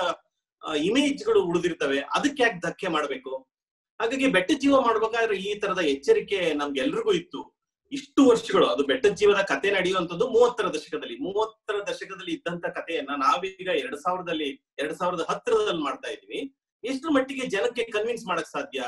ಇಮೇಜ್ಗಳು ಉಳಿದಿರ್ತವೆ ಅದಕ್ಕೆ ಯಾಕೆ ಧಕ್ಕೆ ಮಾಡ್ಬೇಕು ಹಾಗಾಗಿ ಬೆಟ್ಟ ಜೀವ ಮಾಡ್ಬೇಕಾದ್ರೆ ಈ ತರದ ಎಚ್ಚರಿಕೆ ನಮ್ಗೆಲ್ರಿಗೂ ಇತ್ತು ಇಷ್ಟು ವರ್ಷಗಳು ಅದು ಬೆಟ್ಟದ ಜೀವದ ಕತೆ ನಡೆಯುವಂತದ್ದು ಮೂವತ್ತರ ದಶಕದಲ್ಲಿ ಮೂವತ್ತರ ದಶಕದಲ್ಲಿ ಇದ್ದಂತ ಕಥೆಯನ್ನ ನಾವೀಗ ಎರಡ್ ಸಾವಿರದಲ್ಲಿ ಎರಡ್ ಸಾವಿರದ ಹತ್ತರದಲ್ಲಿ ಮಾಡ್ತಾ ಇದೀವಿ ಎಷ್ಟು ಮಟ್ಟಿಗೆ ಜನಕ್ಕೆ ಕನ್ವಿನ್ಸ್ ಮಾಡಕ್ ಸಾಧ್ಯ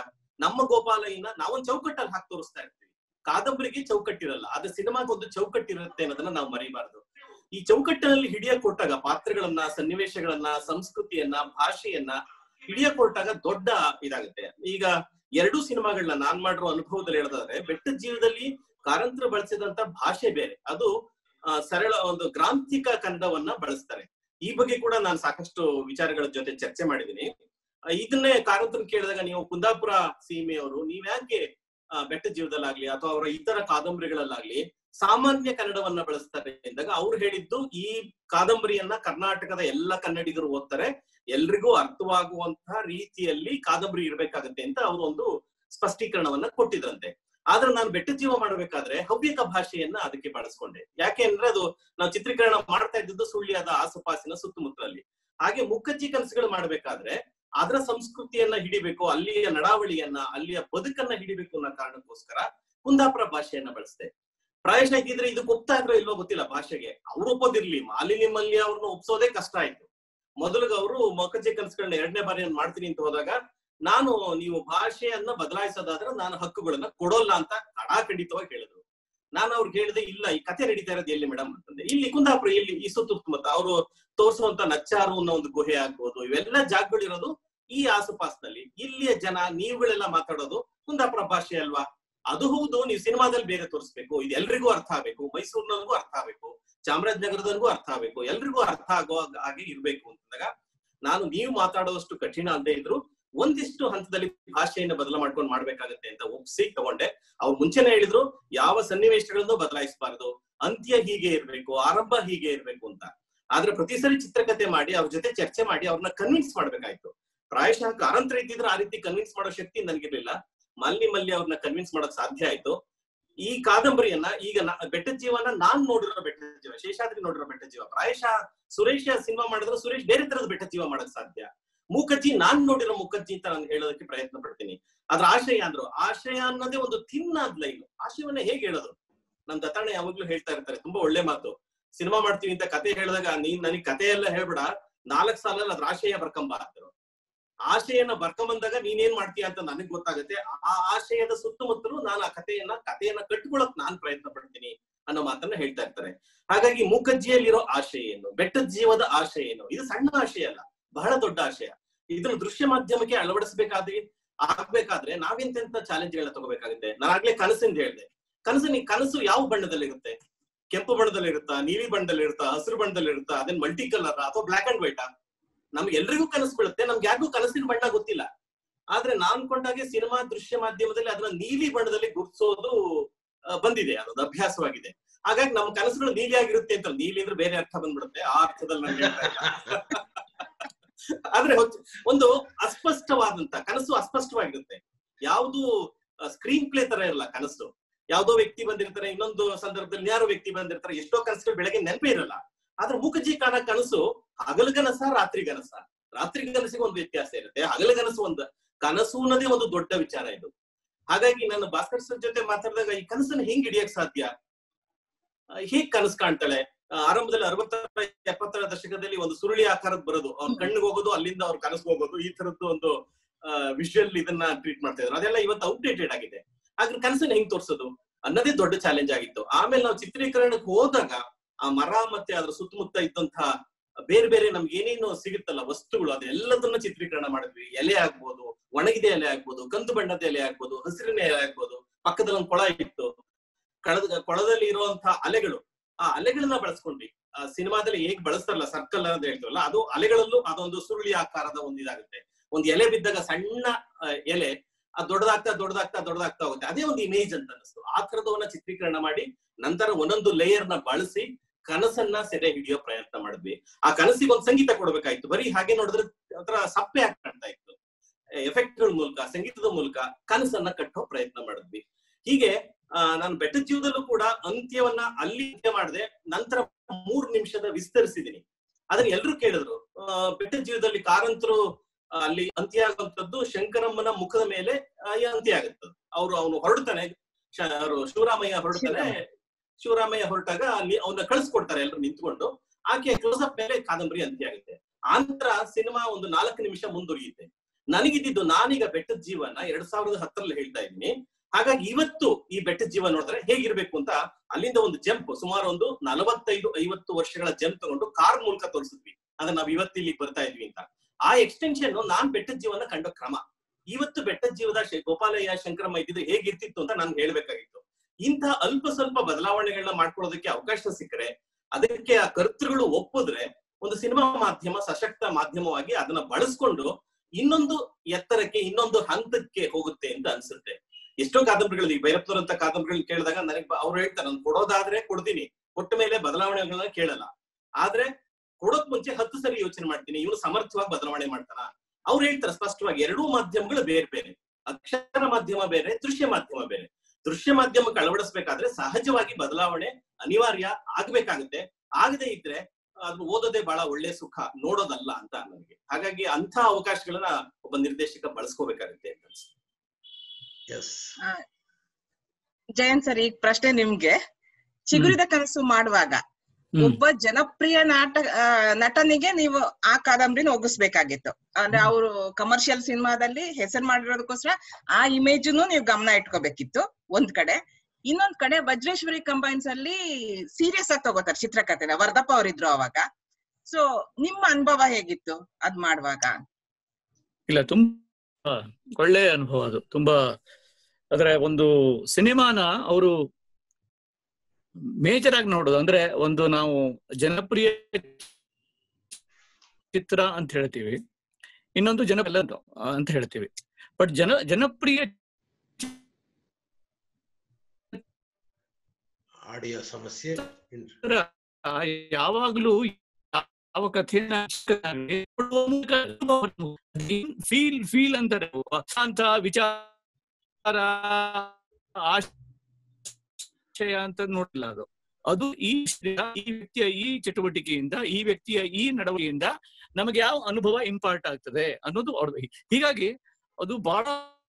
ನಮ್ಮ ಗೋಪಾಲಯ್ಯನ ನಾವೊಂದು ಚೌಕಟ್ಟಲ್ಲಿ ಹಾಕಿ ತೋರಿಸ್ತಾ ಇರ್ತೀವಿ ಕಾದಂಬರಿಗೆ ಚೌಕಟ್ಟಿರಲ್ಲ ಆದ್ರೆ ಸಿನಿಮಾಗೆ ಒಂದು ಚೌಕಟ್ಟಿರುತ್ತೆ ಅನ್ನೋದನ್ನ ನಾವು ಮರಿಬಾರ್ದು ಈ ಚೌಕಟ್ಟಿನಲ್ಲಿ ಹಿಡಿಯಕ್ ಕೊಟ್ಟಾಗ ಪಾತ್ರಗಳನ್ನ ಸನ್ನಿವೇಶಗಳನ್ನ ಸಂಸ್ಕೃತಿಯನ್ನ ಭಾಷೆಯನ್ನ ಹಿಡಿಯಕ್ ಕೊಟ್ಟಾಗ ದೊಡ್ಡ ಇದಾಗುತ್ತೆ ಈಗ ಎರಡೂ ಸಿನಿಮಾಗಳನ್ನ ನಾನ್ ಮಾಡಿರೋ ಅನುಭವದಲ್ಲಿ ಹೇಳೋದಾದ್ರೆ ಬೆಟ್ಟದ ಜೀವದಲ್ಲಿ ಕಾರಂತರ ಬಳಸಿದಂತ ಭಾಷೆ ಬೇರೆ ಅದು ಆ, ಸರಳ ಒಂದು ಗ್ರಾಂಥಿಕ ಕನ್ನಡವನ್ನ ಬಳಸ್ತಾರೆ ಈ ಬಗ್ಗೆ ಕೂಡ ನಾನು ಸಾಕಷ್ಟು ವಿಚಾರಗಳ ಜೊತೆ ಚರ್ಚೆ ಮಾಡಿದ್ದೀನಿ ಆ, ಇದನ್ನೇ ಕಾರಂತರ ಕೇಳಿದಾಗ ನೀವು ಕುಂದಾಪುರ ಸೀಮೆಯವರು ನೀವ್ಯಾಕೆ ಆ, ಬೆಟ್ಟದ ಜೀವದಲ್ಲಾಗ್ಲಿ ಅಥವಾ ಅವರ ಇತರ ಕಾದಂಬರಿಗಳಲ್ಲಾಗ್ಲಿ ಸಾಮಾನ್ಯ ಕನ್ನಡವನ್ನ ಬಳಸ್ತಾರೆ ಎಂದಾಗ ಅವ್ರು ಹೇಳಿದ್ದು ಈ ಕಾದಂಬರಿಯನ್ನ ಕರ್ನಾಟಕದ ಎಲ್ಲ ಕನ್ನಡಿಗರು ಓದ್ತಾರೆ ಎಲ್ರಿಗೂ ಅರ್ಥವಾಗುವಂತಹ ರೀತಿಯಲ್ಲಿ ಕಾದಂಬರಿ ಇರ್ಬೇಕಾಗತ್ತೆ ಅಂತ ಅವರು ಒಂದು ಸ್ಪಷ್ಟೀಕರಣವನ್ನ ಕೊಟ್ಟಿದ್ರಂತೆ ಆದ್ರೆ ನಾನು ಬೆಟ್ಟ ಜೀವ ಮಾಡಬೇಕಾದ್ರೆ ಹವ್ಯಕ ಭಾಷೆಯನ್ನ ಅದಕ್ಕೆ ಬಳಸ್ಕೊಂಡೆ ಯಾಕೆ ಅಂದ್ರೆ ಅದು ನಾವು ಚಿತ್ರೀಕರಣ ಮಾಡ್ತಾ ಇದ್ದದ್ದು ಸುಳ್ಯದ ಆಸುಪಾಸಿನ ಸುತ್ತಮುತ್ತಲಲ್ಲಿ ಹಾಗೆ ಮುಖಜ್ಜಿ ಕನಸುಗಳು ಮಾಡ್ಬೇಕಾದ್ರೆ ಅದರ ಸಂಸ್ಕೃತಿಯನ್ನ ಹಿಡಿಬೇಕು ಅಲ್ಲಿಯ ನಡಾವಳಿಯನ್ನ ಅಲ್ಲಿಯ ಬದುಕನ್ನ ಹಿಡಿಬೇಕು ಅನ್ನೋ ಕಾರಣಕ್ಕೋಸ್ಕರ ಕುಂದಾಪುರ ಭಾಷೆಯನ್ನ ಬಳಸ್ದೆ ಪ್ರಾಯಶಃ ಇದ್ದಿದ್ರೆ ಇದಕ್ಕೆ ಒಪ್ತಾ ಇದ್ರೋ ಇಲ್ವೋ ಗೊತ್ತಿಲ್ಲ ಭಾಷೆಗೆ ಅವ್ರು ಒಪ್ಪೋದಿರ್ಲಿ ಮಾಲಿನಿ ಮಲ್ಯ ಅವ್ರನ್ನ ಒಪ್ಸೋದೇ ಕಷ್ಟ ಆಯ್ತು ಮೊದಲಿಗೆ ಅವರು ಮೊಕಜ್ಜಿ ಕನಸುಗಳನ್ನ ಎರಡನೇ ಬಾರಿ ನಾನ್ ಮಾಡ್ತೀನಿ ಅಂತ ಹೋದಾಗ ನಾನು ನೀವು ಭಾಷೆಯನ್ನ ಬದಲಾಯಿಸೋದಾದ್ರೆ ನಾನು ಹಕ್ಕುಗಳನ್ನ ಕೊಡೋಲ್ಲ ಅಂತ ಕಡಾಖಂಡಿತವಾಗಿ ಹೇಳಿದ್ರು ನಾನು ಅವ್ರಿಗೆ ಹೇಳಿದೆ ಇಲ್ಲ ಈ ಕತೆ ನಡೀತಾ ಇರೋದು ಎಲ್ಲಿ ಮೇಡಮ್ ಅಂತಂದೆ ಇಲ್ಲಿ ಕುಂದಾಪುರ ಇಲ್ಲಿ ಈ ಸುತ್ತಮುತ್ತ ಅವರು ತೋರಿಸುವಂತ ನಚ್ಚಾರು ಅನ್ನೋ ಒಂದು ಗುಹೆ ಆಗ್ಬೋದು ಇವೆಲ್ಲ ಜಾಗಗಳಿರೋದು ಈ ಆಸುಪಾಸಿನಲ್ಲಿ ಇಲ್ಲಿಯ ಜನ ನೀವುಗಳೆಲ್ಲ ಮಾತಾಡೋದು ಕುಂದಾಪುರ ಭಾಷೆ ಅಲ್ವಾ ಅದು ಹೌದು ನೀವು ಸಿನಿಮಾದಲ್ಲಿ ಬೇಗ ತೋರಿಸ್ಬೇಕು ಇದು ಎಲ್ರಿಗೂ ಅರ್ಥ ಆಗ್ಬೇಕು ಮೈಸೂರಿನವ್ರಿಗೂ ಅರ್ಥ ಆಗ್ಬೇಕು ಚಾಮರಾಜನಗರದವ್ರಿಗೂ ಅರ್ಥ ಆಗ್ಬೇಕು ಎಲ್ರಿಗೂ ಅರ್ಥ ಆಗೋ ಹಾಗೆ ಇರ್ಬೇಕು ಅಂತಂದಾಗ ನಾನು ನೀವು ಮಾತಾಡೋದಷ್ಟು ಕಠಿಣ ಅಲ್ಲದೆ ಇದ್ರು ಒಂದಿಷ್ಟು ಹಂತದಲ್ಲಿ ಭಾಷೆಯನ್ನ ಬದಲ ಮಾಡ್ಕೊಂಡು ಮಾಡ್ಬೇಕಾಗತ್ತೆ ಅಂತ ಒಪ್ಸಿ ತಗೊಂಡೆ ಅವ್ರು ಮುಂಚೆನೆ ಹೇಳಿದ್ರು ಯಾವ ಸನ್ನಿವೇಶಗಳನ್ನು ಬದಲಾಯಿಸಬಾರದು ಅಂತ್ಯ ಹೀಗೆ ಇರ್ಬೇಕು ಆರಂಭ ಹೀಗೆ ಇರ್ಬೇಕು ಅಂತ ಆದ್ರೆ ಪ್ರತಿ ಸರಿ ಚಿತ್ರಕಥೆ ಮಾಡಿ ಅವ್ರ ಜೊತೆ ಚರ್ಚೆ ಮಾಡಿ ಅವ್ರನ್ನ ಕನ್ವಿನ್ಸ್ ಮಾಡ್ಬೇಕಾಯ್ತು ಪ್ರಾಯಶಃ ಕಾರಂತರ ಇದ್ದಿದ್ರೆ ಆ ರೀತಿ ಕನ್ವಿನ್ಸ್ ಮಾಡೋ ಶಕ್ತಿ ನನಗಿರ್ಲಿಲ್ಲ ಮಲ್ಲಿ ಮಲ್ಲಿ ಅವ್ರನ್ನ ಕನ್ವಿನ್ಸ್ ಮಾಡಕ್ ಸಾಧ್ಯ ಆಯ್ತು ಈ ಕಾದಂಬರಿಯನ್ನ ಈಗ ನಾ- ಬೆಟ್ಟದ ಜೀವನ ನಾನ್ ನೋಡಿರೋ ಬೆಟ್ಟದ ಜೀವ ಶೇಷಾದ್ರಿ ನೋಡಿರೋ ಬೆಟ್ಟದ ಜೀವ ಪ್ರಾಯಶಃ ಸುರೇಶ್ ಸಿನಿಮಾ ಮಾಡಿದ್ರೆ ಸುರೇಶ್ ಬೇರೆ ತರದ ಬೆಟ್ಟದ ಜೀವ ಮಾಡಕ್ ಸಾಧ್ಯ ಮೂಕಜ್ಜಿ ನಾನ್ ನೋಡಿರೋ ಮುಖಜ್ಜಿ ಅಂತ ನಾನು ಹೇಳೋದಕ್ಕೆ ಪ್ರಯತ್ನ ಪಡ್ತೀನಿ ಅದ್ರ ಆಶಯ ಅಂದ್ರು ಆಶಯ ಅನ್ನೋದೇ ಒಂದು ತಿನ್ನಾದ ಲೈನ್ ಆಶಯವನ್ನ ಹೇಗೆ ಹೇಳೋದು ನಮ್ ದತ್ತಾಣ ಯಾವಾಗ್ಲೂ ಹೇಳ್ತಾ ಇರ್ತಾರೆ ತುಂಬಾ ಒಳ್ಳೆ ಮಾತು ಸಿನಿಮಾ ಮಾಡ್ತೀವಿ ಅಂತ ಕತೆ ಹೇಳಿದಾಗ ನೀನ್ ನನಗ್ ಕತೆ ಎಲ್ಲ ಹೇಳ್ಬೇಡ ನಾಲ್ಕ್ ಸಾಲಲ್ಲಿ ಅದ್ರ ಆಶಯ ಬರ್ಕೊಂಬ ಅಂದ್ರು ಆಶಯನ ಬರ್ಕೊಂಬಂದಾಗ ನೀನೇನ್ ಮಾಡ್ತೀಯ ಅಂತ ನನಗ್ ಗೊತ್ತಾಗುತ್ತೆ ಆ ಆಶಯದ ಸುತ್ತಮುತ್ತಲು ನಾನು ಆ ಕಥೆಯನ್ನ ಕಥೆಯನ್ನ ಕಟ್ಕೊಳಕ್ ನಾನ್ ಪ್ರಯತ್ನ ಪಡ್ತೀನಿ ಅನ್ನೋ ಮಾತನ್ನ ಹೇಳ್ತಾ ಇರ್ತಾರೆ ಹಾಗಾಗಿ ಮೂಕಜ್ಜಿಯಲ್ಲಿರೋ ಆಶಯ ಏನು ಬೆಟ್ಟದ ಜೀವದ ಆಶಯ ಏನು ಇದು ಸಣ್ಣ ಆಶಯ ಅಲ್ಲ ಬಹಳ ದೊಡ್ಡ ಆಶಯ ಇದನ್ನ ದೃಶ್ಯ ಮಾಧ್ಯಮಕ್ಕೆ ಅಳವಡಿಸಬೇಕಾದ್ರೆ ಆಗ್ಬೇಕಾದ್ರೆ ನಾವೆಂತೆಂತ ಚಾಲೆಂಜ್ಗಳನ್ನ ತಗೋಬೇಕಾಗುತ್ತೆ ನಾನಾಗ್ಲೇ ಕನಸಿಂದ ಹೇಳ್ದೆ ಕನಸಿನ ಕನಸು ಯಾವ ಬಣ್ಣದಲ್ಲಿ ಇರುತ್ತೆ ಕೆಂಪು ಬಣ್ಣದಲ್ಲಿ ಇರುತ್ತಾ ನೀಲಿ ಬಣ್ಣದಲ್ಲಿ ಇರುತ್ತಾ ಹಸಿರು ಬಣ್ಣದಲ್ಲಿ ಇರುತ್ತಾ ಅದೇನ್ ಮಲ್ಟಿ ಕಲರ್ ಅಥವಾ ಬ್ಲಾಕ್ ಅಂಡ್ ವೈಟಾ ನಮ್ಗೆ ಎಲ್ರಿಗೂ ಕನಸು ಬೀಳುತ್ತೆ ನಮ್ಗೆ ಯಾರಿಗೂ ಕನಸಿನ ಬಣ್ಣ ಗೊತ್ತಿಲ್ಲ ಆದ್ರೆ ನಾನ್ ಕೊಂಡಾಗೆ ಸಿನಿಮಾ ದೃಶ್ಯ ಮಾಧ್ಯಮದಲ್ಲಿ ಅದನ್ನ ನೀಲಿ ಬಣ್ಣದಲ್ಲಿ ಗುರ್ತಿಸೋದು ಆ, ಬಂದಿದೆ ಅದೊಂದು ಅಭ್ಯಾಸವಾಗಿದೆ ಹಾಗಾಗಿ ನಮ್ಮ ಕನಸುಗಳು ನೀಲಿ ಆಗಿರುತ್ತೆ ಅಂತ ನೀಲಿ ಅಂದ್ರೆ ಬೇರೆ ಅರ್ಥ ಬಂದ್ಬಿಡುತ್ತೆ ಆ ಅರ್ಥದಲ್ಲಿ ನಾನು ಹೇಳ್ತಾ ಇಲ್ಲ ಆದ್ರೆ ಹೊಚ್ಚ- ಒಂದು ಅಸ್ಪಷ್ಟವಾದಂತ ಕನಸು ಅಸ್ಪಷ್ಟವಾಗಿರುತ್ತೆ ಯಾವುದು ಸ್ಕ್ರೀನ್ ಪ್ಲೇ ತರ ಇರಲ್ಲ ಕನಸು ಯಾವ್ದೋ ವ್ಯಕ್ತಿ ಬಂದಿರ್ತಾರೆ ಇನ್ನೊಂದು ಸಂದರ್ಭದಲ್ಲಿ ಯಾರೋ ವ್ಯಕ್ತಿ ಬಂದಿರ್ತಾರೆ ಎಷ್ಟೋ ಕನಸುಗಳು ಬೆಳಗ್ಗೆ ನೆನಪೇ ಇರಲ್ಲ ಆದ್ರೆ ಮೂಕಜ್ಜಿ ಕಾಣ ಕನಸು ಹಗಲುಗನಸ ರಾತ್ರಿಗನಸ ರಾತ್ರಿಗನಸಿಗೆ ಒಂದು ವ್ಯತ್ಯಾಸ ಇರುತ್ತೆ ಹಗಲುಗನಸು ಒಂದು ಕನಸು ಅನ್ನೋದೇ ಒಂದು ದೊಡ್ಡ ವಿಚಾರ ಇದು ಹಾಗಾಗಿ ನಾನು ಭಾಸ್ಕರ್ ಸರ್ ಜೊತೆ ಮಾತಾಡಿದಾಗ ಈ ಕನಸನ್ನ ಹೆಂಗ್ ಹಿಡಿಯಕ್ ಸಾಧ್ಯ ಆ, ಹೇಗ್ ಕನಸು ಕಾಣ್ತಾಳೆ ಆ, ಆರಂಭದಲ್ಲಿ ಅರವತ್ತರ ಎಪ್ಪತ್ತರ ದಶಕದಲ್ಲಿ ಒಂದು ಸುರುಳಿ ಆಕಾರದ ಬರೋದು ಅವ್ರ ಕಣ್ಣಿಗೆ ಹೋಗೋದು ಅಲ್ಲಿಂದ ಅವ್ರ ಕನಸು ಹೋಗೋದು ಈ ತರದ್ದು ಒಂದು ವಿಷುವಲ್ ಇದನ್ನ ಟ್ರೀಟ್ ಮಾಡ್ತಾ ಇದ್ರು ಅದೆಲ್ಲ ಇವತ್ತು ಔಟ್ಡೇಟೆಡ್ ಆಗಿದೆ ಹಾಗೆ ಕನಸನ್ನ ಹೆಂಗ್ ತೋರ್ಸೋದು ಅನ್ನೋದೇ ದೊಡ್ಡ ಚಾಲೆಂಜ್ ಆಗಿತ್ತು ಆಮೇಲೆ ನಾವು ಚಿತ್ರೀಕರಣಕ್ಕೆ ಹೋದಾಗ ಆ ಮರ ಮತ್ತೆ ಅದ್ರ ಸುತ್ತಮುತ್ತ ಇದ್ದಂತಹ ಬೇರೆ ಬೇರೆ ನಮ್ಗೆ ಏನೇನು ಸಿಗುತ್ತಲ್ಲ ವಸ್ತುಗಳು ಅದೆಲ್ಲದನ್ನ ಚಿತ್ರೀಕರಣ ಮಾಡಿದ್ವಿ ಎಲೆ ಆಗ್ಬೋದು ಒಣಗಿದ ಎಲೆ ಆಗ್ಬೋದು ಕಂದು ಬಣ್ಣದ ಎಲೆ ಆಗ್ಬೋದು ಹಸಿರಿನ ಎಲೆ ಆಗ್ಬೋದು ಪಕ್ಕದಲ್ಲಿ ಒಂದು ಕೊಳ ಇತ್ತು ಕಳದ ಕೊಳದಲ್ಲಿ ಇರುವಂತಹ ಅಲೆಗಳು ಆ ಅಲೆಗಳನ್ನ ಬಳಸ್ಕೊಂಡ್ವಿ ಆ ಸಿನಿಮಾದಲ್ಲಿ ಹೇಗ್ ಬಳಸ್ತಾರಲ್ಲ ಸರ್ಕಲ್ ಅಂತ ಹೇಳ್ತೀವಲ್ಲ ಅದು ಅಲೆಗಳಲ್ಲೂ ಅದೊಂದು ಸುರುಳಿ ಆಕಾರದ ಒಂದು ಇದಾಗುತ್ತೆ ಒಂದು ಎಲೆ ಬಿದ್ದಾಗ ಸಣ್ಣ ಆ, ಎಲೆ ಅದು ದೊಡ್ಡದಾಗ್ತಾ ದೊಡ್ಡದಾಗ್ತಾ ದೊಡ್ಡದಾಗ್ತಾ ಹೋಗುತ್ತೆ ಅದೇ ಒಂದು ಇಮೇಜ್ ಅಂತ ಅನಿಸ್ತು ಆ ತರದವನ್ನ ಚಿತ್ರೀಕರಣ ಮಾಡಿ ನಂತರ ಒಂದೊಂದು ಲೇಯರ್ ನ ಬಳಸಿ ಕನಸನ್ನ ಸೆರೆ ಹಿಡಿಯೋ ಪ್ರಯತ್ನ ಮಾಡಿದ್ವಿ ಆ ಕನಸಿಗೆ ಒಂದು ಸಂಗೀತ ಕೊಡ್ಬೇಕಾಯ್ತು ಬರೀ ಹಾಗೆ ನೋಡಿದ್ರೆ ಒಂಥರ ಸಪ್ಪೆ ಆಗಿ ಕಾಣ್ತಾ ಇತ್ತು ಎಫೆಕ್ಟ್ಗಳ ಮೂಲಕ ಸಂಗೀತದ ಮೂಲಕ ಕನಸನ್ನ ಕಟ್ಟೋ ಪ್ರಯತ್ನ ಮಾಡಿದ್ವಿ ಹೀಗೆ ಆ, ನಾನು ಬೆಟ್ಟದ ಜೀವದಲ್ಲೂ ಕೂಡ ಅಂತ್ಯವನ್ನ ಅಲ್ಲಿ ಅಂತ್ಯ ಮಾಡಿದೆ ನಂತರ ಮೂರು ನಿಮಿಷದ ವಿಸ್ತರಿಸಿದೀನಿ ಅದನ್ನ ಎಲ್ರು ಕೇಳಿದ್ರು ಆ, ಬೆಟ್ಟದ ಜೀವದಲ್ಲಿ ಕಾರಂತರು ಆ, ಅಲ್ಲಿ ಅಂತ್ಯ ಆಗುವಂತದ್ದು ಶಂಕರಮ್ಮನ ಮುಖದ ಮೇಲೆ ಆ, ಈ ಅಂತ್ಯ ಆಗುತ್ತದೆ ಅವ್ರು ಅವನು ಹೊರಡ್ತಾನೆ ಶ- ಅವ್ರು ಶಿವರಾಮಯ್ಯ ಹೊರಡ್ತಾನೆ ಶಿವರಾಮಯ್ಯ ಹೊರಟಾಗ ಅಲ್ಲಿ ಅವನ್ನ ಕಳಿಸ್ಕೊಡ್ತಾರೆ ಎಲ್ಲರೂ ನಿಂತ್ಕೊಂಡು ಆಕೆ ಕ್ಲೋಸ್ ಅಪ್ ಮೇಲೆ ಕಾದಂಬರಿ ಅಂತ್ಯ ಆಗುತ್ತೆ ಆಂತರ ಸಿನಿಮಾ ಒಂದು ನಾಲ್ಕು ನಿಮಿಷ ಮುಂದುವರಿಯುತ್ತೆ ನನಗಿದ್ದು ನಾನೀಗ ಬೆಟ್ಟದ ಜೀವನ ಎರಡ್ ಸಾವಿರದ ಹತ್ತರಲ್ಲಿ ಹೇಳ್ತಾ ಇದ್ದೀನಿ ಹಾಗಾಗಿ ಇವತ್ತು ಈ ಬೆಟ್ಟದ ಜೀವನ ನೋಡಿದ್ರೆ ಹೇಗಿರ್ಬೇಕು ಅಂತ ಅಲ್ಲಿಂದ ಒಂದು ಜಂಪ್ ಸುಮಾರು ಒಂದು ನಲವತ್ತೈದು ಐವತ್ತು ವರ್ಷಗಳ ಜಂಪ್ ತಗೊಂಡು ಕಾರ್ ಮೂಲಕ ತೋರಿಸಿದ್ವಿ ಅಂದ್ರೆ ನಾವ್ ಇವತ್ತು ಇಲ್ಲಿಗೆ ಬರ್ತಾ ಇದ್ವಿ ಅಂತ ಆ ಎಕ್ಸ್ಟೆನ್ಷನ್ ನಾನ್ ಬೆಟ್ಟದ ಜೀವನ ಕಂಡ ಕ್ರಮ ಇವತ್ತು ಬೆಟ್ಟದ ಜೀವದ ಶೇ- ಗೋಪಾಲಯ್ಯ ಶಂಕರಮ್ಮ ಇದ್ದಿದ್ದು ಹೇಗಿರ್ತಿತ್ತು ಅಂತ ನಾನು ಹೇಳ್ಬೇಕಾಗಿತ್ತು ಇಂಥ ಅಲ್ಪ ಸ್ವಲ್ಪ ಬದಲಾವಣೆಗಳನ್ನ ಮಾಡ್ಕೊಳ್ಳೋದಕ್ಕೆ ಅವಕಾಶ ಸಿಕ್ಕರೆ ಅದಕ್ಕೆ ಆ ಕರ್ತೃಗಳು ಒಪ್ಪಿದ್ರೆ ಒಂದು ಸಿನಿಮಾ ಮಾಧ್ಯಮ ಸಶಕ್ತ ಮಾಧ್ಯಮವಾಗಿ ಅದನ್ನ ಬಳಸ್ಕೊಂಡು ಇನ್ನೊಂದು ಎತ್ತರಕ್ಕೆ ಇನ್ನೊಂದು ಹಂತಕ್ಕೆ ಹೋಗುತ್ತೆ ಅಂತ ಅನ್ಸುತ್ತೆ ಎಷ್ಟೋ ಕಾದಂಬರಿಗಳಲ್ಲಿ ಭೈರಪ್ಪನವರಂತ ಕಾದಂಬರಿಗಳನ್ನ ಕೇಳಿದಾಗ ನನಗೆ ಅವ್ರು ಹೇಳ್ತಾರೆ ನಾನು ಕೊಡೋದಾದ್ರೆ ಕೊಡ್ತೀನಿ ಕೊಟ್ಟ ಮೇಲೆ ಬದಲಾವಣೆಗಳನ್ನ ಕೇಳಲ್ಲ ಆದ್ರೆ ಕೊಡೋಕ್ ಮುಂಚೆ ಹತ್ತು ಸರಿ ಯೋಚನೆ ಮಾಡ್ತೀನಿ ಇವನು ಸಮರ್ಥವಾಗಿ ಬದಲಾವಣೆ ಮಾಡ್ತಾನ ಅವ್ರು ಹೇಳ್ತಾರೆ ಸ್ಪಷ್ಟವಾಗಿ ಎರಡೂ ಮಾಧ್ಯಮಗಳು ಬೇರೆ ಬೇರೆ ಅಕ್ಷರ ಮಾಧ್ಯಮ ಬೇರೆ ದೃಶ್ಯ ಮಾಧ್ಯಮ ಬೇರೆ ದೃಶ್ಯ ಮಾಧ್ಯಮಕ್ಕೆ ಅಳವಡಿಸ್ಬೇಕಾದ್ರೆ ಸಹಜವಾಗಿ ಬದಲಾವಣೆ ಅನಿವಾರ್ಯ ಆಗ್ಬೇಕಾಗುತ್ತೆ ಆಗದೆ ಇದ್ರೆ ಅದು ಓದೋದೇ ಬಹಳ ಒಳ್ಳೆ ಸುಖ ನೋಡೋದಲ್ಲ ಅಂತ ನನಗೆ ಹಾಗಾಗಿ ಅಂತ ಅವಕಾಶಗಳನ್ನ ಒಬ್ಬ ನಿರ್ದೇಶಕ ಬಳಸ್ಕೋಬೇಕಾಗುತ್ತೆ ಅಂತ ಅನ್ಸುತ್ತೆ ಎಸ್ ಜಯಂತ್ ಸರ್ ಈಗ ಪ್ರಶ್ನೆ ನಿಮ್ಗೆ ಚಿಗುರಿದ ಕನಸು ಮಾಡುವಾಗ ಹ್ಮ್. ಒಬ್ಬ ಜನಪ್ರಿಯ ನಾಟ ಆ, ನಟನಿಗೆ ನೀವು ಆ ಕಾದಂಬರಿನ ಒಗ್ಗಿಸ್ಬೇಕಾಗಿತ್ತು ಅಂದ್ರೆ ಅವರು ಕಮರ್ಷಿಯಲ್ ಸಿನಿಮಾದಲ್ಲಿ ಹೆಸರು ಮಾಡಿರೋದಕ್ಕೋಸ್ಕರ ಆ ಇಮೇಜ್ನು ನೀವು ಗಮನ ಇಟ್ಕೋಬೇಕಿತ್ತು ಒಂದ್ ಕಡೆ ಇನ್ನೊಂದ್ ಕಡೆ ವಜ್ರೇಶ್ವರಿ ಕಂಬೈನ್ಸ್ ಅಲ್ಲಿ ಸೀರಿಯಸ್ ಆಗಿ ತಗೋತಾರೆ ಚಿತ್ರಕಥೆನ ವರ್ಧಪ್ಪ ಅವರಿದ್ರು ಅವಾಗ ಸೊ ನಿಮ್ಮ ಅನುಭವ ಹೇಗಿತ್ತು ಅದ್ ಮಾಡುವಾಗ ಇಲ್ಲ ತುಂಬಾ ಒಳ್ಳೆ ಅನುಭವ ಅದು ತುಂಬಾ ಅಂದ್ರೆ ಒಂದು ಸಿನಿಮಾನ ಅವರು ಮೇಜರ್ ಆಗಿ ನೋಡೋದು ಅಂದ್ರೆ ಒಂದು ನಾವು ಜನಪ್ರಿಯ ಚಿತ್ರ ಅಂತ ಹೇಳ್ತೀವಿ ಇನ್ನೊಂದು ಜನಪ್ರಿಯ ಅಂತ ಹೇಳ್ತೀವಿ ಬಟ್ ಜನ ಜನಪ್ರಿಯ ಆಡಿಯೋ ಸಮಸ್ಯೆ ಚಿತ್ರ ಯಾವಾಗ್ಲೂ ಯಾವ ಕಥೆಯನ್ನ ಫೀಲ್ ಫೀಲ್ ಅಂತಾರೆ ಅಂತ ವಿಚಾರ ಆಶಯ ಅಂತ ನೋಡಿಲ್ಲ ಅದು ಅದು ಈ ಈ ವ್ಯಕ್ತಿಯ ಈ ಚಟುವಟಿಕೆಯಿಂದ ಈ ವ್ಯಕ್ತಿಯ ಈ ನಡವಳಿಕೆಯಿಂದ ನಮಗೆ ಯಾವ ಅನುಭವ ಇಂಪಾರ್ಟ್ ಆಗ್ತದೆ ಅನ್ನೋದು ಅವ್ರದ್ದು ಹೀಗಾಗಿ ಅದು ಬಹಳ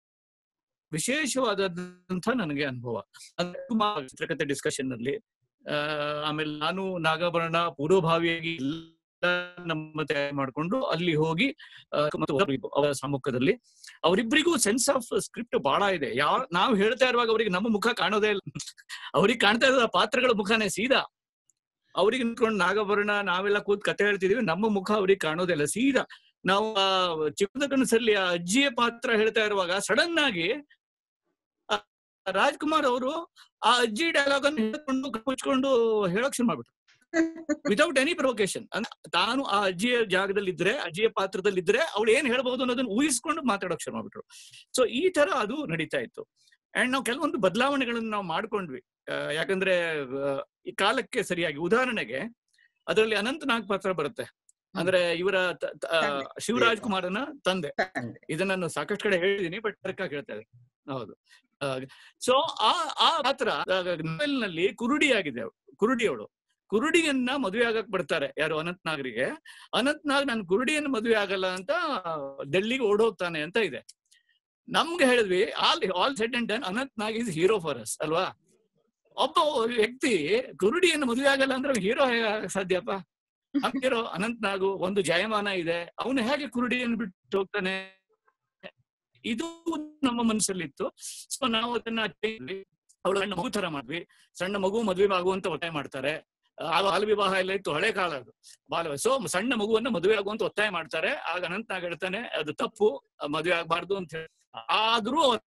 ವಿಶೇಷವಾದಂತ ನನಗೆ ಅನುಭವ ಅಂದ್ರೆ ಸುಮಾರು ಚಿತ್ರಕಥೆ ಡಿಸ್ಕಷನ್ ನಲ್ಲಿ ಆ, ಆಮೇಲೆ ನಾನು ನಾಗಾಭರಣ ಪೂರ್ವಭಾವಿಯಾಗಿ ಎಲ್ಲ ನಮ್ಮ ತಯಾರಿ ಮಾಡ್ಕೊಂಡು ಅಲ್ಲಿ ಹೋಗಿ ಆ, ಮತ್ತು ಅವರ ಸಮ್ಮುಖದಲ್ಲಿ ಅವರಿಬ್ಬರಿಗೂ ಸೆನ್ಸ್ ಆಫ್ ಸ್ಕ್ರಿಪ್ಟ್ ಬಹಳ ಇದೆ ಯಾವ ನಾವು ಹೇಳ್ತಾ ಇರುವಾಗ ಅವರಿಗೆ ನಮ್ಮ ಮುಖ ಕಾಣೋದೇ ಇಲ್ಲ ಅವ್ರಿಗೆ ಕಾಣ್ತಾ ಇರೋದು ಆ ಪಾತ್ರಗಳ ಮುಖನೇ ಸೀದಾ ಅವ್ರಿಗೆ ನಿಂತ್ಕೊಂಡು ನಾಗಾಭರಣ ನಾವೆಲ್ಲ ಕೂತ್ ಕತೆ ಹೇಳ್ತಿದೀವಿ ನಮ್ಮ ಮುಖ ಅವ್ರಿಗೆ ಕಾಣೋದೇ ಇಲ್ಲ ಸೀದಾ ನಾವು ಆ ಚಿಕ್ಕದ ಕನಸಲ್ಲಿ ಆ ಅಜ್ಜಿಯ ಪಾತ್ರ ಹೇಳ್ತಾ ಇರುವಾಗ ಸಡನ್ ಆಗಿ ಆ ರಾಜ್ಕುಮಾರ್ ಅವರು ಆ ಅಜ್ಜಿ ಡೈಲಾಗ್ ಅನ್ನು ಹೇಳ್ಕೊಂಡು ಮುಚ್ಕೊಂಡು ಹೇಳಕ್ ಶುರು ಮಾಡ್ಬಿಟ್ರು ವಿತೌಟ್ ಎನಿ ಪ್ರೊವೊಕೇಶನ್ ತಾನು ಆ ಅಜ್ಜಿಯ ಜಾಗದಲ್ಲಿ ಇದ್ರೆ ಅಜ್ಜಿಯ ಪಾತ್ರದಲ್ಲಿ ಇದ್ರೆ ಅವಳು ಏನ್ ಹೇಳ್ಬಹುದು ಅನ್ನೋದನ್ನ ಊಹಿಸ್ಕೊಂಡು ಮಾತಾಡೋಕ್ ಶುರು ಮಾಡ್ಬಿಟ್ರು ಸೊ ಈ ತರ ಅದು ನಡೀತಾ ಇತ್ತು ಅಂಡ್ ನಾವು ಕೆಲವೊಂದು ಬದಲಾವಣೆಗಳನ್ನು ನಾವು ಮಾಡ್ಕೊಂಡ್ವಿ ಆ, ಯಾಕಂದ್ರೆ ಆ, ಈ ಕಾಲಕ್ಕೆ ಸರಿಯಾಗಿ ಉದಾಹರಣೆಗೆ ಅದರಲ್ಲಿ ಅನಂತ ನಾಗ್ ಪಾತ್ರ ಬರುತ್ತೆ ಅಂದ್ರೆ ಇವರ ತ- ತ- ಆ, ತಂದೆ. ಶಿವರಾಜ್ ಕುಮಾರನ ತಂದೆ ತಂದೆ. ಇದನ್ನ ನಾನು ಸಾಕಷ್ಟು ಕಡೆ ಹೇಳಿದೀನಿ ಬಟ್ ಕರೆಕ್ಟಾಗಿ ಹೇಳ್ತಾ ಇದ್ದೀನಿ ಹೌದು ಸೊ ಆ ಆ ಪಾತ್ರ ನೋವೆಲ್ ನಲ್ಲಿ ಕುರುಡಿ ಆಗಿದೆ ಅವ್ಳು ಕುರುಡಿ ಅವಳು ಕುರುಡಿಯನ್ನ ಮದುವೆ ಆಗಕ್ ಬರ್ತಾರೆ ಯಾರು ಅನಂತ್ ನಾಗ್ರಿಗೆ ಅನಂತ್ ನಾಗ್ ನಾನು ಕುರುಡಿಯನ್ನು ಮದುವೆ ಆಗಲ್ಲ ಅಂತ ಡೆಲ್ಲಿಗೆ ಓಡೋಗ್ತಾನೆ ಅಂತ ಇದೆ ನಮ್ಗೆ ಹೇಳಿದ್ವಿ all all set and done Anant Nag is hero for us ಅಲ್ವಾ ಒಬ್ಬ ವ್ಯಕ್ತಿ ಕುರುಡಿಯನ್ನು ಮದುವೆ ಆಗಲ್ಲ ಅಂದ್ರೆ ಹೀರೋ ಸಾಧ್ಯಪ್ಪ ಹೀರೋ ಅನಂತ್ ನಾಗು ಒಂದು ಜಯಮಾನ ಇದೆ ಅವನು ಹೇಗೆ ಕುರುಡಿಯನ್ನು ಬಿಟ್ಟು ಹೋಗ್ತಾನೆ ಇದು ನಮ್ಮ ಮನಸ್ಸಲ್ಲಿತ್ತು ಸೊ ನಾವು ಅದನ್ನ ಅವಳ ಸಣ್ಣ ಮಗು ತರ ಮಾಡ್ವಿ ಸಣ್ಣ ಮಗು ಮದುವೆ ಆಗುವಂತ ಒತ್ತಾಯ ಮಾಡ್ತಾರೆ ಆಗ ಬಾಲ ವಿವಾಹ ಎಲ್ಲ ಇತ್ತು ಹಳೆ ಕಾಲ ಅದು ಬಾಲ ಸೊ ಸಣ್ಣ ಮಗುವನ್ನ ಮದುವೆ ಆಗುವಂತ ಒತ್ತಾಯ ಮಾಡ್ತಾರೆ ಆಗ ಅನಂತ ನಾಗ್ ಹೇಳ್ತಾನೆ ಅದು ತಪ್ಪು ಮದುವೆ ಆಗ್ಬಾರ್ದು ಅಂತ ಹೇಳಿ ಆದ್ರೂ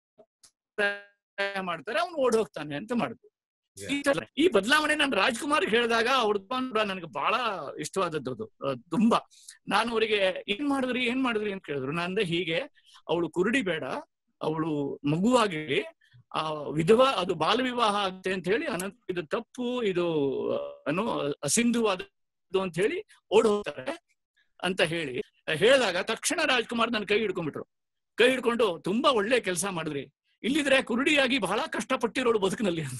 ಒತ್ತಾಯ ಮಾಡ್ತಾರೆ ಅವ್ನು ಓಡ್ ಹೋಗ್ತಾನೆ ಅಂತ ಮಾಡಿದ್ರು ಈ ತರ ಈ ಬದಲಾವಣೆ ನಾನು ರಾಜ್ಕುಮಾರ್ ಹೇಳಿದಾಗ ಅವ್ರದ್ದು ನನಗೆ ಬಹಳ ಇಷ್ಟವಾದದ್ದು ಅದು ಅಹ್, ತುಂಬಾ ನಾನು ಅವರಿಗೆ ಏನ್ ಮಾಡಿದ್ರಿ ಏನ್ ಮಾಡಿದ್ರಿ ಅಂತ ಕೇಳಿದ್ರು ನಾನು ಅಂದೆ ಹೀಗೆ ಅವಳು ಕುರುಡಿ ಬೇಡ ಅವಳು ಮಗುವಾಗಿ ಆ ವಿಧವಾ ಅದು ಬಾಲ ವಿವಾಹ ಆಗುತ್ತೆ ಅಂತ ಹೇಳಿ ಅನಂತ ಇದು ತಪ್ಪು ಇದು ಅನು ಅಸಿಂಧುವಾದದ್ದು ಅಂತ ಹೇಳಿ ಓಡ್ ಹೋಗ್ತಾರೆ ಅಂತ ಹೇಳಿ ಹೇಳಿದಾಗ ತಕ್ಷಣ ರಾಜ್ಕುಮಾರ್ ನನ್ನ ಕೈ ಹಿಡ್ಕೊಂಡ್ಬಿಟ್ರು ಕೈ ಹಿಡ್ಕೊಂಡು ತುಂಬಾ ಒಳ್ಳೆ ಕೆಲಸ ಮಾಡಿದ್ರಿ ಇಲ್ಲಿದ್ರೆ ಕುರುಡಿಯಾಗಿ ಬಹಳ ಕಷ್ಟಪಟ್ಟಿರೋಳು ಬದುಕಿನಲ್ಲಿ ಅಂತ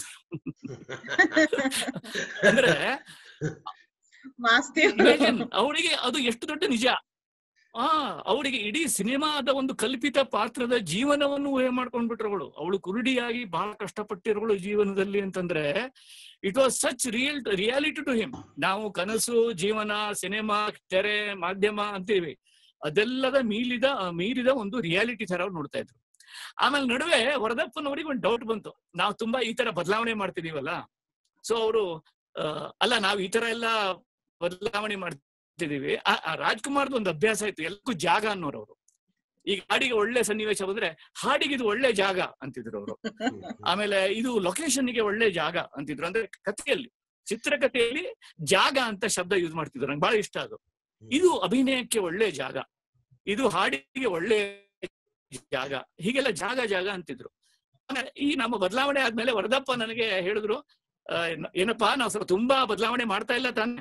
ಅಂದ್ರೆ ವಾಸ್ತವ ಅವಳಿಗೆ ಅದು ಎಷ್ಟು ದೊಡ್ಡ ನಿಜ ಆ ಅವಳಿಗೆ ಇಡೀ ಸಿನಿಮಾದ ಒಂದು ಕಲ್ಪಿತ ಪಾತ್ರದ ಜೀವನವನ್ನು ಊಹೆ ಮಾಡ್ಕೊಂಡ್ಬಿಟ್ರು ಅವಳು ಅವಳು ಕುರುಡಿಯಾಗಿ ಬಹಳ ಕಷ್ಟಪಟ್ಟಿರೋಳು ಜೀವನದಲ್ಲಿ ಅಂತಂದ್ರೆ it was such real reality to him ನಾವು ಕನಸು ಜೀವನ ಸಿನಿಮಾ ತೆರೆ ಮಾಧ್ಯಮ ಅಂತೀವಿ ಅದೆಲ್ಲದ ಮೀಲಿದ ಮೀರಿದ ಒಂದು ರಿಯಾಲಿಟಿ ತರ ಅವ್ರು ನೋಡ್ತಾ ಇದ್ರು ಆಮೇಲೆ ನಡುವೆ ವರದಪ್ಪನವರಿಗೆ ಒಂದು ಡೌಟ್ ಬಂತು ನಾವು ತುಂಬಾ ಈ ತರ ಬದಲಾವಣೆ ಮಾಡ್ತಿದೀವಲ್ಲ ಸೊ ಅವರು ಅಲ್ಲ ನಾವು ಈ ತರ ಎಲ್ಲ ಬದಲಾವಣೆ ಮಾಡ್ತಿದೀವಿ ಆ- ಆ ರಾಜ್ಕುಮಾರ್ದು ಒಂದು ಅಭ್ಯಾಸ ಇತ್ತು ಎಲ್ಲಕ್ಕೂ ಜಾಗ ಅನ್ನೋರು ಅವರು ಈಗ ಹಾಡಿಗೆ ಒಳ್ಳೆ ಸನ್ನಿವೇಶ ಬಂದ್ರೆ ಹಾಡಿಗೆ ಇದು ಒಳ್ಳೆ ಜಾಗ ಅಂತಿದ್ರು ಅವರು ಆಮೇಲೆ ಇದು ಲೊಕೇಶನ್ಗೆ ಒಳ್ಳೆ ಜಾಗ ಅಂತಿದ್ರು ಅಂದ್ರೆ ಕಥೆಯಲ್ಲಿ ಚಿತ್ರಕಥೆಯಲ್ಲಿ ಜಾಗ ಅಂತ ಶಬ್ದ ಯೂಸ್ ಮಾಡ್ತಿದ್ರು ನಂಗೆ ಬಹಳ ಇಷ್ಟ ಅದು ಇದು ಅಭಿನಯಕ್ಕೆ ಒಳ್ಳೆ ಜಾಗ ಇದು ಹಾಡಿಗೆ ಒಳ್ಳೆ ಜಾಗ ಹೀಗೆಲ್ಲ ಜಾಗ ಜಾಗ ಅಂತಿದ್ರು ಆಮೇಲೆ ಈ ನಮ್ಮ ಬದಲಾವಣೆ ಆದ್ಮೇಲೆ ವರದಪ್ಪ ನನಗೆ ಹೇಳಿದ್ರು ಆ, ಏನ್- ಏನಪ್ಪಾ ನಾವು ಸ್ವಲ್ಪ ತುಂಬಾ ಬದಲಾವಣೆ ಮಾಡ್ತಾ ಇಲ್ಲ ತಾನೆ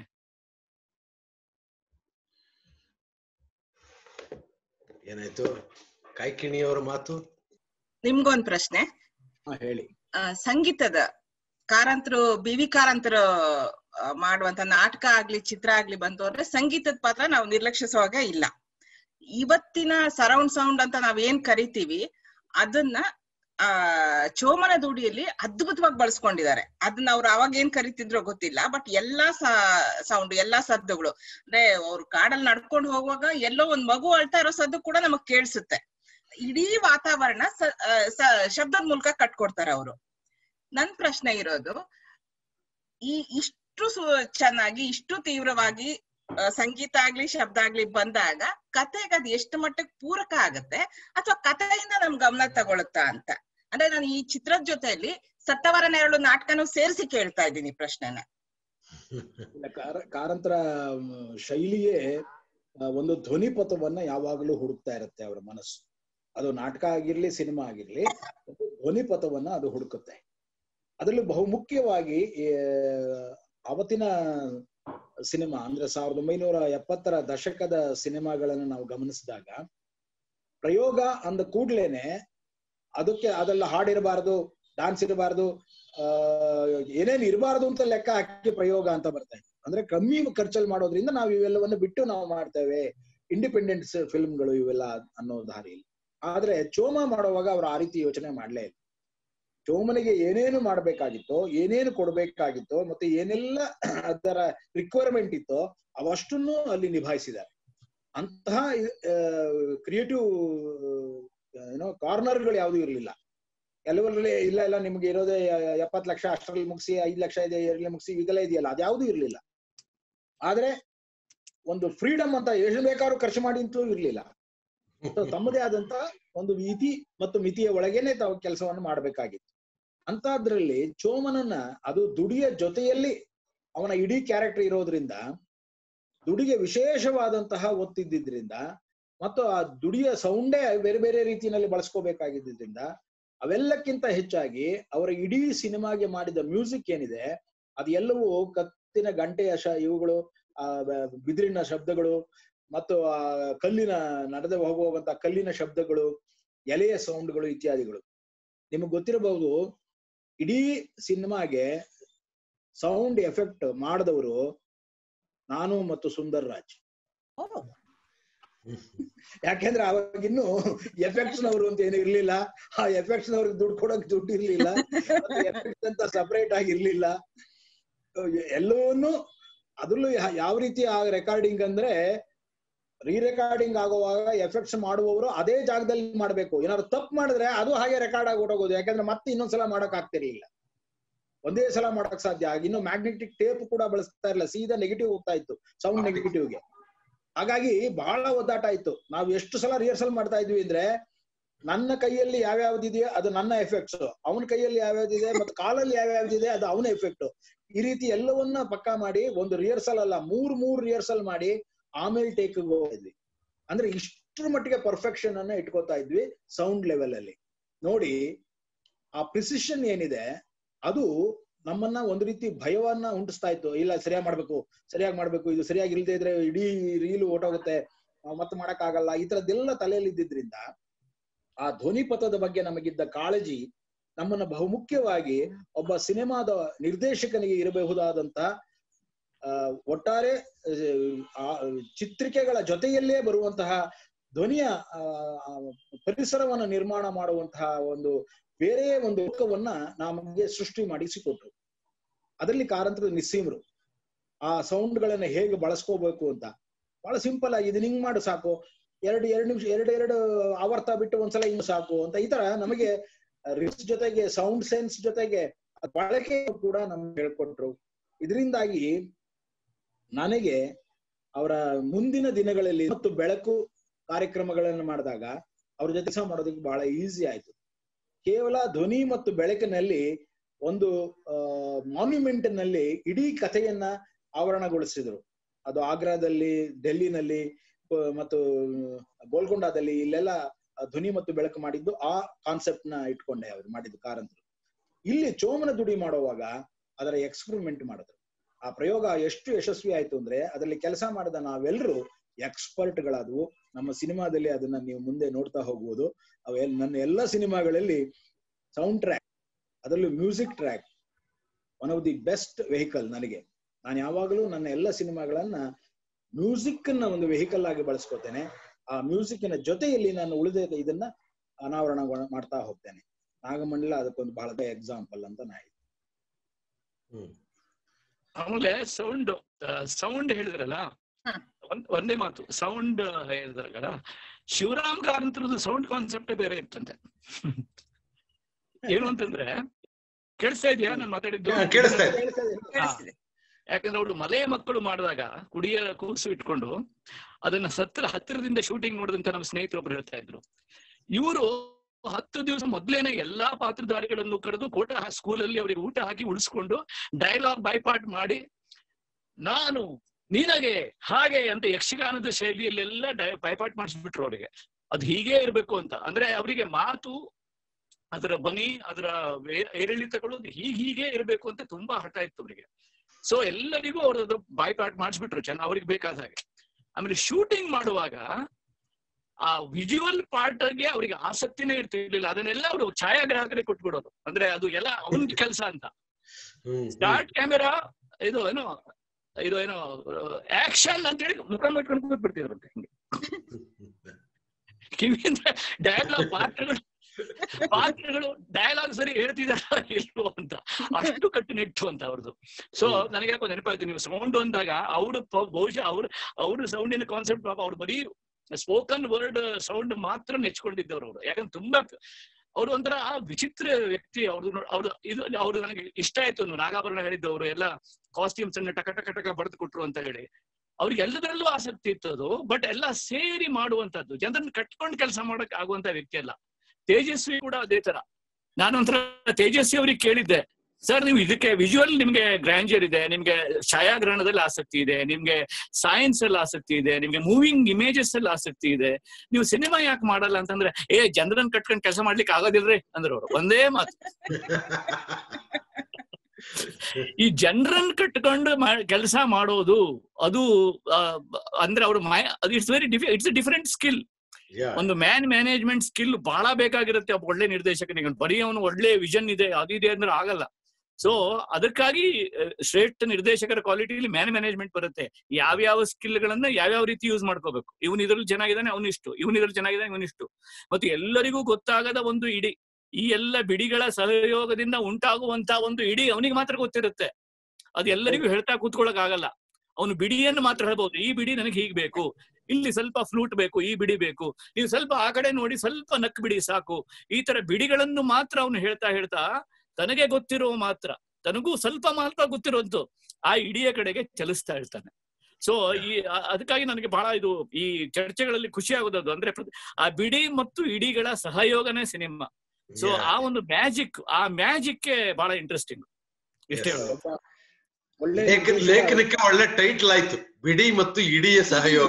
ಏನಾಯ್ತು ಕಾಯ್ಕಿಣಿಯವರ ಮಾತು ನಿಮ್ಗೊಂದ್ ಪ್ರಶ್ನೆ ಹಾ ಹೇಳಿ ಆ, ಸಂಗೀತದ ಕಾರಂತರು ಬಿ ವಿ ಕಾರಂತರು ಆ, ಮಾಡುವಂತ ನಾಟಕ ಆಗ್ಲಿ ಚಿತ್ರ ಆಗ್ಲಿ ಬಂತು ಅಂದ್ರೆ ಸಂಗೀತದ ಪಾತ್ರ ನಾವು ನಿರ್ಲಕ್ಷಿಸುವಾಗ ಇಲ್ಲ ಇವತ್ತಿನ ಸರೌಂಡ್ ಸೌಂಡ್ ಅಂತ ನಾವ್ ಏನ್ ಕರಿತೀವಿ ಅದನ್ನ ಆ ಚೋಮನ ದುಡಿಯಲ್ಲಿ ಅದ್ಭುತವಾಗಿ ಬಳಸ್ಕೊಂಡಿದ್ದಾರೆ ಅದನ್ನ ಅವ್ರು ಅವಾಗ ಏನ್ ಕರಿತಿದ್ರೋ ಗೊತ್ತಿಲ್ಲ ಬಟ್ ಎಲ್ಲಾ ಸೌಂಡ್ ಎಲ್ಲಾ ಸದ್ದುಗಳು ಅಂದ್ರೆ ಅವ್ರು ಕಾಡಲ್ಲಿ ನಡ್ಕೊಂಡು ಹೋಗುವಾಗ ಎಲ್ಲೋ ಒಂದ್ ಮಗು ಅಳ್ತಾ ಇರೋ ಸದ್ದು ಕೂಡ ನಮಗ್ ಕೇಳಿಸುತ್ತೆ ಇಡೀ ವಾತಾವರಣ ಸ- ಆ, ಸ- ಶಬ್ದದ ಮೂಲಕ ಕಟ್ಕೊಡ್ತಾರೆ ಅವರು ನನ್ ಪ್ರಶ್ನೆ ಇರೋದು ಈ ಇಷ್ಟು ಸು- ಚೆನ್ನಾಗಿ ಇಷ್ಟು ತೀವ್ರವಾಗಿ ಆ, ಸಂಗೀತ ಆಗ್ಲಿ ಶಬ್ದ ಆಗ್ಲಿ ಬಂದಾಗ ಕತೆಗೆ ಅದು ಎಷ್ಟು ಮಟ್ಟಕ್ಕೆ ಪೂರಕ ಆಗತ್ತೆ ಅಥವಾ ಕಥೆಯಿಂದ ನಮ್ ಗಮನ ತಗೊಳುತ್ತಾ ಅಂತ ಅಂದ್ರೆ ನಾನು ಈ ಚಿತ್ರದ ಜೊತೆಯಲ್ಲಿ ಸತ್ತವರ ನೆರಳು ನಾಟಕನೂ ಸೇರಿಸಿ ಕೇಳ್ತಾ ಇದ್ದೀನಿ ಪ್ರಶ್ನೆನ ಇಲ್ಲ, ಕಾರ- ಕಾರಂತರ ಮ್, ಶೈಲಿಯೇ ಆ, ಒಂದು ಧ್ವನಿ ಪಥವನ್ನ ಯಾವಾಗಲೂ ಹುಡುಕ್ತಾ ಇರುತ್ತೆ ಅವರ ಮನಸ್ಸು ಅದು ನಾಟಕ ಆಗಿರ್ಲಿ ಸಿನಿಮಾ ಆಗಿರ್ಲಿ ಒಂದು ಧ್ವನಿ ಪಥವನ್ನ ಅದು ಹುಡುಕುತ್ತೆ ಅದರಲ್ಲಿ ಬಹುಮುಖ್ಯವಾಗಿ ಈ, ಅವತ್ತಿನ ಸಿನಿಮಾ ಅಂದ್ರೆ ಸಾವಿರದ ಒಂಬೈನೂರ ಎಪ್ಪತ್ತರ ದಶಕದ ಸಿನಿಮಾಗಳನ್ನು ನಾವು ಗಮನಿಸಿದಾಗ ಪ್ರಯೋಗ ಅಂದ ಕೂಡ್ಲೇನೆ ಅದಕ್ಕೆ ಅದೆಲ್ಲ ಹಾಡಿರಬಾರ್ದು ಡಾನ್ಸ್ ಇರಬಾರ್ದು ಆ ಏನೇನ್ ಇರಬಾರ್ದು ಅಂತ ಲೆಕ್ಕ ಹಾಕಿ ಪ್ರಯೋಗ ಅಂತ ಬರ್ತಾ ಇತ್ತು ಅಂದ್ರೆ ಕಮ್ಮಿ ಖರ್ಚಲ್ಲಿ ಮಾಡೋದ್ರಿಂದ ನಾವು ಇವೆಲ್ಲವನ್ನು ಬಿಟ್ಟು ನಾವು ಮಾಡ್ತೇವೆ ಇಂಡಿಪೆಂಡೆಂಟ್ ಫಿಲ್ಮ್ಗಳು ಇವೆಲ್ಲ ಅನ್ನೋ ದಾರಿಯಲ್ಲಿ ಆದ್ರೆ ಚೋಮ ಮಾಡುವಾಗ ಅವ್ರು ಆ ರೀತಿ ಯೋಚನೆ ಮಾಡ್ಲೇ ಇಲ್ಲ ಚೋಮನಿಗೆ ಏನೇನು ಮಾಡ್ಬೇಕಾಗಿತ್ತೋ ಏನೇನು ಕೊಡ್ಬೇಕಾಗಿತ್ತೋ ಮತ್ತೆ ಏನೆಲ್ಲ ಅದರ ರಿಕ್ವೈರ್ಮೆಂಟ್ ಇತ್ತೋ ಅವಷ್ಟನ್ನು ಅಲ್ಲಿ ನಿಭಾಯಿಸಿದ್ದಾರೆ ಅಂತಹ ಕ್ರಿಯೇಟಿವ್ ಏನೋ ಕಾರ್ನರ್ಗಳು ಯಾವುದು ಇರಲಿಲ್ಲ ಕೆಲವರಲ್ಲಿ ಇಲ್ಲ ಇಲ್ಲ ನಿಮ್ಗೆ ಇರೋದೇ ಎಪ್ಪತ್ತು ಲಕ್ಷ ಅಷ್ಟರಲ್ಲಿ ಮುಗಿಸಿ ಐದು ಲಕ್ಷ ಇದೆ ಎರಡಲ್ಲಿ ಮುಗಿಸಿ ಈಗಲೇ ಇದೆಯಲ್ಲ ಅದ್ಯಾವುದೂ ಇರ್ಲಿಲ್ಲ ಆದ್ರೆ ಒಂದು ಫ್ರೀಡಮ್ ಅಂತ ಎಷ್ಟು ಬೇಕಾದ್ರೂ ಖರ್ಚು ಮಾಡಿ ಅಂತೂ ಇರ್ಲಿಲ್ಲ So, ತಮ್ಮದೇ ಆದಂತ ಒಂದು ಮಿತಿ ಮತ್ತು ಮಿತಿಯ ಒಳಗೇನೆ ತಾವು ಕೆಲಸವನ್ನು ಮಾಡಬೇಕಾಗಿತ್ತು ಅಂತದ್ರಲ್ಲಿ ಚೋಮನನ್ನ ಅದು ದುಡಿಯ ಜೊತೆಯಲ್ಲಿ ಅವನ ಇಡೀ ಕ್ಯಾರೆಕ್ಟರ್ ಇರೋದ್ರಿಂದ ದುಡಿಗೆ ವಿಶೇಷವಾದಂತಹ ಒತ್ತಿದ್ದಿದ್ರಿಂದ ಮತ್ತು ಆ ದುಡಿಯ ಸೌಂಡೇ ಬೇರೆ ಬೇರೆ ರೀತಿಯಲ್ಲಿ ಬಳಸ್ಕೋಬೇಕಾಗಿದ್ದರಿಂದ ಅವೆಲ್ಲಕ್ಕಿಂತ ಹೆಚ್ಚಾಗಿ ಅವರ ಇಡೀ ಸಿನಿಮಾಗೆ ಮಾಡಿದ ಮ್ಯೂಸಿಕ್ ಏನಿದೆ ಅದು ಎಲ್ಲವೂ ಕತ್ತಿನ ಗಂಟೆಯ ಶ ಇವುಗಳು ಆ ಬ- ಬಿದಿರಿನ ಶಬ್ದಗಳು ಮತ್ತು ಆ ಕಲ್ಲಿನ ನಡೆದು ಹೋಗುವಂತ ಕಲ್ಲಿನ ಶಬ್ದಗಳು ಎಲೆಯ ಸೌಂಡ್ಗಳು ಇತ್ಯಾದಿಗಳು ನಿಮಗೆ ಗೊತ್ತಿರಬಹುದು ಇಡೀ ಸಿನಿಮಾಗೆ ಸೌಂಡ್ ಎಫೆಕ್ಟ್ ಮಾಡಿದವರು ನಾನು ಮತ್ತು ಸುಂದರ್ ರಾಜ್ ಯಾಕೆಂದ್ರೆ ಅವಾಗ ಇನ್ನು ಎಫೆಕ್ಟ್ಸ್ ನವರು ಅಂತ ಏನು ಇರ್ಲಿಲ್ಲ ಆ ಎಫೆಕ್ಟ್ಸ್ ನವ್ರಿಗೆ ದುಡ್ಡು ಕೊಡಕ್ ದುಡ್ಡು ಇರ್ಲಿಲ್ಲ ಎಫೆಕ್ಟ್ಸ್ ಅಂತ ಸಪರೇಟ್ ಆಗಿ ಇರ್ಲಿಲ್ಲ ಎಲ್ಲವನ್ನೂ ಅದ್ರಲ್ಲೂ ಯಾ- ಯಾವ ರೀತಿ ಆ ರೆಕಾರ್ಡಿಂಗ್ ಅಂದ್ರೆ ರೀ ರೆಕಾರ್ಡಿಂಗ್ ಆಗುವಾಗ ಎಫೆಕ್ಟ್ಸ್ ಮಾಡುವವರು ಅದೇ ಜಾಗದಲ್ಲಿ ಮಾಡ್ಬೇಕು ಏನಾದ್ರು ತಪ್ಪು ಮಾಡಿದ್ರೆ ಅದು ಹಾಗೆ ರೆಕಾರ್ಡ್ ಆಗಿ ಹೊರಟೋಗೋದು ಯಾಕಂದ್ರೆ ಮತ್ತೆ ಇನ್ನೊಂದ್ಸಲ ಮಾಡಕ್ ಆಗ್ತಿರ್ಲಿಲ್ಲ ಒಂದೇ ಸಲ ಮಾಡಕ್ ಸಾಧ್ಯ ಆಗ ಇನ್ನು ಮ್ಯಾಗ್ನೆಟಿಕ್ ಟೇಪ್ ಕೂಡ ಬಳಸ್ತಾ ಇರಲಿಲ್ಲ ಸೀದಾ ನೆಗೆಟಿವ್ ಹೋಗ್ತಾ ಇತ್ತು ಸೌಂಡ್ ನೆಗೆಟಿವ್ಗೆ ಹಾಗಾಗಿ ಬಹಳ ಒದ್ದಾಟ ಆಯ್ತು ನಾವು ಎಷ್ಟು ಸಲ ರಿಹರ್ಸಲ್ ಮಾಡ್ತಾ ಇದ್ವಿ ಅಂದ್ರೆ ನನ್ನ ಕೈಯಲ್ಲಿ ಯಾವ್ಯಾವ್ದಿದೆಯೋ ಅದು ನನ್ನ ಎಫೆಕ್ಟ್ಸ್ ಅವನ ಕೈಯಲ್ಲಿ ಯಾವ್ಯಾವ್ದಿದೆ ಮತ್ತೆ ಕಾಲಲ್ಲಿ ಯಾವ್ಯಾವ್ದಿದೆ ಅದು ಅವನ ಎಫೆಕ್ಟ್ ಈ ರೀತಿ ಎಲ್ಲವನ್ನ ಪಕ್ಕಾ ಮಾಡಿ ಒಂದು ರಿಹರ್ಸಲ್ ಅಲ್ಲ ಮೂರ್ ಮೂರ್ ರಿಹರ್ಸಲ್ ಮಾಡಿ ಆಮೇಲೆ ಟೇಕ್ ಹೋಗಿದ್ವಿ ಅಂದ್ರೆ ಇಷ್ಟರ ಮಟ್ಟಿಗೆ ಪರ್ಫೆಕ್ಷನ್ ಅನ್ನ ಇಟ್ಕೋತಾ ಇದ್ವಿ ಸೌಂಡ್ ಲೆವೆಲ್ ಅಲ್ಲಿ ನೋಡಿ ಆ ಪ್ರಿಸಿಷನ್ ಏನಿದೆ ಅದು ನಮ್ಮನ್ನ ಒಂದು ರೀತಿ ಭಯವನ್ನ ಉಂಟಿಸ್ತಾ ಇತ್ತು ಇಲ್ಲ ಸರಿಯಾಗಿ ಮಾಡ್ಬೇಕು ಸರಿಯಾಗಿ ಮಾಡ್ಬೇಕು ಇದು ಸರಿಯಾಗಿ ಇಲ್ಲದೆ ಇದ್ರೆ ಇಡೀ ರೀಲು ಹೊಟ್ಟೋಗುತ್ತೆ ನಾವ್ ಮತ್ತೆ ಮಾಡಕ್ ಆಗಲ್ಲ ಈ ತರದ್ದೆಲ್ಲ ತಲೆಯಲ್ಲಿ ಇದ್ದಿದ್ರಿಂದ ಆ ಧ್ವನಿ ಪಥದ ಬಗ್ಗೆ ನಮಗಿದ್ದ ಕಾಳಜಿ ನಮ್ಮನ್ನ ಬಹುಮುಖ್ಯವಾಗಿ ಒಬ್ಬ ಸಿನಿಮಾದ ನಿರ್ದೇಶಕನಿಗೆ ಇರಬಹುದಾದಂತಹ ಆ, ಒಟ್ಟಾರೆ ಆ, ಚಿತ್ರಿಕೆಗಳ ಜೊತೆಯಲ್ಲೇ ಬರುವಂತಹ ಧ್ವನಿಯ ಆ, ಆ, ಪರಿಸರವನ್ನ ನಿರ್ಮಾಣ ಮಾಡುವಂತಹ ಒಂದು ಬೇರೆ ಒಂದು ಲೋಕವನ್ನ ನಮಗೆ ಸೃಷ್ಟಿ ಮಾಡಿಸಿಕೊಟ್ರು ಅದರಲ್ಲಿ ಕಾರಂತರ ನಿಸ್ಸೀಮರು ಆ ಸೌಂಡ್ ಗಳನ್ನ ಹೇಗೆ ಬಳಸ್ಕೋಬೇಕು ಅಂತ ಬಹಳ ಸಿಂಪಲ್ ಆಗಿ ಇದನ್ನ ಹಿಂಗ್ ಮಾಡು ಸಾಕು ಎರಡು ಎರಡು ನಿಮಿಷ ಎರಡು ಎರಡು ಆವರ್ತ ಬಿಟ್ಟು ಒಂದ್ಸಲ ಹಿಂಗ್ ಸಾಕು ಅಂತ ಈ ತರ ನಮಗೆ ರಿಸ್ ಜೊತೆಗೆ ಸೌಂಡ್ ಸೆನ್ಸ್ ಜೊತೆಗೆ ಅದ್ ಬಳಕೆ ಕೂಡ ನಮ್ಗೆ ಹೇಳ್ಕೊಟ್ರು ಇದರಿಂದಾಗಿ ನನಗೆ ಅವರ ಮುಂದಿನ ದಿನಗಳಲ್ಲಿ ಮತ್ತು ಬೆಳಕು ಕಾರ್ಯಕ್ರಮಗಳನ್ನು ಮಾಡಿದಾಗ ಅವ್ರ ಜೊತೆ ಕೆಲಸ ಮಾಡೋದಕ್ಕೆ ಬಹಳ ಈಸಿ ಆಯ್ತು ಕೇವಲ ಧ್ವನಿ ಮತ್ತು ಬೆಳಕಿನಲ್ಲಿ ಒಂದು ಮಾನ್ಯುಮೆಂಟ್ ನಲ್ಲಿ ಇಡೀ ಕಥೆಯನ್ನ ಆವರಣಗೊಳಿಸಿದ್ರು ಅದು ಆಗ್ರಾದಲ್ಲಿ ಡೆಲ್ಲಿನಲ್ಲಿ ಆ, ಮತ್ತು ಗೋಲ್ಕೊಂಡಾದಲ್ಲಿ ಇಲ್ಲೆಲ್ಲ ಆ ಧ್ವನಿ ಮತ್ತು ಬೆಳಕು ಮಾಡಿದ್ದು ಆ ಕಾನ್ಸೆಪ್ಟ್ ನ ಇಟ್ಕೊಂಡೆ ಅವ್ರು ಮಾಡಿದ್ದು ಕಾರಂತರು ಇಲ್ಲಿ ಚೋಮನ ದುಡಿ ಮಾಡುವಾಗ ಅದರ ಎಕ್ಸ್ಪರಿಮೆಂಟ್ ಮಾಡಿದ್ರು ಆ ಪ್ರಯೋಗ ಎಷ್ಟು ಯಶಸ್ವಿ ಆಯ್ತು ಅಂದ್ರೆ ಅದರಲ್ಲಿ ಕೆಲಸ ಮಾಡಿದ ನಾವೆಲ್ಲರೂ ಎಕ್ಸ್ಪರ್ಟ್ ಗಳಾದವು ನಮ್ಮ ಸಿನಿಮಾದಲ್ಲಿ ಅದನ್ನ ನೀವು ಮುಂದೆ ನೋಡ್ತಾ ಹೋಗ್ಬೋದು ಅವೆಲ್ಲ ನನ್ನ ಎಲ್ಲ ಸಿನಿಮಾಗಳಲ್ಲಿ ಸೌಂಡ್ ಟ್ರ್ಯಾಕ್ ಅದರಲ್ಲೂ music track one of the best vehicle ನನಗೆ ನಾನು ಯಾವಾಗಲೂ ನನ್ನ ಎಲ್ಲ ಸಿನಿಮಾಗಳನ್ನ ಮ್ಯೂಸಿಕ್ ಅನ್ನ ಒಂದು ವೆಹಿಕಲ್ ಆಗಿ ಬಳಸ್ಕೋತೇನೆ ಆ ಮ್ಯೂಸಿಕ್ನ ಜೊತೆಯಲ್ಲಿ ನಾನು ಉಳಿದ ಇದನ್ನ ಅನಾವರಣ ಮಾಡ್ತಾ ಹೋಗ್ತೇನೆ ನಾಗಮಂಡಲ ಅದಕ್ಕೊಂದು ಬಹಳ ಎಕ್ಸಾಂಪಲ್ ಅಂತ ನಾ ಹೇಳ್ತೀನಿ. ಹ್ಮ್ ಆಮೇಲೆ ಸೌಂಡ್ ಸೌಂಡ್ ಹೇಳಿದ್ರಲ್ಲ ಹ. ಒಂದ್- ಒಂದೇ ಮಾತು ಸೌಂಡ್ ಹೇಳಿದ್ರಲ್ಲ ಶಿವರಾಮ್ ಕಾರಂತರದ್ದು ಸೌಂಡ್ ಕಾನ್ಸೆಪ್ಟ್ ಬೇರೆ ಇರ್ತಂತೆ ಏನು ಅಂತಂದ್ರೆ ಕೇಳಿಸ್ತಾ ಇದೆಯಾ ನಾನು ಮಾತಾಡಿದ್ದು ಹಾ, ಕೇಳಿಸ್ತಾ ಇದೆ. ಕೇಳಿಸ್ತಾ ಇದೆ? ಕೇಳಿಸ್ತಿದೆ ಯಾಕಂದ್ರೆ ಅವರು ಮಲೆ ಮಕ್ಕಳು ಮಾಡಿದಾಗ ಕುಡಿಯ ಕೂಸು ಇಟ್ಕೊಂಡು ಅದನ್ನ ಸತ್ರ ಹತ್ತಿರದಿಂದ ಶೂಟಿಂಗ್ ನೋಡಿದಂತ ನಮ್ಮ ಸ್ನೇಹಿತರೊಬ್ರು ಹೇಳ್ತಾ ಇದ್ರು ಇವರು ಹತ್ತು ದಿವಸ ಮೊದ್ಲೇನೆ ಎಲ್ಲಾ ಪಾತ್ರಧಾರಿಗಳನ್ನು ಕರೆದು ಕೋಟ ಸ್ಕೂಲಲ್ಲಿ ಅವರಿಗೆ ಊಟ ಹಾಕಿ ಉಳಿಸ್ಕೊಂಡು ಡೈಲಾಗ್ ಬೈಪಾಟ್ ಮಾಡಿ ನಾನು ನಿನಗೆ ಹಾಗೆ ಅಂತ ಯಕ್ಷಗಾನದ ಶೈಲಿಯಲ್ಲೆಲ್ಲ ಡೈ ಬೈಪಾಟ್ ಮಾಡಿಸ್ಬಿಟ್ರು ಅವರಿಗೆ ಅದು ಹೀಗೆ ಇರ್ಬೇಕು ಅಂತ ಅಂದ್ರೆ ಅವರಿಗೆ ಮಾತು ಅದರ ಬನಿ ಅದರ ಏ- ಏರಿಳಿತಗಳು ಹೀಗೆ ಹೀಗೆ ಇರಬೇಕು ಅಂತ ತುಂಬಾ ಹಠ ಇತ್ತು ಅವರಿಗೆ ಸೊ ಎಲ್ಲರಿಗೂ ಅವ್ರದ್ದು ಬಾಯ್ಪಾಟ್ ಮಾಡಿಸ್ಬಿಟ್ರು ಚೆನ್ನ ಅವ್ರಿಗೆ ಬೇಕಾದ ಹಾಗೆ ಆಮೇಲೆ ಶೂಟಿಂಗ್ ಮಾಡುವಾಗ ಆ ವಿಜುವಲ್ ಪಾರ್ಟ್ ಗೆ ಅವ್ರಿಗೆ ಆಸಕ್ತಿನೇ ಇರ್ತಿರ್ಲಿಲ್ಲ ಅದನ್ನೆಲ್ಲ ಅವರು ಛಾಯಾಗ್ರಾಹಕರಿಗೆ ಕೊಟ್ಬಿಡೋದು ಅಂದ್ರೆ ಅದು ಎಲ್ಲ ಅವನ್ ಕೆಲಸ ಅಂತ ಹ್ಮ್, ಹ್ಮ್. ಸ್ಟಾರ್ಟ್ ಕ್ಯಾಮೆರಾ ಇದು ಏನೋ ಇದು ಏನೋ ಆಕ್ಷನ್ ಅಂತೇಳಿ ಮುಖ ಮಾಡ್ಕೊಂಡು ಕೂತ್ಬಿಡ್ತಿದ್ರಂತೆ ಹಿಂಗೆ ಕಿವಿಯಿಂದ ಡಯಲಾಗ್ ಪಾತ್ರಗಳು ಪಾತ್ರಗಳು ಡಯಲಾಗ್ ಸರಿ ಹೇಳ್ತಿದಾರ ಇಲ್ವೋ ಅಂತ ಅಷ್ಟು ಕಟ್ಟುನಿಟ್ಟು ಅಂತ ಅವ್ರದ್ದು ಸೊ ಹ್ಮ್. ನನಗೆ ಯಾಕೋ ನೆನಪಾಯ್ತು ನೀವು ಸೌಂಡ್ ಅಂದಾಗ ಅವ್ರ ಪ- ಬಹುಶಃ ಅವ್ರ ಅವ್ರ ಸೌಂಡಿನ ಕಾನ್ಸೆಪ್ಟ್ ಪಾಪ ಅವ್ರು ಬರೀ ಸ್ಪೋಕನ್ ವರ್ಡ್ ಸೌಂಡ್ ಮಾತ್ರ ನೆಚ್ಕೊಂಡಿದ್ದವ್ರು ಅವರು ಯಾಕಂದ್ರೆ ತುಂಬಾ ಅವ್ರು ಒಂಥರ ವಿಚಿತ್ರ ವ್ಯಕ್ತಿ ಅವ್ರದ್ದು ಅವ್ರು ಇದು ಅವ್ರು ನನಗೆ ಇಷ್ಟ ಆಯ್ತು ಒಂದು ನಾಗಾಭರಣ ಹೇಳಿದ್ದವರು ಎಲ್ಲ ಕಾಸ್ಟ್ಯೂಮ್ಸ್ ಅನ್ನ ಟಕ ಟಕ ಟಕ ಬರೆದು ಕೊಟ್ರು ಅಂತ ಹೇಳಿ ಅವ್ರಿಗೆ ಎಲ್ಲದರಲ್ಲೂ ಆಸಕ್ತಿ ಇತ್ತು ಅದು ಬಟ್ ಎಲ್ಲ ಸೇರಿ ಮಾಡುವಂತದ್ದು ಜನರನ್ನ ಕಟ್ಕೊಂಡು ಕೆಲಸ ಮಾಡಕ್ ಆಗುವಂತ ವ್ಯಕ್ತಿ ಅಲ್ಲ ತೇಜಸ್ವಿ ಕೂಡ ಅದೇ ತರ ನಾನೊಂಥರ ತೇಜಸ್ವಿ ಅವ್ರಿಗೆ ಕೇಳಿದ್ದೆ ಸರ್ ನೀವು ಇದಕ್ಕೆ ವಿಜುವಲ್ ನಿಮ್ಗೆ ಗ್ರ್ಯಾಂಜರ್ ಇದೆ ನಿಮ್ಗೆ ಛಾಯಾಗ್ರಹಣದಲ್ಲಿ ಆಸಕ್ತಿ ಇದೆ ನಿಮ್ಗೆ ಸೈನ್ಸ್ ಅಲ್ಲಿ ಆಸಕ್ತಿ ಇದೆ ನಿಮ್ಗೆ ಮೂವಿಂಗ್ ಇಮೇಜಸ್ ಅಲ್ಲಿ ಆಸಕ್ತಿ ಇದೆ ನೀವು ಸಿನಿಮಾ ಯಾಕೆ ಮಾಡಲ್ಲ ಅಂತಂದ್ರೆ ಏ ಜನರನ್ನ ಕಟ್ಕೊಂಡು ಕೆಲಸ ಮಾಡ್ಲಿಕ್ಕೆ ಆಗೋದಿಲ್ರಿ ಅಂದ್ರೆ ಅವರು ಒಂದೇ ಮಾತು ಈ ಜನರನ್ನ ಕಟ್ಕೊಂಡು ಕೆಲಸ ಮಾಡೋದು ಅದು ಆ, ಅಂದ್ರೆ ಅವ್ರ ಅದು it's very it's different skill Yeah. ಒಂದು ಮ್ಯಾನ್ ಮ್ಯಾನೇಜ್ಮೆಂಟ್ ಸ್ಕಿಲ್ ಬಹಳ ಬೇಕಾಗಿರುತ್ತೆ ಒಬ್ಬ ಒಳ್ಳೆ ನಿರ್ದೇಶಕನಿಗೆ ಬರೀ ಅವನು ಒಳ್ಳೆ ವಿಷನ್ ಇದೆ ಅದಿದೆ ಅಂದ್ರೆ ಆಗಲ್ಲ ಸೊ ಅದಕ್ಕಾಗಿ ಆ, ಶ್ರೇಷ್ಠ ನಿರ್ದೇಶಕರ ಕ್ವಾಲಿಟಿಲಿ ಮ್ಯಾನ್ ಮ್ಯಾನೇಜ್ಮೆಂಟ್ ಬರುತ್ತೆ ಯಾವ್ಯಾವ ಸ್ಕಿಲ್ ಗಳನ್ನ ಯಾವ್ಯಾವ ರೀತಿ ಯೂಸ್ ಮಾಡ್ಕೋಬೇಕು ಇವನ್ ಇದ್ರಲ್ಲಿ ಚೆನ್ನಾಗಿದ್ದಾನೆ ಅವನಿಷ್ಟು ಇವನ್ ಇದ್ರಲ್ಲಿ ಚೆನ್ನಾಗಿದ್ದಾನೆ ಇವನಿಷ್ಟು ಮತ್ತು ಎಲ್ಲರಿಗೂ ಗೊತ್ತಾಗದ ಒಂದು ಇಡಿ ಈ ಎಲ್ಲ ಬಿಡಿಗಳ ಸಹಯೋಗದಿಂದ ಉಂಟಾಗುವಂತ ಒಂದು ಇಡಿ ಅವನಿಗೆ ಮಾತ್ರ ಗೊತ್ತಿರುತ್ತೆ ಅದು ಎಲ್ಲರಿಗೂ ಹೇಳ್ತಾ ಕೂತ್ಕೊಳ್ಳಕ್ ಆಗಲ್ಲ ಅವನು ಬಿಡಿಯನ್ನು ಮಾತ್ರ ಹೇಳ್ಬಹುದು ಈ ಬಿಡಿ ನನಗೆ ಹೀಗ್ ಬೇಕು ಇಲ್ಲಿ ಸ್ವಲ್ಪ ಫ್ಲೂಟ್ ಬೇಕು ಈ ಬಿಡಿ ಬೇಕು ನೀವು ಸ್ವಲ್ಪ ಆ ಕಡೆ ನೋಡಿ ಸ್ವಲ್ಪ ನಕ್ ಬಿಡಿ ಸಾಕು ಈ ತರ ಬಿಡಿಗಳನ್ನು ಮಾತ್ರ ಅವನು ಹೇಳ್ತಾ ಹೇಳ್ತಾ ತನಗೆ ಗೊತ್ತಿರುವ ಮಾತ್ರ ತನಗೂ ಸ್ವಲ್ಪ ಮಾತ್ರ ಗೊತ್ತಿರೋದು ಆ ಇಡಿಯ ಕಡೆಗೆ ಚಲಿಸ್ತಾ ಇರ್ತಾನೆ ಸೊ ಈ ಆ- ಅದಕ್ಕಾಗಿ ನನಗೆ ಬಹಳ ಇದು ಈ ಚರ್ಚೆಗಳಲ್ಲಿ ಖುಷಿ ಆಗೋದದು ಅಂದ್ರೆ ಪ್ರ- ಆ ಬಿಡಿ ಮತ್ತು ಇಡಿಗಳ ಸಹಯೋಗನೇ ಸಿನಿಮಾ ಸೊ Yeah. ಆ ಒಂದು ಮ್ಯಾಜಿಕ್ ಆ ಮ್ಯಾಜಿಕ್ ಬಹಳ ಇಂಟ್ರೆಸ್ಟಿಂಗ್ ಇಷ್ಟೇ Yes. ಹೇಳೋದು. ಒಬ್ಬ ಒಳ್ಳೆ ಲೇಖ ನಿರ್ದೇಶಕ- ಲೇಖನಕ್ಕೆ ಒಳ್ಳೆ ಟೈಟ್ಲ್ ಆಯ್ತು ಬಿಡಿ ಮತ್ತು ಇಡಿಯ ಸಹಯೋಗ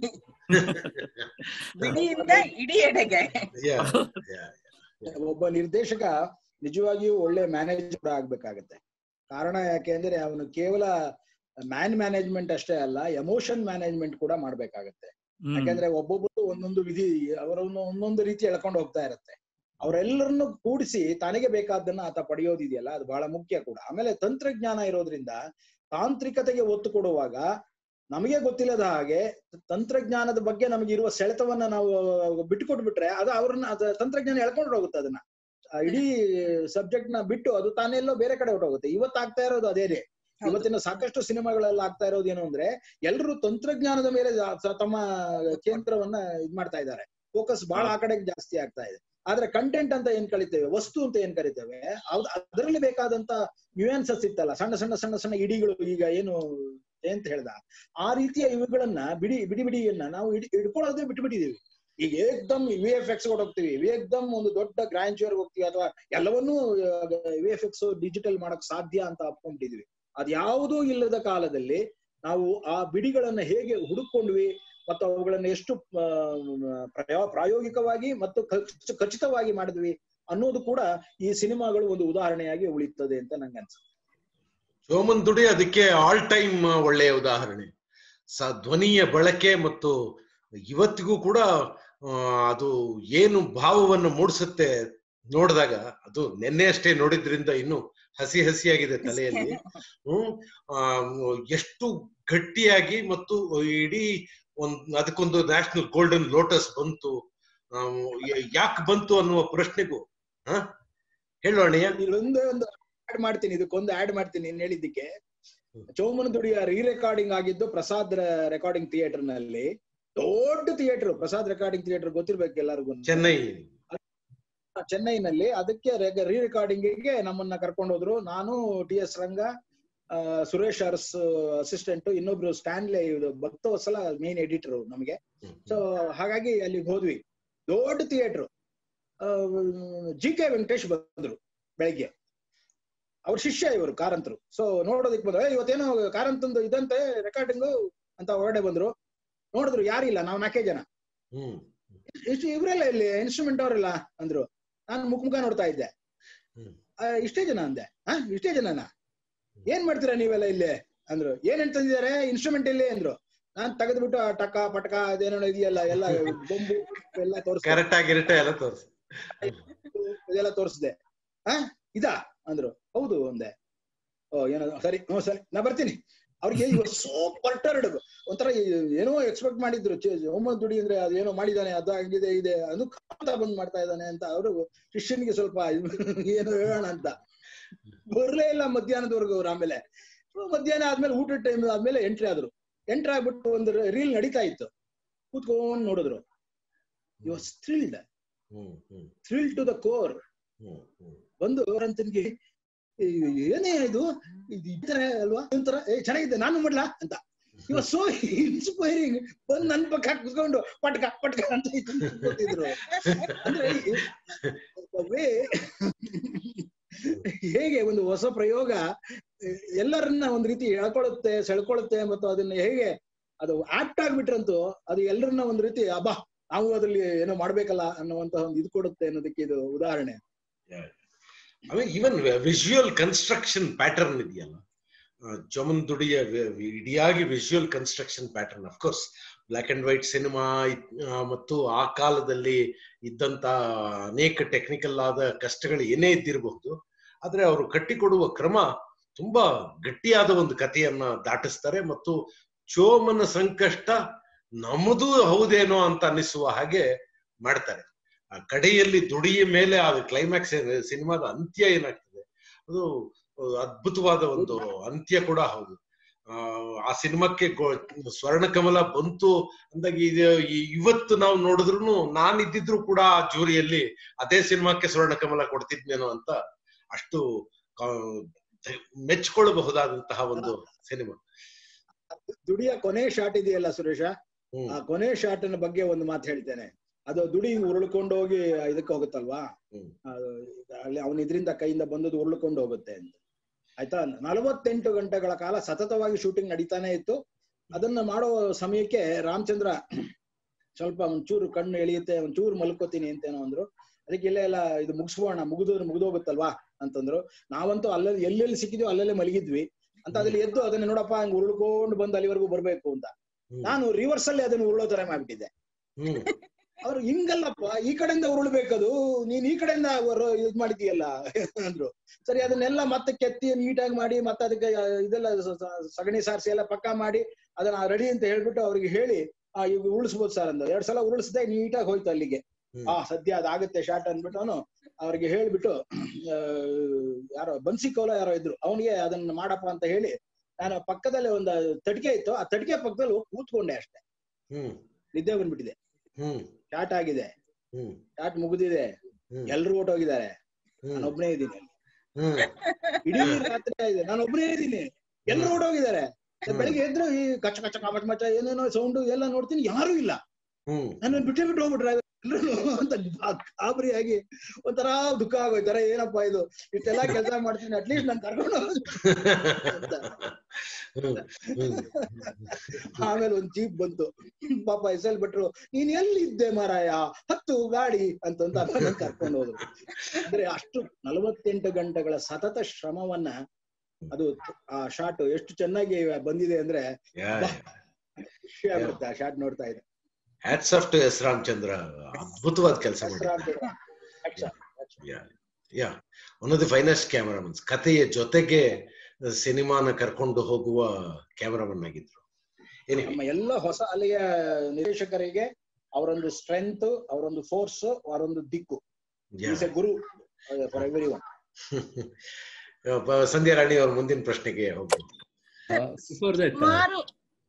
ಬಿಡಿಯಿಂದ ಇಡೀ ಎಡೆಗೆ Yeah, yeah. ಒಬ್ಬ ನಿರ್ದೇಶಕ ನಿಜವಾಗಿಯೂ ಒಳ್ಳೆ ಮ್ಯಾನೇಜರ್ ಕೂಡ ಆಗ್ಬೇಕಾಗತ್ತೆ ಕಾರಣ ಯಾಕೆ ಅಂದ್ರೆ ಅವನು ಕೇವಲ ಮ್ಯಾನ್ ಮ್ಯಾನೇಜ್ಮೆಂಟ್ ಅಷ್ಟೇ ಅಲ್ಲ ಎಮೋಷನ್ ಮ್ಯಾನೇಜ್ಮೆಂಟ್ ಕೂಡ ಮಾಡ್ಬೇಕಾಗತ್ತೆ ಹ್ಮ್. ಯಾಕಂದ್ರೆ ಒಬ್ಬೊಬ್ಬರು ಒಂದೊಂದು ವಿಧಿ ಅವರನ್ನು ಒಂದೊಂದು ರೀತಿ ಎಳ್ಕೊಂಡು ಹೋಗ್ತಾ ಇರುತ್ತೆ ಅವರೆಲ್ಲರನ್ನು ಕೂಡಿಸಿ ತನಗೆ ಬೇಕಾದ್ದನ್ನ ಆತ ಪಡೆಯೋದಿದೆಯಲ್ಲ ಅದು ಬಹಳ ಮುಖ್ಯ ಕೂಡ ಆಮೇಲೆ ತಂತ್ರಜ್ಞಾನ ಇರೋದ್ರಿಂದ ತಾಂತ್ರಿಕತೆಗೆ ಒತ್ತು ಕೊಡುವಾಗ ನಮಗೆ ಗೊತ್ತಿಲ್ಲದ ಹಾಗೆ ತಂತ್ರಜ್ಞಾನದ ಬಗ್ಗೆ ನಮಗೆ ಇರುವ ಸೆಳೆತವನ್ನ ನಾವು ಬಿಟ್ಟುಕೊಟ್ಬಿಟ್ರೆ ಅದು ಅವ್ರನ್ನ ಅದು ತಂತ್ರಜ್ಞಾನ ಎಳ್ಕೊಂಡು ಹೋಗುತ್ತೆ ಅದನ್ನ ಆ ಇಡೀ ಸಬ್ಜೆಕ್ಟ್ ನ ಬಿಟ್ಟು ಅದು ತಾನೆಲ್ಲೋ ಬೇರೆ ಕಡೆ ಹೊರಟೋಗುತ್ತೆ ಇವತ್ತಾಗ್ತಾ ಇರೋದು ಅದೇನೆ ಹೌದು. ಇವತ್ತಿನ ಸಾಕಷ್ಟು ಸಿನಿಮಾಗಳೆಲ್ಲ ಆಗ್ತಾ ಇರೋದು ಏನು ಅಂದ್ರೆ ಎಲ್ಲರೂ ತಂತ್ರಜ್ಞಾನದ ಮೇಲೆ ಜಾ- ಸ- ತಮ್ಮ ಕೇಂದ್ರವನ್ನ ಇದ್ ಮಾಡ್ತಾ ಇದ್ದಾರೆ ಫೋಕಸ್ ಬಹಳ ಆ ಕಡೆಗೆ ಜಾಸ್ತಿ ಆಗ್ತಾ ಇದೆ ಆದ್ರೆ ಕಂಟೆಂಟ್ ಅಂತ ಏನ್ ಕರಿತೇವೆ ವಸ್ತು ಅಂತ ಏನ್ ಕರಿತೇವೆ ಅದ್- ಅದರಲ್ಲಿ ಬೇಕಾದಂತ ನ್ಯೂಯಾನ್ಸಸ್ ಇತ್ತಲ್ಲ ಸಣ್ಣ ಸಣ್ಣ ಸಣ್ಣ ಸಣ್ಣ ಇಡಿಗಳು ಈಗ ಏನು ಅಂತ ಹೇಳ್ದ ಆ ರೀತಿಯ ಇವುಗಳನ್ನ ಬಿಡಿ ಬಿಡಿ ಬಿಡಿಯನ್ನ ನಾವು ಇಡ್- ಇಡ್ಕೊಳ್ಳೋದೇ ಬಿಟ್ಬಿಟ್ಟಿದೀವಿ ಈಗ ಏಕ್ದಮ್ ವಿ ಎಫ್ ಎಕ್ಸ್ ಹೋಗ್ತೀವಿ ವಿ ಏಕ್ದಮ್ ಒಂದು ದೊಡ್ಡ ಗ್ರಾಂಚರ್ ಹೋಗ್ತೀವಿ ಅಥವಾ ಎಲ್ಲವನ್ನೂ ವಿ ಎಫ್ ಎಕ್ಸ್ ಡಿಜಿಟಲ್ ಮಾಡಕ್ ಸಾಧ್ಯ ಅಂತ ಅಪ್ಕೊಂಡಿದೀವಿ ಅದ್ಯಾವುದೂ ಇಲ್ಲದ ಕಾಲದಲ್ಲಿ ನಾವು ಆ ಬಿಡಿಗಳನ್ನ ಹೇಗೆ ಹುಡುಕೊಂಡ್ವಿ ಮತ್ತು ಅವುಗಳನ್ನ ಎಷ್ಟು ಆ, ಪ್ರಯೋ- ಪ್ರಾಯೋಗಿಕವಾಗಿ ಮತ್ತು ಖಚ್- ಖಚಿತವಾಗಿ ಮಾಡಿದ್ವಿ ಅನ್ನೋದು ಕೂಡ ಈ ಸಿನಿಮಾಗಳು ಒಂದು ಉದಾಹರಣೆಯಾಗಿ ಉಳಿತದೆ ಅಂತ ನಂಗೆ ಅನ್ಸುತ್ತೆ ಸೋಮನ್ ದುಡಿ ಅದಕ್ಕೆ ಆಲ್ ಟೈಮ್ ಒಳ್ಳೆಯ ಉದಾಹರಣೆ ಸ ಧ್ವನಿಯ ಬಳಕೆ ಮತ್ತು ಇವತ್ತಿಗೂ ಕೂಡ ಆ, ಅದು ಏನು ಭಾವವನ್ನು ಮೂಡಿಸುತ್ತೆ ನೋಡಿದಾಗ ಅದು ನಿನ್ನೆ ಅಷ್ಟೇ ನೋಡಿದ್ರಿಂದ ಇನ್ನು ಹಸಿ ಹಸಿಯಾಗಿದೆ ತಲೆಯಲ್ಲಿ ಹ್ಮ್ ಆ, ಎಷ್ಟು ಗಟ್ಟಿಯಾಗಿ ಮತ್ತು ಇಡೀ ಒಂದ್ ಅದಕ್ಕೊಂದು ನ್ಯಾಷನಲ್ ಗೋಲ್ಡನ್ ಲೋಟಸ್ ಬಂತು ಯಾಕೆ ಬಂತು ಅನ್ನುವ ಪ್ರಶ್ನೆಗೂ ಹ ಹೇಳೋಣಯ್ಯ ಇಲ್ಲೊಂದೇ ಒಂದು ಆಡ್ ಮಾಡ್ತೀನಿ ಇದಕ್ಕೊಂದು ಆಡ್ ಮಾಡ್ತೀನಿ ಇನ್ ಹೇಳಿದ್ದಕ್ಕೆ ಚೌಮನ ದುಡಿಯ ರೀ ರೆಕಾರ್ಡಿಂಗ್ ಆಗಿದ್ದು ಪ್ರಸಾದ್ ರೆಕಾರ್ಡಿಂಗ್ ಥಿಯೇಟರ್ ನಲ್ಲಿ ದೊಡ್ಡ ಥಿಯೇಟರ್ ಪ್ರಸಾದ್ ರೆಕಾರ್ಡಿಂಗ್ ಥಿಯೇಟರ್ ಗೊತ್ತಿರ್ಬೇಕು ಎಲ್ಲರಿಗೂ ಚೆನ್ನೈ ಚೆನ್ನೈನಲ್ಲಿ ಅದಕ್ಕೆ ರೀ ರೆಕಾರ್ಡಿಂಗ್ ನಮ್ಮನ್ನ ಕರ್ಕೊಂಡು ಹೋದ್ರು ನಾನು ಟಿ ಎಸ್ ರಂಗ ಆ, ಸುರೇಶ್ ಅರ್ಸ್ ಅಸಿಸ್ಟೆಂಟ್ ಇನ್ನೊಬ್ರು ಸ್ಟ್ಯಾನ್ಲೆ ಇದು ಭಕ್ತವತ್ಸಲ ಮೇನ್ ಎಡಿಟರ್ ನಮಗೆ ಸೊ ಹಾಗಾಗಿ ಅಲ್ಲಿಗೆ ಹೋದ್ವಿ ದೊಡ್ಡ ಥಿಯೇಟರ್ ಜಿ ಕೆ ವೆಂಕಟೇಶ್ ಬಂದ್ರು ಬೆಳಿಗ್ಗೆ ಅವ್ರ ಶಿಷ್ಯ ಇವರು ಕಾರಂತರು ಸೊ ನೋಡೋದಕ್ಕೆ ಬಂದ್ರು "ಏ, ಇವತ್ತೇನೋ ಕಾರಂತಂದು ಇದಂತೆ ರೆಕಾರ್ಡಿಂಗು ಅಂತ ಹೊರಡೆ ಬಂದ್ರು ನೋಡಿದ್ರು ಯಾರಿಲ್ಲ ನಾವು ನಾಲ್ಕೇ ಜನ ಹ್ಮ್ ಇಷ್ಟು ಇವರೆಲ್ಲ ಇಲ್ಲಿ ಇನ್ಸ್ಟ್ರೂಮೆಂಟ್ ಅವರೆಲ್ಲ ಅಂದ್ರು ನಾನು ಮುಖ ಮುಖ ನೋಡ್ತಾ ಇದ್ದೆ ಹ್ಮ್. ಆ, ಇಷ್ಟೇ ಜನ ಅಂದೆ ಹಾ ಇಷ್ಟೇ ಜನನಾ ಏನ್ ಮಾಡ್ತೀರಾ ನೀವೆಲ್ಲ ಇಲ್ಲಿ ಅಂದ್ರು ಏನೇನ್ ತಂದಿದ್ದಾರೆ ಇನ್ಸ್ಟ್ರೂಮೆಂಟ್ ಇಲ್ಲಿ ಅಂದ್ರು ನಾನ್ ತೆಗೆದ್ಬಿಟ್ಟು ಆ ಟಕ ಪಟಕ ಅದೇನೋ ಇದೆಯಲ್ಲ ಎಲ್ಲ ಬೊಂಬು ಎಲ್ಲ ತೋರಿಸ್ದೆ ಕರೆಕ್ಟ್ ಆಗಿರಟ ಎಲ್ಲ ತೋರ್ಸು ಇದೆಲ್ಲ ತೋರಿಸ್ದೆ ಹಾ ಇದಾ ಅಂದ್ರು ಹೌದು ಅಂದೆ ಓ ಏನೋ ಸರಿ ಹ್ಞೂ ಸರಿ ನಾ ಬರ್ತೀನಿ ಅವ್ರಿಗೆ ಸೋ ಪರ್ಟರ್ಡ್ ಒಂಥರ ಏನೋ ಎಕ್ಸ್ಪೆಕ್ಟ್ ಮಾಡಿದ್ರು ಹೋಮ ದುಡಿ ಅಂದ್ರೆ ಅದೇನೋ ಮಾಡಿದಾನೆ ಅದು ಆಗಿದೆ ಇದೆ ಅದು ಕಾಂತ ಬಂದ್ ಮಾಡ್ತಾ ಇದ್ದಾನೆ ಅಂತ ಅವರು ಶಿಷ್ಯನಿಗೆ ಸ್ವಲ್ಪ ಏನೋ ಹೇಳೋಣ ಅಂತ ಬರ್ಲೇ ಇಲ್ಲ ಮಧ್ಯಾಹ್ನದವರೆಗೂ ಅವ್ರು ಆಮೇಲೆ So, ಮಧ್ಯಾಹ್ನ ಆದ್ಮೇಲೆ ಊಟದ ಟೈಮ್ ಆದ್ಮೇಲೆ ಎಂಟ್ರಿ ಆದ್ರು ಎಂಟ್ರಿ ಆಗ್ಬಿಟ್ಟು ಒಂದು ರೀಲ್ ನಡೀತಾ ಇತ್ತು ಕೂತ್ಕೊಂಡ್ ನೋಡಿದ್ರು you was thrilled hmm hmm thrill to the core hmm hmm ಬಂದು ಅವರಂತನ್ಗೆ ಏನೇ ಇದು ಇದು ಈ ತರ ಅಲ್ವಾ ಒಂಥರ ಏ ಚೆನ್ನಾಗಿದೆ ನಾನು ಮಾಡ್ಲಾ ಅಂತ ಇವ ಸೋ ಇನ್ಸ್ಪೈರಿಂಗ್ ಬಂದ್ ನನ್ ಪಕ್ಕ ಕುತ್ಕೊಂಡು ಪಟ್ಕ ಪಟ್ಕ ಅಂತ ಕೂತಿದ್ರು ಅಂದ್ರೆ ಈ- ವೇ ಹೇಗೆ ಒಂದು ಹೊಸ ಪ್ರಯೋಗ ಎಲ್ಲರನ್ನ ಒಂದ್ ರೀತಿ ಎಳ್ಕೊಳ್ಳುತ್ತೆ ಸೆಳ್ಕೊಳ್ಳುತ್ತೆ ಮತ್ತು ಅದನ್ನ ಹೇಗೆ ಅದು ಆಪ್ಟ್ ಆಗ್ಬಿಟ್ರಂತೂ ಅದು ಎಲ್ಲರನ್ನ ಒಂದ್ ರೀತಿ ಅಬ್ಬಾ ನಾವು ಅದ್ರಲ್ಲಿ ಏನೋ ಮಾಡ್ಬೇಕಲ್ಲ ಅನ್ನುವಂತ ಒಂದು ಇದು ಕೊಡುತ್ತೆ ಅನ್ನೋದಕ್ಕೆ ಇದು ಉದಾಹರಣೆ ಆಮೇಲೆ ಈವನ್ ವಿಜುವಲ್ ಕನ್ಸ್ಟ್ರಕ್ಷನ್ ಪ್ಯಾಟರ್ನ್ ಇದೆಯಲ್ಲ ಚಮನ್ ದುಡಿಯ ವಿ- ವಿ- ಇಡಿಯಾಗಿ visual construction pattern of course black and white cinema ಮತ್ತು ಆ ಕಾಲದಲ್ಲಿ ಇದ್ದಂತ ಅನೇಕ ಟೆಕ್ನಿಕಲ್ ಆದ ಕಷ್ಟಗಳು ಏನೇ ಇದ್ದಿರಬಹುದು ಆದ್ರೆ ಅವರು ಕಟ್ಟಿಕೊಡುವ ಕ್ರಮ ತುಂಬಾ ಗಟ್ಟಿಯಾದ ಒಂದು ಕಥೆಯನ್ನ ದಾಟಿಸ್ತಾರೆ ಮತ್ತು ಚೋಮನ ಸಂಕಷ್ಟ ನಮ್ಮದು ಹೌದೇನೋ ಅಂತ ಅನ್ನಿಸುವ ಹಾಗೆ ಮಾಡ್ತಾರೆ ಆ ಕಡೆಯಲ್ಲಿ ದುಡಿಯ ಮೇಲೆ ಆ ಕ್ಲೈಮ್ಯಾಕ್ಸ್ ಸಿನಿಮಾದ ಅಂತ್ಯ ಏನಾಗ್ತದೆ ಅದು ಅದ್ಭುತವಾದ ಒಂದು ಅಂತ್ಯ ಕೂಡ ಹೌದು ಆ, ಆ ಸಿನಿಮಾಕ್ಕೆ ಗೊ- ಸ್ವರ್ಣ ಕಮಲ ಬಂತು ಅಂದಾಗ ಇದು ಈ- ಇವತ್ತು ನಾವು ನೋಡಿದ್ರು ನಾನಿದ್ದಿದ್ರು ಕೂಡ ಆ ಜೂರಿಯಲ್ಲಿ ಅದೇ ಸಿನಿಮಾಕ್ಕೆ ಸ್ವರ್ಣ ಕಮಲ ಕೊಡ್ತಿದ್ನೇನೋ ಅಂತ ಅಷ್ಟು ಕಾ- ಮೆಚ್ಕೊಳ್ಳಬಹುದಾದಂತಹ ಒಂದು ಸಿನಿಮಾ ದುಡಿಯ ಕೊನೆ ಶಾಟ್ ಇದೆಯಲ್ಲ ಸುರೇಶ ಹ್ಮ್ ಆ ಕೊನೆ ಶಾಟ್ ಬಗ್ಗೆ ಒಂದು ಮಾತು ಹೇಳ್ತೇನೆ ಅದು ದುಡಿ ಹಿಂಗ್ ಉರುಳ್ಕೊಂಡು ಹೋಗಿ ಇದಕ್ಕೆ ಹೋಗುತ್ತಲ್ವಾ ಹ್ಮ್. ಅದು ಅಲ್ಲಿ ಅವನ ಇದರಿಂದ ಕೈಯಿಂದ ಬಂದದ್ದು ಉರುಳ್ಕೊಂಡು ಹೋಗುತ್ತೆ ಅಂತ ಆಯ್ತಾ ನಲವತ್ತೆಂಟು ಗಂಟೆಗಳ ಕಾಲ ಸತತವಾಗಿ ಶೂಟಿಂಗ್ ನಡೀತಾನೆ ಇತ್ತು ಅದನ್ನ ಮಾಡೋ ಸಮಯಕ್ಕೆ ರಾಮಚಂದ್ರ ಸ್ವಲ್ಪ ಒಂಚೂರು ಕಣ್ಣು ಎಳೆಯುತ್ತೆ ಒಂಚೂರು ಮಲ್ಕೋತೀನಿ ಅಂತೇನೋ ಅಂದ್ರು ಅದಕ್ಕೆ ಇಲ್ಲ ಇಲ್ಲ ಇದು ಮುಗಿಸ್ಬೋಣ ಮುಗಿದೋದ್ರೆ ಮುಗಿದೋಗುತ್ತಲ್ವಾ ಅಂತಂದ್ರು ನಾವಂತೂ ಅಲ್ಲಲ್ಲಿ ಎಲ್ಲೆಲ್ಲಿ ಸಿಕ್ಕಿದ್ವಿ ಅಲ್ಲಲ್ಲೇ ಮಲಗಿದ್ವಿ ಅಂತ ಅದ್ರಲ್ಲಿ ಎದ್ದು ಅದನ್ನ ನೋಡಪ್ಪ ಹಂಗ್ ಉರುಳ್ಕೊಂಡು ಬಂದು ಅಲ್ಲಿವರೆಗೂ ಬರ್ಬೇಕು ಅಂತ ಹ್ಮ್. ನಾನು ರಿವರ್ಸ್ ಅಲ್ಲಿ ಅದನ್ನ ಉರುಳೋ ತರ ಮಾಡ್ಬಿಟ್ಟಿದ್ದೆ ಹ್ಮ್ ಅವ್ರು ಹಿಂಗಲ್ಲಪ್ಪ ಈ ಕಡೆಯಿಂದ ಉರುಳ್ಬೇಕದು ನೀನ್ ಈ ಕಡೆಯಿಂದ ಅವರು ಇದ್ ಮಾಡಿದೀಯಲ್ಲ ಅಂದ್ರು ಸರಿ ಅದನ್ನೆಲ್ಲ ಮತ್ತೆ ಕೆತ್ತಿ ನೀಟಾಗಿ ಮಾಡಿ ಮತ್ತೆ ಅದಕ್ಕೆ ಆ, ಇದೆಲ್ಲ ಸ- ಸ- ಸಗಣಿ ಸಾರಿಸಿ ಎಲ್ಲ ಪಕ್ಕ ಮಾಡಿ ಅದನ್ನ ರೆಡಿ ಅಂತ ಹೇಳ್ಬಿಟ್ಟು ಅವ್ರಿಗೆ ಹೇಳಿ ಆ ಈಗ ಉರುಳಿಸ್ಬೋದು ಸರ್ ಅಂದ ಎರಡ್ ಸಲ ಉರುಳಿಸ್ದೆ ನೀಟಾಗಿ ಹೋಯ್ತು ಅಲ್ಲಿಗೆ ಹ್ಮ್. ಆ ಸದ್ಯ ಅದಾಗುತ್ತೆ ಶಾರ್ಟ್ ಅಂದ್ಬಿಟ್ಟು ಅವನು ಅವ್ರಿಗೆ ಹೇಳ್ಬಿಟ್ಟು ಆ, ಯಾರೋ ಬನ್ಸಿ ಕೌಲ ಯಾರೋ ಇದ್ರು ಅವನಿಗೆ ಅದನ್ನ ಮಾಡಪ್ಪ ಅಂತ ಹೇಳಿ ನಾನು ಪಕ್ಕದಲ್ಲಿ ಒಂದು ತಟಿಕೆ ಇತ್ತು ಆ ತಟಿಕೆ ಪಕ್ಕದಲ್ಲಿ ಹೋಗಿ ಕೂತ್ಕೊಂಡೆ ಅಷ್ಟೇ ಹ್ಮ್ ನಿದ್ದೆ ಬಂದ್ಬಿಟ್ಟಿದೆ ಹ್ಮ್ ಚಾಟ್ ಆಗಿದೆ ಹ್ಮ್ ಚಾಟ್ ಮುಗಿದಿದೆ ಹ್ಮ್ ಎಲ್ರು ಹೊಟ್ಟೋಗಿದ್ದಾರೆ ಹ್ಮ್ ನಾನು ಒಬ್ಬನೇ ಇದ್ದೀನಿ ಅಲ್ಲಿ. ಹ್ಮ್ ಇಡೀ ರಾತ್ರಿ ಆಗಿದೆ ನಾನು ಒಬ್ಬನೇ ಇದ್ದೀನಿ ಎಲ್ರು ಹೊಟ್ಟೋಗಿದ್ದಾರೆ ಹ್ಮ್. ಬೆಳಿಗ್ಗೆ ಎದ್ರು ಈ ಕಚ್ಚ ಕಚ್ಚ ಕಮಚ ಮಚ್ಚ ಏನೇನೋ ಸೌಂಡ್ ಎಲ್ಲ ನೋಡ್ತೀನಿ ಯಾರು ಇಲ್ಲ ಹ್ಮ್ ನಾನು ಬಿಟ್ಟೆ ಬಿಟ್ಟು ಹೋಗ್ಬಿಟ್ರೆ ಎಲ್ರು ಅಂತ ಗಾಬರಿಯಾಗಿ ಒಂಥರ ದುಃಖ ಆಗೋಯ್ತಾರೆ ಏನಪ್ಪಾ ಇದು ಇಷ್ಟೆಲ್ಲ ಕೆಲಸ ಮಾಡ್ತೀನಿ ಅಟ್ಲೀಸ್ಟ್ ನಾನು ಕರ್ಕೊಂಡು ಹೋಗು ಅಂತ. ಹ್ಮ್ ಹ್ಮ್ ಆಮೇಲೆ ಒಂದ್ ಜೀಪ್ ಬಂತು ಪಾಪ ಎಸ್ ಎಲ್ ಭಟ್ರು ನೀನ್ ಎಲ್ಲಿದ್ದೆ ಮಾರಾಯ ಹತ್ತು ಗಾಡಿ ಅಂತಂತ ಅದನ್ನ ಕರ್ಕೊಂಡು ಹೋದ್ರು ಅಂದ್ರೆ ಅಷ್ಟು ನಲವತ್ತೆಂಟು ಗಂಟೆಗಳ ಸತತ ಶ್ರಮವನ್ನ ಅದು ಆ ಶಾಟ್ ಎಷ್ಟು ಚೆನ್ನಾಗಿ ಬಂದಿದೆ ಅಂದ್ರೆ ಖುಷಿ ಆಗುತ್ತೆ ಆ ಶಾಟ್ ನೋಡ್ತಾ ಇದ್ದೆ hats off to S Ramachandra ಅದ್ಭುತವಾದ ಕೆಲಸ ಮಾಡಿದ್ದಾರೆ ya ya one of the finest cameramans ಕಥೆಯ ಜೊತೆಗೆ ಸಿನಿಮಾನ ಕರ್ಕೊಂಡು ಹೋಗುವ ಕ್ಯಾಮರಾಮನ್ ಆಗಿದ್ರು Anyway, ನಮ್ಮ ಎಲ್ಲ ಹೊಸ ಅಲೆಯ ನಿರ್ದೇಶಕರಿಗೆ ಅವರೊಂದು ಸ್ಟ್ರೆಂತ್ ಅವರೊಂದು ಫೋರ್ಸ್ ಅವರೊಂದು ದಿಕ್ಕು yeah. Is a guru for every one ಪ- ಸಂಧ್ಯಾ ರಾಣಿ ಅವ್ರ ಮುಂದಿನ ಪ್ರಶ್ನೆಗೆ ಹೋಗ್ಬೋದು ಬಿಫೋರ್ ದಟ್ ಸುಮಾರು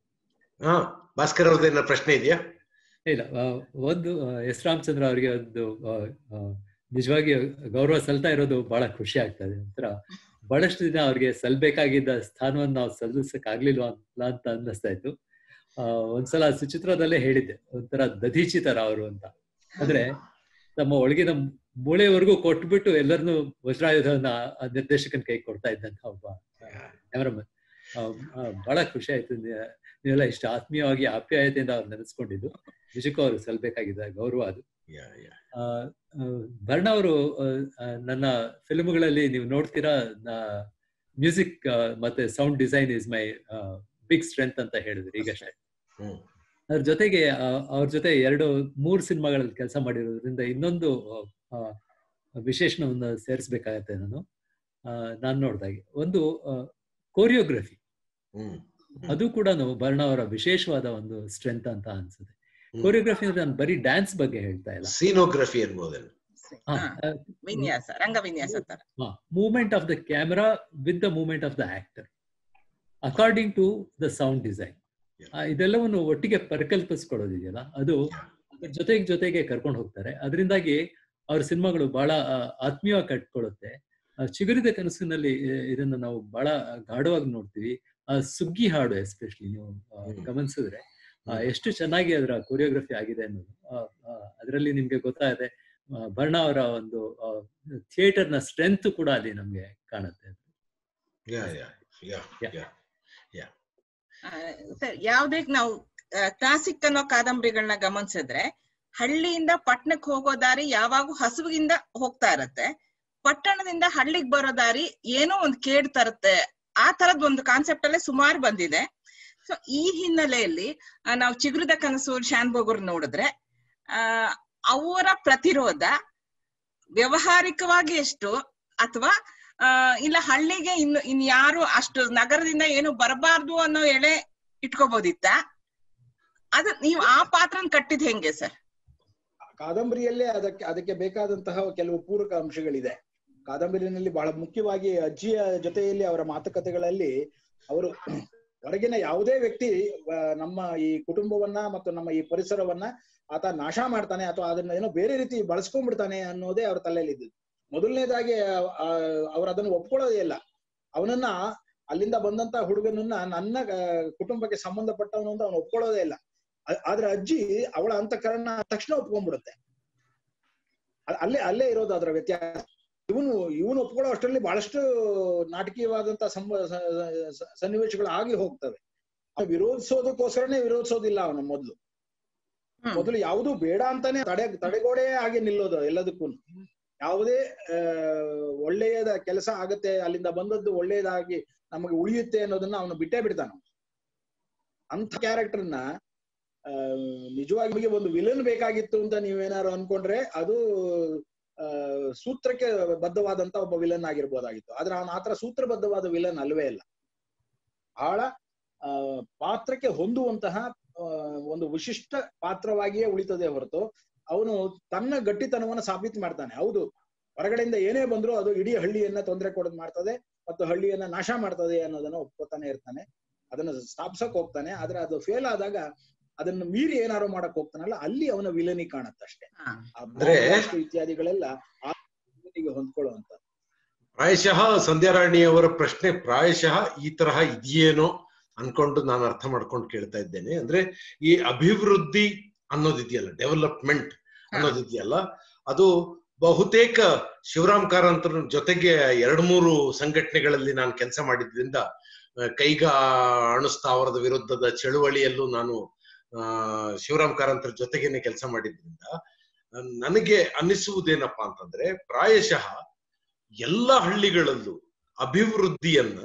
ಹಾ ಭಾಸ್ಕರ್ ಅವ್ರದ್ದೇನ ಪ್ರಶ್ನೆ ಇದೆಯಾ ಇಲ್ಲ ಆ, ಒಂದು ಆ, ಎಸ್ ರಾಮಚಂದ್ರ ಅವರಿಗೆ ಒಂದು ಆ, ಆ, ನಿಜವಾಗಿ ಗೌರವ ಸಲ್ತಾ ಇರೋದು ಬಹಳ ಖುಷಿ ಆಗ್ತದೆ ಒಂಥರ ಬಹಳಷ್ಟು ದಿನ ಅವ್ರಿಗೆ ಸಲ್ಬೇಕಾಗಿದ್ದ ಸ್ಥಾನವನ್ನು ನಾವು ಸಲ್ಲಿಸಕ್ ಆಗ್ಲಿಲ್ವಾ ಅಂತ ಅಂತ ಅನ್ನಿಸ್ತಾ ಇತ್ತು ಆ, ಒಂದ್ಸಲ ಸುಚಿತ್ರದಲ್ಲೇ ಹೇಳಿದ್ದೆ ಒಂಥರ ದಧೀಚಿ ತರ ಅವರು ಅಂತ ಅಂದ್ರೆ ತಮ್ಮ ಒಳಗಿನ ಮೂಳೆವರೆಗೂ ಕೊಟ್ಬಿಟ್ಟು ಎಲ್ಲರನ್ನು ವಜ್ರಾಯುಧವನ್ನ ಆ ನಿರ್ದೇಶಕನ ಕೈ ಕೊಡ್ತಾ ಇದ್ದಂತ ಒಬ್ಬ ಕ್ಯಾಮರಾಮನ್ ಬಹಳ ಖುಷಿ ಆಯ್ತು ನೀ- ನೀವೆಲ್ಲ ಇಷ್ಟು ಆತ್ಮೀಯವಾಗಿ ಆಪ್ಯಾಯತೆಯಿಂದ ಅವ್ರು ನೆನೆಸ್ಕೊಂಡಿದ್ದು ನಿಜಕ್ಕೂ ಅವ್ರು ಸಲ್ಬೇಕಾಗಿದೆ ಗೌರವ ಅದು ಯಾ ಯಾ ಆ, ಆ, ಭರಣ ಅವರು ನನ್ನ ಫಿಲ್ಮ್ಗಳಲ್ಲಿ ನೀವು ನೋಡ್ತೀರಾ ಮ್ಯೂಸಿಕ್ ಮತ್ತೆ sound design is my big strength ಅಂತ ಹೇಳಿದ್ರು ಈಗಷ್ಟೇ ಹ್ಮ್ ಅದ್ರ ಜೊತೆಗೆ ಆ, ಅವ್ರ ಜೊತೆ ಎರಡು ಮೂರು ಸಿನಿಮಾಗಳಲ್ಲಿ ಕೆಲಸ ಮಾಡಿರೋದ್ರಿಂದ ಇನ್ನೊಂದು ಆ, ವಿಶೇಷಣವನ್ನು ಸೇರಿಸ್ಬೇಕಾಗತ್ತೆ ನಾನು ನಾನು ನೋಡಿದಾಗೆ ಒಂದು ಕೋರಿಯೋಗ್ರಫಿ ಹ್ಮ್ ಅದು ಕೂಡ ಭರಣ ಅವರ ವಿಶೇಷವಾದ ಒಂದು ಸ್ಟ್ರೆಂತ್ ಅಂತ ಅನ್ಸುತ್ತೆ ಹ್ಮ್. ಕೋರಿಯೋಗ್ರಫಿ ಅಂದ್ರೆ ನಾನು ಬರೀ ಡ್ಯಾನ್ಸ್ ಬಗ್ಗೆ ಹೇಳ್ತಾ ಇಲ್ಲ ಸೀನೋಗ್ರಫಿ ಅನ್ಬೋದೇನು ಹಾ, ವಿನ್ಯಾಸ ರಂಗ ವಿನ್ಯಾಸ ತರ movement of the camera with the movement of the actor according to the sound design ಇದೆಲ್ಲವನ್ನು ಒಟ್ಟಿಗೆ ಪರಿಕಲ್ಪಿಸ್ಕೊಳ್ಳೋದಿದೆಯಲ್ಲ ಅದು ಅದ್ರ ಜೊತೆಗೆ ಜೊತೆಗೆ ಕರ್ಕೊಂಡು ಹೋಗ್ತಾರೆ ಅದರಿಂದಾಗಿ ಅವ್ರ ಸಿನಿಮಾಗಳು ಬಹಳ ಆ, ಆತ್ಮೀಯವಾಗಿ ಕಟ್ಕೊಳ್ಳುತ್ತೆ ಆ, ಚಿಗುರಿದ ಕನಸಿನಲ್ಲಿ ಆ, ಇದನ್ನ ನಾವು ಬಹಳ ಗಾಢವಾಗಿ ನೋಡ್ತೀವಿ ಆ ಸುಗ್ಗಿ ಹಾಡು ಎಸ್ಪೆಷಲಿ ನೀವು ಆ, ಹ್ಮ್. ಗಮನಿಸಿದ್ರೆ ಆ, ಹ್ಮ್. ಎಷ್ಟು ಚೆನ್ನಾಗಿ ಅದರ ಕೊರಿಯೋಗ್ರಫಿ ಆಗಿದೆ ಅನ್ನೋದು ಅದರಲ್ಲಿ ನಿಮ್ಗೆ ಗೊತ್ತಾಗದೆ ಆ, ಭರಣ ಅವರ ಒಂದು ಥಿಯೇಟರ್ ನ ಸ್ಟ್ರೆಂತ್ ಕೂಡ ಅಲ್ಲಿ ನಮ್ಗೆ ಕಾಣುತ್ತೆ ಯಾ ಯಾ ಯಾ Yeah. ಯಾ ಆ, ಸರ್ ಯಾವ್ದೇ ನಾವು ಕ್ಲಾಸಿಕ್ ಅನ್ನೋ ಕಾದಂಬರಿಗಳನ್ನ ಗಮನಿಸಿದ್ರೆ ಹಳ್ಳಿಯಿಂದ ಪಟ್ಟಣಕ್ಕೆ ಹೋಗೋ ದಾರಿ ಯಾವಾಗೂ ಹಸುವಿಗಿಂದ ಹೋಗ್ತಾ ಇರತ್ತೆ ಪಟ್ಟಣದಿಂದ ಹಳ್ಳಿಗ್ ಬರೋ ದಾರಿ ಏನೋ ಒಂದ್ ಕೇಡ್ ತರುತ್ತೆ ಆ ತರದ್ ಒಂದು ಕಾನ್ಸೆಪ್ಟ್ ಅಲ್ಲೇ ಸುಮಾರು ಬಂದಿದೆ ಸೊ ಈ ಹಿನ್ನೆಲೆಯಲ್ಲಿ ಆ, ನಾವು ಚಿಗುರಿದ ಕನಸು ಶಾನ್ ಬೋಗರ್ ನೋಡಿದ್ರೆ ಆ ಅವರ ಪ್ರತಿರೋಧ ವ್ಯವಹಾರಿಕವಾಗಿ ಎಷ್ಟು ಅಥವಾ ಆ ಇಲ್ಲ ಹಳ್ಳಿಗೆ ಇನ್ನು ಇನ್ ಯಾರು ಅಷ್ಟು ನಗರದಿಂದ ಏನು ಬರಬಾರ್ದು ಅನ್ನೋ ಎಳೆ ಇಟ್ಕೋಬಹುದಿತ್ತ ಅದು ನೀವು ಆ ಪಾತ್ರನ ಕಟ್ಟಿದ್ ಹೆಂಗೆ ಸರ್ ಕಾದಂಬರಿಯಲ್ಲೇ ಅದಕ್ಕೆ ಅದಕ್ಕೆ ಬೇಕಾದಂತಹ ಕೆಲವು ಪೂರಕ ಅಂಶಗಳಿದೆ ಕಾದಂಬರಿನಲ್ಲಿ ಬಹಳ ಮುಖ್ಯವಾಗಿ ಅಜ್ಜಿಯ ಜೊತೆಯಲ್ಲಿ ಅವರ ಮಾತುಕತೆಗಳಲ್ಲಿ ಅವರು ಹೊರಗಿನ ಯಾವುದೇ ವ್ಯಕ್ತಿ ಆ, ನಮ್ಮ ಈ ಕುಟುಂಬವನ್ನ ಮತ್ತು ನಮ್ಮ ಈ ಪರಿಸರವನ್ನ ಆತ ನಾಶ ಮಾಡ್ತಾನೆ ಅಥವಾ ಅದನ್ನ ಏನೋ ಬೇರೆ ರೀತಿ ಬಳಸ್ಕೊಂಡ್ಬಿಡ್ತಾನೆ ಅನ್ನೋದೇ ಅವ್ರ ತಲೆಯಲ್ಲಿ ಇದ್ದು ಮೊದಲನೇದಾಗಿ ಅವ್ರು ಅದನ್ನು ಒಪ್ಕೊಳ್ಳೋದೇ ಇಲ್ಲ ಅವನನ್ನ ಅಲ್ಲಿಂದ ಬಂದಂತ ಹುಡುಗನನ್ನ ನನ್ನ ಆ, ಕುಟುಂಬಕ್ಕೆ ಸಂಬಂಧಪಟ್ಟವನು ಅಂತ ಅವನು ಒಪ್ಕೊಳ್ಳೋದೇ ಇಲ್ಲ ಆ- ಆದ್ರೆ ಅಜ್ಜಿ ಅವಳ ಅಂತಃಕರಣ ತಕ್ಷಣ ಒಪ್ಕೊಂಡ್ಬಿಡುತ್ತೆ ಅ- ಅಲ್ಲೇ ಅಲ್ಲೇ ಇರೋದು ಅದರ ವ್ಯತ್ಯಾಸ ಇವನು ಇವನು ಒಪ್ಕೊಳ್ಳೋ ಅಷ್ಟರಲ್ಲಿ ಬಹಳಷ್ಟು ನಾಟಕೀಯವಾದಂತ ಸಂಬ ಸ- ಸ- ಸನ್ನಿವೇಶಗಳು ಆಗಿ ಹೋಗ್ತವೆ ಅವ್ನು ವಿರೋಧಿಸೋದಕ್ಕೋಸ್ಕರನೇ ವಿರೋಧಿಸೋದಿಲ್ಲ ಅವನು ಮೊದಲು ಹ್ಮ್. ಮೊದಲು ಯಾವುದು ಬೇಡ ಅಂತಾನೆ ತಡೆ ತಡೆಗೋಡೆ ಆಗಿ ನಿಲ್ಲೋದು ಎಲ್ಲದಕ್ಕೂ ಯಾವುದೇ ಆ ಒಳ್ಳೆಯದ ಕೆಲಸ ಆಗತ್ತೆ ಅಲ್ಲಿಂದ ಬಂದದ್ದು ಒಳ್ಳೆಯದಾಗಿ ನಮಗೆ ಉಳಿಯುತ್ತೆ ಅನ್ನೋದನ್ನ ಅವನು ಬಿಟ್ಟೇ ಬಿಡ್ತಾನ ಅಂತ ಕ್ಯಾರೆಕ್ಟರ್ನ ಆ, ನಿಜವಾಗಿ ನಿಮಗೆ ಒಂದು ವಿಲನ್ ಬೇಕಾಗಿತ್ತು ಅಂತ ನೀವೇನಾದ್ರು ಅನ್ಕೊಂಡ್ರೆ ಅದು ಆ ಸೂತ್ರಕ್ಕೆ ಬದ್ಧವಾದಂತ ಒಬ್ಬ ವಿಲನ್ ಆಗಿರ್ಬೋದಾಗಿತ್ತು ಆದ್ರೆ ಅವನ ಆತರ ಸೂತ್ರಬದ್ಧವಾದ ವಿಲನ್ ಅಲ್ವೇ ಇಲ್ಲ ಬಹಳ ಆ ಪಾತ್ರಕ್ಕೆ ಹೊಂದುವಂತಹ ಆ, ಒಂದು ವಿಶಿಷ್ಟ ಪಾತ್ರವಾಗಿಯೇ ಉಳಿತದೆ ಹೊರತು ಅವನು ತನ್ನ ಗಟ್ಟಿತನವನ್ನ ಸಾಬೀತು ಮಾಡ್ತಾನೆ ಹೌದು ಹೊರಗಡೆಯಿಂದ ಏನೇ ಬಂದ್ರು ಅದು ಇಡೀ ಹಳ್ಳಿಯನ್ನ ತೊಂದರೆ ಕೊಡೋದು ಮಾಡ್ತದೆ ಮತ್ತು ಹಳ್ಳಿಯನ್ನ ನಾಶ ಮಾಡ್ತದೆ ಅನ್ನೋದನ್ನ ಒಪ್ಕೋತಾನೆ ಇರ್ತಾನೆ ಅದನ್ನ ಸ್ಥಾಪಿಸಕ್ ಹೋಗ್ತಾನೆ ಆದ್ರೆ ಅದು ಫೇಲ್ ಆದಾಗ ಅದನ್ನ ಮೀರಿ ಏನಾರು ಮಾಡಕ್ ಹೋಗ್ತಾನಲ್ಲ ಅಲ್ಲಿ ಅವನ ವಿಲನಿ ಕಾಣತ್ತಷ್ಟೇ ಹಾ. ಆ ಅಂದ್ರೆ- ಬಾಂಬ್ ಇತ್ಯಾದಿಗಳೆಲ್ಲ ಆ ವಿಲನಿಗೆ ಹೊಂದ್ಕೊಳ್ಳುವಂತ ಪ್ರಾಯಶಃ ಸಂಧ್ಯಾರಾಣಿಯವರ ಪ್ರಶ್ನೆ ಪ್ರಾಯಶಃ ಈ ತರಹ ಇದೆಯೇನೋ ಅನ್ಕೊಂಡು ನಾನು ಅರ್ಥ ಮಾಡ್ಕೊಂಡು ಕೇಳ್ತಾ ಇದ್ದೇನೆ ಅಂದ್ರೆ ಈ ಅಭಿವೃದ್ಧಿ ಅನ್ನೋದಿದೆಯಲ್ಲ ಡೆವಲಪ್ಮೆಂಟ್ ಅನ್ನೋದಿದೆಯಲ್ಲ ಅದು ಬಹುತೇಕ ಶಿವರಾಮ್ ಕಾರಂತರ ಜೊತೆಗೆ ಎರಡ್ ಮೂರು ಸಂಘಟನೆಗಳಲ್ಲಿ ನಾನು ಕೆಲಸ ಮಾಡಿದ್ರಿಂದ ಆ, ಕೈಗಾ ಅಣು ಸ್ಥಾವರದ ವಿರುದ್ಧದ ಚಳುವಳಿಯಲ್ಲೂ ನಾನು ಆ ಶಿವರಾಮ್ ಕಾರಂತರ ಜೊತೆಗೇನೆ ಕೆಲಸ ಮಾಡಿದ್ರಿಂದ ಆ, ನನಗೆ ಅನ್ನಿಸುವುದೇನಪ್ಪಾ ಅಂತಂದ್ರೆ ಪ್ರಾಯಶಃ ಎಲ್ಲ ಹಳ್ಳಿಗಳಲ್ಲೂ ಅಭಿವೃದ್ಧಿಯನ್ನ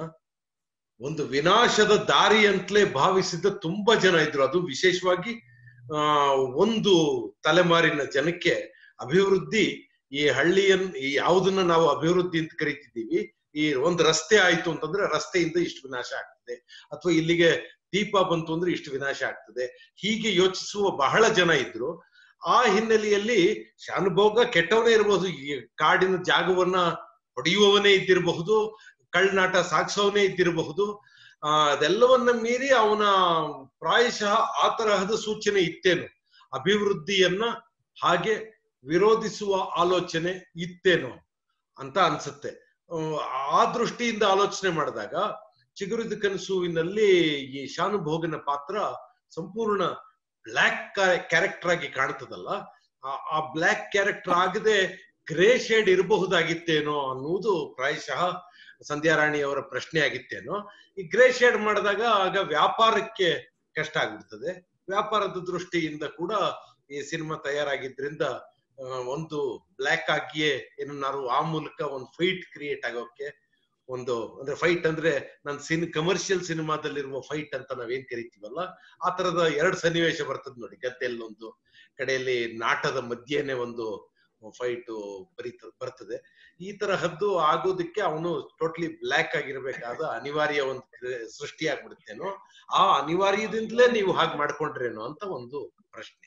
ಒಂದು ವಿನಾಶದ ದಾರಿ ಅಂತಲೇ ಭಾವಿಸಿದ ತುಂಬಾ ಜನ ಇದ್ರು ಅದು ವಿಶೇಷವಾಗಿ ಆ ಒಂದು ತಲೆಮಾರಿನ ಜನಕ್ಕೆ ಅಭಿವೃದ್ಧಿ ಈ ಹಳ್ಳಿಯನ್ ಈ ಯಾವುದನ್ನ ನಾವು ಅಭಿವೃದ್ಧಿ ಅಂತ ಕರಿತಿದ್ದೀವಿ ಈ ಒಂದು ರಸ್ತೆ ಆಯ್ತು ಅಂತಂದ್ರೆ ರಸ್ತೆಯಿಂದ ಇಷ್ಟು ವಿನಾಶ ಆಗ್ತದೆ ಅಥವಾ ಇಲ್ಲಿಗೆ ದೀಪ ಬಂತು ಅಂದ್ರೆ ಇಷ್ಟು ವಿನಾಶ ಆಗ್ತದೆ ಹೀಗೆ ಯೋಚಿಸುವ ಬಹಳ ಜನ ಇದ್ರು ಆ ಹಿನ್ನೆಲೆಯಲ್ಲಿ ಶಾನುಭೋಗ ಕೆಟ್ಟವನೇ ಇರಬಹುದು ಈ ಕಾಡಿನ ಜಾಗವನ್ನ ಹೊಡೆಯುವವನೇ ಇದ್ದಿರಬಹುದು ಕಳ್ನಾಟ ಸಾಗಿಸೋವನೇ ಇದ್ದಿರಬಹುದು ಆ ಅದೆಲ್ಲವನ್ನ ಮೀರಿ ಅವನ ಪ್ರಾಯಶಃ ಆ ತರಹದ ಸೂಚನೆ ಇತ್ತೇನು ಅಭಿವೃದ್ಧಿಯನ್ನ ಹಾಗೆ ವಿರೋಧಿಸುವ ಆಲೋಚನೆ ಇತ್ತೇನೋ ಅಂತ ಅನ್ಸುತ್ತೆ ಆ, ಆ ದೃಷ್ಟಿಯಿಂದ ಆಲೋಚನೆ ಮಾಡಿದಾಗ ಚಿಗುರಿದ ಕನಸುವಿನಲ್ಲಿ ಈ ಶಾನುಭೋಗನ ಪಾತ್ರ ಸಂಪೂರ್ಣ ಬ್ಲ್ಯಾಕ್ ಕ್ಯಾರೆಕ್ಟರ್ ಆಗಿ ಕಾಣ್ತದಲ್ಲ ಆ- ಆ ಬ್ಲ್ಯಾಕ್ ಕ್ಯಾರೆಕ್ಟರ್ ಆಗದೆ ಗ್ರೇ ಶೇಡ್ ಇರಬಹುದಾಗಿತ್ತೇನೋ ಅನ್ನುವುದು ಪ್ರಾಯಶಃ ಸಂಧ್ಯಾರಾಣಿ ಅವರ ಪ್ರಶ್ನೆ ಆಗಿತ್ತೇನೋ ಈ ಗ್ರೇ ಶೇಡ್ ಮಾಡಿದಾಗ ಆಗ ವ್ಯಾಪಾರಕ್ಕೆ ಕಷ್ಟ ಆಗ್ಬಿಡ್ತದೆ ವ್ಯಾಪಾರದ ದೃಷ್ಟಿಯಿಂದ ಕೂಡ ಈ ಸಿನಿಮಾ ತಯಾರಾಗಿದ್ರಿಂದ ಆ, ಒಂದು ಬ್ಲ್ಯಾಕ್ ಆಗಿಯೇ ಏನನ್ನಾರು ಆ ಮೂಲಕ ಒಂದು ಫೈಟ್ ಕ್ರಿಯೇಟ್ ಆಗೋಕೆ ಒಂದು ಅಂದ್ರೆ ಫೈಟ್ ಅಂದ್ರೆ ನನ್ ಸಿನ್ ಕಮರ್ಷಿಯಲ್ ಸಿನಿಮಾದಲ್ಲಿರುವ ಫೈಟ್ ಅಂತ ನಾವೇನ್ ಕರಿತೀವಲ್ಲ ಆ ತರದ ಎರಡ್ ಸನ್ನಿವೇಶ ಬರ್ತದೆ ನೋಡಿ ಗದ್ದೆಯಲ್ಲಿ ಒಂದು ಕಡೆಯಲ್ಲಿ ನಾಟದ ಮಧ್ಯೆನೆ ಒಂದು ಫೈಟ್ ಬರೀತ ಬರ್ತದೆ ಈ ತರಹದ್ದು ಆಗೋದಕ್ಕೆ ಅವನು ಟೋಟಲಿ ಬ್ಲ್ಯಾಕ್ ಆಗಿರ್ಬೇಕಾದ ಅನಿವಾರ್ಯ ಒಂದು ಕ್ರ- ಸೃಷ್ಟಿ ಆಗ್ಬಿಡುತ್ತೇನೋ ಆ ಅನಿವಾರ್ಯದಿಂದಲೇ ನೀವು ಹಾಗೆ ಮಾಡ್ಕೊಂಡ್ರೇನೋ ಅಂತ ಒಂದು ಪ್ರಶ್ನೆ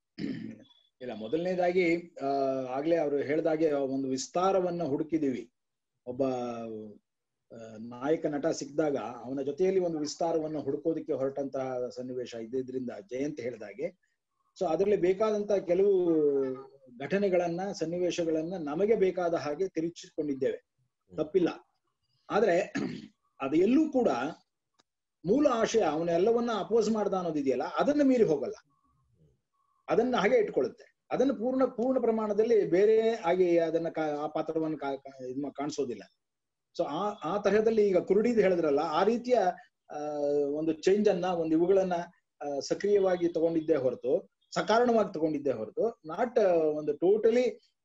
ಇಲ್ಲ ಮೊದಲನೇದಾಗಿ ಆ ಆಗ್ಲೇ ಅವರು ಹೇಳ್ದಾಗೆ ಒಂದು ವಿಸ್ತಾರವನ್ನ ಹುಡುಕಿದೀವಿ ಒಬ್ಬ ಆ, ನಾಯಕ ನಟ ಸಿಕ್ಕಿದಾಗ ಅವನ ಜೊತೆಯಲ್ಲಿ ಒಂದು ವಿಸ್ತಾರವನ್ನ ಹುಡುಕೋದಕ್ಕೆ ಹೊರಟಂತಹ ಸನ್ನಿವೇಶ ಇದ್ದಿದ್ರಿಂದ ಜಯಂತ್ ಹೇಳ್ದಾಗೆ ಸೊ ಅದರಲ್ಲಿ ಬೇಕಾದಂತ ಕೆಲವು ಘಟನೆಗಳನ್ನ ಸನ್ನಿವೇಶಗಳನ್ನ ನಮಗೆ ಬೇಕಾದ ಹಾಗೆ ತಿರುಚಿಕೊಂಡಿದ್ದೇವೆ ತಪ್ಪಿಲ್ಲ ಆದ್ರೆ ಅದು ಎಲ್ಲೂ ಕೂಡ ಮೂಲ ಆಶಯ ಅವನೆಲ್ಲವನ್ನ ಅಪೋಸ್ ಮಾಡ್ದ ಅನ್ನೋದಿದೆಯಲ್ಲ ಅದನ್ನ ಮೀರಿ ಹೋಗಲ್ಲ ಅದನ್ನ ಹಾಗೆ ಇಟ್ಕೊಳ್ಳುತ್ತೆ ಅದನ್ನ ಪೂರ್ಣ ಪೂರ್ಣ ಪ್ರಮಾಣದಲ್ಲಿ ಬೇರೆ ಆಗಿ ಅದನ್ನ ಕಾ- ಆ ಪಾತ್ರವನ್ನು ಕಾ- ಕಾ- ಇದ್ ಮಾ- ಕಾಣಿಸೋದಿಲ್ಲ ಸೊ ಆ ಆ ತರಹದಲ್ಲಿ ಈಗ ಕುರುಡಿದ್ ಹೇಳಿದ್ರಲ್ಲ ಆ ರೀತಿಯ ಆ, ಒಂದು ಚೇಂಜ್ ಅನ್ನ ಒಂದು ಇವುಗಳನ್ನ ಆ, ಸಕ್ರಿಯವಾಗಿ ತಗೊಂಡಿದ್ದೇ ಹೊರತು ಸಕಾರಣವಾಗಿ ತಗೊಂಡಿದ್ದೇ ಹೊರತು ನಾಟ್ ಒಂದು ಟೋಟಲಿ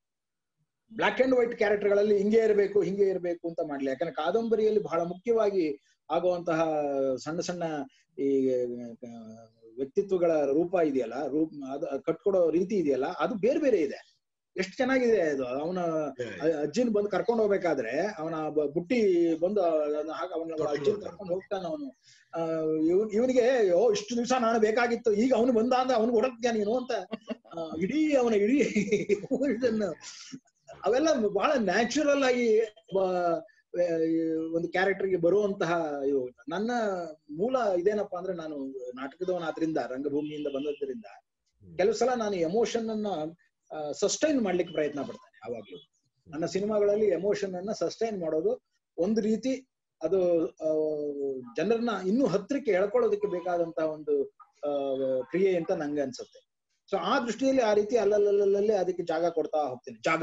ಬ್ಲಾಕ್ ಅಂಡ್ ವೈಟ್ ಕ್ಯಾರೆಕ್ಟರ್ಗಳಲ್ಲಿ ಹಿಂಗೆ ಇರಬೇಕು ಹಿಂಗೆ ಇರಬೇಕು ಅಂತ ಮಾಡ್ಲಿ ಯಾಕಂದ್ರೆ ಕಾದಂಬರಿಯಲ್ಲಿ ಬಹಳ ಮುಖ್ಯವಾಗಿ ಆಗುವಂತಹ ಸಣ್ಣ ಸಣ್ಣ ಈ ಆ, ವ್ಯಕ್ತಿತ್ವಗಳ ರೂಪ ಇದೆಯಲ್ಲ ರೂಪ ಅದು ಕಟ್ಕೊಡೋ ರೀತಿ ಇದೆಯಲ್ಲ ಅದು ಬೇರೆ ಬೇರೆ ಇದೆ ಎಷ್ಟು ಚೆನ್ನಾಗಿದೆ ಅದು ಅವನ ಅಜ್ಜಿನ ಬಂದು ಕರ್ಕೊಂಡು ಹೋಗ್ಬೇಕಾದ್ರೆ ಅವನ ಬ- ಬುಟ್ಟಿ ಬಂದು ಅದನ್ನ ಹಾಗೆ ಅವನ ಅಜ್ಜಿನ ಕರ್ಕೊಂಡು ಹೋಗ್ತಾನೆ ಅವನು ಇವನ್ ಇವನಿಗೆ ಓ ಇಷ್ಟು ದಿವಸ ನಾನು ಬೇಕಾಗಿತ್ತು ಈಗ ಅವನು ಬಂದ ಅಂದ್ರೆ ಅವನು ಹೊರಡ್ತೀಯ ನೀನು ಅಂತ ಆ, ಇಡೀ ಅವನ ಇಡೀ ಇದನ್ನು ಅವೆಲ್ಲ ಬಹಳ ನ್ಯಾಚುರಲ್ ಆಗಿ ಬ- ಆ, ಒಂದು ಕ್ಯಾರೆಕ್ಟರ್ಗೆ ಬರುವಂತಹ ಇವು ನನ್ನ ಮೂಲ ಇದೇನಪ್ಪಾ ಅಂದ್ರೆ ನಾನು ನಾಟಕದವನಾದ್ರಿಂದ ರಂಗಭೂಮಿಯಿಂದ ಬಂದದ್ರಿಂದ ಕೆಲವು ಸಲ ನಾನು ಎಮೋಷನ್ ಅನ್ನ ಸಸ್ಟೈನ್ ಮಾಡ್ಲಿಕ್ಕೆ ಪ್ರಯತ್ನ ಪಡ್ತೇನೆ ಯಾವಾಗ್ಲೂ ನನ್ನ ಸಿನಿಮಾಗಳಲ್ಲಿ ಎಮೋಷನ್ ಅನ್ನ ಸಸ್ಟೈನ್ ಮಾಡೋದು ಒಂದು ರೀತಿ ಅದು ಆ, ಜನರನ್ನ ಇನ್ನೂ ಹತ್ರಕ್ಕೆ ಎಳ್ಕೊಳ್ಳೋದಕ್ಕೆ ಬೇಕಾದಂತಹ ಒಂದು ಆ, ಕ್ರಿಯೆ ಅಂತ ನಂಗೆ ಅನ್ಸುತ್ತೆ ಸೊ ಆ ದೃಷ್ಟಿಯಲ್ಲಿ ಆ ರೀತಿ ಅಲ್ಲಲ್ಲಲ್ಲೇ ಅದಕ್ಕೆ ಜಾಗ ಕೊಡ್ತಾ ಹೋಗ್ತೀನಿ ಜಾಗ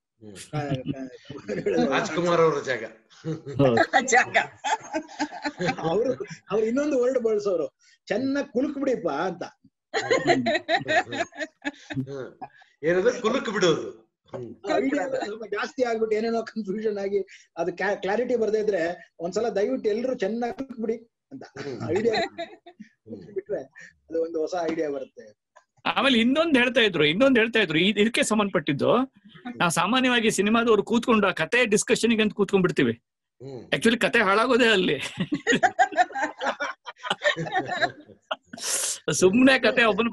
ರಾಜ್ಕುಮಾರ್ ಅವರ ಜಾಗ ಜಾಗ ಅವರು ಅವ್ರು ಇನ್ನೊಂದು ವರ್ಡ್ ಬಳಸೋರು ಚೆನ್ನಾಗಿ ಕುಲುಕ್ ಬಿಡಿಪ್ಪ ಅಂತ ಹ್ಮ್. ಏನದು ಕುಲುಕ್ ಬಿಡೋದು ಹ್ಮ್. ಐಡಿಯಾ ಸ್ವಲ್ಪ ಜಾಸ್ತಿ ಆಗ್ಬಿಟ್ಟು ಏನೇನೋ ಕನ್ಫ್ಯೂಷನ್ ಆಗಿ ಅದು ಕ್ಲಾರಿಟಿ ಬರ್ದೇ ಇದ್ರೆ ಒಂದ್ಸಲ ದಯವಿಟ್ಟು ಎಲ್ರು ಚೆನ್ನಾಗಿ ಕುಲುಕ್ ಬಿಡಿ ಅಂತ ಹ್ಮ್. ಐಡಿಯಾ ಹ್ಮ್. ಬಿಟ್ರೆ ಅದು ಒಂದು ಹೊಸ ಐಡಿಯಾ ಬರುತ್ತೆ ಆಮೇಲೆ ಇನ್ನೊಂದ್ ಹೇಳ್ತಾ ಇದ್ರು ಇನ್ನೊಂದ್ ಹೇಳ್ತಾ ಇದ್ರು ಇದ್- ಇದಕ್ಕೆ ಸಂಬಂಧಪಟ್ಟಿದ್ದು ನಾವು ಸಾಮಾನ್ಯವಾಗಿ ಸಿನಿಮಾದವ್ರು ಕೂತ್ಕೊಂಡು ಆ ಕತೆ ಡಿಸ್ಕಷನ್ಗೆ ಅಂತ ಕೂತ್ಕೊಂಡ್ ಬಿಡ್ತೀವಿ ಹ್ಮ್. ಆಕ್ಚುಲಿ ಕತೆ ಹಾಳಾಗೋದೇ ಅಲ್ಲಿ ಸುಮ್ನೆ ಕತೆ ಒಬ್ಬನ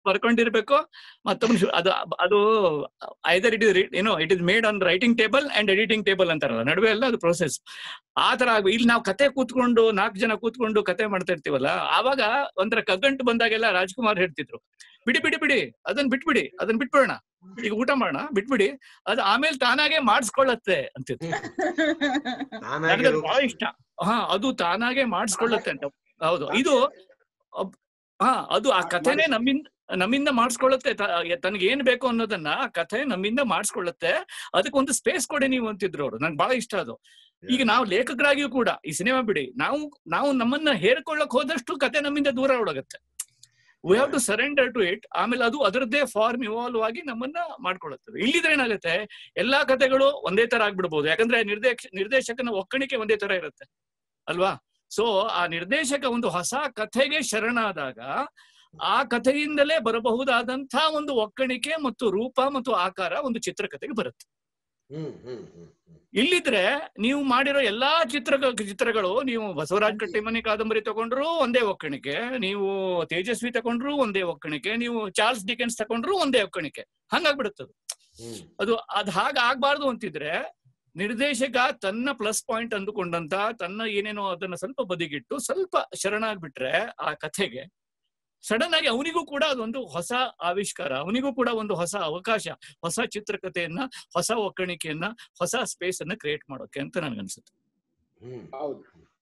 ಬರ್ಕೊಂಡಿರ್ಬೇಕು ಮತ್ತೊಬ್ಬನು ಶು- ಅದು ಅದು ಐದರ್ ಇಟ್ ಇಸ್ ಏನೋ it is made on writing table and editing table ಅಂತಾರಲ್ಲ ನಡುವೆ ಎಲ್ಲ ಅದು ಪ್ರೊಸೆಸ್ ಆ ತರ ಆಗ- ಇಲ್ಲಿ ನಾವು ಕತೆ ಕೂತ್ಕೊಂಡು ನಾಲ್ಕು ಜನ ಕೂತ್ಕೊಂಡು ಕತೆ ಮಾಡ್ತಾ ಇರ್ತೀವಲ್ಲ ಆವಾಗ ಒಂಥರ ಕಗ್ಗಂಟು ಬಂದಾಗೆಲ್ಲ ರಾಜ್ಕುಮಾರ್ ಹೇಳ್ತಿದ್ರು ಬಿಡಿ ಬಿಡಿ ಬಿಡಿ ಅದನ್ನ ಬಿಟ್ಬಿಡಿ ಅದನ್ನ ಬಿಟ್ಬಿಡೋಣ ಈಗ ಊಟ ಮಾಡೋಣ ಬಿಟ್ಬಿಡಿ ಅದು ಆಮೇಲೆ ತಾನಾಗೆ ಮಾಡಿಸ್ಕೊಳ್ಳತ್ತೆ ಅಂತಿದ್ರು ನಾನಾಗಿ ನನಗೆ ಅದು ಬಹಳ ರೂಪಿಸಿ- ಇಷ್ಟ ಹಾ ಅದು ತಾನಾಗೆ ಮಾಡಿಸ್ಕೊಳ್ಳುತ್ತೆ ಅಂತ ಹೌದು ಇದು ಅಬ್- ಹಾ ಅದು ಆ ಕಥೆನೇ ನಮ್ಮಿಂದ ನಮ್ಮಿಂದ ಮಾಡಿಸ್ಕೊಳ್ಳುತ್ತೆ ತನಗೆ ಏನ್ ಬೇಕು ಅನ್ನೋದನ್ನ ಆ ಕಥೆ ನಮ್ಮಿಂದ ಮಾಡಿಸ್ಕೊಳ್ಳುತ್ತೆ ಅದಕ್ಕೊಂದು ಸ್ಪೇಸ್ ಕೊಡಿ ನೀವು ಅಂತಿದ್ರು ಅವರು ನಂಗೆ ಬಹಳ ಇಷ್ಟ ಅದು ಈಗ ನಾವು ಲೇಖಕರಾಗಿಯೂ ಕೂಡ ಈ ಸಿನಿಮಾ ಬಿಡಿ ನಾವು ನಾವು ನಮ್ಮನ್ನ ಹೇರ್ಕೊಳ್ಳಕ್ ಹೋದಷ್ಟು ಕತೆ ನಮ್ಮಿಂದ ದೂರ ಹೊಡಗತ್ತೆ we have to surrender to it ಆಮೇಲೆ ಅದು ಅದರದ್ದೇ ಫಾರ್ಮ್ ಇವಾಲ್ವ್ ಆಗಿ ನಮ್ಮನ್ನ ಮಾಡ್ಕೊಳ್ಳುತ್ತದೆ ಇಲ್ಲಿದ್ರೆ ಏನಾಗುತ್ತೆ ಎಲ್ಲಾ ಕಥೆಗಳು ಒಂದೇ ತರ ಆಗ್ಬಿಡ್ಬೋದು ಯಾಕಂದ್ರೆ ನಿರ್ದೇಶ ನಿರ್ದೇಶಕನ ಒಕ್ಕಣಿಕೆ ಒಂದೇ ತರ ಇರುತ್ತೆ ಅಲ್ವಾ ಸೊ ಆ ನಿರ್ದೇಶಕ ಒಂದು ಹೊಸ ಕಥೆಗೆ ಶರಣಾದಾಗ ಆ ಕಥೆಯಿಂದಲೇ ಬರಬಹುದಾದಂತ ಒಂದು ಒಕ್ಕಣಿಕೆ ಮತ್ತು ರೂಪ ಮತ್ತು ಆಕಾರ ಒಂದು ಚಿತ್ರಕಥೆಗೆ ಬರುತ್ತೆ ಹ್ಮ್ ಹ್ಮ್ ಹ್ಮ್ ಹ್ಮ್ ಇಲ್ಲಿದ್ರೆ ನೀವು ಮಾಡಿರೋ ಎಲ್ಲಾ ಚಿತ್ರ ಚಿತ್ರಗಳು ನೀವು ಬಸವರಾಜ್ ಕಟ್ಟಿಮನಿ ಕಾದಂಬರಿ ತಗೊಂಡ್ರು ಒಂದೇ ಒಕ್ಕಣಿಕೆ ನೀವು ತೇಜಸ್ವಿ ತಗೊಂಡ್ರು ಒಂದೇ ಒಕ್ಕಣಿಕೆ ನೀವು ಚಾರ್ಲ್ಸ್ ಡಿಕೆನ್ಸ್ ತಗೊಂಡ್ರು ಒಂದೇ ಒಕ್ಕಣಿಕೆ ಹಂಗಾಗ್ಬಿಡುತ್ತದು ಹ್ಮ್ ಅದು ಅದ್ ಹಾಗ ಆಗ್ಬಾರ್ದು ಅಂತಿದ್ರೆ ನಿರ್ದೇಶಕ ತನ್ನ ಪ್ಲಸ್ ಪಾಯಿಂಟ್ ಅಂದುಕೊಂಡಂತ ತನ್ನ ಏನೇನೋ ಅದನ್ನ ಸ್ವಲ್ಪ ಬದಿಗಿಟ್ಟು ಸ್ವಲ್ಪ ಶರಣಾಗ್ಬಿಟ್ರೆ ಆ ಕಥೆಗೆ ಸಡನ್ ಆಗಿ ಅವನಿಗೂ ಕೂಡ ಅದೊಂದು ಹೊಸ ಆವಿಷ್ಕಾರ ಅವನಿಗೂ ಕೂಡ ಒಂದು ಹೊಸ ಅವಕಾಶ ಹೊಸ ಚಿತ್ರಕಥೆಯನ್ನ ಹೊಸ ಒಕ್ಕಣಿಕೆಯನ್ನ ಹೊಸ ಸ್ಪೇಸ್ ಅನ್ನ ಕ್ರಿಯೇಟ್ ಮಾಡೋಕೆ ಅಂತ ನನ್ಗನ್ಸುತ್ತೆ ಹ್ಮ್ ಹೌದು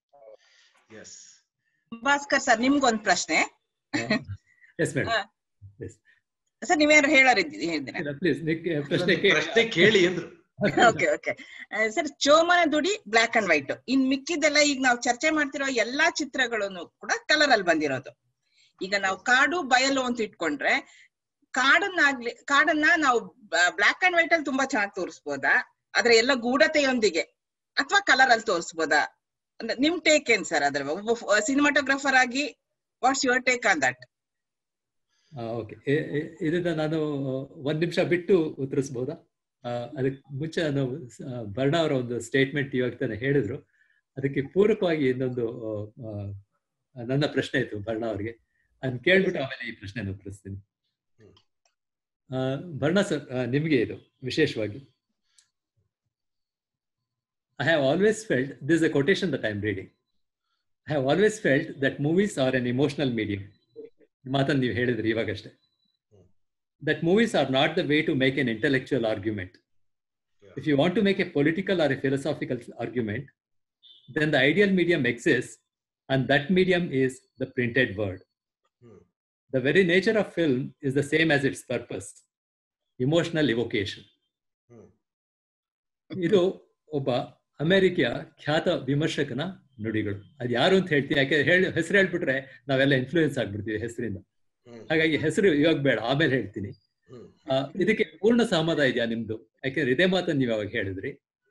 ಎಸ್ ಭಾಸ್ಕರ್ ಸರ್ ನಿಮ್ಗೊಂದ್ ಪ್ರಶ್ನೆ ಎಸ್ ಮೇಡಮ್ ಸರ್ ನೀವೇನಾರು ಹೇಳೋರಿದ್ದೀರಿ ಹೇಳಿದ್ದೀರಾ ಪ್ಲೀಸ್ ಪ್ರಶ್ನೆ ಕೇಳಿ. ಪ್ರಶ್ನೆ ಕೇಳಿ ಅಂದ್ರು okay okay sir Chomana Dudi black and white in ಮಿಕ್ಕಿದ್ದೆಲ್ಲ ಈಗ ನಾವು ಚರ್ಚೆ ಮಾಡ್ತಿರೋ ಎಲ್ಲಾ ಚಿತ್ರಗಳನ್ನು ಕೂಡ ಕಲರ್ ಅಲ್ಲಿ ಬಂದಿರೋದು ಈಗ ನಾವು ಕಾಡು ಬಯಲು ಅಂತ ಇಟ್ಕೊಂಡ್ರೆ ಕಾಡನ್ನಾಗ್ಲಿ ಕಾಡನ್ನ ನಾವು ಬ್ಲಾಕ್ ಅಂಡ್ ವೈಟ್ ಅಲ್ಲಿ ತುಂಬಾ ಚೆನ್ನಾಗಿ ತೋರಿಸ್ಬೋದಾ ಆದ್ರೆ ಎಲ್ಲ ಗೂಢತೆಯೊಂದಿಗೆ ಅಥವಾ ಕಲರ್ ಅಲ್ಲಿ ತೋರಿಸ್ಬೋದಾ ಅಂದ್ರೆ ನಿಮ್ ಟೇಕ್ ಏನ್ ಸರ್ ಅದ್ರ ಒಬ್ಬ ಸಿನಿಮಾಟೋಗ್ರಫರ್ ಆಗಿ what's your take on that okay ಇದನ್ನ ನಾನು ಒಂದ್ ನಿಮಿಷ ಬಿಟ್ಟು ಉತ್ತರಿಸ್ಬೋದಾ ಆ, ಅದಕ್ಕೆ ಮುಂಚೆ ನಾನು ಆ, ಬರ್ಣ ಅವರ ಒಂದು ಸ್ಟೇಟ್ಮೆಂಟ್ ಇವಾಗ ತಾನೆ ಹೇಳಿದ್ರು ಅದಕ್ಕೆ ಪೂರಕವಾಗಿ ಇನ್ನೊಂದು ಆ, ಆ, ನನ್ನ ಪ್ರಶ್ನೆ ಇತ್ತು ಬರ್ಣ ಅವರಿಗೆ ಅದನ್ನ ಕೇಳ್ಬಿಟ್ಟು ಆಮೇಲೆ ಈ ಪ್ರಶ್ನೆ ಉತ್ತರಿಸ್ತೀನಿ ಆ, ಬರ್ಣ ಸರ್ ನಿಮಗೆ ಇದು ವಿಶೇಷವಾಗಿ I have always felt this uh quotation that I am reading I have always felt that movies are an emotional medium ಮಾತನ್ನು ನೀವು ಹೇಳಿದ್ರಿ ಇವಾಗಷ್ಟೇ that movies are not the way to make an intellectual argument. If you want to make a political or a philosophical argument, then the ideal medium exists, and that medium is the printed word. Hmm. The very nature of film is the same as its purpose emotional evocation. ಹ್ಮ್ ಇದು ಒಬ್ಬ ಅಮೆರಿಕೆಯ ಖ್ಯಾತ ವಿಮರ್ಶಕನ ನುಡಿಗಳು ಅದು ಯಾರು ಅಂತ ಹೇಳ್ತೀನಿ ಯಾಕೆ ಹೇಳಿ ಹೆಸರು ಹೇಳ್ಬಿಟ್ರೆ ನಾವೆಲ್ಲ ಇನ್ಫ್ಲೂಯೆನ್ಸ್ ಆಗ್ಬಿಡ್ತೀವಿ ಹೆಸರಿಂದ ಹ್ಮ್ ಹಾಗಾಗಿ ಹೆಸರು ಇವಾಗ ಬೇಡ ಆಮೇಲೆ ಹೇಳ್ತೀನಿ ಹ್ಮ್ ಆ, ಇದಕ್ಕೆ ಪೂರ್ಣ ಸಹಮತ ಇದೆಯಾ ನಿಮ್ದು ಯಾಕೆಂದ್ರೆ ಇದೇ ಮಾತನ್ನ ನೀವು ಅವಾಗ ಹೇಳಿದ್ರಿ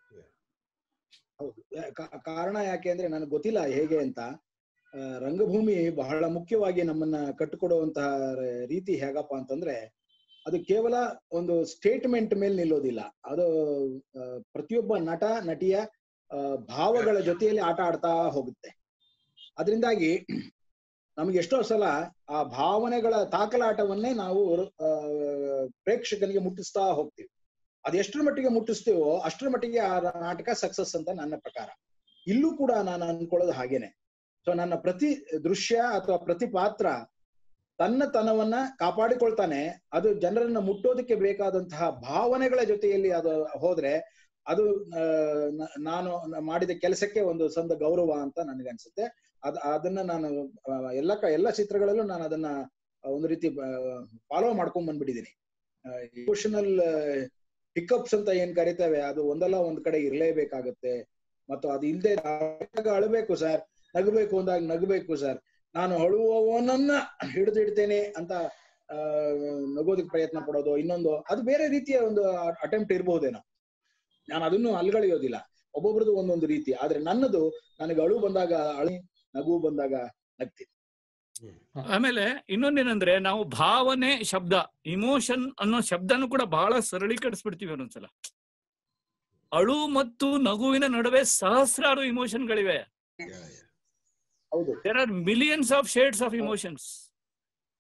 ಹೌದು ಕಾ- ಕಾರಣ ಯಾಕೆ ಅಂದ್ರೆ ನನಗೆ ಗೊತ್ತಿಲ್ಲ ಹೇಗೆ ಅಂತ ಆ, ರಂಗಭೂಮಿ ಬಹಳ ಮುಖ್ಯವಾಗಿ ನಮ್ಮನ್ನ ಕಟ್ಟಿಕೊಡುವಂತಹ ರೀತಿ ಹೇಗಪ್ಪ ಅಂತಂದ್ರೆ ಅದು ಕೇವಲ ಒಂದು ಸ್ಟೇಟ್ಮೆಂಟ್ ಮೇಲೆ ನಿಲ್ಲೋದಿಲ್ಲ ಅದು ಆ, ಪ್ರತಿಯೊಬ್ಬ ನಟ ನಟಿಯ ಆ, ಭಾವಗಳ ಜೊತೆಯಲ್ಲಿ ಆಟ ಆಡ್ತಾ ಹೋಗುತ್ತೆ ಅದರಿಂದಾಗಿ ನಮ್ಗೆ ಎಷ್ಟೋ ಸಲ ಆ ಭಾವನೆಗಳ ತಾಕಲಾಟವನ್ನೇ ನಾವು ಆ, ಪ್ರೇಕ್ಷಕನಿಗೆ ಮುಟ್ಟಿಸ್ತಾ ಹೋಗ್ತೀವಿ ಅದು ಎಷ್ಟರ ಮಟ್ಟಿಗೆ ಮುಟ್ಟಿಸ್ತೀವೋ ಅಷ್ಟರ ಮಟ್ಟಿಗೆ ಆ ನಾಟಕ ಸಕ್ಸಸ್ ಅಂತ ನನ್ನ ಪ್ರಕಾರ ಇಲ್ಲೂ ಕೂಡ ನಾನು ಅನ್ಕೊಳ್ಳೋದು ಹಾಗೇನೆ ಸೊ ನನ್ನ ಪ್ರತಿ ದೃಶ್ಯ ಅಥವಾ ಪ್ರತಿ ಪಾತ್ರ ತನ್ನ ತನವನ್ನ ಕಾಪಾಡಿಕೊಳ್ತಾನೆ ಅದು ಜನರನ್ನ ಮುಟ್ಟೋದಕ್ಕೆ ಬೇಕಾದಂತಹ ಭಾವನೆಗಳ ಜೊತೆಯಲ್ಲಿ ಅದು ಹೋದ್ರೆ ಅದು ಆ, ನ- ನಾನು ಮಾಡಿದ ಕೆಲಸಕ್ಕೆ ಒಂದು ಸಂದ ಗೌರವ ಅಂತ ನನಗನ್ಸುತ್ತೆ ಅದ್ ಅದನ್ನ ನಾನು ಆ, ಎಲ್ಲ ಕ- ಎಲ್ಲ ಚಿತ್ರಗಳಲ್ಲೂ ನಾನು ಅದನ್ನ ಒಂದು ರೀತಿ ಫಾಲೋ ಮಾಡ್ಕೊಂಡ್ ಬಂದ್ಬಿಟ್ಟಿದ್ದೀನಿ ಇಮೋಷನಲ್ ಹಿಕಪ್ಸ್ ಅಂತ ಏನ್ ಕರಿತೇವೆ ಅದು ಒಂದಲ್ಲ ಒಂದ್ ಕಡೆ ಇರ್ಲೇಬೇಕಾಗತ್ತೆ ಮತ್ತು ಅದು ಇಲ್ದೆ ಅಳಬೇಕು ಸರ್ ನಗಬೇಕು ಅಂದಾಗ ನಗಬೇಕು ಸರ್ ನಾನು ಅಳುವವನನ್ನ ಹಿಡಿದಿಡ್ತೇನೆ ಅಂತ ಆ ನಗೋದಕ್ಕೆ ಪ್ರಯತ್ನ ಪಡೋದು ಇನ್ನೊಂದು ಅದು ಬೇರೆ ರೀತಿಯ ಒಂದು ಅಟೆಂಪ್ಟ್ ಇರ್ಬಹುದೇನೋ ನಾನು ಅದನ್ನು ಅಲ್ಗಳೆಯೋದಿಲ್ಲ ಒಬ್ಬೊಬ್ರದ್ದು ಒಂದೊಂದು ರೀತಿ ಆದ್ರೆ ನನ್ನದು ನನಗೆ ಅಳು ಬಂದಾಗ ಅಳಿ ನಗು ಬಂದಾಗ ನಗ್ತೀನಿ ಆಮೇಲೆ ಇನ್ನೊಂದೇನಂದ್ರೆ ನಾವು ಭಾವನೆ ಶಬ್ದ ಇಮೋಷನ್ ಅನ್ನೋ ಶಬ್ದನು ಕೂಡ ಬಹಳ ಸರಳೀಕರಿಸ್ಬಿಡ್ತೀವಿ ಒಂದೊಂದ್ಸಲ ಅಳು ಮತ್ತು ನಗುವಿನ ನಡುವೆ ಸಹಸ್ರಾರು ಇಮೋಷನ್ಗಳಿವೆ Yeah, yeah. ಹೌದು there are millions of shades of emotions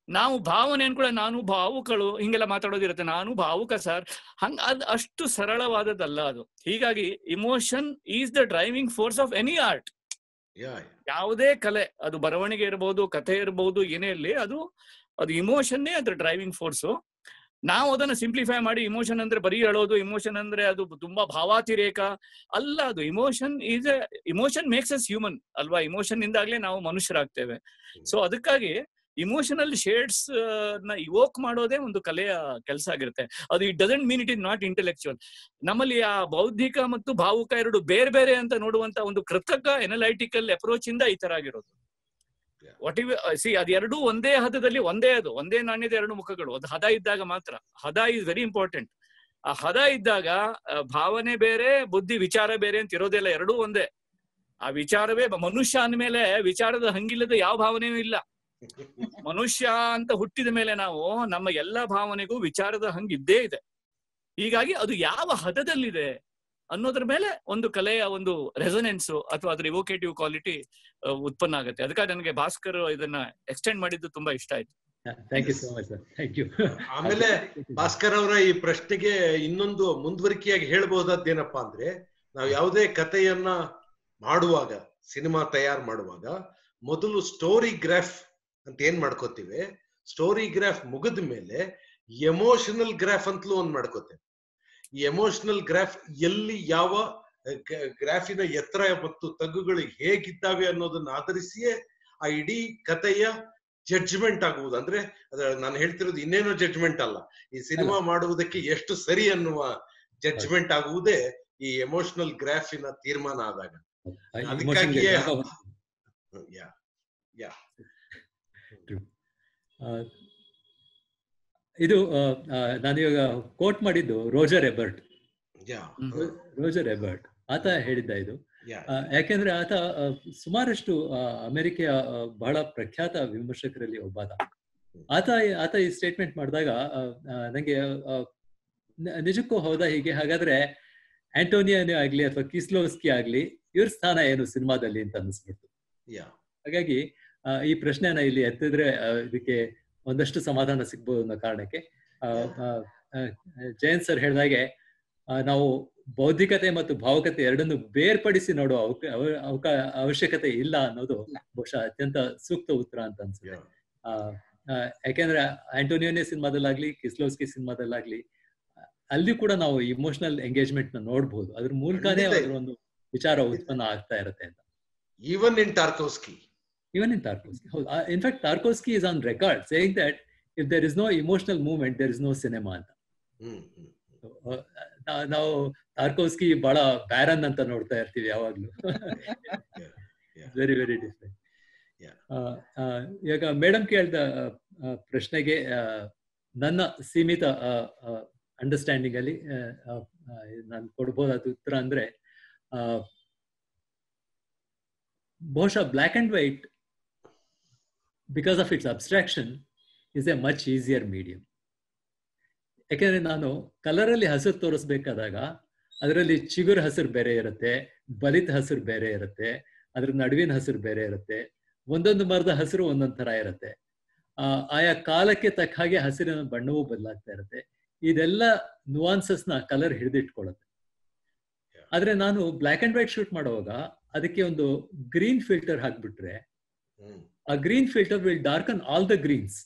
ನಾವು ಭಾವನೆ ಕೂಡ ನಾನು ಭಾವುಕಳು ಹಿಂಗೆಲ್ಲ ಮಾತಾಡೋದಿರುತ್ತೆ ನಾನು ಭಾವುಕ ಸರ್ ಹಂಗ ಅದ್ ಅಷ್ಟು ಸರಳವಾದದ್ದಲ್ಲ ಅದು ಹೀಗಾಗಿ emotion is the driving force of any art ya ಯಾವುದೇ ಕಲೆ ಅದು ಬರವಣಿಗೆ ಇರಬಹುದು ಕಥೆ ಇರಬಹುದು ಏನೇ ಇರಲಿ ಅದು ಅದು ಇಮೋಷನ್ನೇ ಅದ್ರ ಡ್ರೈವಿಂಗ್ ಫೋರ್ಸು ನಾವು ಅದನ್ನ ಸಿಂಪ್ಲಿಫೈ ಮಾಡಿ ಇಮೋಷನ್ ಅಂದ್ರೆ ಬರೀ ಹೇಳೋದು ಇಮೋಷನ್ ಅಂದ್ರೆ ಅದು ತುಂಬಾ ಭಾವಾತಿರೇಕ ಅಲ್ಲ ಅದು emotion is emotion makes us human ಅಲ್ವಾ ಇಮೋಷನ್ ಇಂದಾಗ್ಲೇ ನಾವು ಮನುಷ್ಯರಾಗ್ತೇವೆ ಸೊ ಅದಕ್ಕಾಗಿ ಇಮೋಷನಲ್ ಶೇಡ್ಸ್ ನ ಇವೋಕ್ ಮಾಡೋದೇ ಒಂದು ಕಲೆಯ ಕೆಲಸ ಆಗಿರುತ್ತೆ ಅದು it doesn't mean it is not intellectual ನಮ್ಮಲ್ಲಿ ಆ ಬೌದ್ಧಿಕ ಮತ್ತು ಭಾವುಕ ಎರಡು ಬೇರೆ ಬೇರೆ ಅಂತ ನೋಡುವಂತ ಒಂದು ಕೃತಕ ಎನಲೈಟಿಕಲ್ ಅಪ್ರೋಚ್ ಇಂದ ಈ ತರ ಆಗಿರೋದು ವಾಟ್ ಇವ್ ಸಿ ಅದು ಎರಡೂ ಒಂದೇ ಹದದಲ್ಲಿ ಒಂದೇ ಅದು ಒಂದೇ ನಾಣ್ಯದ ಎರಡು ಮುಖಗಳು ಅದು ಹದ ಇದ್ದಾಗ ಮಾತ್ರ ಹದ ಇಸ್ ವೆರಿ ಇಂಪಾರ್ಟೆಂಟ್ ಆ ಹದ ಇದ್ದಾಗ ಆ, ಭಾವನೆ ಬೇರೆ ಬುದ್ಧಿ ವಿಚಾರ ಬೇರೆ ಅಂತ ಇರೋದಿಲ್ಲ ಎರಡೂ ಒಂದೇ ಆ ವಿಚಾರವೇ ಬ- ಮನುಷ್ಯ ಅಂದ್ಮೇಲೆ ವಿಚಾರದ ಹಂಗಿಲ್ಲದ ಯಾವ ಭಾವನೆಯೂ ಇಲ್ಲ ಮನುಷ್ಯ ಅಂತ ಹುಟ್ಟಿದ ಮೇಲೆ ನಾವು ನಮ್ಮ ಎಲ್ಲ ಭಾವನೆಗೂ ವಿಚಾರದ ಹಂಗಿದ್ದೇ ಇದೆ ಹೀಗಾಗಿ ಅದು ಯಾವ ಹದದಲ್ಲಿದೆ ಅನ್ನೋದ್ರ ಮೇಲೆ ಒಂದು ಕಲೆಯ ಒಂದು ರೆಸನೆನ್ಸ್ ಅಥವಾ ಅದ್ರ ಇವೋಕೇಟಿವ್ ಕ್ವಾಲಿಟಿ ಉತ್ಪನ್ನ ಆಗುತ್ತೆ ಅದಕ್ಕಾಗಿ ನನಗೆ ಭಾಸ್ಕರ್ ಇದನ್ನ ಎಕ್ಸ್ಟೆಂಡ್ ಮಾಡಿದ್ದು ತುಂಬಾ ಇಷ್ಟ ಆಯ್ತು thank you so much sir thank you ಆಮೇಲೆ ಭಾಸ್ಕರ್ ಅವರ ಈ ಪ್ರಶ್ನೆಗೆ ಇನ್ನೊಂದು ಮುಂದುವರಿಕೆಯಾಗಿ ಹೇಳ್ಬಹುದಾದ್ದೇನಪ್ಪಾ ಅಂದ್ರೆ ನಾವು ಯಾವುದೇ ಕಥೆಯನ್ನ ಮಾಡುವಾಗ ಸಿನಿಮಾ ತಯಾರು ಮಾಡುವಾಗ ಮೊದಲು ಸ್ಟೋರಿ ಗ್ರಾಫ್ ಅಂತ ಏನ್ ಮಾಡ್ಕೋತೀವಿ ಸ್ಟೋರಿ ಗ್ರಾಫ್ ಮುಗಿದ ಮೇಲೆ ಎಮೋಷನಲ್ ಗ್ರಾಫ್ ಅಂತಲೂ ಒಂದ್ ಮಾಡ್ಕೋತೇವೆ ಈ ಎಮೋಷನಲ್ ಗ್ರಾಫ್ ಎಲ್ಲಿ ಯಾವ ಗ್ರಾಫಿನ ಎತ್ತರ ಮತ್ತು ತಗ್ಗುಗಳು ಹೇಗಿದ್ದಾವೆ ಅನ್ನೋದನ್ನ ಆಧರಿಸಿಯೇ ಆ ಇಡೀ ಕಥೆಯ ಜಡ್ಜ್ಮೆಂಟ್ ಆಗುವುದು ಅಂದ್ರೆ ಅದ್ರ ನಾನು ಹೇಳ್ತಿರೋದು ಇನ್ನೇನೋ ಜಡ್ಜ್ಮೆಂಟ್ ಅಲ್ಲ ಈ ಸಿನಿಮಾ ಮಾಡುವುದಕ್ಕೆ ಎಷ್ಟು ಸರಿ ಅನ್ನುವ ಜಡ್ಜ್ಮೆಂಟ್ ಆಗುವುದೇ ಈ ಎಮೋಷನಲ್ ಗ್ರಾಫಿನ ತೀರ್ಮಾನ ಆದಾಗ ಅದಕ್ಕಾಗಿಯೇ ಯಾ ಯಾ ಇದು ಆ, ಆ, ನಾನಿವಾಗ ಕೋಟ್ ಮಾಡಿದ್ದು ರೋಜರ್ ಎಬರ್ಟ್ ಯಾ ರೋಜರ್ ಎಬರ್ಟ್ ಆತ ಹೇಳಿದ್ದ ಇದು ಯಾ ಆ, ಯಾಕೆಂದ್ರೆ ಆತ ಆ, ಸುಮಾರಷ್ಟು ಆ, ಅಮೆರಿಕೆಯ ಆ, ಬಹಳ ಪ್ರಖ್ಯಾತ ವಿಮರ್ಶಕರಲ್ಲಿ ಒಬ್ಬಾತ ಆತ ಆತ ಈ ಸ್ಟೇಟ್ಮೆಂಟ್ ಮಾಡಿದಾಗ ಆ, ಆ, ನಂಗೆ ಆ, ನ- ನಿಜಕ್ಕೂ ಹೌದಾ ಹೀಗೆ ಹಾಗಾದ್ರೆ ಆಂಟೋನಿಯಾನೇ ಆಗ್ಲಿ ಅಥವಾ ಕಿಸ್ಲೋಸ್ಕಿ ಆಗ್ಲಿ ಇವ್ರ ಸ್ಥಾನ ಏನು ಸಿನಿಮಾದಲ್ಲಿ ಅಂತ ಅನ್ನಿಸ್ಬಿಡ್ತು ಯಾ ಹಾಗಾಗಿ ಆ, ಈ ಪ್ರಶ್ನೆನ ಇಲ್ಲಿ ಎತ್ತಿದ್ರೆ ಆ, ಇದಕ್ಕೆ ಒಂದಷ್ಟು ಸಮಾಧಾನ ಸಿಗ್ಬೋದು ಅನ್ನೋ ಕಾರಣಕ್ಕೆ ಆ, ಆ, ಆ, ಜಯಂತ್ ಸರ್ ಹೇಳಿದಾಗೆ ಆ, ನಾವು ಬೌದ್ಧಿಕತೆ ಮತ್ತು ಭಾವುಕತೆ ಎರಡನ್ನು ಬೇರ್ಪಡಿಸಿ ನೋಡುವ ಅವಕ- ಅವ- ಅವಕ ಅವಶ್ಯಕತೆ ಇಲ್ಲ ಅನ್ನೋದು ಇಲ್ಲ. ಬಹುಶಃ ಅತ್ಯಂತ ಸೂಕ್ತ ಉತ್ತರ ಅಂತ ಅನ್ಸುತ್ತೆ ಯಾ ಆ, ಆ, ಯಾಕೆಂದ್ರೆ ಆಂಟೋನಿಯೋನಿ ಸಿನಿಮಾದಲ್ಲಾಗ್ಲಿ ಕಿಸ್ಲೋಸ್ಕಿ ಸಿನಿಮಾದಲ್ಲಾಗ್ಲಿ ಅಲ್ಲಿ ಕೂಡ ನಾವು ಇಮೋಷನಲ್ ಎಂಗೇಜ್ಮೆಂಟ್ ನ ನೋಡ್ಬೋದು ಅದ್ರ ಮೂಲಕನೇ ಖಂಡಿತ ಅದ್ರ ಒಂದು ವಿಚಾರ ಉತ್ಪನ್ನ ಆಗ್ತಾ ಇರುತ್ತೆ ಅಂತ even in Tarkovsky even in Tarkovsky. ಹೌದು. Uh, in fact, Tarkovsky is on record saying that if there is no emotional movement, there is no cinema ಅಂತ. ಹ್ಮ್ ಹ್ಮ್ So, uh, ನಾ- ನಾವು ಟಾರ್ಕೋಸ್ಕಿ ಬಹಳ ಬ್ಯಾರನ್ ಅಂತ ನೋಡ್ತಾ ಇರ್ತೀವಿ ಯಾವಾಗ್ಲೂ yeah. Very very different Yeah. ಈಗ ಮೇಡಮ್ ಕೇಳಿದ ಆ, ಪ್ರಶ್ನೆಗೆ ಆ, ನನ್ನ ಸೀಮಿತ ಅಂಡರ್ಸ್ಟ್ಯಾಂಡಿಂಗ್ ಅಲ್ಲಿ ನಾನು ಕೊಡ್ಬೋದಾದ ಉತ್ತರ ಅಂದ್ರೆ ಆ, ಬಹುಶಃ black and white because of its abstraction is a much easier medium ಯಾಕೆಂದ್ರೆ ನಾನು ಕಲರಲ್ಲಿ ಹಸಿರು ತೋರಿಸ್ಬೇಕಾದಾಗ ಅದರಲ್ಲಿ ಚಿಗುರು ಹಸಿರು ಬೇರೆ ಇರುತ್ತೆ ಬಲಿತ ಹಸಿರು ಬೇರೆ ಇರುತ್ತೆ ಅದ್ರ ನಡುವಿನ ಹಸಿರು ಬೇರೆ ಇರುತ್ತೆ ಒಂದೊಂದು ಮರದ ಹಸಿರು ಒಂದೊಂದ್ ತರ ಇರುತ್ತೆ ಆ ಆಯಾ ಕಾಲಕ್ಕೆ ತಕ್ಕ ಹಾಗೆ ಹಸಿರಿನ ಬಣ್ಣವೂ ಬದಲಾಗ್ತಾ ಇರುತ್ತೆ ಇದೆಲ್ಲ ನುವಾನ್ಸಸ್ ನ ಕಲರ್ ಹಿಡಿದಿಟ್ಕೊಳ್ಳುತ್ತೆ ಆದ್ರೆ ನಾನು ಬ್ಲ್ಯಾಕ್ ಅಂಡ್ ವೈಟ್ ಶೂಟ್ ಮಾಡುವಾಗ ಅದಕ್ಕೆ ಒಂದು ಗ್ರೀನ್ ಫಿಲ್ಟರ್ ಹಾಕ್ಬಿಟ್ರೆ hmm uh green filter will darken all the greens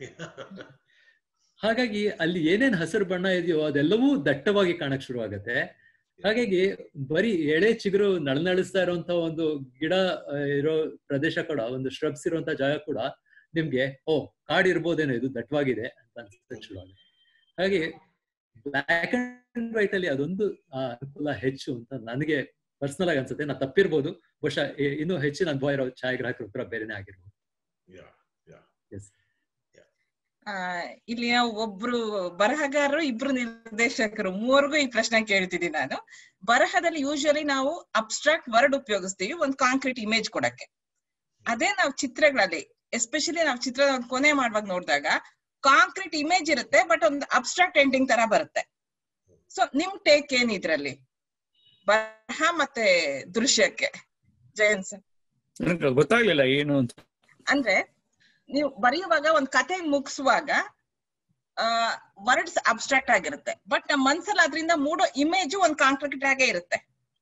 ಹಾಗಾಗಿ ಅಲ್ಲಿ ಏನೇನ್ ಹಸಿರು ಬಣ್ಣ ಇದೆಯೋ ಅದೆಲ್ಲವೂ ದಟ್ಟವಾಗಿ ಕಾಣಕ್ ಶುರು ಆಗತ್ತೆ ಹಾಗಾಗಿ ಬರೀ ಎಳೆ ಚಿಗುರು ನಳನಳಿಸ್ತಾ ಇರುವಂತ ಒಂದು ಗಿಡ ಆ, ಇರೋ ಪ್ರದೇಶ ಕೂಡ ಒಂದು ಶ್ರಬ್ಸ್ ಇರುವಂತ ಜಾಗ ಕೂಡ ನಿಮ್ಗೆ ಓ ಕಾಡ್ ಇರ್ಬೋದೇನೋ ಇದು ದಟ್ಟವಾಗಿದೆ ಅಂತ ಅನ್ಸಕ್ ಶುರು ಆಗುತ್ತೆ ಹಾಗೆ ಬ್ಲ್ಯಾಕ್ ಅಂಡ್ ವೈಟ್ ಅಲ್ಲಿ ಅದೊಂದು ಆ, ಅನುಕೂಲ ಹೆಚ್ಚು ಅಂತ ನನಗೆ ಪರ್ಸನಲ್ ಆಗಿ ಅನ್ಸುತ್ತೆ ನಾ ತಪ್ಪಿರ್ಬೋದು ಬಹುಶಃ ಇ- ಇನ್ನೂ ಹೆಚ್ಚಿನ ಅನುಭವ ಇರೋ ಛಾಯಾಗ್ರಾಹಕರ ಉತ್ತರ ಬೇರೆನೇ ಆಗಿರ್ಬೋದು Yeah, yeah. ಎಸ್ ಆ, ಇಲ್ಲಿ ನಾವು ಒಬ್ರು ಬರಹಗಾರರು ಇಬ್ರು ನಿರ್ದೇಶಕರು ಮೂವರ್ಗೂ ಈ ಪ್ರಶ್ನೆ ಕೇಳ್ತಿದ್ದೀನಿ ನಾನು ಬರಹದಲ್ಲಿ ಯೂಶಲಿ ನಾವು ಅಬ್ಸ್ಟ್ರಾಕ್ಟ್ ವರ್ಡ್ ಉಪಯೋಗಿಸ್ತೀವಿ ಒಂದು ಕಾಂಕ್ರೀಟ್ ಇಮೇಜ್ ಕೊಡಕ್ಕೆ ಅದೇ ನಾವು ಚಿತ್ರಗಳಲ್ಲಿ ಎಸ್ಪೆಷಲಿ ನಾವು ಚಿತ್ರದ ಒಂದು ಕೊನೆ ಮಾಡುವಾಗ ನೋಡಿದಾಗ ಕಾಂಕ್ರೀಟ್ ಇಮೇಜ್ ಇರುತ್ತೆ ಬಟ್ ಒಂದು ಅಬ್ಸ್ಟ್ರಾಕ್ಟ್ ಎಂಡಿಂಗ್ ತರ ಬರುತ್ತೆ ಸೊ ನಿಮ್ ಟೇಕ್ ಏನ್ ಇದ್ರಲ್ಲಿ ಬರಹ ಮತ್ತೆ ದೃಶ್ಯಕ್ಕೆ ಜಯಂತ್ ಸರ್ ನನಗೆ ಗೊತ್ತಾಗ್ಲಿಲ್ಲ ಏನು ಅಂತ ಅಂದ್ರೆ ನೀವು ಬರೆಯುವಾಗ ಒಂದ್ ಕತೆ ಮುಗಿಸುವಾಗ ವರ್ಡ್ಸ್ ಅಬ್ಸ್ಟ್ರಾಕ್ಟ್ ಆಗಿರುತ್ತೆ ಬಟ್ ನಮ್ಮ ಮನ್ಸಲ್ಲಿ ಅದರಿಂದ ಮೂಡೋ ಇಮೇಜ್ ಒಂದ್ ಕಾಂಕ್ರೀಟ್ ಆಗೇ ಇರುತ್ತೆ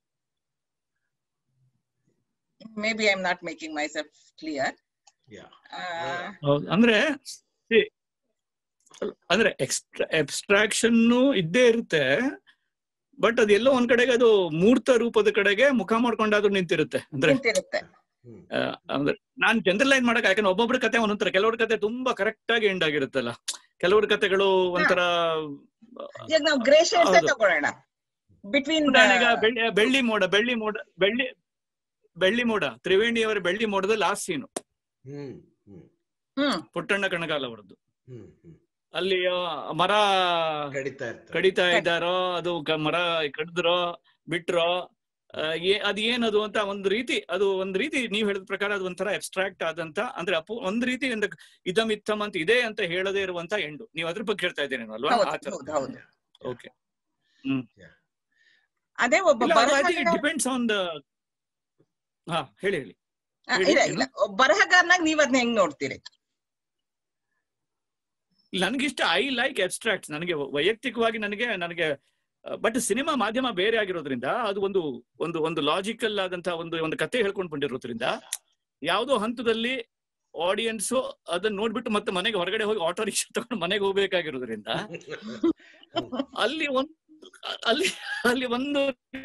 maybe I am not making myself clear Yeah. ಹೌದು ಅಂದ್ರೆ see, ಅಂದ್ರೆ ಎಕ್ಸ್ಟ್ರಾ ಅಬ್ಸ್ಟ್ರಾಕ್ಷನ್ ಇದ್ದೇ ಇರುತ್ತೆ ಬಟ್ ಅದೆಲ್ಲೋ ಒಂದ್ ಕಡೆಗೆ ಅದು ಮೂರ್ತ ರೂಪದ ಕಡೆಗೆ ಮುಖ ಮಾಡ್ಕೊಂಡಾದ್ರೂ ನಿಂತಿರುತ್ತೆ ಅಂದ್ರೆ ನಿಂತಿರುತ್ತೆ ಹ್ಮ್. ಆ, ಅಂದ್ರೆ ನಾನ್ ಜನರಲೈಸ್ ಮಾಡಕ್ ಯಾಕಂದ್ರೆ ಒಬ್ಬೊಬ್ರ ಕತೆ ಒಂದೊಂಥರ ಕೆಲವ್ರ ಕತೆ ತುಂಬಾ ಕರೆಕ್ಟ್ ಆಗಿ ಎಂಡ್ ಆಗಿರುತ್ತಲ್ಲ ಕೆಲವ್ರ ಕತೆಗಳು ಒಂಥರ ಈಗ ನಾವು ಗ್ರೇ ಶೇಡ್ಸ್ ಹೌದು. ತಗೊಳ್ಳೋಣ ಬಿಟ್ವೀನ್ ಉದಾಹರಣೆಗೆ ಬೆಳ್ಳಿ ಬೆಳ್ಳಿ ಮೋಡ ಬೆಳ್ಳಿ ಮೋಡ ಬೆಳ್ಳಿ ಬೆಳ್ಳಿ ಮೋಡ ತ್ರಿವೇಣಿಯವರ ಬೆಳ್ಳಿ ಮೋಡದ ಲಾಸ್ಟ್ ಸೀನು ಹ್ಮ್ ಹ್ಮ್ ಹ್ಮ್ ಪುಟ್ಟಣ್ಣ ಕಣಗಾಲ್ ಅವರದ್ದು ಹ್ಮ್ ಹ್ಮ್ ಅಲ್ಲಿ ಆ, ಮರ ಕಡಿತಾ ಇರ್ತಾರೆ ಕಡಿತಾ ಇದ್ದಾರೋ ಅದು ಕ- ಮರ ಕಡಿದ್ರೋ ಬಿಟ್ರೋ ಆ, ಏ- ಅದ್ ಏನದು ಅಂತ ಒಂದ್ ರೀತಿ ಅದು ಒಂದ್ ರೀತಿ ನೀವ್ ಹೇಳಿದ ಪ್ರಕಾರ ಅದು ಒಂಥರ ಅಬ್ಸ್ಟ್ರಾಕ್ಟ್ ಆದಂತ ಅಂದ್ರೆ ಅಪು ಒಂದ್ ರೀತಿ ಒಂದು ಇದಮ್ ಇತ್ತಮ್ ಅಂತ ಇದೆ ಅಂತ ಹೇಳದೇ ಇರುವಂತ ಎಂಡು ನೀವ್ ಅದ್ರ ಬಗ್ಗೆ ಹೇಳ್ತಾ ಇದ್ದೇನೆ ಅಲ್ವಾ ಹೌದು ಆ ತರ ಹೌದು ಹೌದು ಓಕೆ ಅದೇ ಒಬ್ಬ ಬರಹಗಾರ ಡಿಪೆಂಡ್ಸ್ ಆನ್ ದ ಹಾ ಹೇಳಿ ಹೇಳಿ ಆ, ಹೇಳಿ, ಇಲ್ಲ ಏನು? ಇಲ್ಲ ಒಬ್ಬ ಬರಹಗಾರನಾಗ ನೀವ್ ಅದನ್ನ ಹೆಂಗ್ ನೋಡ್ತೀರಿ ನನಗಿಷ್ಟ ಐ ಲೈಕ್ ಅಬ್ಸ್ಟ್ರಾಕ್ಟ್ ನನಗೆ ವೈಯಕ್ತಿಕವಾಗಿ ನನಗೆ ನನಗೆ ಬಟ್ ಸಿನಿಮಾ ಮಾಧ್ಯಮ ಬೇರೆ ಆಗಿರೋದ್ರಿಂದ ಅದು ಒಂದು ಒಂದು ಒಂದು ಲಾಜಿಕಲ್ ಆದಂತಹ ಒಂದು ಒಂದು ಕತೆ ಹೇಳ್ಕೊಂಡು ಬಂದಿರೋದ್ರಿಂದ ಯಾವುದೋ ಹಂತದಲ್ಲಿ ಆಡಿಯನ್ಸ್ ಅದನ್ನ ನೋಡ್ಬಿಟ್ಟು ಮತ್ತೆ ಮನೆಗೆ ಹೊರಗಡೆ ಹೋಗಿ ಆಟೋ ರಿಕ್ಷಾ ತಗೊಂಡು ಮನೆಗೆ ಹೋಗ್ಬೇಕಾಗಿರೋದ್ರಿಂದ ಅಲ್ಲಿ ಒಂದು ಅಲ್ಲಿ ಅಲ್ಲಿ ಒಂದು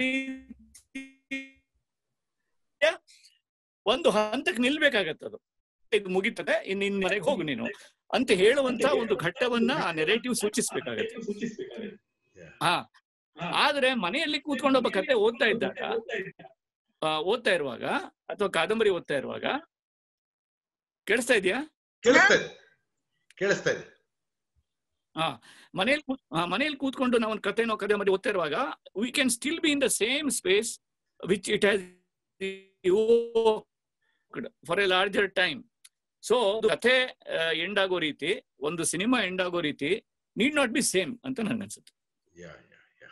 ರೀತಿಯ ಒಂದು ಹಂತಕ್ಕೆ ನಿಲ್ಬೇಕಾಗತ್ತೆ ಅದು ಇದು ಮುಗಿತದೆ ಇನ್ನು ನಿನ್ ಮನೆಗೆ ಹೋಗು ನೀನು ಅಂತ ಹೇಳುವಂತ ಒಂದು ಘಟ್ಟವನ್ನ ಆ ನೆರೇಟಿವ್ ಸೂಚಿಸ್ಬೇಕಾಗತ್ತೆ ಹಾ ಆದ್ರೆ ಮನೆಯಲ್ಲಿ ಕೂತ್ಕೊಂಡು ಒಬ್ಬ ಕತೆ ಓದ್ತಾ ಇದ್ದಾಗ ಆ, ಓದ್ತಾ ಇರುವಾಗ ಅಥವಾ ಕಾದಂಬರಿ ಓದ್ತಾ ಇರುವಾಗ ಕೇಳಿಸ್ತಾ ಇದೆಯಾ ಕೇಳಿಸ್ತಾ ಇದೆ ಕೇಳಿಸ್ತಾ ಇದೆ ಹಾ ಮನೆಯಲ್ಲಿ ಕೂತ್- ಹಾ, ಮನೆಯಲ್ಲಿ ಕೂತ್ಕೊಂಡು ನಾವು ಒಂದು ಕಥೆನೋ ಕಥೆ ಮಾಡಿ ಓದ್ತಾ ಇರುವಾಗ we can still be in the same space which it has for a larger time so ಕಥೆ ಎಂಡ್ ಆಗೋ ರೀತಿ ಒಂದು ಸಿನಿಮಾ ಎಂಡ್ ಆಗೋ ರೀತಿ ನೀಡ್ ನಾಟ್ ಬಿ ಸೇಮ್ ಅಂತ ನನ್ಗೆ ಅನ್ಸುತ್ತೆ ಯಾ ಯಾ ಯಾ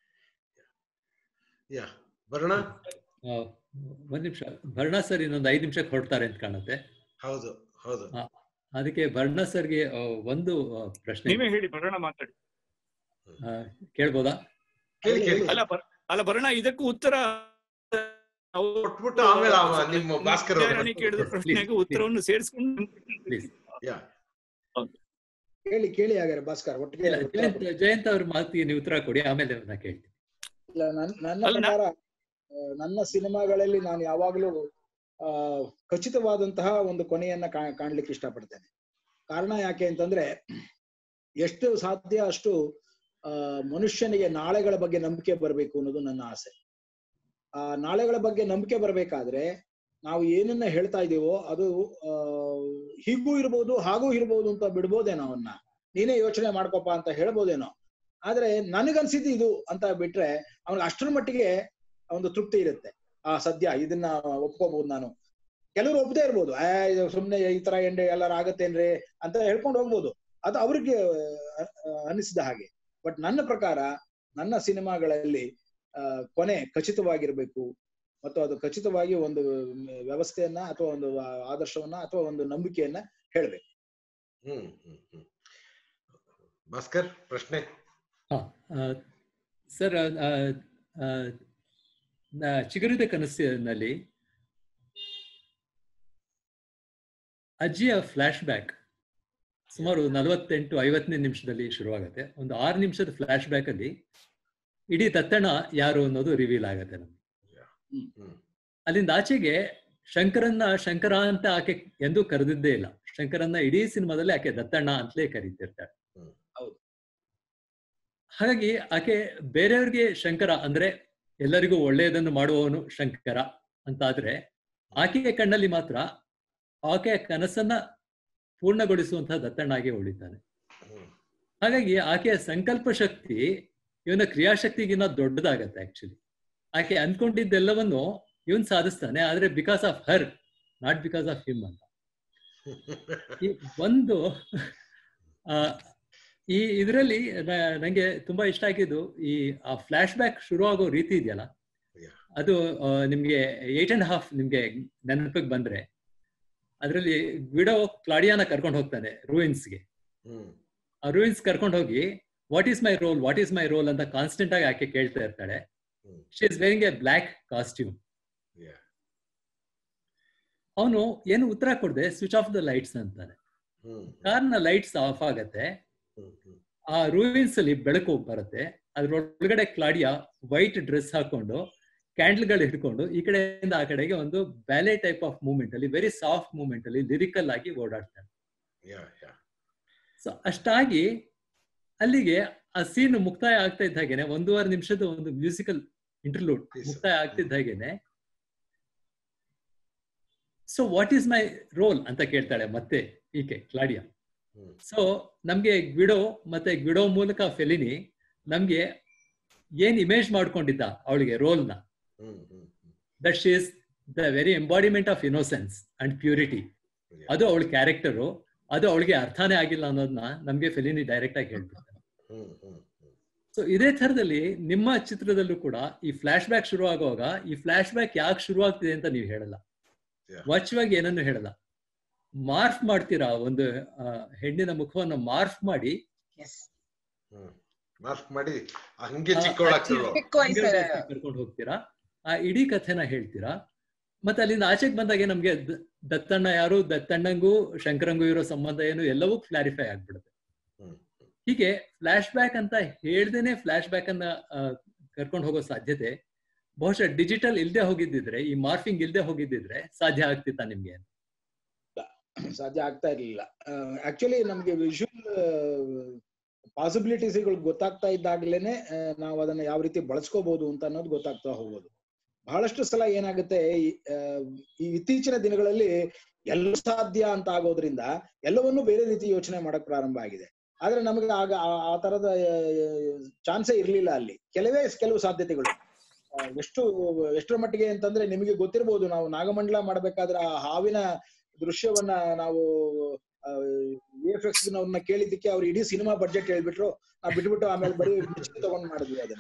ಯಾ ವರ್ಣ ಆ, ಒಂದ್ ನಿಮಿಷ ಭರ್ಣಾ ಸರ್ ಇನ್ನೊಂದು ಐದು ನಿಮಿಷಕ್ಕೆ ಹೊರಡ್ತಾರೆ ಅಂತ ಕಾಣುತ್ತೆ ಹೌದು ಹೌದು ಅದಕ್ಕೆ ಭರ್ಣಾ ಸರ್ಗೆ ಆ, ಒಂದು ಆ, ಪ್ರಶ್ನೆ ನೀವೇ ಹೇಳಿ ಬರೋಣ ಮಾತಾಡಿ ಆ, ಕೇಳ್ಬೋದಾ ಕೇಳಿ ಕೇಳಿ ಅಲ್ಲ ಬರ- ಅಲ್ಲ ಬರೋಣ ಇದಕ್ಕೂ ಉತ್ತರ ನಾವು ಕೊಟ್ಬಿಟ್ಟು ಆಮೇಲೆ ಅವ ನಿಮ್ಮ ಭಾಸ್ಕರ್ ಅವ್ರು ವಿದ್ಯಾರಾಣಿ ಕೇಳಿದ ಪ್ರಶ್ನೆಗೆ ಉತ್ತರವನ್ನು ಸೇರಿಸ್ಕೊಂಡು ಪ್ಲೀಸ್ ಯಾ ಕೇಳಿ ಕೇಳಿ ಹಾಗಾದ್ರೆ ಭಾಸ್ಕರ್ ಒಟ್ಟಿಗೆ ಇಲ್ಲ ಜಯಂತ್ ಜಯಂತ್ ಅವ್ರ ಮಾತಿಗೆ ನೀವು ಉತ್ತರ ಕೊಡಿ ಆಮೇಲೆ ನಾ ಕೇಳ್ತೀನಿ ಇಲ್ಲ, ನನ್- ನನ್ನ ಅಲ್ಲ, ನಾ- ಪ್ರಕಾರ ಆ, ನನ್ನ ಸಿನಿಮಾಗಳಲ್ಲಿ ನಾನು ಯಾವಾಗಲೂ ಆ ಖಚಿತವಾದಂತಹ ಒಂದು ಕೊನೆಯನ್ನ ಕಾ- ಕಾಣ್ಲಿಕ್ಕೆ ಇಷ್ಟಪಡ್ತೇನೆ ಕಾರಣ ಯಾಕೆ ಅಂತಂದ್ರೆ ಎಷ್ಟು ಸಾಧ್ಯ ಅಷ್ಟು ಆ ಮನುಷ್ಯನಿಗೆ ನಾಳೆಗಳ ಬಗ್ಗೆ ನಂಬಿಕೆ ಬರಬೇಕು ಅನ್ನೋದು ನನ್ನ ಆಸೆ ಆ ನಾಳೆಗಳ ಬಗ್ಗೆ ನಂಬಿಕೆ ಬರಬೇಕಾದ್ರೆ ನಾವು ಏನನ್ನ ಹೇಳ್ತಾ ಇದೀವೋ ಅದು ಆ ಹೀಗೂ ಇರ್ಬೋದು ಹಾಗೂ ಇರ್ಬೋದು ಅಂತ ಬಿಡ್ಬೋದೇನೋ ಅವನ್ನ ನೀನೇ ಯೋಚನೆ ಮಾಡ್ಕೊಪ್ಪ ಅಂತ ಹೇಳ್ಬೋದೇನೋ ಆದ್ರೆ ನನಗನ್ಸಿದ್ದು ಇದು ಅಂತ ಬಿಟ್ರೆ ಅವ್ನಿಗೆ ಅಷ್ಟರ ಮಟ್ಟಿಗೆ ಒಂದು ತೃಪ್ತಿ ಇರುತ್ತೆ ಆ ಸದ್ಯ ಇದನ್ನ ಒಪ್ಕೋಬಹುದು ನಾನು ಕೆಲವರು ಒಪ್ಪದೇ ಇರ್ಬೋದು ಆ ಇದು ಸುಮ್ನೆ ಈ ತರ ಎಂಡೆ ಎಲ್ಲಾರು ಆಗತ್ತೇನ್ರಿ ಅಂತ ಹೇಳ್ಕೊಂಡು ಹೋಗ್ಬೋದು ಅದು ಅವ್ರಿಗೆ ಅ- ಅ- ಅನಿಸಿದ ಹಾಗೆ ಬಟ್ ನನ್ನ ಪ್ರಕಾರ ನನ್ನ ಸಿನಿಮಾಗಳಲ್ಲಿ ಆ, ಕೊನೆ ಖಚಿತವಾಗಿರ್ಬೇಕು ಮತ್ತು ಅದು ಖಚಿತವಾಗಿ ಒಂದು ವ್ಯವಸ್ಥೆಯನ್ನ ಅಥವಾ ಒಂದು ಆದರ್ಶವನ್ನ ಅಥವಾ ಒಂದು ನಂಬಿಕೆಯನ್ನ ಹೇಳ್ಬೇಕು ಹ್ಮ್ ಹ್ಮ್ ಹ್ಮ್ ಭಾಸ್ಕರ್ ಪ್ರಶ್ನೆ ಹಾ ಆ, ಸರ್ ಆ, ಆ, ನ- ಚಿಗುರಿದ ಕನಸಿನಲ್ಲಿ ಅಜ್ಜಿಯ ಫ್ಲಾಶ್ ಬ್ಯಾಕ್ ಸುಮಾರು ನಲವತ್ತೆಂಟು ಐವತ್ತನೇ ನಿಮಿಷದಲ್ಲಿ ಶುರುವಾಗುತ್ತೆ ಒಂದು ಆರು ನಿಮಿಷದ ಫ್ಲಾಶ್ ಬ್ಯಾಕ್ ಅಲ್ಲಿ ಇಡೀ ತತ್ತಣ ಯಾರು ಅನ್ನೋದು ರಿವೀಲ್ ಆಗತ್ತೆ ನಮ್ಗೆ ಹ್ಮ್ ಅಲ್ಲಿಂದ ಆಚೆಗೆ ಶಂಕರನ್ನ ಶಂಕರ ಅಂತ ಆಕೆ ಎಂದೂ ಕರೆದಿದ್ದೇ ಇಲ್ಲ ಶಂಕರನ್ನ ಇಡೀ ಸಿನಿಮಾದಲ್ಲಿ ಆಕೆ ದತ್ತಣ್ಣ ಅಂತಲೇ ಕರೀತಿರ್ತಾಳೆ ಹ್ಮ್. ಹೌದು. ಹಾಗಾಗಿ ಆಕೆ ಬೇರೆಯವ್ರಿಗೆ ಶಂಕರ ಅಂದ್ರೆ ಎಲ್ಲರಿಗೂ ಒಳ್ಳೆಯದನ್ನು ಮಾಡುವವನು ಶಂಕರ ಅಂತ ಆದ್ರೆ ಆಕೆಯ ಕಣ್ಣಲ್ಲಿ ಮಾತ್ರ ಆಕೆಯ ಕನಸನ್ನ ಪೂರ್ಣಗೊಳಿಸುವಂತಹ ದತ್ತಣ್ಣಾಗೆ ಉಳಿತಾನೆ ಹ್ಮ್ ಹಾಗಾಗಿ ಆಕೆಯ ಸಂಕಲ್ಪ ಶಕ್ತಿ ಇವನ ಕ್ರಿಯಾಶಕ್ತಿಗಿನ್ನ ದೊಡ್ಡದಾಗತ್ತೆ ಆಕ್ಚುಲಿ ಆಕೆ ಅನ್ಕೊಂಡಿದ್ದೆಲ್ಲವನ್ನು ಇವನ್ ಸಾಧಿಸ್ತಾನೆ ಆದ್ರೆ because of her not because of him ಅಂತ ಈ ಒಂದು ಆ, ಈ ಇದರಲ್ಲಿ ನಂಗೆ ತುಂಬಾ ಇಷ್ಟ ಆಗಿದ್ದು ಈ ಆ ಫ್ಲಾಶ್ ಬ್ಯಾಕ್ ಶುರು ಆಗೋ ರೀತಿ ಇದೆಯಲ್ಲ Yeah. ಅದು ಆ, ನಿಮ್ಗೆ ಏಟ್ ಅಂಡ್ ಹಾಫ್ ನಿಮ್ಗೆ ನೆನಪಿಗೆ ಬಂದ್ರೆ ಅದರಲ್ಲಿ ವಿಡೋ ಕ್ಲಾಡಿಯಾನ ಕರ್ಕೊಂಡು ಹೋಗ್ತಾನೆ ರೂಯಿನ್ಸ್ಗೆ ಹ್ಮ್ ಆ ರೂಯಿನ್ಸ್ ಕರ್ಕೊಂಡು ಹೋಗಿ what is my role what is my role ಅಂತ ಕಾನ್ಸ್ಟೆಂಟ್ ಆಗಿ ಆಕೆ ಕೇಳ್ತಾ ಇರ್ತಾಳೆ hmm. She is wearing a black costume Yeah. ಅವನು ಏನು ಉತ್ತರ ಕೊಡದೆ ಸ್ವಿಚ್ ಆಫ್ ದ ಲೈಟ್ಸ್ ಅಂತಾನೆ ಹ್ಮ್ ಕಾರ್ನ ಲೈಟ್ಸ್ ಆಫ್ ಆಗತ್ತೆ ಹ್ಮ್ ಹ್ಮ್ ಆ ರೂಯಿನ್ಸ್ ಅಲ್ಲಿ ಬೆಳಕು ಬರುತ್ತೆ ಅದ್ರೊಳಗಡೆ ಕ್ಲಾಡಿಯಾ ವೈಟ್ ಡ್ರೆಸ್ ಹಾಕೊಂಡು ಕ್ಯಾಂಡಲ್ಗಳು ಹಿಡ್ಕೊಂಡು ಈ ಕಡೆಯಿಂದ ಆ ಕಡೆಗೆ ಒಂದು ಬ್ಯಾಲೆ ಟೈಪ್ ಆಫ್ ಮೂವ್ಮೆಂಟ್ ಅಲ್ಲಿ ವೆರಿ ಸಾಫ್ಟ್ ಮೂವ್ಮೆಂಟ್ ಅಲ್ಲಿ ಲಿರಿಕಲ್ ಆಗಿ ಓಡಾಡ್ತಾನೆ Yeah, yeah. ಸೊ ಅಷ್ಟಾಗಿ ಅಲ್ಲಿಗೆ ಆ ಸೀನ್ ಮುಕ್ತಾಯ ಆಗ್ತಾ ಇದ್ದ ಹಾಗೇನೆ ಒಂದೂವರೆ ನಿಮಿಷದ ಒಂದು ಮ್ಯೂಸಿಕಲ್ ಇಂಟರ್ಲೂಡ್ Yes, ಮುಕ್ತಾಯ ಆಗ್ತಿದ್ದ ಹಾಗೇನೆ so what is my role ಅಂತ ಕೇಳ್ತಾಳೆ ಮತ್ತೆ ಈಕೆ ಕ್ಲಾಡಿಯಾ ಹ್ಮ್ ಸೊ ನಮ್ಗೆ ಗ್ವಿಡೋ ಮತ್ತೆ ಗ್ವಿಡೋ ಮೂಲಕ ಫೆಲಿನಿ ನಮ್ಗೆ ಏನ್ ಇಮೇಜ್ ಮಾಡ್ಕೊಂಡಿದ್ದ ಅವಳಿಗೆ ರೋಲ್ನ hmm hmm hmm that she is the very embodiment of innocence and purity Yeah. ಅದು ಅವಳ ಕ್ಯಾರೆಕ್ಟರು ಅದು ಅವಳಿಗೆ ಅರ್ಥನೇ ಆಗಿಲ್ಲ ಅನ್ನೋದನ್ನ ನಮ್ಗೆ ಫೆಲಿನಿ ಡೈರೆಕ್ಟ್ ಆಗಿ ಹೇಳ್ಬಿಡ್ತಾರೆ ಹ್ಮ್ ಹ್ಮ್ ಹ್ಮ್ ಸೊ ಇದೇ ತರದಲ್ಲಿ ನಿಮ್ಮ ಚಿತ್ರದಲ್ಲೂ ಕೂಡ ಈ ಫ್ಲಾಶ್ ಬ್ಯಾಕ್ ಶುರು ಆಗುವಾಗ ಈ ಫ್ಲಾಶ್ ಬ್ಯಾಕ್ ಯಾಕೆ ಶುರು ಆಗ್ತಿದೆ ಅಂತ ನೀವು ಹೇಳಲ್ಲ Yeah. ವಾಚ್ಯವಾಗಿ ಏನನ್ನು ಹೇಳಲ್ಲ ಮಾರ್ಫ್ ಮಾಡ್ತೀರಾ ಒಂದು ಆ, ಹೆಣ್ಣಿನ ಮುಖವನ್ನು ಮಾರ್ಫ್ ಮಾಡಿ ಎಸ್ ಹ್ಮ್ ಮಾರ್ಕ್ ಮಾಡಿ ಹಂಗೆ ಆ, ಚಿಕ್ಕವಳಾಗ್ತಿರೋ ಚಿಕ್ಕ ವಯಸ್ಸು ಕರ್ಕೊಂಡು ಹೋಗ್ತೀರಾ ಆ ಇಡೀ ಕಥೆನ ಹೇಳ್ತೀರಾ ಮತ್ತೆ ಅಲ್ಲಿಂದ ಆಚೆಗೆ ಬಂದಾಗೆ ನಮ್ಗೆ ದ- ದತ್ತಣ್ಣ ಯಾರು ದತ್ತಣ್ಣಂಗೂ ಶಂಕರಂಗೂ ಇರೋ ಸಂಬಂಧ ಏನು ಎಲ್ಲವೂ ಕ್ಲಾರಿಫೈ ಆಗ್ಬಿಡುತ್ತೆ ಹ್ಮ್ ಹೀಗೆ ಫ್ಲಾಶ್ ಬ್ಯಾಕ್ ಅಂತ ಹೇಳ್ದೇನೆ ಫ್ಲಾಶ್ ಬ್ಯಾಕ್ ಅನ್ನ ಕರ್ಕೊಂಡು ಹೋಗೋ ಸಾಧ್ಯತೆ ಬಹುಶಃ ಡಿಜಿಟಲ್ ಇಲ್ದೆ ಹೋಗಿದ್ದಿದ್ರೆ ಈ ಮಾರ್ಫಿಂಗ್ ಇಲ್ದೆ ಹೋಗಿದ್ದಿದ್ರೆ ಸಾಧ್ಯ ಆಗ್ತಿತ್ತ ನಿಮ್ಗೆ ಸಾಧ್ಯ ಆಗ್ತಾ ಇರ್ಲಿಲ್ಲ ಆಕ್ಚುಲಿ ನಮ್ಗೆ ವಿಜುವಲ್ ಪಾಸಿಬಿಲಿಟೀಸ್ಗಳು ಗೊತ್ತಾಗ್ತಾ ಇದ್ದಾಗ್ಲೇನೆ ಆ, ನಾವು ಅದನ್ನ ಯಾವ ರೀತಿ ಬಳಸ್ಕೋಬಹುದು ಅಂತ ಅನ್ನೋದು ಗೊತ್ತಾಗ್ತಾ ಹೋಗೋದು ಬಹಳಷ್ಟು ಸಲ ಏನಾಗುತ್ತೆ ಈ, ಆ, ಈ ಇತ್ತೀಚಿನ ದಿನಗಳಲ್ಲಿ ಎಲ್ಲ ಸಾಧ್ಯ ಅಂತ ಆಗೋದ್ರಿಂದ ಎಲ್ಲವನ್ನೂ ಬೇರೆ ರೀತಿ ಯೋಚನೆ ಮಾಡಕ್ ಪ್ರಾರಂಭ ಆಗಿದೆ ಆದ್ರೆ ನಮಗೆ ಆಗ ಆ- ಆ ತರದ ಚಾನ್ಸೇ ಇರ್ಲಿಲ್ಲ ಅಲ್ಲಿ ಕೆಲವೇ ಕೆಲವು ಸಾಧ್ಯತೆಗಳು ಆ, ಎಷ್ಟು ಎಷ್ಟರ ಮಟ್ಟಿಗೆ ಅಂತಂದ್ರೆ ನಿಮಗೆ ಗೊತ್ತಿರ್ಬೋದು ನಾವು ನಾಗಮಂಡಲ ಮಾಡ್ಬೇಕಾದ್ರೆ ಆ ಹಾವಿನ ದೃಶ್ಯವನ್ನ ನಾವು ವಿ ಎಫ್ ಎಕ್ಸ್ ನವ್ರನ್ನ ಕೇಳಿದ್ದಕ್ಕೆ ಅವ್ರು ಇಡೀ ಸಿನಿಮಾ ಬಡ್ಜೆಟ್ ಹೇಳ್ಬಿಟ್ರು ನಾವು ಬಿಟ್ಬಿಟ್ಟು ಆಮೇಲೆ ಬರೀ ಮಿಚ್ ತಗೊಂಡ್ ಮಾಡಿದ್ವಿ ಅದನ್ನ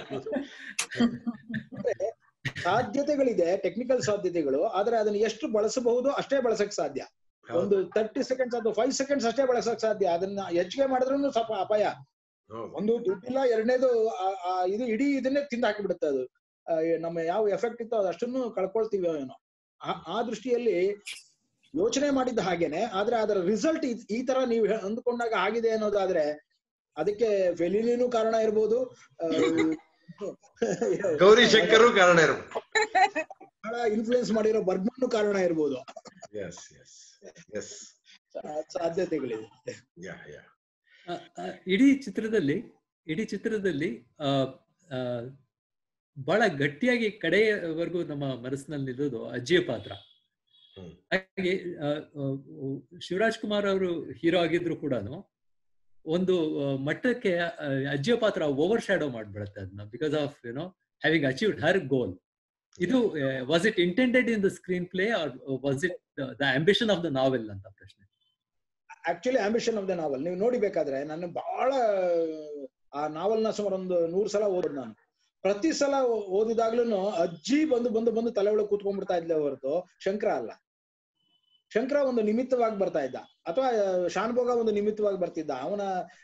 ಅಂದ್ರೆ ಸಾಧ್ಯತೆಗಳಿದೆ ಟೆಕ್ನಿಕಲ್ ಸಾಧ್ಯತೆಗಳು ಆದ್ರೆ ಅದನ್ನ ಎಷ್ಟು ಬಳಸಬಹುದು ಅಷ್ಟೇ ಬಳಸಕ್ ಸಾಧ್ಯ ಒಂದು ತರ್ಟಿ ಸೆಕೆಂಡ್ಸ್ ಅಥವಾ ಫೈವ್ ಸೆಕೆಂಡ್ಸ್ ಅಷ್ಟೇ ಬಳಸಕ್ ಸಾಧ್ಯ ಅದನ್ನ ಹೆಚ್ಚಿಗೆ ಮಾಡಿದ್ರು ಸ್ವಲ್ಪ ಅಪಾಯ ಹೌದು ಒಂದು ದುಡ್ಡಿಲ್ಲ ಎರಡನೇದು ಆ- ಆ ಇದು ಇಡೀ ಇದನ್ನೇ ತಿಂದು ಹಾಕಿಬಿಡುತ್ತೆ ಅದು ಆ, ನಮ್ಮ ಯಾವ ಎಫೆಕ್ಟ್ ಇತ್ತೋ ಅದಷ್ಟನ್ನು ಕಳ್ಕೊಳ್ತೀವಿ ಏನೋ ಆ- ಆ ದೃಷ್ಟಿಯಲ್ಲಿ ಯೋಚನೆ ಮಾಡಿದ್ದ ಹಾಗೇನೆ ಆದ್ರೆ ಅದರ ರಿಸಲ್ಟ್ ಈ ತರ ನೀವು ಹೇ- ಅಂದ್ಕೊಂಡಾಗ ಆಗಿದೆ ಅನ್ನೋದಾದ್ರೆ ಅದಕ್ಕೆ ಫೆಲಿನಿನೂ ಕಾರಣ ಇರ್ಬೋದು ಆ, ಗೌರಿ ಶಂಕರು ಕಾರಣ ಇರ್ಬೋದು ಬಹಳ ಇನ್ಫ್ಲೂಯೆನ್ಸ್ ಮಾಡಿರೋ ಬರ್ಮನ್ನು ಕಾರಣ ಇರ್ಬೋದು ಎಸ್ ಎಸ್ ಎಸ್ ಸಾ- ಸಾಧ್ಯತೆಗಳಿದೆ ಯಾ ಯಾ ಆ, ಆ, ಇಡೀ ಚಿತ್ರದಲ್ಲಿ ಇಡೀ ಚಿತ್ರದಲ್ಲಿ ಆ, ಆ, ಬಹಳ ಗಟ್ಟಿಯಾಗಿ ಕಡೆಯವರೆಗೂ ನಮ್ಮ ಮನಸ್ಸಿನಲ್ಲಿ ನಿಲ್ಲೋದು ಅಜ್ಜಿಯ ಪಾತ್ರ ಹ್ಮ್. ಹಾಗೆ ಆ, ಆ, ಶಿವರಾಜ್ ಕುಮಾರ್ ಅವರು ಹೀರೋ ಆಗಿದ್ರು ಕೂಡ ಒಂದು ಆ, ಮಟ್ಟಕ್ಕೆ ಆ, ಅಜ್ಜಿಯ ಪಾತ್ರ ಓವರ್ ಶ್ಯಾಡೋ ಮಾಡ್ಬಿಡುತ್ತೆ ಅದನ್ನ because of you know having achieved her goal ಇದು was it intended in the screenplay or was it the ambition of the novel ಅಂತ ಪ್ರಶ್ನೆ actually ambition of the novel ನೀವು ನೋಡಿಬೇಕಾದ್ರೆ ನಾನು ಬಹಳ ಆ ನಾವಲ್ನ ಸುಮಾರು ಒಂದು ನೂರ್ ಸಲ ಓದ್ ನಾನು ಪ್ರತಿ ಸಲ ಓದಿದಾಗ್ಲೂ ಅಜ್ಜಿ ಬಂದು ಬಂದು ಬಂದು ತಲೆ ಒಳಗೆ ಕೂತ್ಕೊಂಡ್ಬಿಡ್ತಾ ಇದ್ಲೆ ಹೊರತು ಶಂಕರ ಅಲ್ಲ ಶಂಕರ ಒಂದು ನಿಮಿತ್ತವಾಗಿ ಬರ್ತಾ ಇದ್ದ ಅಥವಾ ಶಾನ್ಭೋಗ ಒಂದು ನಿಮಿತ್ತವಾಗಿ ಬರ್ತಿದ್ದ ಅವನ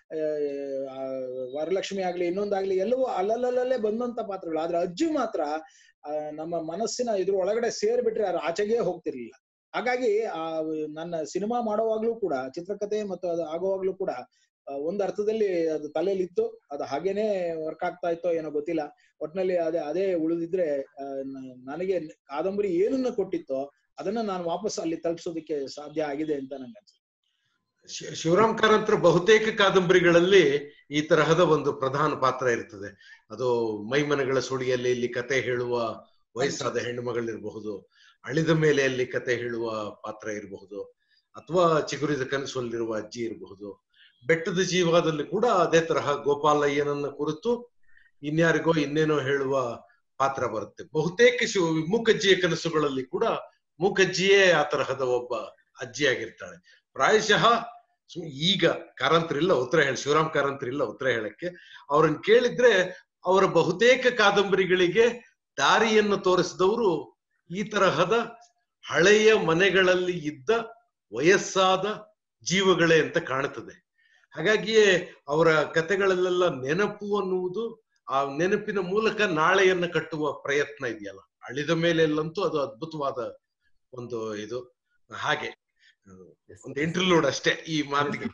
ಆ, ವರಲಕ್ಷ್ಮಿ ಆಗ್ಲಿ ಇನ್ನೊಂದಾಗ್ಲಿ ಎಲ್ಲವೂ ಅಲ್ಲಲ್ಲಲ್ಲೇ ಬಂದಂತ ಪಾತ್ರಗಳು ಆದ್ರೆ ಅಜ್ಜಿ ಮಾತ್ರ ಆ, ನಮ್ಮ ಮನಸ್ಸಿನ ಇದ್ರ ಒಳಗಡೆ ಸೇರ್ಬಿಟ್ರೆ ಅದು ಆಚೆಗೆ ಹೋಗ್ತಿರ್ಲಿಲ್ಲ ಹಾಗಾಗಿ ಆ ನನ್ನ ಸಿನಿಮಾ ಮಾಡುವಾಗ್ಲೂ ಕೂಡ ಚಿತ್ರಕಥೆ ಮತ್ತು ಅದು ಆಗುವಾಗ್ಲೂ ಕೂಡ ಆ, ಒಂದ್ ಅರ್ಥದಲ್ಲಿ ಅದು ತಲೆಯಲ್ಲಿ ಇತ್ತು ಅದು ಹಾಗೇನೆ ವರ್ಕ್ ಆಗ್ತಾ ಇತ್ತೋ ಏನೋ ಗೊತ್ತಿಲ್ಲ ಒಟ್ನಲ್ಲಿ ಅದೇ ಅದೇ ಉಳಿದಿದ್ರೆ ಆ, ನ- ನನಗೆ ಕಾದಂಬರಿ ಏನನ್ನ ಕೊಟ್ಟಿತ್ತೋ ಅದನ್ನ ನಾನು ವಾಪಸ್ ಅಲ್ಲಿ ತಲುಪಿಸೋದಕ್ಕೆ ಸಾಧ್ಯ ಆಗಿದೆ ಅಂತ ನಂಗೆ ಅನ್ಸುತ್ತೆ ಶಿ- ಶಿವರಾಮ್ ಕಾರಂತರ ಬಹುತೇಕ ಕಾದಂಬರಿಗಳಲ್ಲಿ ಈ ತರಹದ ಒಂದು ಪ್ರಧಾನ ಪಾತ್ರ ಇರ್ತದೆ ಅದು ಮೈಮನಗಳ ಸುಳಿಯಲ್ಲಿ ಇಲ್ಲಿ ಕತೆ ಹೇಳುವ ವಯಸ್ಸಾದ ಹೆಣ್ಣು ಮಗಳಿರಬಹುದು ಅಳಿದ ಮೇಲೆ ಅಲ್ಲಿ ಕತೆ ಹೇಳುವ ಪಾತ್ರ ಇರಬಹುದು ಅಥವಾ ಚಿಗುರಿದ ಕನಸಲ್ಲಿರುವ ಅಜ್ಜಿ ಇರಬಹುದು ಬೆಟ್ಟದ ಜೀವದಲ್ಲಿ ಕೂಡ ಅದೇ ತರಹ ಗೋಪಾಲಯ್ಯನನ್ನ ಕುರಿತು ಇನ್ಯಾರಿಗೋ ಇನ್ನೇನೋ ಹೇಳುವ ಪಾತ್ರ ಬರುತ್ತೆ ಬಹುತೇಕ ಶಿವ ಮೂಕಜ್ಜಿಯ ಕನಸುಗಳಲ್ಲಿ ಕೂಡ ಮೂಕಜ್ಜಿಯೇ ಆ ತರಹದ ಒಬ್ಬ ಅಜ್ಜಿಯಾಗಿರ್ತಾಳೆ ಪ್ರಾಯಶಃ ಸು- ಈಗ ಕಾರಂತರಿಲ್ಲ ಉತ್ತರ ಹೇಳಿ ಶಿವರಾಮ್ ಕಾರಂತರಿಲ್ಲ ಉತ್ತರ ಹೇಳಕ್ಕೆ ಅವ್ರನ್ನ ಕೇಳಿದ್ರೆ ಅವರ ಬಹುತೇಕ ಕಾದಂಬರಿಗಳಿಗೆ ದಾರಿಯನ್ನು ತೋರಿಸಿದವರು ಈ ತರಹದ ಹಳೆಯ ಮನೆಗಳಲ್ಲಿ ಇದ್ದ ವಯಸ್ಸಾದ ಜೀವಗಳೇ ಅಂತ ಕಾಣುತ್ತದೆ ಹಾಗಾಗಿಯೇ ಅವರ ಕತೆಗಳಲ್ಲೆಲ್ಲ ನೆನಪು ಅನ್ನುವುದು ಆ ನೆನಪಿನ ಮೂಲಕ ನಾಳೆಯನ್ನ ಕಟ್ಟುವ ಪ್ರಯತ್ನ ಇದೆಯಲ್ಲ ಅಳಿದ ಮೇಲೆಲ್ಲಂತೂ ಅದು ಅದ್ಭುತವಾದ ಒಂದು ಇದು ಹಾಗೆ ಒಂದು ಇಂಟರ್ಲೂಡ್ ಅಷ್ಟೇ ಈ ಮಾತಿಗೆ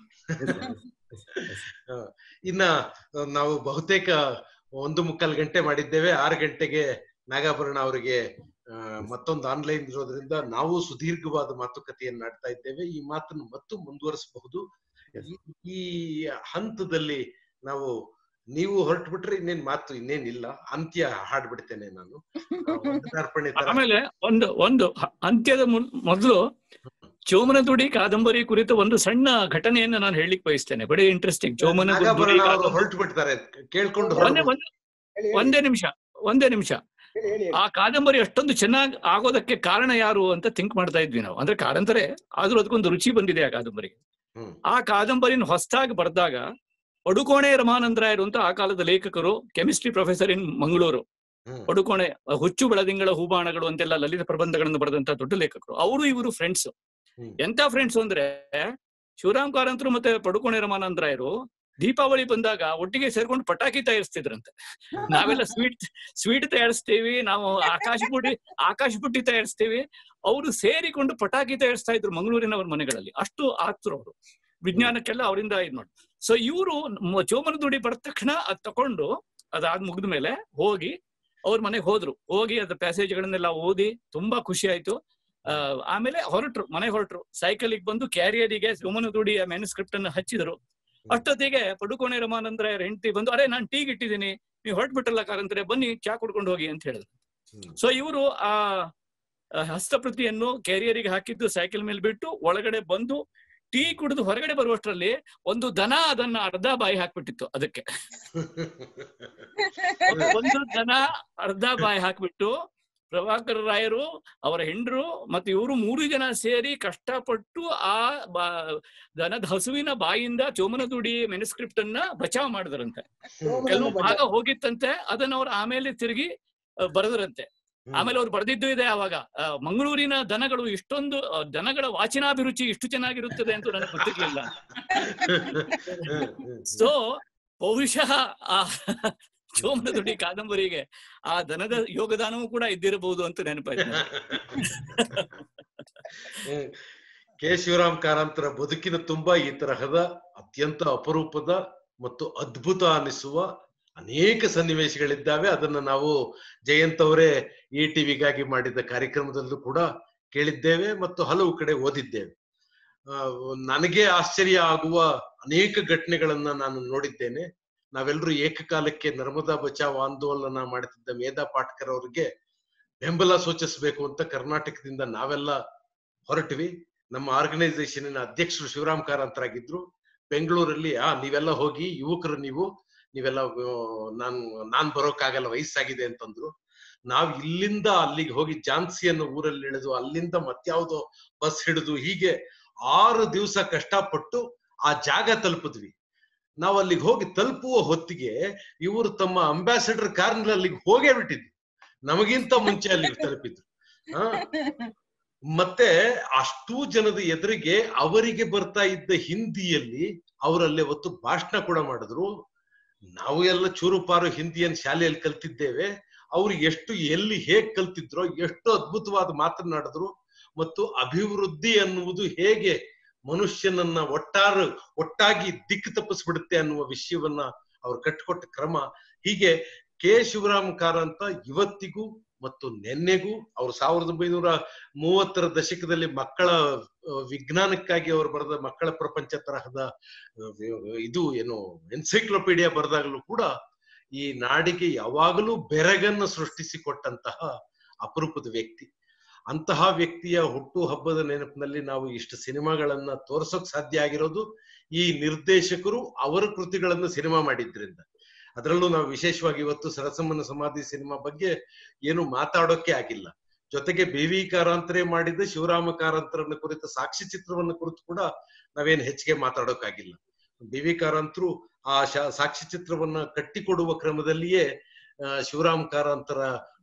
ಇನ್ನ ನಾವು ಬಹುತೇಕ ಒಂದು ಮುಕ್ಕಾಲು ಗಂಟೆ ಮಾಡಿದ್ದೇವೆ ಆರು ಗಂಟೆಗೆ ನಾಗಾಭರಣ ಅವರಿಗೆ ಮತ್ತೊಂದು ಆನ್ಲೈನ್ ಇರೋದ್ರಿಂದ ನಾವು ಸುದೀರ್ಘವಾದ ಮಾತುಕತೆಯನ್ನು ಆಡ್ತಾ ಇದ್ದೇವೆ ಈ ಮಾತನ್ನು ಮತ್ತು ಮುಂದುವರಿಸಬಹುದು ಈ ಹಂತದಲ್ಲಿ ನಾವು ನೀವು ಹೊರಟು ಬಿಟ್ರೆ ಇನ್ನೇನ್ ಮಾತು ಇನ್ನೇನಿಲ್ಲ ಅಂತ್ಯ ಹಾಡ್ಬಿಡ್ತೇನೆ ನಾನು ಆಮೇಲೆ ಒಂದು ಒಂದು ಅಂತ್ಯದ ಮೊದಲು ಚೋಮನದುಡಿ ಕಾದಂಬರಿ ಕುರಿತು ಒಂದು ಸಣ್ಣ ಘಟನೆಯನ್ನ ನಾನು ಹೇಳಲಿಕ್ಕೆ ಬಯಸ್ತೇನೆ ಬಡಿ ಇಂಟ್ರೆಸ್ಟಿಂಗ್ ಚೋಮನದುಡಿ ಹೊರಟು ಬಿಡ್ತಾರೆ ಕೇಳ್ಕೊಂಡು ಒಂದೇ ಒಂದೇ ನಿಮಿಷ ಒಂದೇ ನಿಮಿಷ ಆ ಕಾದಂಬರಿ ಅಷ್ಟೊಂದು ಚೆನ್ನಾಗಿ ಆಗೋದಕ್ಕೆ ಕಾರಣ ಯಾರು ಅಂತ ಥಿಂಕ್ ಮಾಡ್ತಾ ಇದ್ವಿ ನಾವು ಅಂದ್ರೆ ಕಾರಂತರೇ ಆದ್ರೂ ಅದಕ್ಕೊಂದು ರುಚಿ ಬಂದಿದೆ ಆ ಕಾದಂಬರಿಗೆ ಆ ಕಾದಂಬರಿನ ಹೊಸದಾಗಿ ಬರೆದಾಗ ಪಡುಕೋಣೆ ರಮಾನಂದರಾಯರು ಅಂತ ಆ ಕಾಲದ ಲೇಖಕರು chemistry professor in Mangaluru Padukone ಹುಚ್ಚು ಬೆಳದಿಂಗಳ ಹೂಬಾಣಗಳು ಅಂತೆಲ್ಲ ಲಲಿತ ಪ್ರಬಂಧಗಳನ್ನು ಬರೆದಂತ ದೊಡ್ಡ ಲೇಖಕರು ಅವರು ಇವರು ಫ್ರೆಂಡ್ಸ್ ಎಂತ ಫ್ರೆಂಡ್ಸ್ ಅಂದ್ರೆ ಶಿವರಾಮ್ ಕಾರಂತರು ಮತ್ತೆ ಪಡುಕೋಣೆ ರಮಾನಂದರಾಯರು ದೀಪಾವಳಿ ಬಂದಾಗ ಒಟ್ಟಿಗೆ ಸೇರ್ಕೊಂಡು ಪಟಾಕಿ ತಯಾರಿಸ್ತಿದ್ರಂತೆ ನಾವೆಲ್ಲ ಸ್ವೀಟ್ ಸ್ವೀಟ್ ತಯಾರಿಸ್ತೀವಿ ನಾವು ಆಕಾಶ ಬುಟ್ಟಿ ಆಕಾಶ ಬುಟ್ಟಿ ತಯಾರಿಸ್ತೀವಿ ಅವರು ಸೇರಿಕೊಂಡು ಪಟಾಕಿ ತಯಾರಿಸ್ತಾ ಇದ್ರು ಮಂಗಳೂರಿನವ್ರ ಮನೆಗಳಲ್ಲಿ ಅಷ್ಟು ಆತರು ಅವರು ವಿಜ್ಞಾನಕ್ಕೆಲ್ಲ ಅವರಿಂದ ಇದ್ ಮಾಡಿ ಸೊ ಇವರು ಚೋಮನ ದುಡಿ ಬರೆದ ತಕ್ಷಣ ಅದ್ ತಕೊಂಡು ಅದಾದ್ ಮುಗಿದ ಮೇಲೆ ಹೋಗಿ ಅವ್ರ ಮನೆಗೆ ಹೋದ್ರು ಹೋಗಿ ಅದ್ರ ಪ್ಯಾಸೇಜ್ಗಳನ್ನೆಲ್ಲ ಓದಿ ತುಂಬಾ ಖುಷಿ ಆಯ್ತು ಆಮೇಲೆ ಹೊರಟ್ರು ಮನೆ ಹೊರಟ್ರು ಸೈಕಲಿಗೆ ಬಂದು ಕ್ಯಾರಿಯರಿಗೆ ಚೋಮನ ದುಡಿ ಮೆನುಸ್ಕ್ರಿಪ್ಟ್ ಅನ್ನು ಹಚ್ಚಿದ್ರು ಅಷ್ಟೊತ್ತಿಗೆ ಪಡುಕೋಣೆ ರಮಾನಂದರಾಯರ ಹೆಂಡತಿ ಬಂದು ಅರೆ ನಾನು ಟೀಗ್ ಇಟ್ಟಿದ್ದೀನಿ ನೀವು ಹೊರಟ್ಬಿಟ್ಟಲ್ಲ ಕಾರಂತರೆ ಬನ್ನಿ ಚಾ ಕುಡ್ಕೊಂಡು ಹೋಗಿ ಅಂತ ಹೇಳಿದ್ರು ಸೊ ಇವರು ಆ ಹಸ್ತಪ್ರತಿಯನ್ನು ಕ್ಯಾರಿಯರಿಗೆ ಹಾಕಿದ್ದು ಸೈಕಲ್ ಮೇಲೆ ಬಿಟ್ಟು ಒಳಗಡೆ ಬಂದು ಟೀ ಕುಡಿದು ಹೊರಗಡೆ ಬರುವಷ್ಟರಲ್ಲಿ ಒಂದು ದನ ಅದನ್ನ ಅರ್ಧ ಬಾಯಿ ಹಾಕ್ಬಿಟ್ಟಿತ್ತು ಅದಕ್ಕೆ ಒಂದು ದನ ಅರ್ಧ ಬಾಯಿ ಹಾಕ್ಬಿಟ್ಟು ಪ್ರಭಾಕರ ರಾಯರು ಅವರ ಹೆಂಡರು ಮತ್ತೆ ಇವರು ಮೂರು ಜನ ಸೇರಿ ಕಷ್ಟಪಟ್ಟು ಆ ದನದ ಹಸುವಿನ ಬಾಯಿಂದ ಚೋಮನದುಡಿ ಮೆನುಸ್ಕ್ರಿಪ್ಟ್ ಅನ್ನ ಬಚಾವ್ ಮಾಡಿದ್ರಂತೆ ಕೆಲವು ಭಾಗ ಹೋಗಿತ್ತಂತೆ ಅದನ್ನ ಅವ್ರು ಆಮೇಲೆ ತಿರುಗಿ ಬರೆದ್ರಂತೆ ಆಮೇಲೆ ಅವ್ರು ಬರೆದಿದ್ದು ಇದೆ ಅವಾಗ ಮಂಗಳೂರಿನ ದನಗಳು ಇಷ್ಟೊಂದು ದನಗಳ ವಾಚನಾಭಿರುಚಿ ಇಷ್ಟು ಚೆನ್ನಾಗಿರುತ್ತದೆ ಅಂತ ನನಗೆ ಗೊತ್ತಿರ್ಲಿಲ್ಲ ಸೊ ಬಹುಶಃ ಆ ಚೋಮನದುಡಿ ಕಾದಂಬರಿಗೆ ಆ ದನದ ಯೋಗದಾನವೂ ಕೂಡ ಇದ್ದಿರಬಹುದು ಅಂತ ನೆನಪಾಯ್ತು ಕೆ ಶಿವರಾಮ್ ಕಾರಂತರ ಬದುಕಿನ ತುಂಬಾ ಈ ತರಹದ ಅತ್ಯಂತ ಅಪರೂಪದ ಮತ್ತು ಅದ್ಭುತ ಅನಿಸುವ ಅನೇಕ ಸನ್ನಿವೇಶಗಳಿದ್ದಾವೆ ಅದನ್ನ ನಾವು ಜಯಂತ್ ಅವರೇ ಈ ಟಿವಿಗಾಗಿ ಮಾಡಿದ ಕಾರ್ಯಕ್ರಮದಲ್ಲೂ ಕೂಡ ಕೇಳಿದ್ದೇವೆ ಮತ್ತು ಹಲವು ಕಡೆ ಓದಿದ್ದೇವೆ ನನಗೆ ಆಶ್ಚರ್ಯ ಆಗುವ ಅನೇಕ ಘಟನೆಗಳನ್ನ ನಾನು ನೋಡಿದ್ದೇನೆ ನಾವೆಲ್ಲರೂ ಏಕಕಾಲಕ್ಕೆ ನರ್ಮದಾ ಬಚಾವ್ ಆಂದೋಲನ ಮಾಡುತ್ತಿದ್ದ ವೇದಾ ಪಾಟ್ಕರ್ ಅವರಿಗೆ ಬೆಂಬಲ ಸೂಚಿಸಬೇಕು ಅಂತ ಕರ್ನಾಟಕದಿಂದ ನಾವೆಲ್ಲ ಹೊರಟ್ವಿ ನಮ್ಮ ಆರ್ಗನೈಸೇಷನ್ ಅಧ್ಯಕ್ಷರು ಶಿವರಾಮ್ ಕಾರಂತರಾಗಿದ್ರು ಬೆಂಗಳೂರಲ್ಲಿ ಆ ನೀವೆಲ್ಲ ಹೋಗಿ ಯುವಕರು ನೀವು ನೀವೆಲ್ಲ ನಾನು ನಾನ್ ಬರೋಕ್ಕಾಗಲ್ಲ ವಯಸ್ಸಾಗಿದೆ ಅಂತಂದ್ರು ನಾವ್ ಇಲ್ಲಿಂದ ಅಲ್ಲಿಗೆ ಹೋಗಿ ಜಾನ್ಸಿ ಅನ್ನೋ ಊರಲ್ಲಿ ಇಳಿದು ಅಲ್ಲಿಂದ ಮತ್ಯಾವ್ದೋ ಬಸ್ ಹಿಡಿದು ಹೀಗೆ ಆರು ದಿವಸ ಕಷ್ಟಪಟ್ಟು ಆ ಜಾಗ ತಲುಪಿದ್ವಿ ನಾವು ಅಲ್ಲಿಗೆ ಹೋಗಿ ತಲುಪುವ ಹೊತ್ತಿಗೆ ಇವರು ತಮ್ಮ ಅಂಬಾಸಿಡರ್ ಕಾರ್ನಲ್ಲಿ ಅಲ್ಲಿಗೆ ಹೋಗೇ ಬಿಟ್ಟಿದ್ರು ನಮಗಿಂತ ಮುಂಚೆ ಅಲ್ಲಿಗೆ ತಲುಪಿದ್ರು ಆ ಮತ್ತೆ ಅಷ್ಟೂ ಜನದ ಎದುರಿಗೆ ಅವರಿಗೆ ಬರ್ತಾ ಇದ್ದ ಹಿಂದಿಯಲ್ಲಿ ಅವರಲ್ಲಿ ಅವತ್ತು ಭಾಷಣ ಕೂಡ ಮಾಡಿದ್ರು ನಾವು ಎಲ್ಲ ಚೂರುಪಾರು ಹಿಂದಿಯನ್ ಶಾಲೆಯಲ್ಲಿ ಕಲ್ತಿದ್ದೇವೆ ಅವ್ರು ಎಷ್ಟು ಎಲ್ಲಿ ಹೇಗ್ ಕಲ್ತಿದ್ರೋ ಎಷ್ಟು ಅದ್ಭುತವಾದ ಮಾತನಾಡಿದ್ರು ಮತ್ತು ಅಭಿವೃದ್ಧಿ ಅನ್ನುವುದು ಹೇಗೆ ಮನುಷ್ಯನನ್ನ ಒಟ್ಟಾರು ಒಟ್ಟಾಗಿ ದಿಕ್ಕು ತಪ್ಪಿಸ್ಬಿಡುತ್ತೆ ಅನ್ನುವ ವಿಷಯವನ್ನ ಅವ್ರು ಕಟ್ಟಿಕೊಟ್ಟ ಕ್ರಮ ಹೀಗೆ ಕೆ ಶಿವರಾಮ್ ಕಾರಂತ ಇವತ್ತಿಗೂ ಮತ್ತು ನೆನ್ನೆಗೂ ಅವ್ರು ಸಾವಿರದ ಒಂಬೈನೂರ ಮೂವತ್ತರ ದಶಕದಲ್ಲಿ ಮಕ್ಕಳ ವಿಜ್ಞಾನಕ್ಕಾಗಿ ಅವರು ಬರೆದ ಮಕ್ಕಳ ಪ್ರಪಂಚ ತರಹದ ಇದು ಏನು ಎನ್ಸೈಕ್ಲೋಪೀಡಿಯಾ ಬರೆದಾಗಲೂ ಕೂಡ ಈ ನಾಡಿಗೆ ಯಾವಾಗಲೂ ಬೆರಗನ್ನು ಸೃಷ್ಟಿಸಿಕೊಟ್ಟಂತಹ ಅಪರೂಪದ ವ್ಯಕ್ತಿ ಅಂತಹ ವ್ಯಕ್ತಿಯ ಹುಟ್ಟು ಹಬ್ಬದ ನೆನಪಿನಲ್ಲಿ ನಾವು ಇಷ್ಟು ಸಿನಿಮಾಗಳನ್ನ ತೋರ್ಸೋಕ್ ಸಾಧ್ಯ ಆಗಿರೋದು ಈ ನಿರ್ದೇಶಕರು ಅವರ ಕೃತಿಗಳನ್ನು ಸಿನಿಮಾ ಮಾಡಿದ್ರಿಂದ ಅದರಲ್ಲೂ ನಾವು ವಿಶೇಷವಾಗಿ ಇವತ್ತು ಸರಸಮ್ಮನ ಸಮಾಧಿ ಸಿನಿಮಾ ಬಗ್ಗೆ ಏನು ಮಾತಾಡೋಕೆ ಆಗಿಲ್ಲ ಜೊತೆಗೆ ಬಿ ವಿ ಕಾರಂತರೇ ಮಾಡಿದ ಶಿವರಾಮ ಕಾರಂತರನ್ನ ಕುರಿತ ಸಾಕ್ಷಿ ಚಿತ್ರವನ್ನು ಕುರಿತು ಕೂಡ ನಾವೇನು ಹೆಚ್ಚಿಗೆ ಮಾತಾಡೋಕ್ಕಾಗಿಲ್ಲ ಬಿ ವಿ ಕಾರಂತರು ಆ ಸಾಕ್ಷಿ ಚಿತ್ರವನ್ನ ಕಟ್ಟಿಕೊಡುವ ಕ್ರಮದಲ್ಲಿಯೇ ಶಿವರಾಮ್ ಕಾರಂತರ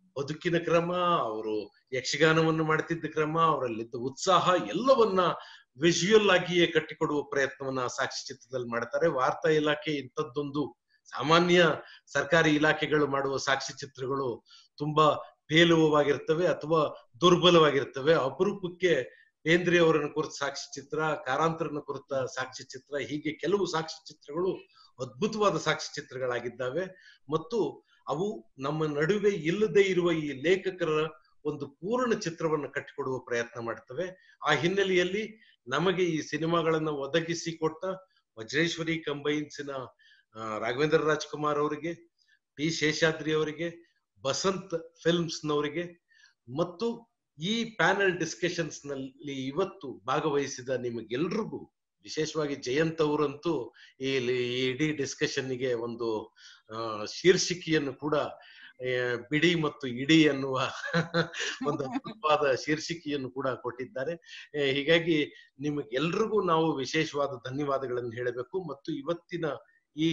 ಬದುಕಿನ ಕ್ರಮ ಅವರು ಯಕ್ಷಗಾನವನ್ನು ಮಾಡ್ತಿದ್ದ ಕ್ರಮ ಅವರಲ್ಲಿದ್ದ ಉತ್ಸಾಹ ಎಲ್ಲವನ್ನ ವಿಜುವಲ್ ಆಗಿಯೇ ಕಟ್ಟಿಕೊಡುವ ಪ್ರಯತ್ನವನ್ನ ಸಾಕ್ಷಿ ಚಿತ್ರದಲ್ಲಿ ಮಾಡ್ತಾರೆ ವಾರ್ತಾ ಇಲಾಖೆ ಇಂಥದ್ದೊಂದು ಸಾಮಾನ್ಯ ಸರ್ಕಾರಿ ಇಲಾಖೆಗಳು ಮಾಡುವ ಸಾಕ್ಷಿ ಚಿತ್ರಗಳು ತುಂಬಾ ಪೇಲುವವಾಗಿರ್ತವೆ ಅಥವಾ ದುರ್ಬಲವಾಗಿರ್ತವೆ ಅಪರೂಪಕ್ಕೆ ಬೇಂದ್ರೆ ಅವರನ್ನ ಕುರಿತ ಸಾಕ್ಷಿ ಚಿತ್ರ ಕಾರಾಂತರನ ಕುರಿತ ಸಾಕ್ಷಿ ಚಿತ್ರ ಹೀಗೆ ಕೆಲವು ಸಾಕ್ಷಿ ಚಿತ್ರಗಳು ಅದ್ಭುತವಾದ ಸಾಕ್ಷಿ ಚಿತ್ರಗಳಾಗಿದ್ದಾವೆ ಮತ್ತು ಅವು ನಮ್ಮ ನಡುವೆ ಇಲ್ಲದೆ ಇರುವ ಈ ಲೇಖಕರ ಒಂದು ಪೂರ್ಣ ಚಿತ್ರವನ್ನು ಕಟ್ಟಿಕೊಡುವ ಪ್ರಯತ್ನ ಮಾಡ್ತವೆ ಆ ಹಿನ್ನೆಲೆಯಲ್ಲಿ ನಮಗೆ ಈ ಸಿನಿಮಾಗಳನ್ನ ಒದಗಿಸಿ ಕೊಟ್ಟ ವಜ್ರೇಶ್ವರಿ ಕಂಬೈನ್ಸಿನ ಆ, ರಾಘವೇಂದ್ರ ರಾಜ್ಕುಮಾರ್ ಅವರಿಗೆ ಪಿ ಶೇಷಾದ್ರಿ ಅವರಿಗೆ ಬಸಂತ್ ಫಿಲ್ಮ್ಸ್ ನವರಿಗೆ ಮತ್ತು ಈ ಪ್ಯಾನೆಲ್ ಡಿಸ್ಕಷನ್ಸ್ ನಲ್ಲಿ ಇವತ್ತು ಭಾಗವಹಿಸಿದ ನಿಮಗೆಲ್ರಿಗೂ ವಿಶೇಷವಾಗಿ ಜಯಂತ್ ಅವರಂತೂ ಈ ಈ ಇಡೀ ಡಿಸ್ಕಷನ್ ಗೆ ಒಂದು ಆ, ಶೀರ್ಷಿಕೆಯನ್ನು ಕೂಡ ಆ, ಬಿಡಿ ಮತ್ತು ಇಡಿ ಅನ್ನುವ ಒಂದು ಅದ್ಭುತವಾದ ಶೀರ್ಷಿಕೆಯನ್ನು ಕೂಡ ಕೊಟ್ಟಿದ್ದಾರೆ ಆ, ಹೀಗಾಗಿ ನಿಮಗೆಲ್ರಿಗೂ ನಾವು ವಿಶೇಷವಾದ ಧನ್ಯವಾದಗಳನ್ನು ಹೇಳಬೇಕು ಮತ್ತು ಇವತ್ತಿನ ಈ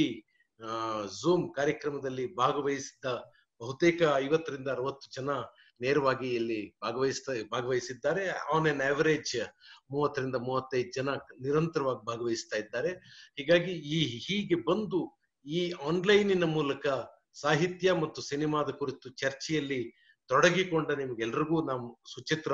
ಝೂಮ್ ಕಾರ್ಯಕ್ರಮದಲ್ಲಿ ಭಾಗವಹಿಸಿದ ಬಹುತೇಕ ಐವತ್ತರಿಂದ ಅರವತ್ತು ಜನ ನೇರವಾಗಿ ಇಲ್ಲಿ ಭಾಗವಹಿಸ್ತಾ ಭಾಗವಹಿಸಿದ್ದಾರೆ ಆನ್ ಎನ್ ಆವರೇಜ್ ಮೂವತ್ತರಿಂದ ಮೂವತ್ತೈದು ಜನ ನಿರಂತರವಾಗಿ ಭಾಗವಹಿಸ್ತಾ ಇದ್ದಾರೆ ಹೀಗಾಗಿ ಈ ಹೀಗೆ ಬಂದು ಈ ಆನ್ಲೈನಿನ ಮೂಲಕ ಸಾಹಿತ್ಯ ಮತ್ತು ಸಿನಿಮಾದ ಕುರಿತು ಚರ್ಚೆಯಲ್ಲಿ ತೊಡಗಿಕೊಂಡ ನಿಮ್ಗೆಲ್ರಿಗೂ ನಾವು ಸುಚಿತ್ರ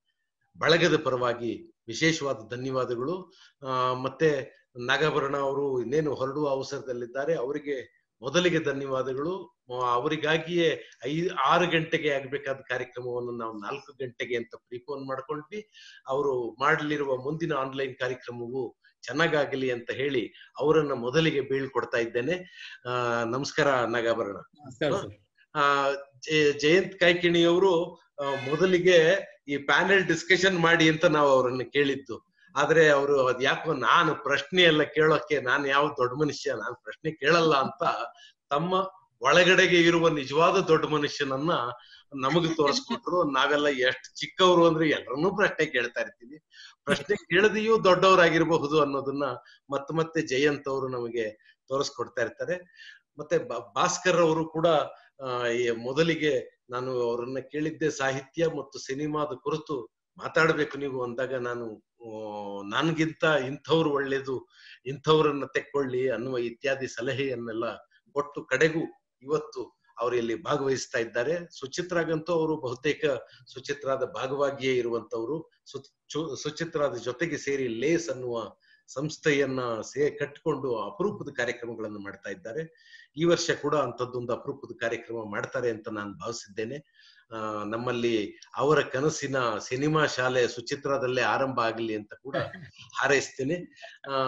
ಬಳಗದ ಪರವಾಗಿ ವಿಶೇಷವಾದ ಧನ್ಯವಾದಗಳು ಆ ಮತ್ತೆ ನಾಗಾಭರಣ ಅವರು ಇನ್ನೇನು ಹೊರಡುವ ಅವಸರದಲ್ಲಿದ್ದಾರೆ ಅವರಿಗೆ ಮೊದಲಿಗೆ ಧನ್ಯವಾದಗಳು ಆ, ಅವರಿಗಾಗಿಯೇ ಐ ಆರು ಗಂಟೆಗೆ ಆಗ್ಬೇಕಾದ ಕಾರ್ಯಕ್ರಮವನ್ನು ನಾವು ನಾಲ್ಕು ಗಂಟೆಗೆ ಅಂತ ಪ್ರಿಪೋನ್ ಮಾಡ್ಕೊಂಡ್ವಿ ಅವರು ಮಾಡಲಿರುವ ಮುಂದಿನ ಆನ್ಲೈನ್ ಕಾರ್ಯಕ್ರಮವು ಚೆನ್ನಾಗಾಗಲಿ ಅಂತ ಹೇಳಿ ಅವರನ್ನ ಮೊದಲಿಗೆ ಬೀಳ್ಕೊಡ್ತಾ ಇದ್ದೇನೆ ಆ ನಮಸ್ಕಾರ ನಾಗಾಭರಣ ನಮಸ್ಕಾರ ಸರ್ ಆ ಜಯ- ಜಯಂತ್ ಕಾಯ್ಕಿಣಿಯವರು ಆ, ಮೊದಲಿಗೆ ಈ ಪ್ಯಾನೆಲ್ ಡಿಸ್ಕಷನ್ ಮಾಡಿ ಅಂತ ನಾವು ಅವರನ್ನ ಕೇಳಿದ್ದು ಆದ್ರೆ ಅವರು ಅದ್ ಯಾಕೋ ನಾನು ಪ್ರಶ್ನೆ ಎಲ್ಲ ಕೇಳೋಕೆ ನಾನು ಯಾವ ದೊಡ್ಡ ಮನುಷ್ಯ ನಾನು ಪ್ರಶ್ನೆ ಕೇಳಲ್ಲ ಅಂತ ತಮ್ಮ ಒಳಗಡೆಗೆ ಇರುವ ನಿಜವಾದ ದೊಡ್ಡ ಮನುಷ್ಯನನ್ನ ನಮಗೆ ತೋರಿಸ್ಕೊಟ್ರು ನಾವೆಲ್ಲ ಎಷ್ಟು ಚಿಕ್ಕವರು ಅಂದ್ರೆ ಎಲ್ಲರನ್ನೂ ಪ್ರಶ್ನೆ ಕೇಳ್ತಾ ಇರ್ತೀವಿ ಪ್ರಶ್ನೆ ಕೇಳದೆಯೂ ದೊಡ್ಡವರಾಗಿರಬಹುದು ಅನ್ನೋದನ್ನ ಮತ್ತೆ ಮತ್ತೆ ಜಯಂತ್ ಅವರು ನಮಗೆ ತೋರಿಸ್ಕೊಡ್ತಾ ಇರ್ತಾರೆ ಮತ್ತೆ ಬಾ- ಭಾಸ್ಕರ್ ಅವರು ಕೂಡ ಆ, ಈ ಮೊದಲಿಗೆ ನಾನು ಅವರನ್ನ ಕೇಳಿದ್ದೆ ಸಾಹಿತ್ಯ ಮತ್ತು ಸಿನಿಮಾದ ಕುರಿತು ಮಾತಾಡ್ಬೇಕು ನೀವು ಅಂದಾಗ ನಾನು ಆ, ನನ್ಗಿಂತ ಇಂಥವ್ರು ಒಳ್ಳೇದು ಇಂಥವ್ರನ್ನ ತೆಕ್ಕೊಳ್ಳಿ ಅನ್ನುವ ಇತ್ಯಾದಿ ಸಲಹೆಯನ್ನೆಲ್ಲ ಕೊಟ್ಟು ಕಡೆಗೂ ಇವತ್ತು ಅವರು ಇಲ್ಲಿ ಭಾಗವಹಿಸ್ತಾ ಇದ್ದಾರೆ ಸುಚಿತ್ರಾಗಂತೂ ಅವರು ಬಹುತೇಕ ಸುಚಿತ್ರಾದ ಭಾಗವಾಗಿಯೇ ಇರುವಂತವ್ರು ಸು- ಚು- ಸುಚಿತ್ರಾದ ಜೊತೆಗೆ ಸೇರಿ ಲೇಸ್ ಅನ್ನುವ ಸಂಸ್ಥೆಯನ್ನ ಸೇ ಕಟ್ಟಿಕೊಂಡು ಅಪರೂಪದ ಕಾರ್ಯಕ್ರಮಗಳನ್ನು ಮಾಡ್ತಾ ಇದ್ದಾರೆ ಈ ವರ್ಷ ಕೂಡ ಅಂಥದ್ದೊಂದು ಅಪರೂಪದ ಕಾರ್ಯಕ್ರಮ ಮಾಡ್ತಾರೆ ಅಂತ ನಾನು ಭಾವಿಸಿದ್ದೇನೆ ಆ ನಮ್ಮಲ್ಲಿ ಅವರ ಕನಸಿನ ಸಿನಿಮಾ ಶಾಲೆ ಸುಚಿತ್ರದಲ್ಲೇ ಆರಂಭ ಆಗಲಿ ಅಂತ ಕೂಡ ಹಾರೈಸ್ತೇನೆ ಆ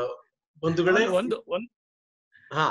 ಬಂಧುಗಳೇ ಒಂದು ಒಂದು ಹಾ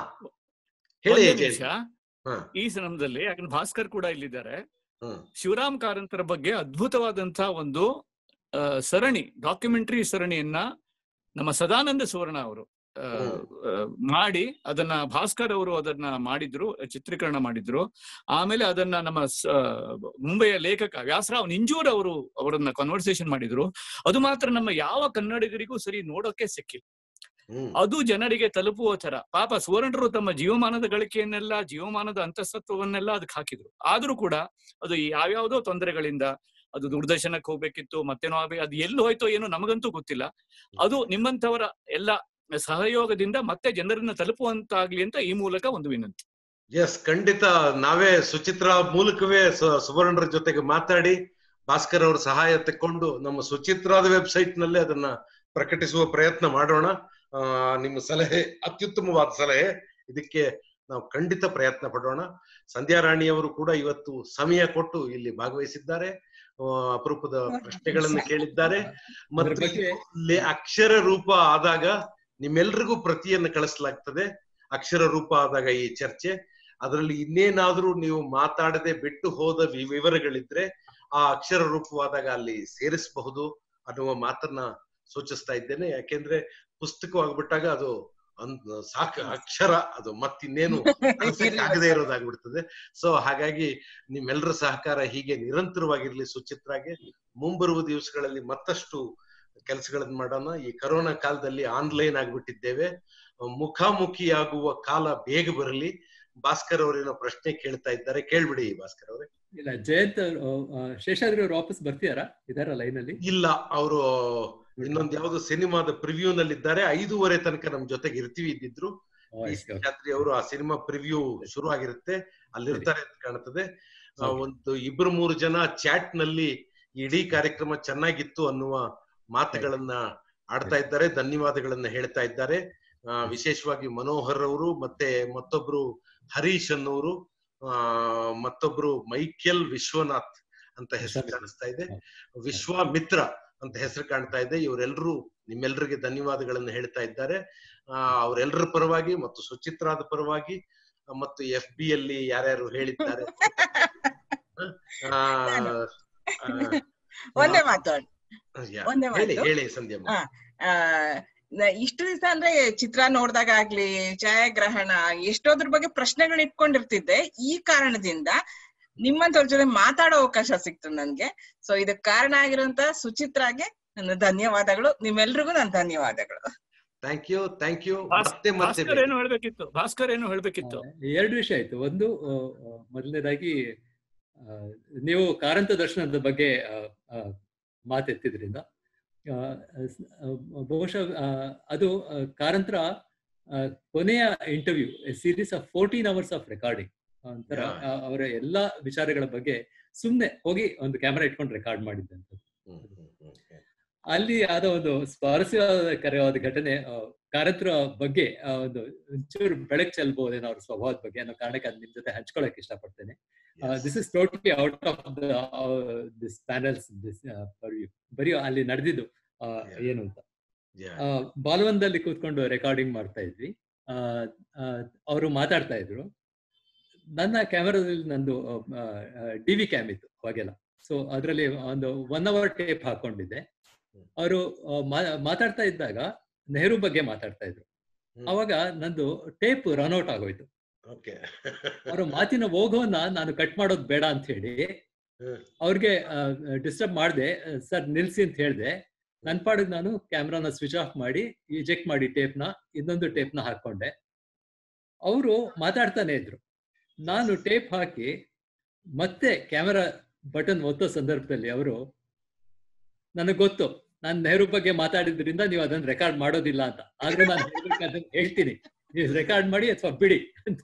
ಹೇಳಿ ಒಂದೇ ಅಜಯ್. ನಿಮಿಷ ಹಾ ಈ ಸಂದರ್ಭದಲ್ಲಿ ಯಾಕಂದ್ರೆ ಭಾಸ್ಕರ್ ಕೂಡ ಇಲ್ಲಿದ್ದಾರೆ ಹ್ಮ್ ಶಿವರಾಮ್ ಕಾರಂತರ ಬಗ್ಗೆ ಅದ್ಭುತವಾದಂತ ಒಂದು ಆ, ಸರಣಿ ಡಾಕ್ಯುಮೆಂಟರಿ ಸರಣಿಯನ್ನ ನಮ್ಮ ಸದಾನಂದ ಸುವರ್ಣ ಅವರು ಆ, ಆ, ಮಾಡಿ ಅದನ್ನ ಭಾಸ್ಕರ್ ಅವರು ಅದನ್ನ ಮಾಡಿದ್ರು ಚಿತ್ರೀಕರಣ ಮಾಡಿದ್ರು ಆಮೇಲೆ ಅದನ್ನ ನಮ್ಮ ಸ- ಮುಂಬೈಯ ಲೇಖಕ ವ್ಯಾಸರಾವ್ ನಿಂಜೂರ್ ಅವರು ಅವರನ್ನ ಕನ್ವರ್ಸೇಷನ್ ಮಾಡಿದ್ರು ಅದು ಮಾತ್ರ ನಮ್ಮ ಯಾವ ಕನ್ನಡಿಗರಿಗೂ ಸರಿ ನೋಡೋಕೆ ಸಿಕ್ಕಿಲ್ಲ ಹ್ಮ್ ಅದು ಜನರಿಗೆ ತಲುಪುವ ತರ ಪಾಪ ಸುವರ್ಣರು ತಮ್ಮ ಜೀವಮಾನದ ಗಳಿಕೆಯನ್ನೆಲ್ಲ ಜೀವಮಾನದ ಅಂತಸ್ತತ್ವವನ್ನೆಲ್ಲ ಅದಕ್ಕೆ ಹಾಕಿದ್ರು ಆದ್ರೂ ಕೂಡ ಅದು ಯಾವ್ಯಾವ್ದೋ ತೊಂದರೆಗಳಿಂದ ಅದು ದೂರದರ್ಶನಕ್ಕೆ ಹೋಗ್ಬೇಕಿತ್ತು ಮತ್ತೇನೋ ಆಗ್ಬೇಕು ಅದು ಎಲ್ಲಿ ಹೋಯ್ತೋ ಏನೋ ನಮಗಂತೂ ಗೊತ್ತಿಲ್ಲ ಅದು ನಿಮ್ಮಂತವರ ಎಲ್ಲ ಸಹಯೋಗದಿಂದ ಮತ್ತೆ ಜನರನ್ನ ತಲುಪುವಂತಾಗ್ಲಿ ಅಂತ ಈ ಮೂಲಕ ಒಂದು ವಿನಂತಿ ಎಸ್ ಖಂಡಿತ ನಾವೇ ಸುಚಿತ್ರ ಮೂಲಕವೇ ಸು- ಸುವರ್ಣರ ಜೊತೆಗೆ ಮಾತಾಡಿ ಭಾಸ್ಕರ್ ಅವ್ರ ಸಹಾಯ ತಕೊಂಡು ನಮ್ಮ ಸುಚಿತ್ರಾದ ವೆಬ್ಸೈಟ್ ನಲ್ಲೇ ಅದನ್ನ ಪ್ರಕಟಿಸುವ ಪ್ರಯತ್ನ ಮಾಡೋಣ ಆ ನಿಮ್ಮ ಸಲಹೆ ಅತ್ಯುತ್ತಮವಾದ ಸಲಹೆ ಇದಕ್ಕೆ ನಾವು ಖಂಡಿತ ಪ್ರಯತ್ನ ಪಡೋಣ ಸಂಧ್ಯಾ ರಾಣಿಯವರು ಕೂಡ ಇವತ್ತು ಸಮಯ ಕೊಟ್ಟು ಇಲ್ಲಿ ಭಾಗವಹಿಸಿದ್ದಾರೆ ಆ, ಅಪರೂಪದ ಪ್ರಶ್ನೆಗಳನ್ನ ಕೇಳಿದ್ದಾರೆ ಮತ್ತು ಬಗ್ಗೆ- ಇಲ್ಲಿ ಅಕ್ಷರ ರೂಪ ಆದಾಗ ನಿಮ್ಮೆಲ್ರಿಗೂ ಪ್ರತಿಯನ್ನು ಕಳಿಸಲಾಗ್ತದೆ ಅಕ್ಷರ ರೂಪ ಆದಾಗ ಈ ಚರ್ಚೆ ಅದರಲ್ಲಿ ಇನ್ನೇನಾದ್ರೂ ನೀವು ಮಾತಾಡದೆ ಬಿಟ್ಟು ಹೋದ ವಿ- ವಿವರಗಳಿದ್ರೆ ಆ ಅಕ್ಷರ ರೂಪವಾದಾಗ ಅಲ್ಲಿ ಸೇರಿಸಬಹುದು ಅನ್ನುವ ಮಾತನ್ನ ಸೂಚಿಸ್ತಾ ಇದ್ದೇನೆ ಯಾಕೆಂದ್ರೆ ಪುಸ್ತಕವಾಗ್ಬಿಟ್ಟಾಗ ಅದು ಒಂದ್ ಸಾಕು ಅಕ್ಷರ ಅದು ಮತ್ತಿನ್ನೇನು ಆಗದೆ ಇರೋದಾಗ್ಬಿಡ್ತದೆ ಸೊ ಹಾಗಾಗಿ ನಿಮ್ಮೆಲ್ಲರ ಸಹಕಾರ ಹೀಗೆ ನಿರಂತರವಾಗಿರ್ಲಿ ಸುಚಿತ್ರಾಗೆ ಮುಂಬರುವ ದಿವಸಗಳಲ್ಲಿ ಮತ್ತಷ್ಟು ಕೆಲಸಗಳನ್ನ ಮಾಡೋಣ ಈ ಕರೋನಾ ಕಾಲದಲ್ಲಿ ಆನ್ಲೈನ್ ಆಗ್ಬಿಟ್ಟಿದ್ದೇವೆ ಮುಖಾಮುಖಿಯಾಗುವ ಕಾಲ ಬೇಗ ಬರಲಿ ಭಾಸ್ಕರ್ ಅವರೇನೋ ಪ್ರಶ್ನೆ ಕೇಳ್ತಾ ಇದ್ದಾರೆ ಕೇಳ್ಬಿಡಿ ಭಾಸ್ಕರ್ ಅವರೇ ಇಲ್ಲ ಜಯಂತ್ ಅವ್ರು, ಆ, ಶೇಷಾದ್ರಿ ಅವ್ರು ವಾಪಸ್ ಬರ್ತೀಯಾರಾ ಇದಾರ ಲೈನ್ ಅಲ್ಲಿ ಇಲ್ಲ ಅವರು ಇನ್ನೊಂದು ಯಾವ್ದೋ ಸಿನಿಮಾದ ಪ್ರಿವ್ಯೂ ನಲ್ಲಿ ಇದ್ದಾರೆ ಐದೂವರೆ ತನಕ ನಮ್ ಜೊತೆಗೆ ಇರ್ತೀವಿ ಇದ್ದಿದ್ರು ಓ, ಈ I see, okay. ಜಾತ್ರೆ ಅವರು ಆ ಸಿನಿಮಾ ಪ್ರಿವ್ಯೂ ಶುರು ಆಗಿರುತ್ತೆ ಅಲ್ಲಿರ್ತಾರೆ ಅಂತ ಕಾಣ್ತದೆ ಆ, Okay. ಒಂದು ಇಬ್ರು ಮೂರು ಜನ ಚಾಟ್ ನಲ್ಲಿ ಇಡೀ ಕಾರ್ಯಕ್ರಮ ಚೆನ್ನಾಗಿತ್ತು ಅನ್ನುವ ಮಾತುಗಳನ್ನ ಆಡ್ತಾ ಇದ್ದಾರೆ ಧನ್ಯವಾದಗಳನ್ನ ಹೇಳ್ತಾ ಇದ್ದಾರೆ ಆ, ವಿಶೇಷವಾಗಿ ಮನೋಹರ್ ಅವರು ಮತ್ತೆ ಮತ್ತೊಬ್ರು ಹರೀಶ್ ಅನ್ನೋರು ಆ ಮತ್ತೊಬ್ರು ಮೈಕೆಲ್ ವಿಶ್ವನಾಥ್ ಅಂತ ಹೆಸರು ವಿಶ್ವಾಮಿತ್ರ. ಕಾಣಿಸ್ತಾ ಇದೆ ಹ. ವಿಶ್ವಾಮಿತ್ರ ಅಂತ ಹೆಸರು ಕಾಣ್ತಾ ಇದೆ ಇವರೆಲ್ಲರೂ ನಿಮ್ಮೆಲ್ಲರಿಗೆ ಧನ್ಯವಾದಗಳನ್ನ ಹೇಳ್ತಾ ಇದ್ದಾರೆ ಆ ಅವರೆಲ್ಲರ ಪರವಾಗಿ ಮತ್ತು ಸುಚಿತ್ರಾದ ಪರವಾಗಿ ಆ, ಮತ್ತು ಎಫ್ ಬಿ ಅಲ್ಲಿ ಯಾರ್ಯಾರು ಹೇಳಿದ್ದಾರೆ ಆ, ಆ, ಒಂದೇ ಮಾತು ಯಾ- ಒಂದೇ ಹೇಳಿ ಮಾತು. ಹೇಳಿ ಸಂಧ್ಯಮ್ಮ ಆ, ಆ, ನ- ಇಷ್ಟು ದಿವಸ ಅಂದ್ರೆ ಚಿತ್ರ ನೋಡ್ದಾಗ ಆಗ್ಲಿ ಛಾಯಾಗ್ರಹಣ ಎಷ್ಟೋದ್ರ ಬಗ್ಗೆ ಪ್ರಶ್ನೆಗಳು ಇಟ್ಕೊಂಡಿರ್ತಿದ್ದೆ ಈ ಕಾರಣದಿಂದ ನಿಮ್ಮಂತವ್ರ ಜೊತೆ ಮಾತಾಡೋ ಅವಕಾಶ ಸಿಕ್ತು ನನ್ಗೆ ಸೊ ಇದಕ್ ಕಾರಣ ಆಗಿರುವಂತ ಸುಚಿತ್ರಾಗೆ ನನ್ನ ಧನ್ಯವಾದಗಳು ನಿಮ್ಮೆಲ್ರಿಗೂ ನನ್ನ ಧನ್ಯವಾದಗಳು ಥ್ಯಾಂಕ್ ಯು ಥ್ಯಾಂಕ್ ಯು ಭಾಸ್- ಮತ್ತೆ ಮತ್ತೆ ಭಾಸ್ಕರ್ ಏನು ಹೇಳ್ಬೇಕಿತ್ತು ಭಾಸ್ಕರ್ ಏನು ಹೇಳ್ಬೇಕಿತ್ತು ಆ, ಎರಡು ವಿಷಯ ಆಯ್ತು ಒಂದು ಆ, ಆ, ಮೊದಲನೇದಾಗಿ ಆ, ನೀವು ಕಾರಂತ ದರ್ಶನದ ಬಗ್ಗೆ ಆ, ಆ, ಮಾತೆತ್ತಿದ್ರಿಂದ ಆ, ಸ್- ಆ, ಬಹುಶಃ ಆ, ಅದು ಆ, ಕಾರಂತರ ಆ, ಕೊನೆಯ interview series of fourteen hours of recording ಒಂಥರ Yeah. ಆ, ಅವರ ಎಲ್ಲಾ ವಿಚಾರಗಳ ಬಗ್ಗೆ ಸುಮ್ನೆ ಹೋಗಿ ಒಂದು ಕ್ಯಾಮೆರಾ ಇಟ್ಕೊಂಡು ರೆಕಾರ್ಡ್ ಮಾಡಿದ್ದಂಥದ್ದು ಹ್ಮ್, ಹ್ಮ್, ಹ್ಮ್, ಹ್ಮ್. ಅಲ್ಲಿ ಆದ ಒಂದು ಸ್ವಾರಸ್ಯಕರವಾದ ಘಟನೆ ಆ, ಕಾರಂತರ ಬಗ್ಗೆ ಆ, ಒಂದು ಒಂಚೂರು ಬೆಳಕು ಚೆಲ್ಬಹುದೇನೋ ಅವ್ರ ಸ್ವಭಾವದ ಬಗ್ಗೆ ಅನ್ನೋ ಕಾರಣಕ್ಕೆ ಅದು ನಿಮ್ ಜೊತೆ ಹಂಚ್ಕೊಳಕ್ ಇಷ್ಟಪಡ್ತೇನೆ Yes. This is totally out of the this panels this purview ಬರೀ ಅಲ್ಲಿ ನಡೆದಿದ್ದು ಆ, Yeah. ಏನು ಅಂತ Yeah. ಆ, ಬಾಲವನದಲ್ಲಿ ಕೂತ್ಕೊಂಡು ರೆಕಾರ್ಡಿಂಗ್ ಮಾಡ್ತಾ ಇದ್ವಿ ಅವರು ಮಾತಾಡ್ತಾ ಇದ್ರು ನನ್ನ ಕ್ಯಾಮೆರಾದಲ್ಲಿ ನಂದು ಡಿ ವಿ ಕ್ಯಾಮ್ ಇತ್ತು ಅವಾಗೆಲ್ಲ ಸೊ ಅದರಲ್ಲಿ ಒಂದು ಒನ್ ಅವರ್ ಟೇಪ್ ಹಾಕೊಂಡಿದ್ದೆ ಅವರು ಮಾತಾಡ್ತಾ ಇದ್ದಾಗ ನೆಹರು ಬಗ್ಗೆ ಮಾತಾಡ್ತಾ ಇದ್ರು ಹ್ಮ್. ಅವಾಗ ನಂದು ಟೇಪ್ ರನ್ಔಟ್ ಆಗೋಯ್ತು Okay. ಅವರ ಮಾತಿನ ಹೋಗೋನ್ನ ನಾನು ಕಟ್ ಮಾಡೋದು ಬೇಡ ಅಂತ ಹೇಳಿ ಹ್ಮ್. ಅವ್ರಿಗೆ ಡಿಸ್ಟರ್ಬ್ ಮಾಡಿದೆ ಸರ್ ನಿಲ್ಸಿ ಅಂತ ಹೇಳಿದೆ ನನ್ನ ಪಾಡಿಗೆ ನಾನು ಕ್ಯಾಮ್ರಾನ ಸ್ವಿಚ್ ಆಫ್ ಮಾಡಿ ಇಜೆಕ್ಟ್ ಮಾಡಿ ಟೇಪ್ನ ಇನ್ನೊಂದು ಟೇಪ್ನ ಹಾಕೊಂಡೆ ಅವರು ಮಾತಾಡ್ತಾನೆ ಇದ್ರು ನಾನು ಟೇಪ್ ಹಾಕಿ ಮತ್ತೆ ಕ್ಯಾಮೆರಾ ಬಟನ್ ಒತ್ತೋ ಸಂದರ್ಭದಲ್ಲಿ ಅವರು ನನಗೆ ಗೊತ್ತು ನಾನು ನೆಹರು ಬಗ್ಗೆ ಮಾತಾಡಿದ್ರಿಂದ ನೀವು ಅದನ್ನ ರೆಕಾರ್ಡ್ ಮಾಡೋದಿಲ್ಲ ಅಂತ ಆದ್ರೂ ನಾನು ಹೇಳ್ಬೇಕಾದ್ರೆ ಹೇಳ್ತೀನಿ ನೀವು ರೆಕಾರ್ಡ್ ಮಾಡಿ ಅಥವಾ ಬಿಡಿ ಅಂತ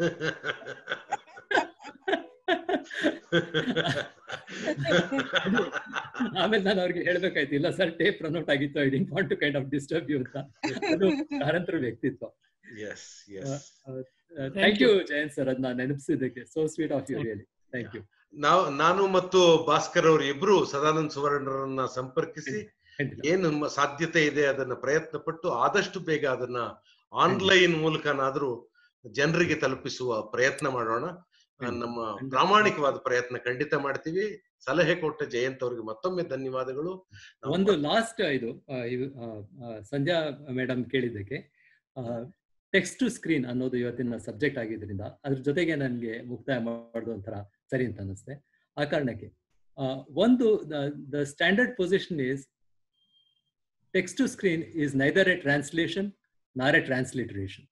ಆಮೇಲೆ ನಾನು ಅವ್ರಿಗೆ ಹೇಳ್ಬೇಕಾಯ್ತು ಇಲ್ಲ ಸರ್ ಟೇಪ್ ರನ್ಔಟ್ ಆಗಿತ್ತು I didn't want to kind of disturb you ಅಂತ ಅದು ಕಾರಂತರ ವ್ಯಕ್ತಿತ್ವ Yes, yes. Thank you Jayant sir ಅದನ್ನ ನೆನಪಿಸಿದ್ದಕ್ಕೆ so sweet of you really thank you ನಾವು ನಾನು ಮತ್ತು ಭಾಸ್ಕರ್ ಅವರು ಇಬ್ರು ಸದಾನಂದ ಸುವರ್ಣರನ್ನ ಸಂಪರ್ಕಿಸಿ ಏನು ಮ- ಸಾಧ್ಯತೆ ಇದೆ ಅದನ್ನ ಪ್ರಯತ್ನ ಪಟ್ಟು ಆದಷ್ಟು ಬೇಗ ಅದನ್ನ ಆನ್ಲೈನ್ ಮೂಲಕನಾದ್ರೂ ಜನರಿಗೆ ತಲುಪಿಸುವ ಪ್ರಯತ್ನ ಮಾಡೋಣ ಆ, ಖಂಡಿತ. ನಮ್ಮ ಖಂಡಿತ. ಪ್ರಾಮಾಣಿಕವಾದ ಪ್ರಯತ್ನ ಖಂಡಿತ ಮಾಡ್ತೀವಿ ಸಲಹೆ ಕೊಟ್ಟ ಜಯಂತ್ ಅವರಿಗೆ ಮತ್ತೊಮ್ಮೆ ಧನ್ಯವಾದಗಳು ನಾವು ಒಂದು ಲಾಸ್ಟ್ ಇದು ಆ, ಇದು ಆ, ಆ, ಸಂಧ್ಯಾ ಮೇಡಮ್ ಕೇಳಿದ್ದಕ್ಕೆ ಟೆಕ್ಸ್ಟ್ ಟು ಸ್ಕ್ರೀನ್ ಅನ್ನೋದು ಇವತ್ತಿನ ಸಬ್ಜೆಕ್ಟ್ ಆಗಿದ್ರಿಂದ ಅದ್ರ ಜೊತೆಗೆ ನನಗೆ ಮುಕ್ತಾಯ ಮಾಡೋದು ಒಂಥರ ಸರಿ ಅಂತ ಅನ್ನಿಸ್ತೆ ಆ ಕಾರಣಕ್ಕೆ ಆ, ಒಂದು the standard position is text to screen is neither a translation nor a transliteration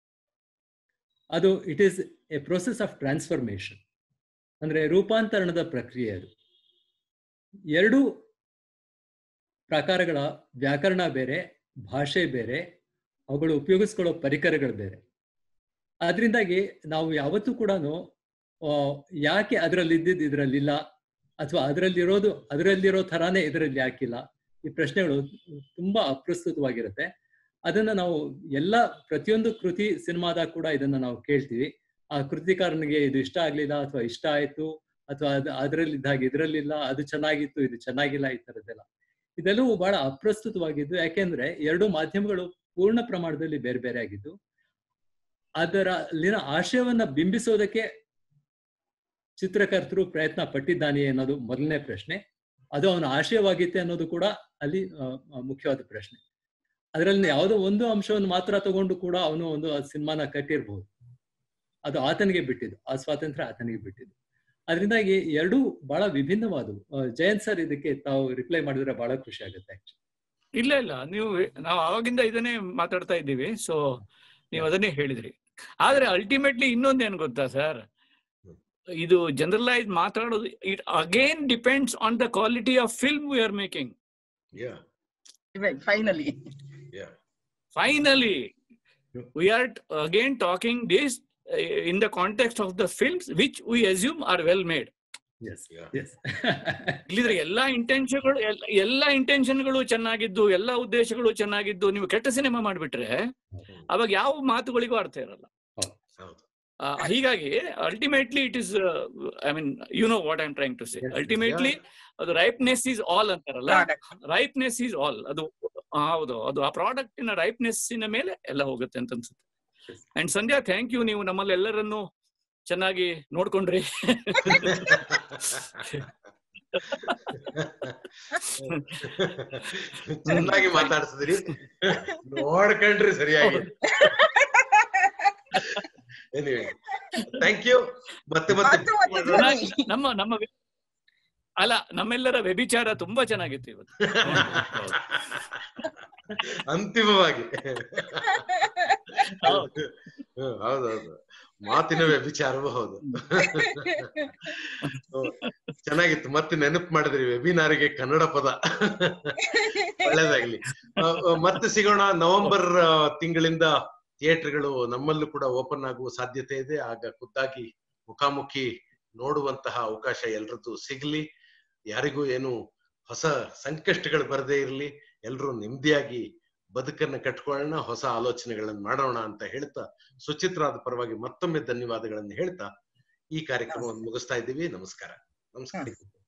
ಅದು it is a process of transformation ಅಂದ್ರೆ ರೂಪಾಂತರಣದ ಪ್ರಕ್ರಿಯೆ ಅದು ಎರಡು ಪ್ರಕಾರಗಳ ವ್ಯಾಕರಣ ಬೇರೆ ಭಾಷೆ ಬೇರೆ ಅವುಗಳು ಉಪಯೋಗಿಸ್ಕೊಳ್ಳೋ ಪರಿಕರಗಳು ಬೇರೆ ಅದರಿಂದಾಗಿ ನಾವು ಯಾವತ್ತೂ ಕೂಡ ಯಾಕೆ ಅದರಲ್ಲಿ ಇದ್ದಿದ್ದು ಇದರಲ್ಲಿಲ್ಲ ಅಥವಾ ಅದರಲ್ಲಿರೋದು ಅದರಲ್ಲಿರೋ ಥರಾನೇ ಇದರಲ್ಲಿ ಯಾಕಿಲ್ಲ ಈ ಪ್ರಶ್ನೆಗಳು ತುಂಬಾ ಅಪ್ರಸ್ತುತವಾಗಿರುತ್ತೆ ಅದನ್ನ ನಾವು ಎಲ್ಲ ಪ್ರತಿಯೊಂದು ಕೃತಿ ಸಿನಿಮಾದಾಗ ಕೂಡ ಇದನ್ನ ನಾವು ಕೇಳ್ತೀವಿ ಆ ಕೃತಿಕಾರನಿಗೆ ಇದು ಇಷ್ಟ ಆಗ್ಲಿಲ್ಲ ಅಥವಾ ಇಷ್ಟ ಆಯ್ತು ಅಥವಾ ಅದು ಅದರಲ್ಲಿದ್ದಾಗ ಇದರಲ್ಲಿಲ್ಲ ಅದು ಚೆನ್ನಾಗಿತ್ತು ಇದು ಚೆನ್ನಾಗಿಲ್ಲ ಈ ತರದ್ದೆಲ್ಲ ಇದೆಲ್ಲವೂ ಬಹಳ ಅಪ್ರಸ್ತುತವಾಗಿದ್ದು ಯಾಕೆಂದ್ರೆ ಎರಡು ಮಾಧ್ಯಮಗಳು ಪೂರ್ಣ ಪ್ರಮಾಣದಲ್ಲಿ ಬೇರೆ ಬೇರೆ ಆಗಿದ್ದು ಅದರಲ್ಲಿನ ಆಶಯವನ್ನ ಬಿಂಬಿಸೋದಕ್ಕೆ ಚಿತ್ರಕರ್ತರು ಪ್ರಯತ್ನ ಪಟ್ಟಿದ್ದಾನೆ ಅನ್ನೋದು ಮೊದಲನೇ ಪ್ರಶ್ನೆ ಅದು ಅವನ ಆಶಯವಾಗಿತ್ತೆ ಅನ್ನೋದು ಕೂಡ ಅಲ್ಲಿ ಆ, ಆ, ಮುಖ್ಯವಾದ ಪ್ರಶ್ನೆ ಅದರಲ್ಲಿ ಯಾವುದೋ ಒಂದು ಅಂಶವನ್ನು ಮಾತ್ರ ತಗೊಂಡು ಕೂಡ ಅವನು ಒಂದು ಸಿನಿಮಾನ ಕಟ್ಟಿರ್ಬಹುದು ಅದು ಆತನಿಗೆ ಬಿಟ್ಟಿದ್ದು ಆ ಸ್ವಾತಂತ್ರ್ಯ ಆತನಿಗೆ ಬಿಟ್ಟಿದ್ದು ಅದರಿಂದಾಗಿ ಎರಡೂ ಬಹಳ ವಿಭಿನ್ನವಾದವು ಆ, ಜಯಂತ್ ಸರ್ ಇದಕ್ಕೆ ತಾವು ರಿಪ್ಲೈ ಮಾಡಿದ್ರೆ ಬಹಳ ಖುಷಿ ಆಗುತ್ತೆ ಆಕ್ಚುಲಿ ಇಲ್ಲ ಇಲ್ಲ ನೀವು ನಾವು ಅವಾಗಿಂದ ಇದನ್ನೇ ಮಾತಾಡ್ತಾ ಇದ್ದೀವಿ ಸೊ ನೀವು ಅದನ್ನೇ ಹೇಳಿದ್ರಿ ಆದ್ರೆ ಅಲ್ಟಿಮೇಟ್ಲಿ ಇನ್ನೊಂದೇನು ಗೊತ್ತಾ ಸರ್ ಇದು ಜನರಲೈಸ್ ಮಾತಾಡೋದು it again depends on the quality of film we are making yeah finally yeah finally we are t- again talking this uh, in the context of the films which we assume are well made yes Yeah. Yes ಇಲ್ಲಿದ್ರೆ ಎಲ್ಲಾ ಇಂಟೆನ್ಷನ್ಗಳು ಎಲ್ಲಾ ಇಂಟೆನ್ಷನ್ಗಳು ಚೆನ್ನಾಗಿದ್ದು ಎಲ್ಲಾ ಉದ್ದೇಶಗಳು ಚೆನ್ನಾಗಿದ್ದು ನೀವು ಕೆಟ್ಟ ಸಿನಿಮಾ ಮಾಡ್ಬಿಟ್ರೆ ಅವಾಗ ಯಾವ ಮಾತುಗಳಿಗೂ ಅರ್ಥ ಇರಲ್ಲ ಹೌದು ಆ, ಹೀಗಾಗಿ ultimately it is I mean you know what I am trying to say Yes, yes, ultimately ಅದು ರೈಪ್ನೆಸ್ ಈಸ್ ಆಲ್ ಅಂತಾರಲ್ಲ ಪ್ರಾಡಕ್ಟ್ ರೈಪ್ನೆಸ್ ಈಸ್ ಆಲ್ ಅದು ಆ, ಹೌದು ಅದು ಆ ಪ್ರಾಡಕ್ಟಿನ ರೈಪ್ನೆಸ್ಸಿನ ಮೇಲೆ ಎಲ್ಲ ಹೋಗುತ್ತೆ ಅಂತ ಅನ್ಸುತ್ತೆ ಅಂಡ್ ಸಂಧ್ಯಾ ಥ್ಯಾಂಕ್ ಯು ನೀವು ನಮ್ಮಲ್ಲಿ ಎಲ್ಲರನ್ನು ಚೆನ್ನಾಗಿ ನೋಡ್ಕೊಂಡ್ರಿ ಚೆನ್ನಾಗಿ ಮಾತಾಡ್ಸಿದ್ರಿ ನೋಡ್ಕೊಂಡ್ರಿ ಸರಿಯಾಗಿ ಎನಿವೆ ಥ್ಯಾಂಕ್ ಯು ಮತ್ತೆ ಮತ್ತೆ ಮತ್ತು ಮತ್ತೆ ಚೆನ್ನಾಗಿ ನಮ್ಮ ನಮ್ಮ ವೆ- ಅಲ್ಲ ನಮ್ಮೆಲ್ಲರ ವ್ಯಭಿಚಾರ ತುಂಬಾ ಚೆನ್ನಾಗಿತ್ತು ಇವತ್ತು ಅಂತಿಮವಾಗಿ ಹೌದು. ಹ್ಮ್, ಹೌದೌದು ಮಾತಿನ ವ್ಯಭಿಚಾರವೂ ಹೌದು ಹ್ಮ್. ಚೆನ್ನಾಗಿತ್ತು ಮತ್ತೆ ನೆನಪು ಮಾಡಿದ್ರಿ ವೆಬಿನಾರಿಗೆ ಕನ್ನಡ ಪದ ಒಳ್ಳೇದಾಗ್ಲಿ ಆ, ಆ, ಮತ್ತೆ ಸಿಗೋಣ ನವೆಂಬರ್ ಆ, ತಿಂಗಳಿಂದ ಥಿಯೇಟರ್ಗಳು ನಮ್ಮಲ್ಲೂ ಕೂಡ ಓಪನ್ ಆಗುವ ಸಾಧ್ಯತೆ ಇದೆ ಆಗ ಖುದ್ದಾಗಿ ಮುಖಾಮುಖಿ ನೋಡುವಂತಹ ಅವಕಾಶ ಎಲ್ರದ್ದು ಸಿಗ್ಲಿ ಯಾರಿಗೂ ಏನು ಹೊಸ ಸಂಕಷ್ಟಗಳು ಬರದೇ ಇರಲಿ ಎಲ್ರೂ ನೆಮ್ಮದಿಯಾಗಿ ಬದುಕನ್ನ ಕಟ್ಕೊಳ್ಳೋಣ ಹೊಸ ಆಲೋಚನೆಗಳನ್ನು ಮಾಡೋಣ ಅಂತ ಹೇಳ್ತಾ ಸುಚಿತ್ರಾದ ಪರವಾಗಿ ಮತ್ತೊಮ್ಮೆ ಧನ್ಯವಾದಗಳನ್ನು ಹೇಳ್ತಾ ಈ ಕಾರ್ಯಕ್ರಮವನ್ನು ಮುಗಿಸ್ತಾ ಇದ್ದೀವಿ ನಮಸ್ಕಾರ ನಮಸ್ಕಾರ